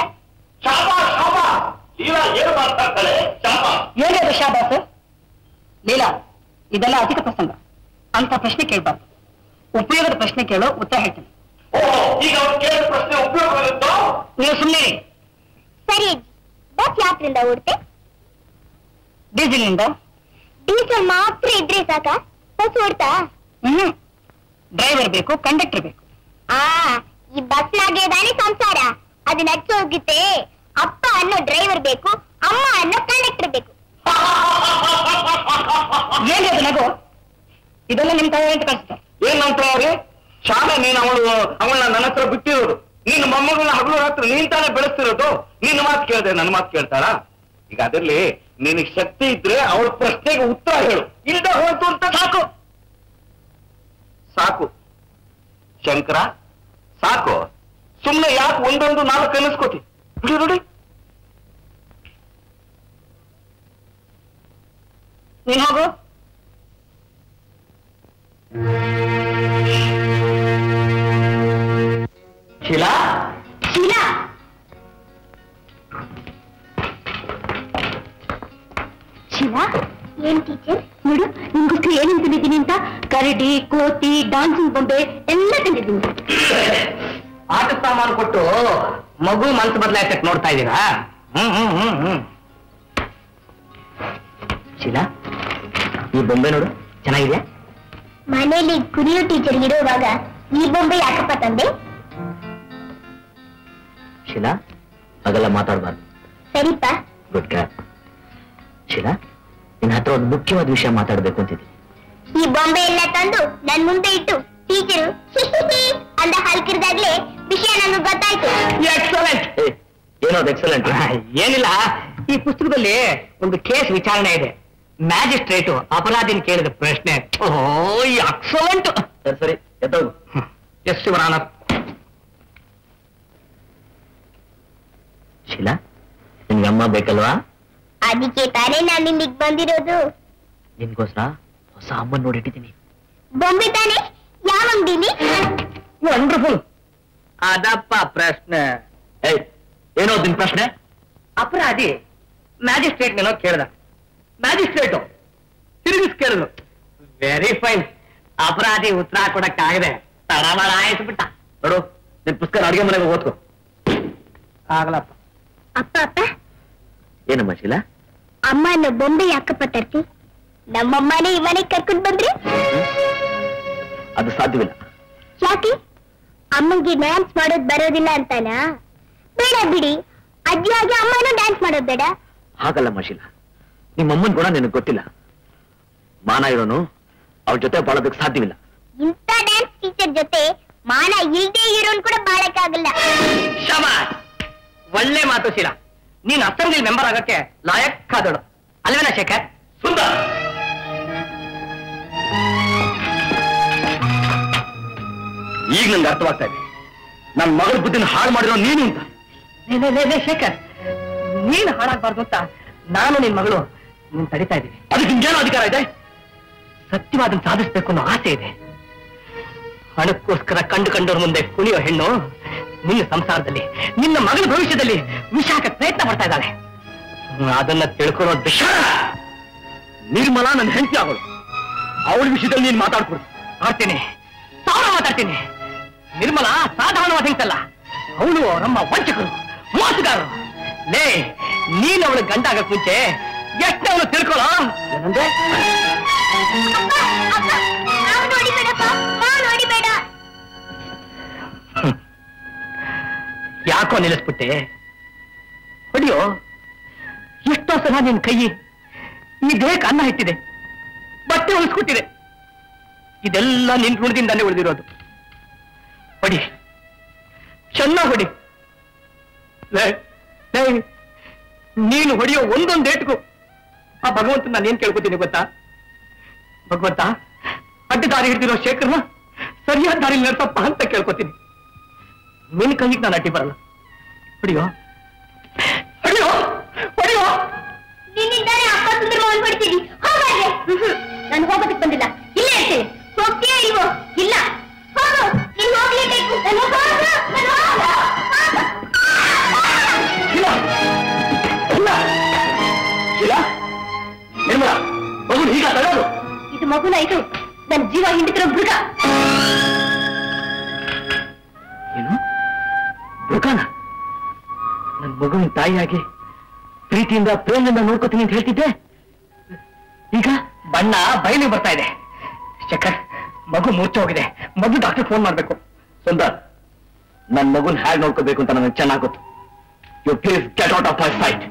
ಏನಿದೆ ಶಾಬಾಸ್ ಲೀಲಾ ಇದೆಲ್ಲ ಅಧಿಕ ಪ್ರಸಂಗ ಅಂತ ಪ್ರಶ್ನೆ ಕೇಳ್ಬಾರ್ದು ಉಪಯೋಗದ ಪ್ರಶ್ನೆ ಕೇಳೋ ಉತ್ತರ ಹೇಳ್ತೇನೆ ಈಗ ಅವ್ರು ಕೇಳಿದ ಪ್ರಶ್ನೆ ಉಪಯೋಗ ನೀವು ಸುಮ್ಮನೆ ಸರಿ ಅಜ್ಜಿ ಬಸ್ ಯಾತ್ರಿಂದ ಓಡುತ್ತೆ ಡೀಸೆಲ್ನಿಂದ ಡೀಸೆಲ್ ಮಾತ್ರ ಇದ್ರೆ ಸಾಕ ಬಸ್ ಓಡ್ತಾ ಹ್ಮ್ ಡ್ರೈವರ್ ಬೇಕು ಕಂಡಕ್ಟರ್ ಬೇಕು ಆ ಈ ಬಸ್ನಾಗೆ ತಾನೇ ಸಂಸಾರ ಅದು ನಚ್ಚಿ ಹೋಗುತ್ತೆ ಅಪ್ಪ ಅನ್ನೋ ಡ್ರೈವರ್ ಬೇಕು ಅಮ್ಮ ಅನ್ನೋ ಕಂಡಕ್ಟರ್ ಬೇಕು ಏನ್ ಅದು ನಗು ಇದೆಲ್ಲ ನಿಮ್ ತಾಯಿ ಅಂತ ಕಳಿಸ್ತಾರೆ ಏನಂತ ಅವ್ರಿ ಶಾಲೆ ನೀನ್ ಅವಳು ಅವಳನ್ನ ನನ್ನ ಹತ್ರ ಬಿಟ್ಟಿರೋದು ನಿನ್ನ ಮೊಮ್ಮಗಳನ್ನ ಹಗಲು ರಾತ್ರಿ ನೀನ್ ತಾನೇ ಬೆಳೆಸ್ತಿರೋದು ನಿನ್ನ ಮಾತು ಕೇಳ್ದೆ ನನ್ನ ಮಾತು ಕೇಳ್ತಾಳ ಈಗ ಅದರಲ್ಲಿ ನಿನಗೆ ಶಕ್ತಿ ಇದ್ರೆ ಅವಳ ಪ್ರಶ್ನೆಗೆ ಉತ್ತರ ಹೇಳು ಇಲ್ದ ಹೋಯ್ತು ಅಂತ ಸಾಕು ಸಾಕು ಶಂಕರ ಸಾಕು ಸುಮ್ನೆ ಯಾಕೆ ಒಂದೊಂದು ನಾಲ್ಕು ಅನ್ನಿಸ್ಕೋತಿ ನೋಡಿ ನೋಡಿ ನೀನ್ ಹೋಗು ಕರಡಿ ಕೋತಿ ಡಾನ್ಸಿಂಗ್ ಬೊಂಬೆ ಎಲ್ಲ ತಂದಿದ್ದೀನಿ ಆಟ ಸಾಮಾನು ಕೊಟ್ಟು ಮಗು ಮನ್ಸು ಬದಲಾಯಿಸಕ್ ನೋಡ್ತಾ ಇದ್ದೀರಾ ಹ್ಮ್ ಹ್ಮ್ ಹ್ಮ್ ಹ್ಮ್ ಶೀಲಾ ಈ ಬೊಂಬೆ ನೋಡು ಚೆನ್ನಾಗಿದ್ಯಾ ಮನೇಲಿ ಕುರಿಯೋ ಟೀಚರ್ ಇರುವಾಗ ಈ ಬೊಂಬೆ ಯಾಕಪ್ಪ ತಂದೆ ಶೀಲಾ ಹಾಗೆಲ್ಲ ಮಾತಾಡಬಾರ್ದು ಸರಿಪಾ ಗುಡ್ ಕ್ಯಾಪ್ ಶೀಲಾ ನಿನ್ನ ಹತ್ರ ಒಂದು ಮುಖ್ಯವಾದ ವಿಷಯ ಮಾತಾಡಬೇಕು ಅಂತಿದ್ದೀನಿ ಈ ಬೊಂಬೆ ಎಲ್ಲ ತಂದು ನನ್ ಮುಂದೆ ಇಟ್ಟು ಟೀಚರು ಅಂದ ಹಲ್ಕಿರ್ದಾಗ್ಲೇ ವಿಷಯ ನನಗೆ ಗೊತ್ತಾಯ್ತು ಎಕ್ಸಲೆಂಟ್ ಏ, ಏನೋ ಅದು ಎಕ್ಸಲೆಂಟ್ ಏನಿಲ್ಲ ಈ ಪುಸ್ತಕದಲ್ಲಿ ಒಂದು ಕೇಸ್ ವಿಚಾರಣೆ ಇದೆ ಮ್ಯಾಜಿಸ್ಟ್ರೇಟು ಅಪರಾಧಿನ ಕೇಳಿದ ಪ್ರಶ್ನೆ ಓ ಎಕ್ಸಲೆಂಟ್ ಸರಿ ಸರಿ ಎದ್ದೋಗು ಎಸ್ ಶಿವರಾನ ಶೀಲಾ ನಿನ್ಗೆ ಅಮ್ಮ ಬೇಕಲ್ವಾ ಅದಕ್ಕೆ ತಾನೇ ನಾನು ಇಲ್ಲಿಗೆ ಬಂದಿರೋದು ನಿನ್ಗೋಸ್ಕರ ಹೊಸ ಅಮ್ಮನ್ ನೋಡಿಟ್ಟಿದ್ದೀನಿ ಬೊಂಬೆ ತಾನೇ ಯಾವ ಅಂಗಡಿಲಿ ವಂಡರ್ಫುಲ್ ಅದಪ್ಪ ಪ್ರಶ್ನೆ ಏಯ್ ಏನೋ ನಿನ್ ಪ್ರಶ್ನೆ ಅಪರಾಧಿ ಮ್ಯಾಜಿಸ್ಟ್ರೇಟ್ ಏನೋ ಕೇಳ್ದ ಮ್ಯಾಜಿಸ್ಟ್ರೇಟು ತಿರುಗಿಸ್ ಕೇಳಿದ್ರು ವೆರಿ ಫೈನ್ ಅಪರಾಧಿ ಉತ್ತರ ಕೊಡಕ್ಕಾಗದೆ ತಡಬಡ ಆಯ್ತು ನೋಡು ನಿನ್ ಪುಸ್ತಕ ಅಡಿಗೆ ಮನೆಗೆ ಓದ್ಕೋ ಆಗಲಪ್ಪ ಅಪ್ಪ ಅಪ್ಪ ಏನಮ್ಮ ಶೀಲಾ ಅಮ್ಮನ ಬೊಂಬೆ ಯಾಕಪ್ಪ ತರ್ತಿ ನಮ್ಮಮ್ಮನೇ ಈ ಮನೆಗೆ ಕರ್ಕೊಂಡ್ ಬಂದ್ರೆ ಅದು ಸಾಧ್ಯವಿಲ್ಲ ಯಾಕೆ ಅಮ್ಮಂಗೆ ಡ್ಯಾನ್ಸ್ ಮಾಡೋದ್ ಬರೋದಿಲ್ಲ ಅಂತಾನಾ ಬೇಡ ಬಿಡಿ ಅಜ್ಜಿಯಾಗಿ ಅಮ್ಮನೂ ಡ್ಯಾನ್ಸ್ ಮಾಡೋದ್ ಬೇಡ ಹಾಗಲ್ಲಮ್ಮ ಶೀಲಾ ನಿಮ್ಮಮ್ಮನ ಗುಣ ನಿನಗೆ ಗೊತ್ತಿಲ್ಲ ಮಾನ ಇರೋನು ಅವ್ರ ಜೊತೆ ಬಾಳೋದಕ್ಕೆ ಸಾಧ್ಯವಿಲ್ಲ ಇಂಥ ಡ್ಯಾನ್ಸ್ ಟೀಚರ್ ಜೊತೆ ಮಾನ ಇಲ್ದೇ ಇರೋನ್ ಕೂಡ ಬಾಳಕ್ಕಾಗಲ್ಲ ಶಮಾಸ್ ಒಳ್ಳೆ ಮಾತು ಶೀಲ ನೀನ್ ಅಸೆಂಬ್ಲಿ ಮೆಂಬರ್ ಆಗಕ್ಕೆ ಲಾಯಕ್ಕಾದಳು ಅಲ್ವೇನಾ ಶೇಖರ್ ಸುಂದರ್ ಈಗ ನಂಗೆ ಅರ್ಥವಾಗ್ತಾ ಇದೆ ನನ್ನ ಮಗಳ ಬುದ್ಧಿನ ಹಾಳು ಮಾಡಿರೋ ನೀನು ಅಂತ ಲೇ, ಲೇ, ಲೇ, ಲೇ, ಶೇಖರ್ ನೀನ್ ಹಾಳಾಗ್ಬಾರ್ದು ಅಂತ ನಾನು ನಿನ್ ಮಗಳು ನೀನ್ ತಡಿತಾ ಇದ್ದೀನಿ ಅದಕ್ಕೆ ನಿಮ್ಗೇನು ಅಧಿಕಾರ ಇದೆ ಸತ್ಯವಾದ ಸಾಧಿಸ್ಬೇಕು ಅನ್ನೋ ಆಸೆ ಇದೆ ಹಣಕ್ಕೋಸ್ಕರ ಕಂಡು ಕಂಡವ್ರ ಮುಂದೆ ಕುಣಿಯೋ ಹೆಣ್ಣು ನಿನ್ನ ಸಂಸಾರದಲ್ಲಿ ನಿನ್ನ ಮಗಳ ಭವಿಷ್ಯದಲ್ಲಿ ವಿಷಾಕ ಪ್ರಯತ್ನ ಪಡ್ತಾ ಇದ್ದಾಳೆ ಅದನ್ನ ತಿಳ್ಕೊಳ್ಳೋ ವಿಷ ನಿರ್ಮಲಾ ನನ್ನ ಹೆಂಡತಿ ಆಗೋಳು ಅವಳ ವಿಷಯದಲ್ಲಿ ನೀನು ಮಾತಾಡ್ಕೊಡು ಆಡ್ತೀನಿ ಸಾವಿರ ಮಾತಾಡ್ತೀನಿ ನಿರ್ಮಲ ಸಾಧಾರಣವಾದ ಹೆಂಗಸಲ್ಲ ಅವಳು ನಮ್ಮ ವಂಚಕರು ಮೋಸಗಾರರು ಲೇ ನೀನ್ ಅವಳ ಗಂಡ ಆಗಕ್ ಮುಂಚೆ ಎಷ್ಟು ಅವನು ತಿಳ್ಕೊಳ್ಳೋ ಏನಂದ್ರೆ ಅಪ್ಪ ಅಪ್ಪ ನಾವ್ ನೋಡಿಬೇಡಪ್ಪ ನಾವ್ ನೋಡಿಬೇಡ ಹ್ಮ್. ಯಾಕೋ ನಿಲ್ಲಿಸ್ಬಿಟ್ಟೆ ಹೊಡಿಯೋ ಎಷ್ಟೋ ಸಲ ನಿನ್ ಕೈ ಈ ದೇಹಕ್ಕೆ ಅನ್ನ ಇಟ್ಟಿದೆ ಬಟ್ಟೆ ಉಳಿಸ್ಕೊಟ್ಟಿದೆ ಇದೆಲ್ಲ ನಿನ್ ಋಣದಿಂದಾನೇ ಉಳಿದಿರೋದು ಹೊಡಿ ಚೆನ್ನಾಗಿ ಹೊಡಿ ಲೇ, ಲೇ, ನೀನು ಹೊಡೆಯೋ ಒಂದೊಂದು ಏಟ್ಗೂ ಆ ಭಗವಂತ ನಾನು ಏನ್ ಕೇಳ್ಕೊತೀನಿ ಗೊತ್ತಾ ಭಗವಂತ ಅಡ್ಡ ದಾರಿ ಹಿಡಿದಿರೋ ಶೇಖರ್ನ ಸರಿಯಾದ ದಾರಿ ನಡೆಸಪ್ಪ ಅಂತ ಕೇಳ್ಕೊತೀನಿ ನಿನ್ ಕೈಗೆ ನಾನು ಅಡ್ಡಿ ಬರಲ್ಲ ಹೊಡಿಯೋ ಹೊಡಿಯೋ ಹೊಡಿಯೋ ನಿನ್ನಿಂದಾನೇ ಅಪ್ಪ ಸುಂದರವಾಗಿ ಹೊಡಿತೀನಿ ಹೋಗಾಗೆ ನಾನು ಹೋಗೋದಕ್ಕೆ ಬಂದಿಲ್ಲ ಇಲ್ಲೇ ಇರ್ತೇನೆ ಹೋಗ್ತೀಯಾ ಇಲ್ವೋ ಇಲ್ಲ ಹೋಗು ನೀನ್ ಹೋಗ್ಲೇಬೇಕು ನಾನು ಹೋಗು, ನಾನು ಹೋಗು. ಇಲ್ಲ ಇಲ್ಲ ಇಲ್ಲ ನಿರ್ಮಲಾ ಮಗು ಈಗ ತಗೊಳ್ಳೋದು ಇದು ಮಗುನ ಇದು ನನ್ನ ಜೀವ ಹಿಂಡಿತಿರೋ ಮೃಗ ಏನು ಮೃಗನ ನನ್ನ ಮಗುವಿನ ತಾಯಿಯಾಗಿ ಪ್ರೀತಿಯಿಂದ ಪ್ರೇಮದಿಂದ ನೋಡ್ಕೋತೀನಿ ಅಂತ ಹೇಳ್ತಿದ್ದೆ ಈಗ ಬಣ್ಣ ಬಯಲಿಗೆ ಬರ್ತಾ ಇದೆ ಶೇಖರ್ ಮಗು ಮೂರ್ಛೆ ಹೋಗಿದೆ ಮಗು ಡಾಕ್ಟರ್ ಫೋನ್ ಮಾಡ್ಬೇಕು ಸುಂದರ್ ನನ್ನ ಮಗುನ್ ಹ್ಯಾಗ್ ನೋಡ್ಕೋಬೇಕು ಅಂತ ನನಗೆ ಚೆನ್ನಾಗ್ ಗೊತ್ತು you please get out of my sight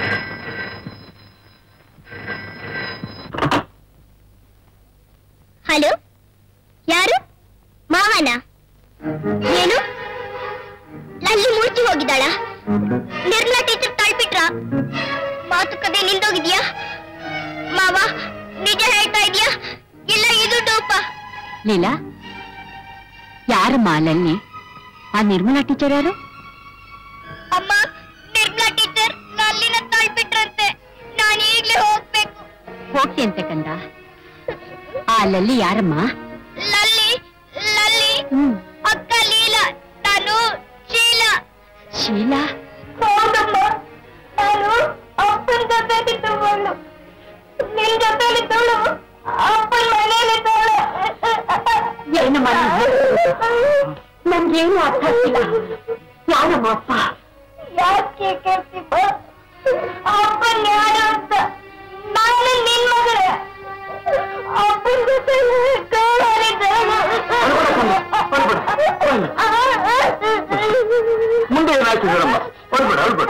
hello ಯಾರು ಮಾವನ ಏನು ಲಲ್ಲಿ ಮೂರ್ತಿ ಹೋಗಿದ್ದಾಳ ನಿರ್ಮಲಾ ಟೀಚರ್ ತಳ್ಬಿಟ್ರ ಮಾತುಕತೆ ನಿಂತೋಗಿದ್ಯಾ ಮಾವ ನಿಜ ಹೇಳ್ತಾ ಇದೀಯಾ ಇಲ್ಲ ಇದು ಡೋಪ ಲೀಲಾ ಯಾರಮ್ಮ ಲಲ್ಲಿ ಆ ನಿರ್ಮಲಾ ಟೀಚರ್ ಯಾರು ಅಮ್ಮ ನಿರ್ಮಲಾ ಟೀಚರ್ ಲಲ್ಲಿನ ತಳ್ಬಿಟ್ರಂತೆ ನಾನು ಈಗ್ಲೇ ಹೋಗ್ಬೇಕು ಹೋಗ್ತಿ ಅಂತೆ ಕಂದ ಆ ಲಲ್ಲಿ ಯಾರಮ್ಮ ಲಲ್ಲಿ ಲಲ್ಲಿ ಹ್ಮ್ ಅಕ್ಕ ಲೀಲಾ ನಾನು ಶೀಲಾ ಶೀಲಾ ಹೌದಮ್ಮ ನಾನು ಅಪ್ಪನ ಜೊತೆಲಿದ್ದವಳು ನಿನ್ ಜೊತೆಲಿದ್ದವಳು ಅಪ್ಪನ ಮನೇಲಿದ್ದವಳು ನನ್ಗೇನು ಅರ್ಥ ಆಗ್ತಿಲ್ಲ ಯಾರಮ್ಮ ಅಪ್ಪ ಯಾಕೆ ಕೇಳ್ತಿಪ್ಪ ಅಪ್ಪನ್ ಯಾರು ಅಂತ ನಾನು ನಿನ್ ಮಗಳೇ ಅಪ್ಪನ ಜೊತೆ ಮುಂದೆ ಏನಾಯ್ತು ಹೇಳಮ್ಮ ಹೊಡ್ಬೇಡ ಹೊಡ್ಬೇಡ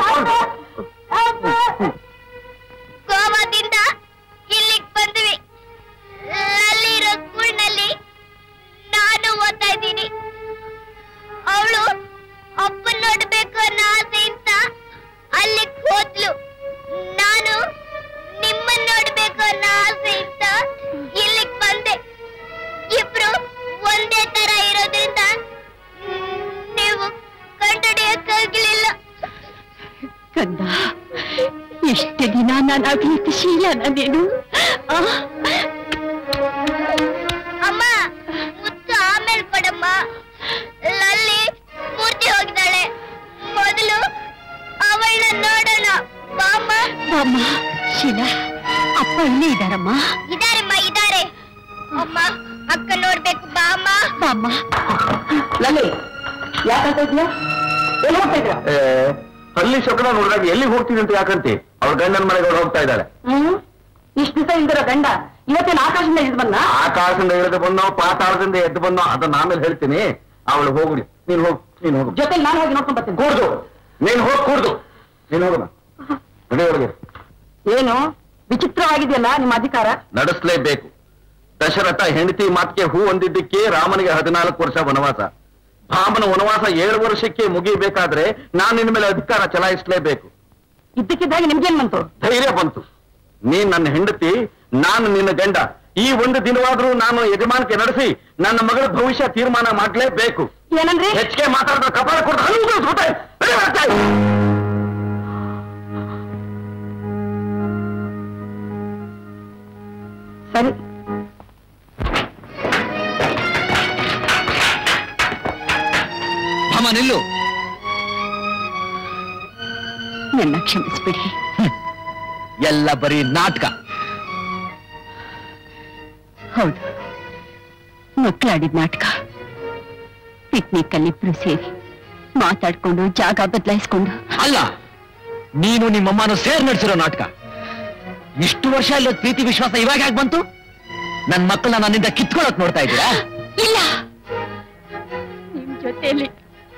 ಗೋವಾದಿಂದ ಇಲ್ಲಿಗೆ ಬಂದ್ವಿ ಅಲ್ಲಿರೋ ಸ್ಕೂಲ್ನಲ್ಲಿ ನಾನು ಓದ್ತಾ ಇದ್ದೀನಿ ಅವಳು ಅಪ್ಪನ್ ನೋಡ್ಬೇಕು ಅನ್ನೋ ಆಸೆಯಿಂದ ಅಲ್ಲಿಗೆ ಹೋದ್ಲು ನಾನು ನಿಮ್ಮನ್ನ ನೋಡ್ಬೇಕು ಅನ್ನೋ ಆಸೆಯಿಂದ ಇಲ್ಲಿಗೆ ಬಂದೆ ಇಬ್ರು ಒಂದೇ ತರ ಇರೋದ್ರಿಂದ ನೀವು ಕಂಡುಹಿಡಿಯಕ್ಕಾಗ್ಲಿಲ್ಲ ಕಂದ ಎಷ್ಟು ದಿನ ನಾನು ಅಭಿಯತಶೀಲನ ನೀನು ಆ? ಅಮ್ಮ ಮುತ್ತು ಆಮೇಲೆ ಕೊಡಮ್ಮ ಲಲ್ಲಿ ಮೂರ್ತಿ ಹೋಗಿದ್ದಾಳೆ ಮೊದಲು ಅವಳನ್ನ ನೋಡೋಣ ಬಾಮ್ಮ ಬಾಮ್ಮ ಶೀಲಾ ಅಪ್ಪ ಇಲ್ಲೇ ಇದ್ದಾರಮ್ಮ ಇದಾರಮ್ಮ ಇದಾರೆ ಅಮ್ಮ ಅಕ್ಕ ನೋಡ್ಬೇಕು ಬಾಮ್ಮ ಬಾಮ್ಮ ಲಲ್ಲಿ ಯಾಕಂತ ಇದ್ಯಾ ಎಲ್ಲಿ ಹೋಗ್ತಾ ಇದ್ದೀರಾ ಅಲ್ಲಿ ಶಕನ ನೋಡಿದಾಗ ಎಲ್ಲಿ ಹೋಗ್ತೀನಿ ಅಂತ ಯಾಕಂತಿ ಅವ್ರ ಗಂಡನ ಮನೆಗೆ ಅವ್ಳು ಹೋಗ್ತಾ ಇದ್ದಾಳೆ ಹ್ಮ್ ಇಷ್ಟು ದಿವಸ ಇಲ್ದಿರೋ ಗಂಡ ಇವತ್ತೇನು ಆಕಾಶದಿಂದ ಇಳಿದು ಬಂದ ಆಕಾಶದಿಂದ ಇಳಿದು ಬಂದೋ ಪಾತಾಳದಿಂದ ಎದ್ದು ಬಂದೋ ಅದನ್ನ ಆಮೇಲೆ ಹೇಳ್ತೀನಿ ಅವಳು ಹೋಗುಡಿ ನೀನ್ ಹೋಗು ನೀನ್ ಹೋಗು ಜೊತೆ ನಾನು ಹೋಗಿ ನೋಡ್ಕೊಂಡ್ ಬರ್ತೀನಿ ಕೂಡ್ದು ನೀನ್ ಹೋಗ್ ಕೂಡ್ದು ನೀನ್ ಹೋಗೋಣ ನಡಿ ಒಳಗೆ ಏನು ವಿಚಿತ್ರವಾಗಿದೆಯಲ್ಲ ನಿಮ್ಮ ಅಧಿಕಾರ ನಡೆಸಲೇಬೇಕು ದಶರಥ ಹೆಂಡತಿ ಮಾತಿಗೆ ಹೂ ಹೊಂದಿದ್ದಕ್ಕೆ ರಾಮನಿಗೆ ಹದಿನಾಲ್ಕು ವರ್ಷ ವನವಾಸ ಭಾಮನ ವನವಾಸ ಏಳು ವರ್ಷಕ್ಕೆ ಮುಗಿಬೇಕಾದ್ರೆ ನಾನು ನಿನ್ನ ಮೇಲೆ ಅಧಿಕಾರ ಚಲಾಯಿಸಲೇಬೇಕು ಇದ್ದಕ್ಕಿದ್ದಾಗಿ ನಿಮ್ಗೇನ್ ಬಂತು ಧೈರ್ಯ ಬಂತು ನೀನ್ ನನ್ನ ಹೆಂಡತಿ ನಾನು ನಿನ್ನ ಗಂಡ ಈ ಒಂದು ದಿನವಾದ್ರೂ ನಾನು ಯಜಮಾನಿಕೆ ನಡೆಸಿ ನನ್ನ ಮಗಳ ಭವಿಷ್ಯ ತೀರ್ಮಾನ ಮಾಡ್ಲೇಬೇಕು ಏನಂದ್ರಿ ಹೆಚ್ಚಿಗೆ ಮಾತಾಡಿದ ಕಪಾಲ ಕೊಡ್ದು ಹಲ್ಲು ಉದುರ್ಸ್ಬಿಟ್ಟೆ. ಬೆಳೆ ಬರ್ತಾ ಇದೆ. ಸರಿ ಭಾಮ ನಿಲ್ಲು ನನ್ನ ಕ್ಷಮಿಸ್ಬಿಡಿ ಎಲ್ಲ ಬರೀ ನಾಟಕ ಹೌದು ಮಕ್ಕಳಾಡಿದ ನಾಟಕ ಪಿಕ್ನಿಕ್ ಅಲ್ಲಿ ಇಬ್ರು ಸೇರಿ ಮಾತಾಡ್ಕೊಂಡು ಜಾಗ ಬದಲಾಯಿಸ್ಕೊಂಡು ಅಲ್ಲ ನೀನು ನಿಮ್ಮಮ್ಮನ ಸೇರ್ ನಡೆಸಿರೋ ನಾಟಕ ಇಷ್ಟು ವರ್ಷ ಅಲ್ಲ ಪ್ರೀತಿ ವಿಶ್ವಾಸ ಇವಾಗ ಯಾಕೆ ಬಂತು ನನ್ ಮಕ್ಕಳನ್ನ ನನ್ನಿಂದ ಕಿತ್ಕೊಳಕ್ ನೋಡ್ತಾ ಇದ್ದೀರಾ ಇಲ್ಲ ನಿಮ್ ಜೊತೆಲಿ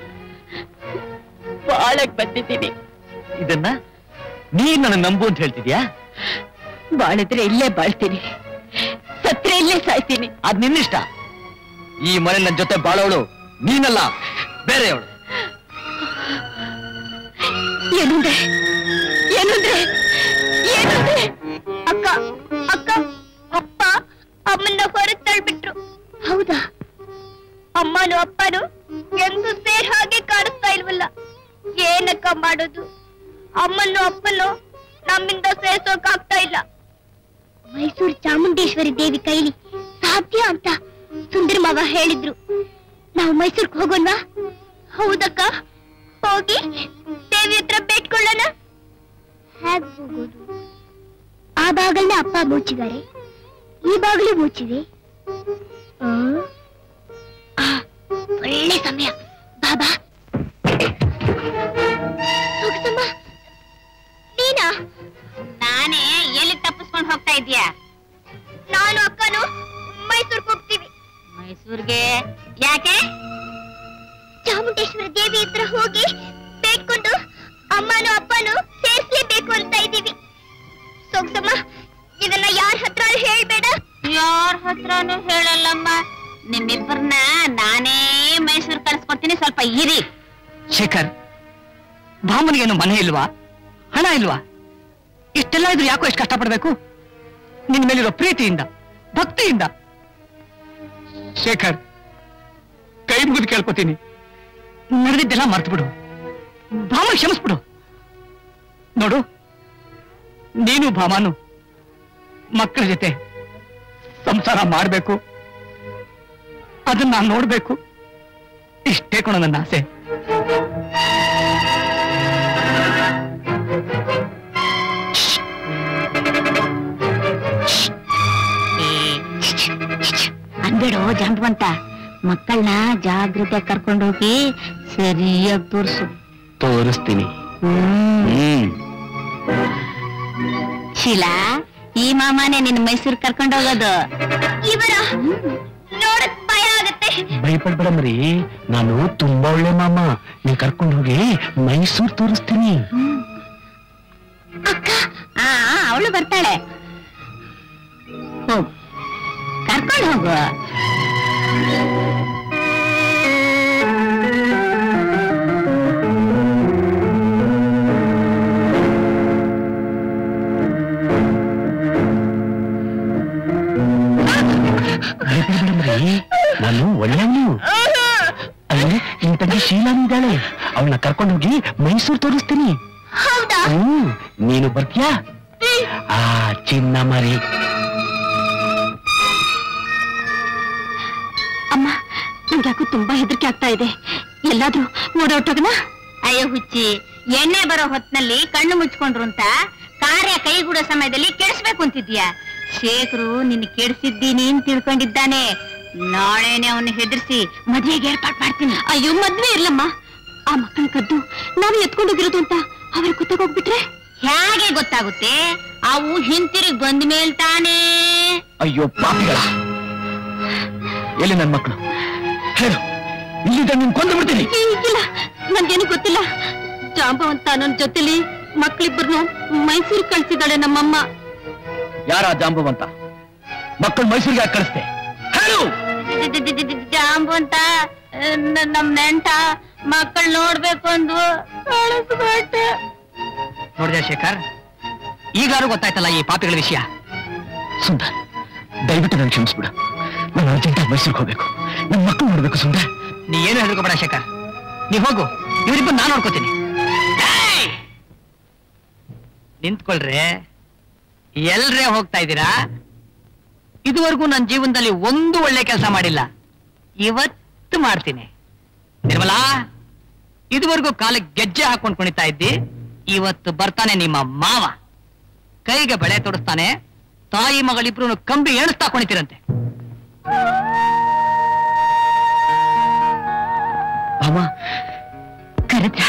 ಬಾಳಕ್ ಬಂದಿದ್ದೀನಿ ಇದನ್ನ ನೀನ್ ನನ್ನ ನಂಬು ಅಂತ ಹೇಳ್ತಿದ್ಯಾ ಬಾಳಿದ್ರೆ ಇಲ್ಲೇ ಬಾಳ್ತೀನಿ ಸತ್ರೆ ಇಲ್ಲೇ ಸಾಯ್ತೀನಿ ಅದ್ ನಿನ್ನಿಷ್ಟ ಈ ಮನೆ ನನ್ ಜೊತೆ ಬಾಳೋಳು ನೀನಲ್ಲ ಬೇರೆಯವಳು ಏನಂದ್ರೆ ಏನಂದ್ರೆ ಏನಂದ್ರೆ ಅಕ್ಕ ಅಕ್ಕ ಅಪ್ಪ ಅಮ್ಮನ್ನ ಹೊರಗೆ ತಳ್ಬಿಟ್ರು ಹೌದಾ ಅಮ್ಮನು ಅಪ್ಪನು ಎಂದು ಸೇರ್ ಹಾಗೆ ಕಾಣಿಸ್ತಾ ಇಲ್ವಲ್ಲ ಏನಕ್ಕ ಮಾಡೋದು ಅಮ್ಮನ್ನು ಅಪ್ಪನು ನಮ್ಮಿಂದ ಸೇರ್ಸೋಕ್ ಆಗ್ತಾ ಇಲ್ಲ ಮೈಸೂರು ಚಾಮುಂಡೇಶ್ವರಿ ದೇವಿ ಕೈಲಿ ಸಾಧ್ಯ ಅಂತ ಸುಂದರ ಮಾವ ಹೇಳಿದ್ರು ನಾವು ಮೈಸೂರ್ಗೆ ಹೋಗೋಣ ಹೌದಕ್ಕ ಹೋಗಿ ದೇವಿ ಹತ್ರ ಬೇಡ್ಕೊಳ್ಳೋಣ ಹೇಗ್ ಹೋಗೋದು ಆ ಬಾಗಲ್ನ ಅಪ್ಪ ಮುಚ್ಚಿದ್ದಾರೆ ಈ ಬಾಗಿಲು ಮುಚ್ಚಿದೆ ಆ, ಆ, ಒಳ್ಳೆ ಸಮಯ ಬಾಬಾ ಹೋಗ್ಸಮ್ಮ ನೀನಾ ನಾನೇ ಎಲ್ಲಿ ತಪ್ಪಿಸ್ಕೊಂಡು ಹೋಗ್ತಾ ಇದೀಯಾ ನಾನು ಅಕ್ಕನು ಮೈಸೂರ್ಗೆ ಹೋಗ್ತೀವಿ ಮೈಸೂರ್ಗೆ ಯಾಕೆ ಚಾಮುಂಡೇಶ್ವರಿ ದೇವಿ ಹತ್ರ ಹೋಗಿ ಬೇಡ್ಕೊಂಡು ಅಮ್ಮನು ಅಪ್ಪನು ಸೇರ್ಸ್ಲೇಬೇಕು ಅಂತ ಇದ್ದೀವಿ ಸೊಗ್ಸಮ್ಮ ಇದನ್ನ ಯಾರ ಹತ್ರ ಹೇಳ್ಬೇಡ ಯಾರ ಹತ್ರನೂ ಹೇಳಲ್ಲಮ್ಮ ನಿಮ್ಮಿಬ್ಬರನ್ನ ನಾನೇ ಮೈಸೂರು ಕಳಿಸ್ಕೊಡ್ತೀನಿ ಸ್ವಲ್ಪ ಇರಿ ಶೇಖರ್ ಭಾಮನಿಗೇನು ಮನೆ ಇಲ್ವಾ ಹಣ ಇಲ್ವಾ ಇಷ್ಟೆಲ್ಲ ಇದ್ರು ಯಾಕೋ ಎಷ್ಟು ಕಷ್ಟಪಡ್ಬೇಕು ನಿನ್ ಮೇಲಿರೋ ಪ್ರೀತಿಯಿಂದ ಭಕ್ತಿಯಿಂದ ಶೇಖರ್ ಕೈ ಮುಗಿದು ಕೇಳ್ಕೊತೀನಿ ನಡೆದಿದ್ದೆಲ್ಲ ಮರ್ತು ಬಿಡು ಭಾಮ ಕ್ಷಮಿಸ್ಬಿಡು ನೋಡು ನೀನು ಭಾಮಾನು ಮಕ್ಕಳ ಜೊತೆ ಸಂಸಾರ ಮಾಡ್ಬೇಕು ಅದನ್ನ ನಾನ್ ನೋಡ್ಬೇಕು ಇಷ್ಟೇ ಕೊಣ ನನ್ನ ಆಸೆ ಅನ್ಬೇಡೋ ಜಂಬಂತ ಮಕ್ಕಳನ್ನ ಜಾಗ್ರತೆ ಕರ್ಕೊಂಡೋಗಿ ಸರಿಯಾಗಿ ತೋರಿಸು ತೋರಿಸ್ತೀನಿ ಹ್ಮ್ ಹ್ಮ್ ಶೀಲಾ ಈ ಮಾಮನೇ ನಿನ್ನ ಮೈಸೂರು ಕರ್ಕೊಂಡೋಗೋದು ಇವರ ನೋಡಕ್ ಭಯ ಆಗತ್ತೆ ಭಯಪಡ್ಬೇಡ ಮರಿ ನಾನು ತುಂಬಾ ಒಳ್ಳೆ ಮಾಮ ನೀನ್ ಕರ್ಕೊಂಡು ಹೋಗಿ ಮೈಸೂರ್ ತೋರಿಸ್ತೀನಿ ಆ ಅವಳು ಬರ್ತಾಳೆ ಹೋಗು ಕರ್ಕೊಂಡು ಹೋಗು ಭಯಪಡ್ಬೇಡ ಮರಿ ನಾನು ಒಳ್ಳೆಯವನು ಅಲ್ಲೇ ನಿನ್ ತಂಗಿ ಶೀಲಾನು ಇದ್ದಾಳೆ ಅವಳನ್ನ ಕರ್ಕೊಂಡು ಹೋಗಿ ಮೈಸೂರ್ ತೋರಿಸ್ತೀನಿ ಹೌದಾ ಹ್ಮ್ ನೀನು ಬರ್ತೀಯಾ ಆ ಚಿನ್ನ ಮರಿ ಅಮ್ಮ ನಂಗೆ ಯಾಕೋ ತುಂಬಾ ಹೆದರಿಕೆ ಆಗ್ತಾ ಇದೆ ಎಲ್ಲಾದ್ರೂ ಓಡೋಟೋಗನ ಅಯ್ಯೋ ಹುಚ್ಚಿ ಎಣ್ಣೆ ಬರೋ ಹೊತ್ನಲ್ಲಿ ಕಣ್ಣು ಮುಚ್ಕೊಂಡ್ರು ಅಂತ ಕಾರ್ಯ ಕೈಗೂಡೋ ಸಮಯದಲ್ಲಿ ಕೆಡಿಸ್ಬೇಕು ಅಂತಿದ್ಯಾ ಶೇಖರು ನಿನ್ನ ಕೆಡಿಸಿದ್ದೀನಿ ಅಂತ ತಿಳ್ಕೊಂಡಿದ್ದಾನೆ ನಾಳೆನೆ ಅವನ್ನ ಹೆದರ್ಸಿ ಮದುವೆಗೆ ಏರ್ಪಾಟ್ ಮಾಡ್ತೀನಿ ಅಯ್ಯೋ ಮದ್ವೆ ಇರ್ಲಮ್ಮ ಆ ಮಕ್ಕಳ ಕದ್ದು ನಾವು ಎತ್ಕೊಂಡೋಗಿರೋದು ಅಂತ ಅವ್ರಿಗೆ ಗೊತ್ತಾಗೋಗ್ಬಿಟ್ರೆ ಹೇಗೆ ಗೊತ್ತಾಗುತ್ತೆ ಅವು ಹಿಂತಿರುಗಿ ಬಂದ ಮೇಲ್ ತಾನೇ ಅಯ್ಯೋ ಪಾಪಿಗಳ ಎಲ್ಲಿ ನನ್ ಮಕ್ಕಳು ಹೇಳು ಇಲ್ಲಿದ್ದ ನೀನ್ ಕೊಂದು ಬಿಡ್ತೀನಿ ಏ, ಇಲ್ಲ ನನ್ಗೇನು ಗೊತ್ತಿಲ್ಲ ಜಾಂಬವಂತ ನನ್ನ ಜೊತೆಲಿ ಮಕ್ಳಿಬ್ಬರನ್ನು ಮೈಸೂರು ಕಳ್ಸಿದಾಳೆ ನಮ್ಮಮ್ಮ ಯಾರ ಜಾಂಬವಂತ ಮಕ್ಕಳು ಮೈಸೂರಿಗೆ ಯಾಕೆ ಕಳಿಸ್ತೆ ಹೇಳು ಜಾಂಬು ಅಂತ ನ- ನಮ್ ನೆಂಟ ಮಕ್ಕಳು ನೋಡ್ಬೇಕು ಅಂದು ಕಳಿಸ್ಬಿಟ್ಟೆ ನೋಡಿದೆ ಶೇಖರ್ ಈಗಾರು ಗೊತ್ತಾಯ್ತಲ್ಲ ಈ ಪಾಪಿಗಳ ವಿಷಯ ಸುಂದರ್ ದಯವಿಟ್ಟು ನನ್ ಕ್ಷಮಿಸ್ಬಿಡ ನಾನು ಅರ್ಜೆಂಟಾಗಿ ಮೈಸೂರಿಗೆ ಹೋಗ್ಬೇಕು ನನ್ ಮಕ್ಕಳು ನೋಡ್ಬೇಕು ಸುಂದರ್ ನೀ ಏನು ಹೇಳ್ಕೋಬೇಡ ಶೇಖರ್ ನೀ ಹೋಗು ಇವರಿಬ್ಬರು ನಾನು ನೋಡ್ಕೋತೀನಿ ಏಯ್! ನಿಂತ್ಕೊಳ್ರಿ ಎಲ್ರೇ ಹೋಗ್ತಾ ಇದ್ದೀರಾ ಇದುವರೆಗೂ ನನ್ನ ಜೀವನದಲ್ಲಿ ಒಂದು ಒಳ್ಳೆ ಕೆಲಸ ಮಾಡಿಲ್ಲ ಇವತ್ತು ಮಾಡ್ತೀನಿ ನಿರ್ಮಲಾ ಇದುವರೆಗೂ ಕಾಲಿಗೆ ಗೆಜ್ಜೆ ಹಾಕೊಂಡು ಕುಣಿತಾ ಇದ್ದಿ ಇವತ್ತು ಬರ್ತಾನೆ ನಿಮ್ಮ ಮಾವ ಕೈಗೆ ಬಳೆ ತೊಡಿಸ್ತಾನೆ ತಾಯಿ ಮಗಳಿಬ್ರು ಕಂಬಿ ಎಣಿಸ್ತಾ ಕುಣಿತಿರಂತೆ ಅಮ್ಮ ಕರೆದ್ರ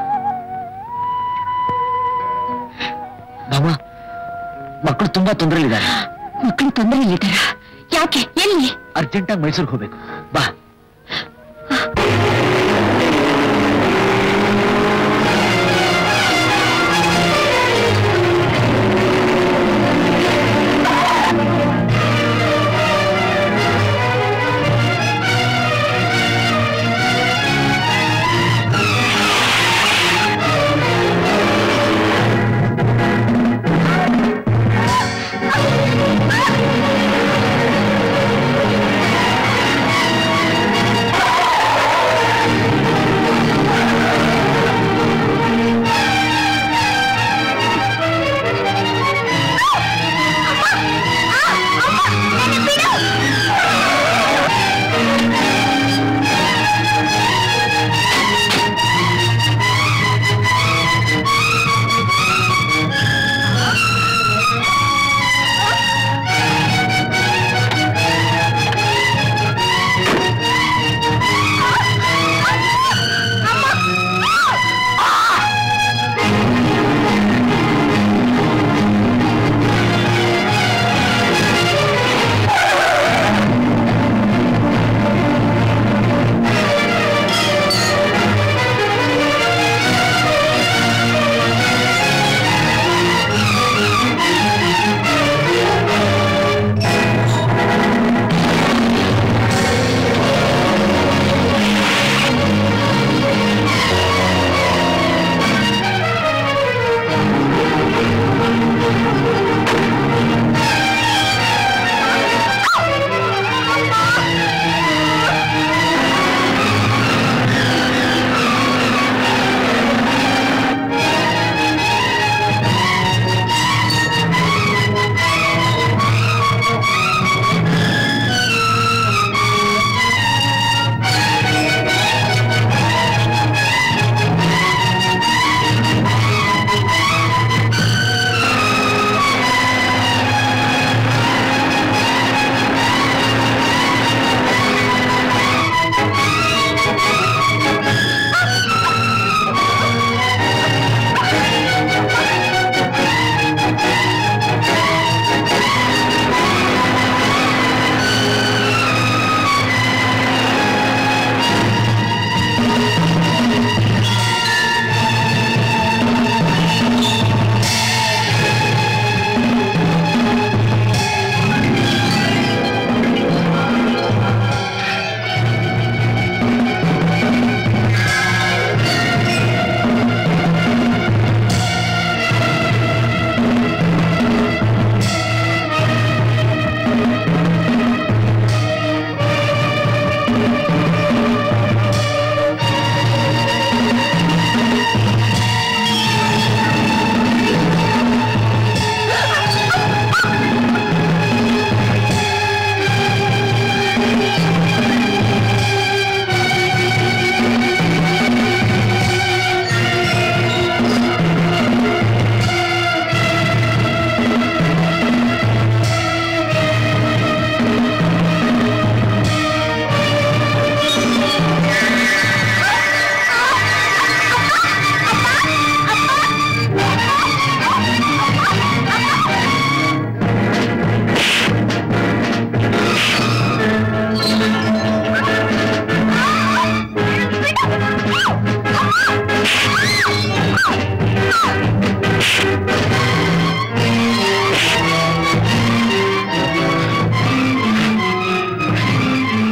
ಮಾಮ ಮಕ್ಕಳು ತುಂಬಾ ತೊಂದರೆಲಿದ್ದಾರೆ ಮಕ್ಕಳು ತೊಂದರೆ ಇಲ್ಲಿದ್ದಾರ ಯಾಕೆ ಎಲ್ಲಿ ಅರ್ಜೆಂಟಾಗಿ ಮೈಸೂರಿಗೆ ಹೋಗ್ಬೇಕು ಬಾ ಆ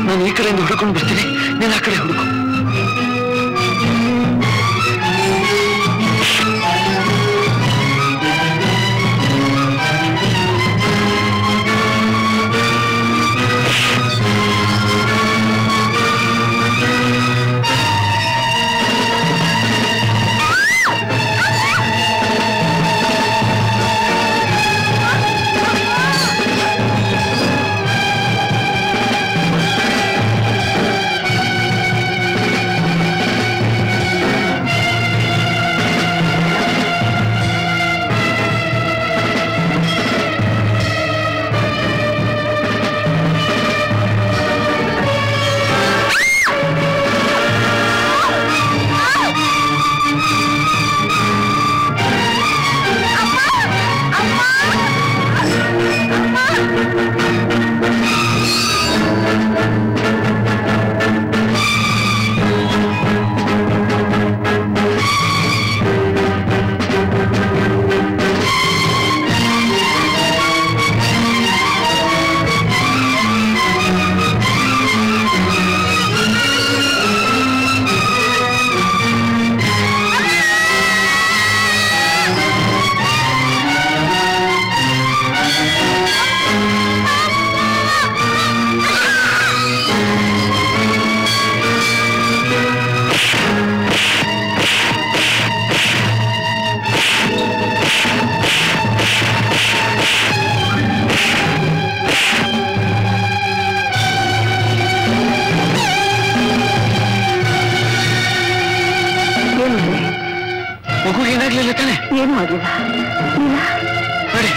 ನಾನು ಈ ಕಡೆಯಿಂದ ಹುಡ್ಕೊಂಡು ಬರ್ತೀನಿ ನೀನು ಆ ಕಡೆ ಹುಡುಕು ಏನು ಮಗು ಏನಾಗ್ಲಿಲ್ಲ ತಾನೆ ಏನು ಆಗಿಲ್ಲ ನೀಲ ನೋಡಿ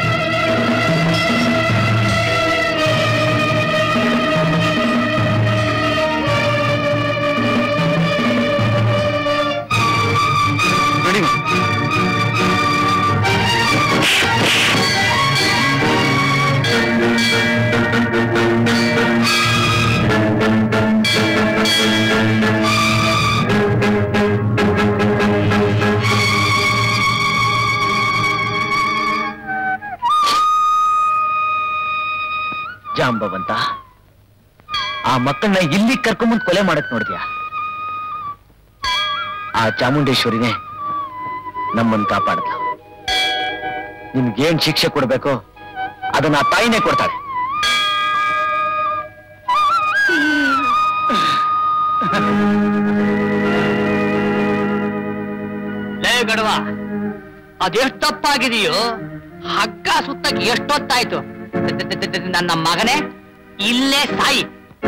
ನೋಡಿ ಜಾಂಬವಂತ ಆ ಮಕ್ಕಳನ್ನ ಇಲ್ಲಿ ಕರ್ಕೊಂಬಂದ್ ಕೊಲೆ ಮಾಡಕ್ ನೋಡಿದ್ಯಾ ಆ ಚಾಮುಂಡೇಶ್ವರಿನೇ ನಮ್ಮನ್ ಕಾಪಾಡಿದ್ಲು ನಿಮ್ಗೇನ್ ಶಿಕ್ಷೆ ಕೊಡ್ಬೇಕೋ ಅದನ್ನ ಆ ತಾಯಿನೇ ಕೊಡ್ತಾಳೆ ಲೇ ಗಡವ ಅದೆಷ್ಟು ತಪ್ಪಾಗಿದೆಯೋ ಹಗ್ಗ ಸುತ್ತಕ್ಕೆ ಎಷ್ಟೊತ್ತಾಯ್ತು ದ- ದ- ದ- ದ- ನನ್ನ ಮಗನೇ ಇಲ್ಲೇ ಸಾಯಿ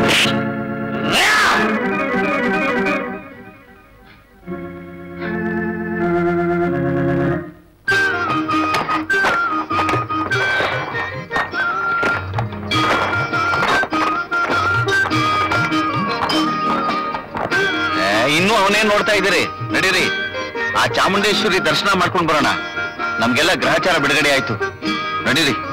ಏ, ಇನ್ನೂ ಅವನೇ ನೋಡ್ತಾ ಇದ್ದೀರಿ ನಡೀರಿ ಆ ಚಾಮುಂಡೇಶ್ವರಿ ದರ್ಶನ ಮಾಡ್ಕೊಂಡ್ ಬರೋಣ ನಮ್ಗೆಲ್ಲ ಗ್ರಹಚಾರ ಬಿಡುಗಡೆ ಆಯ್ತು ನಡೀರಿ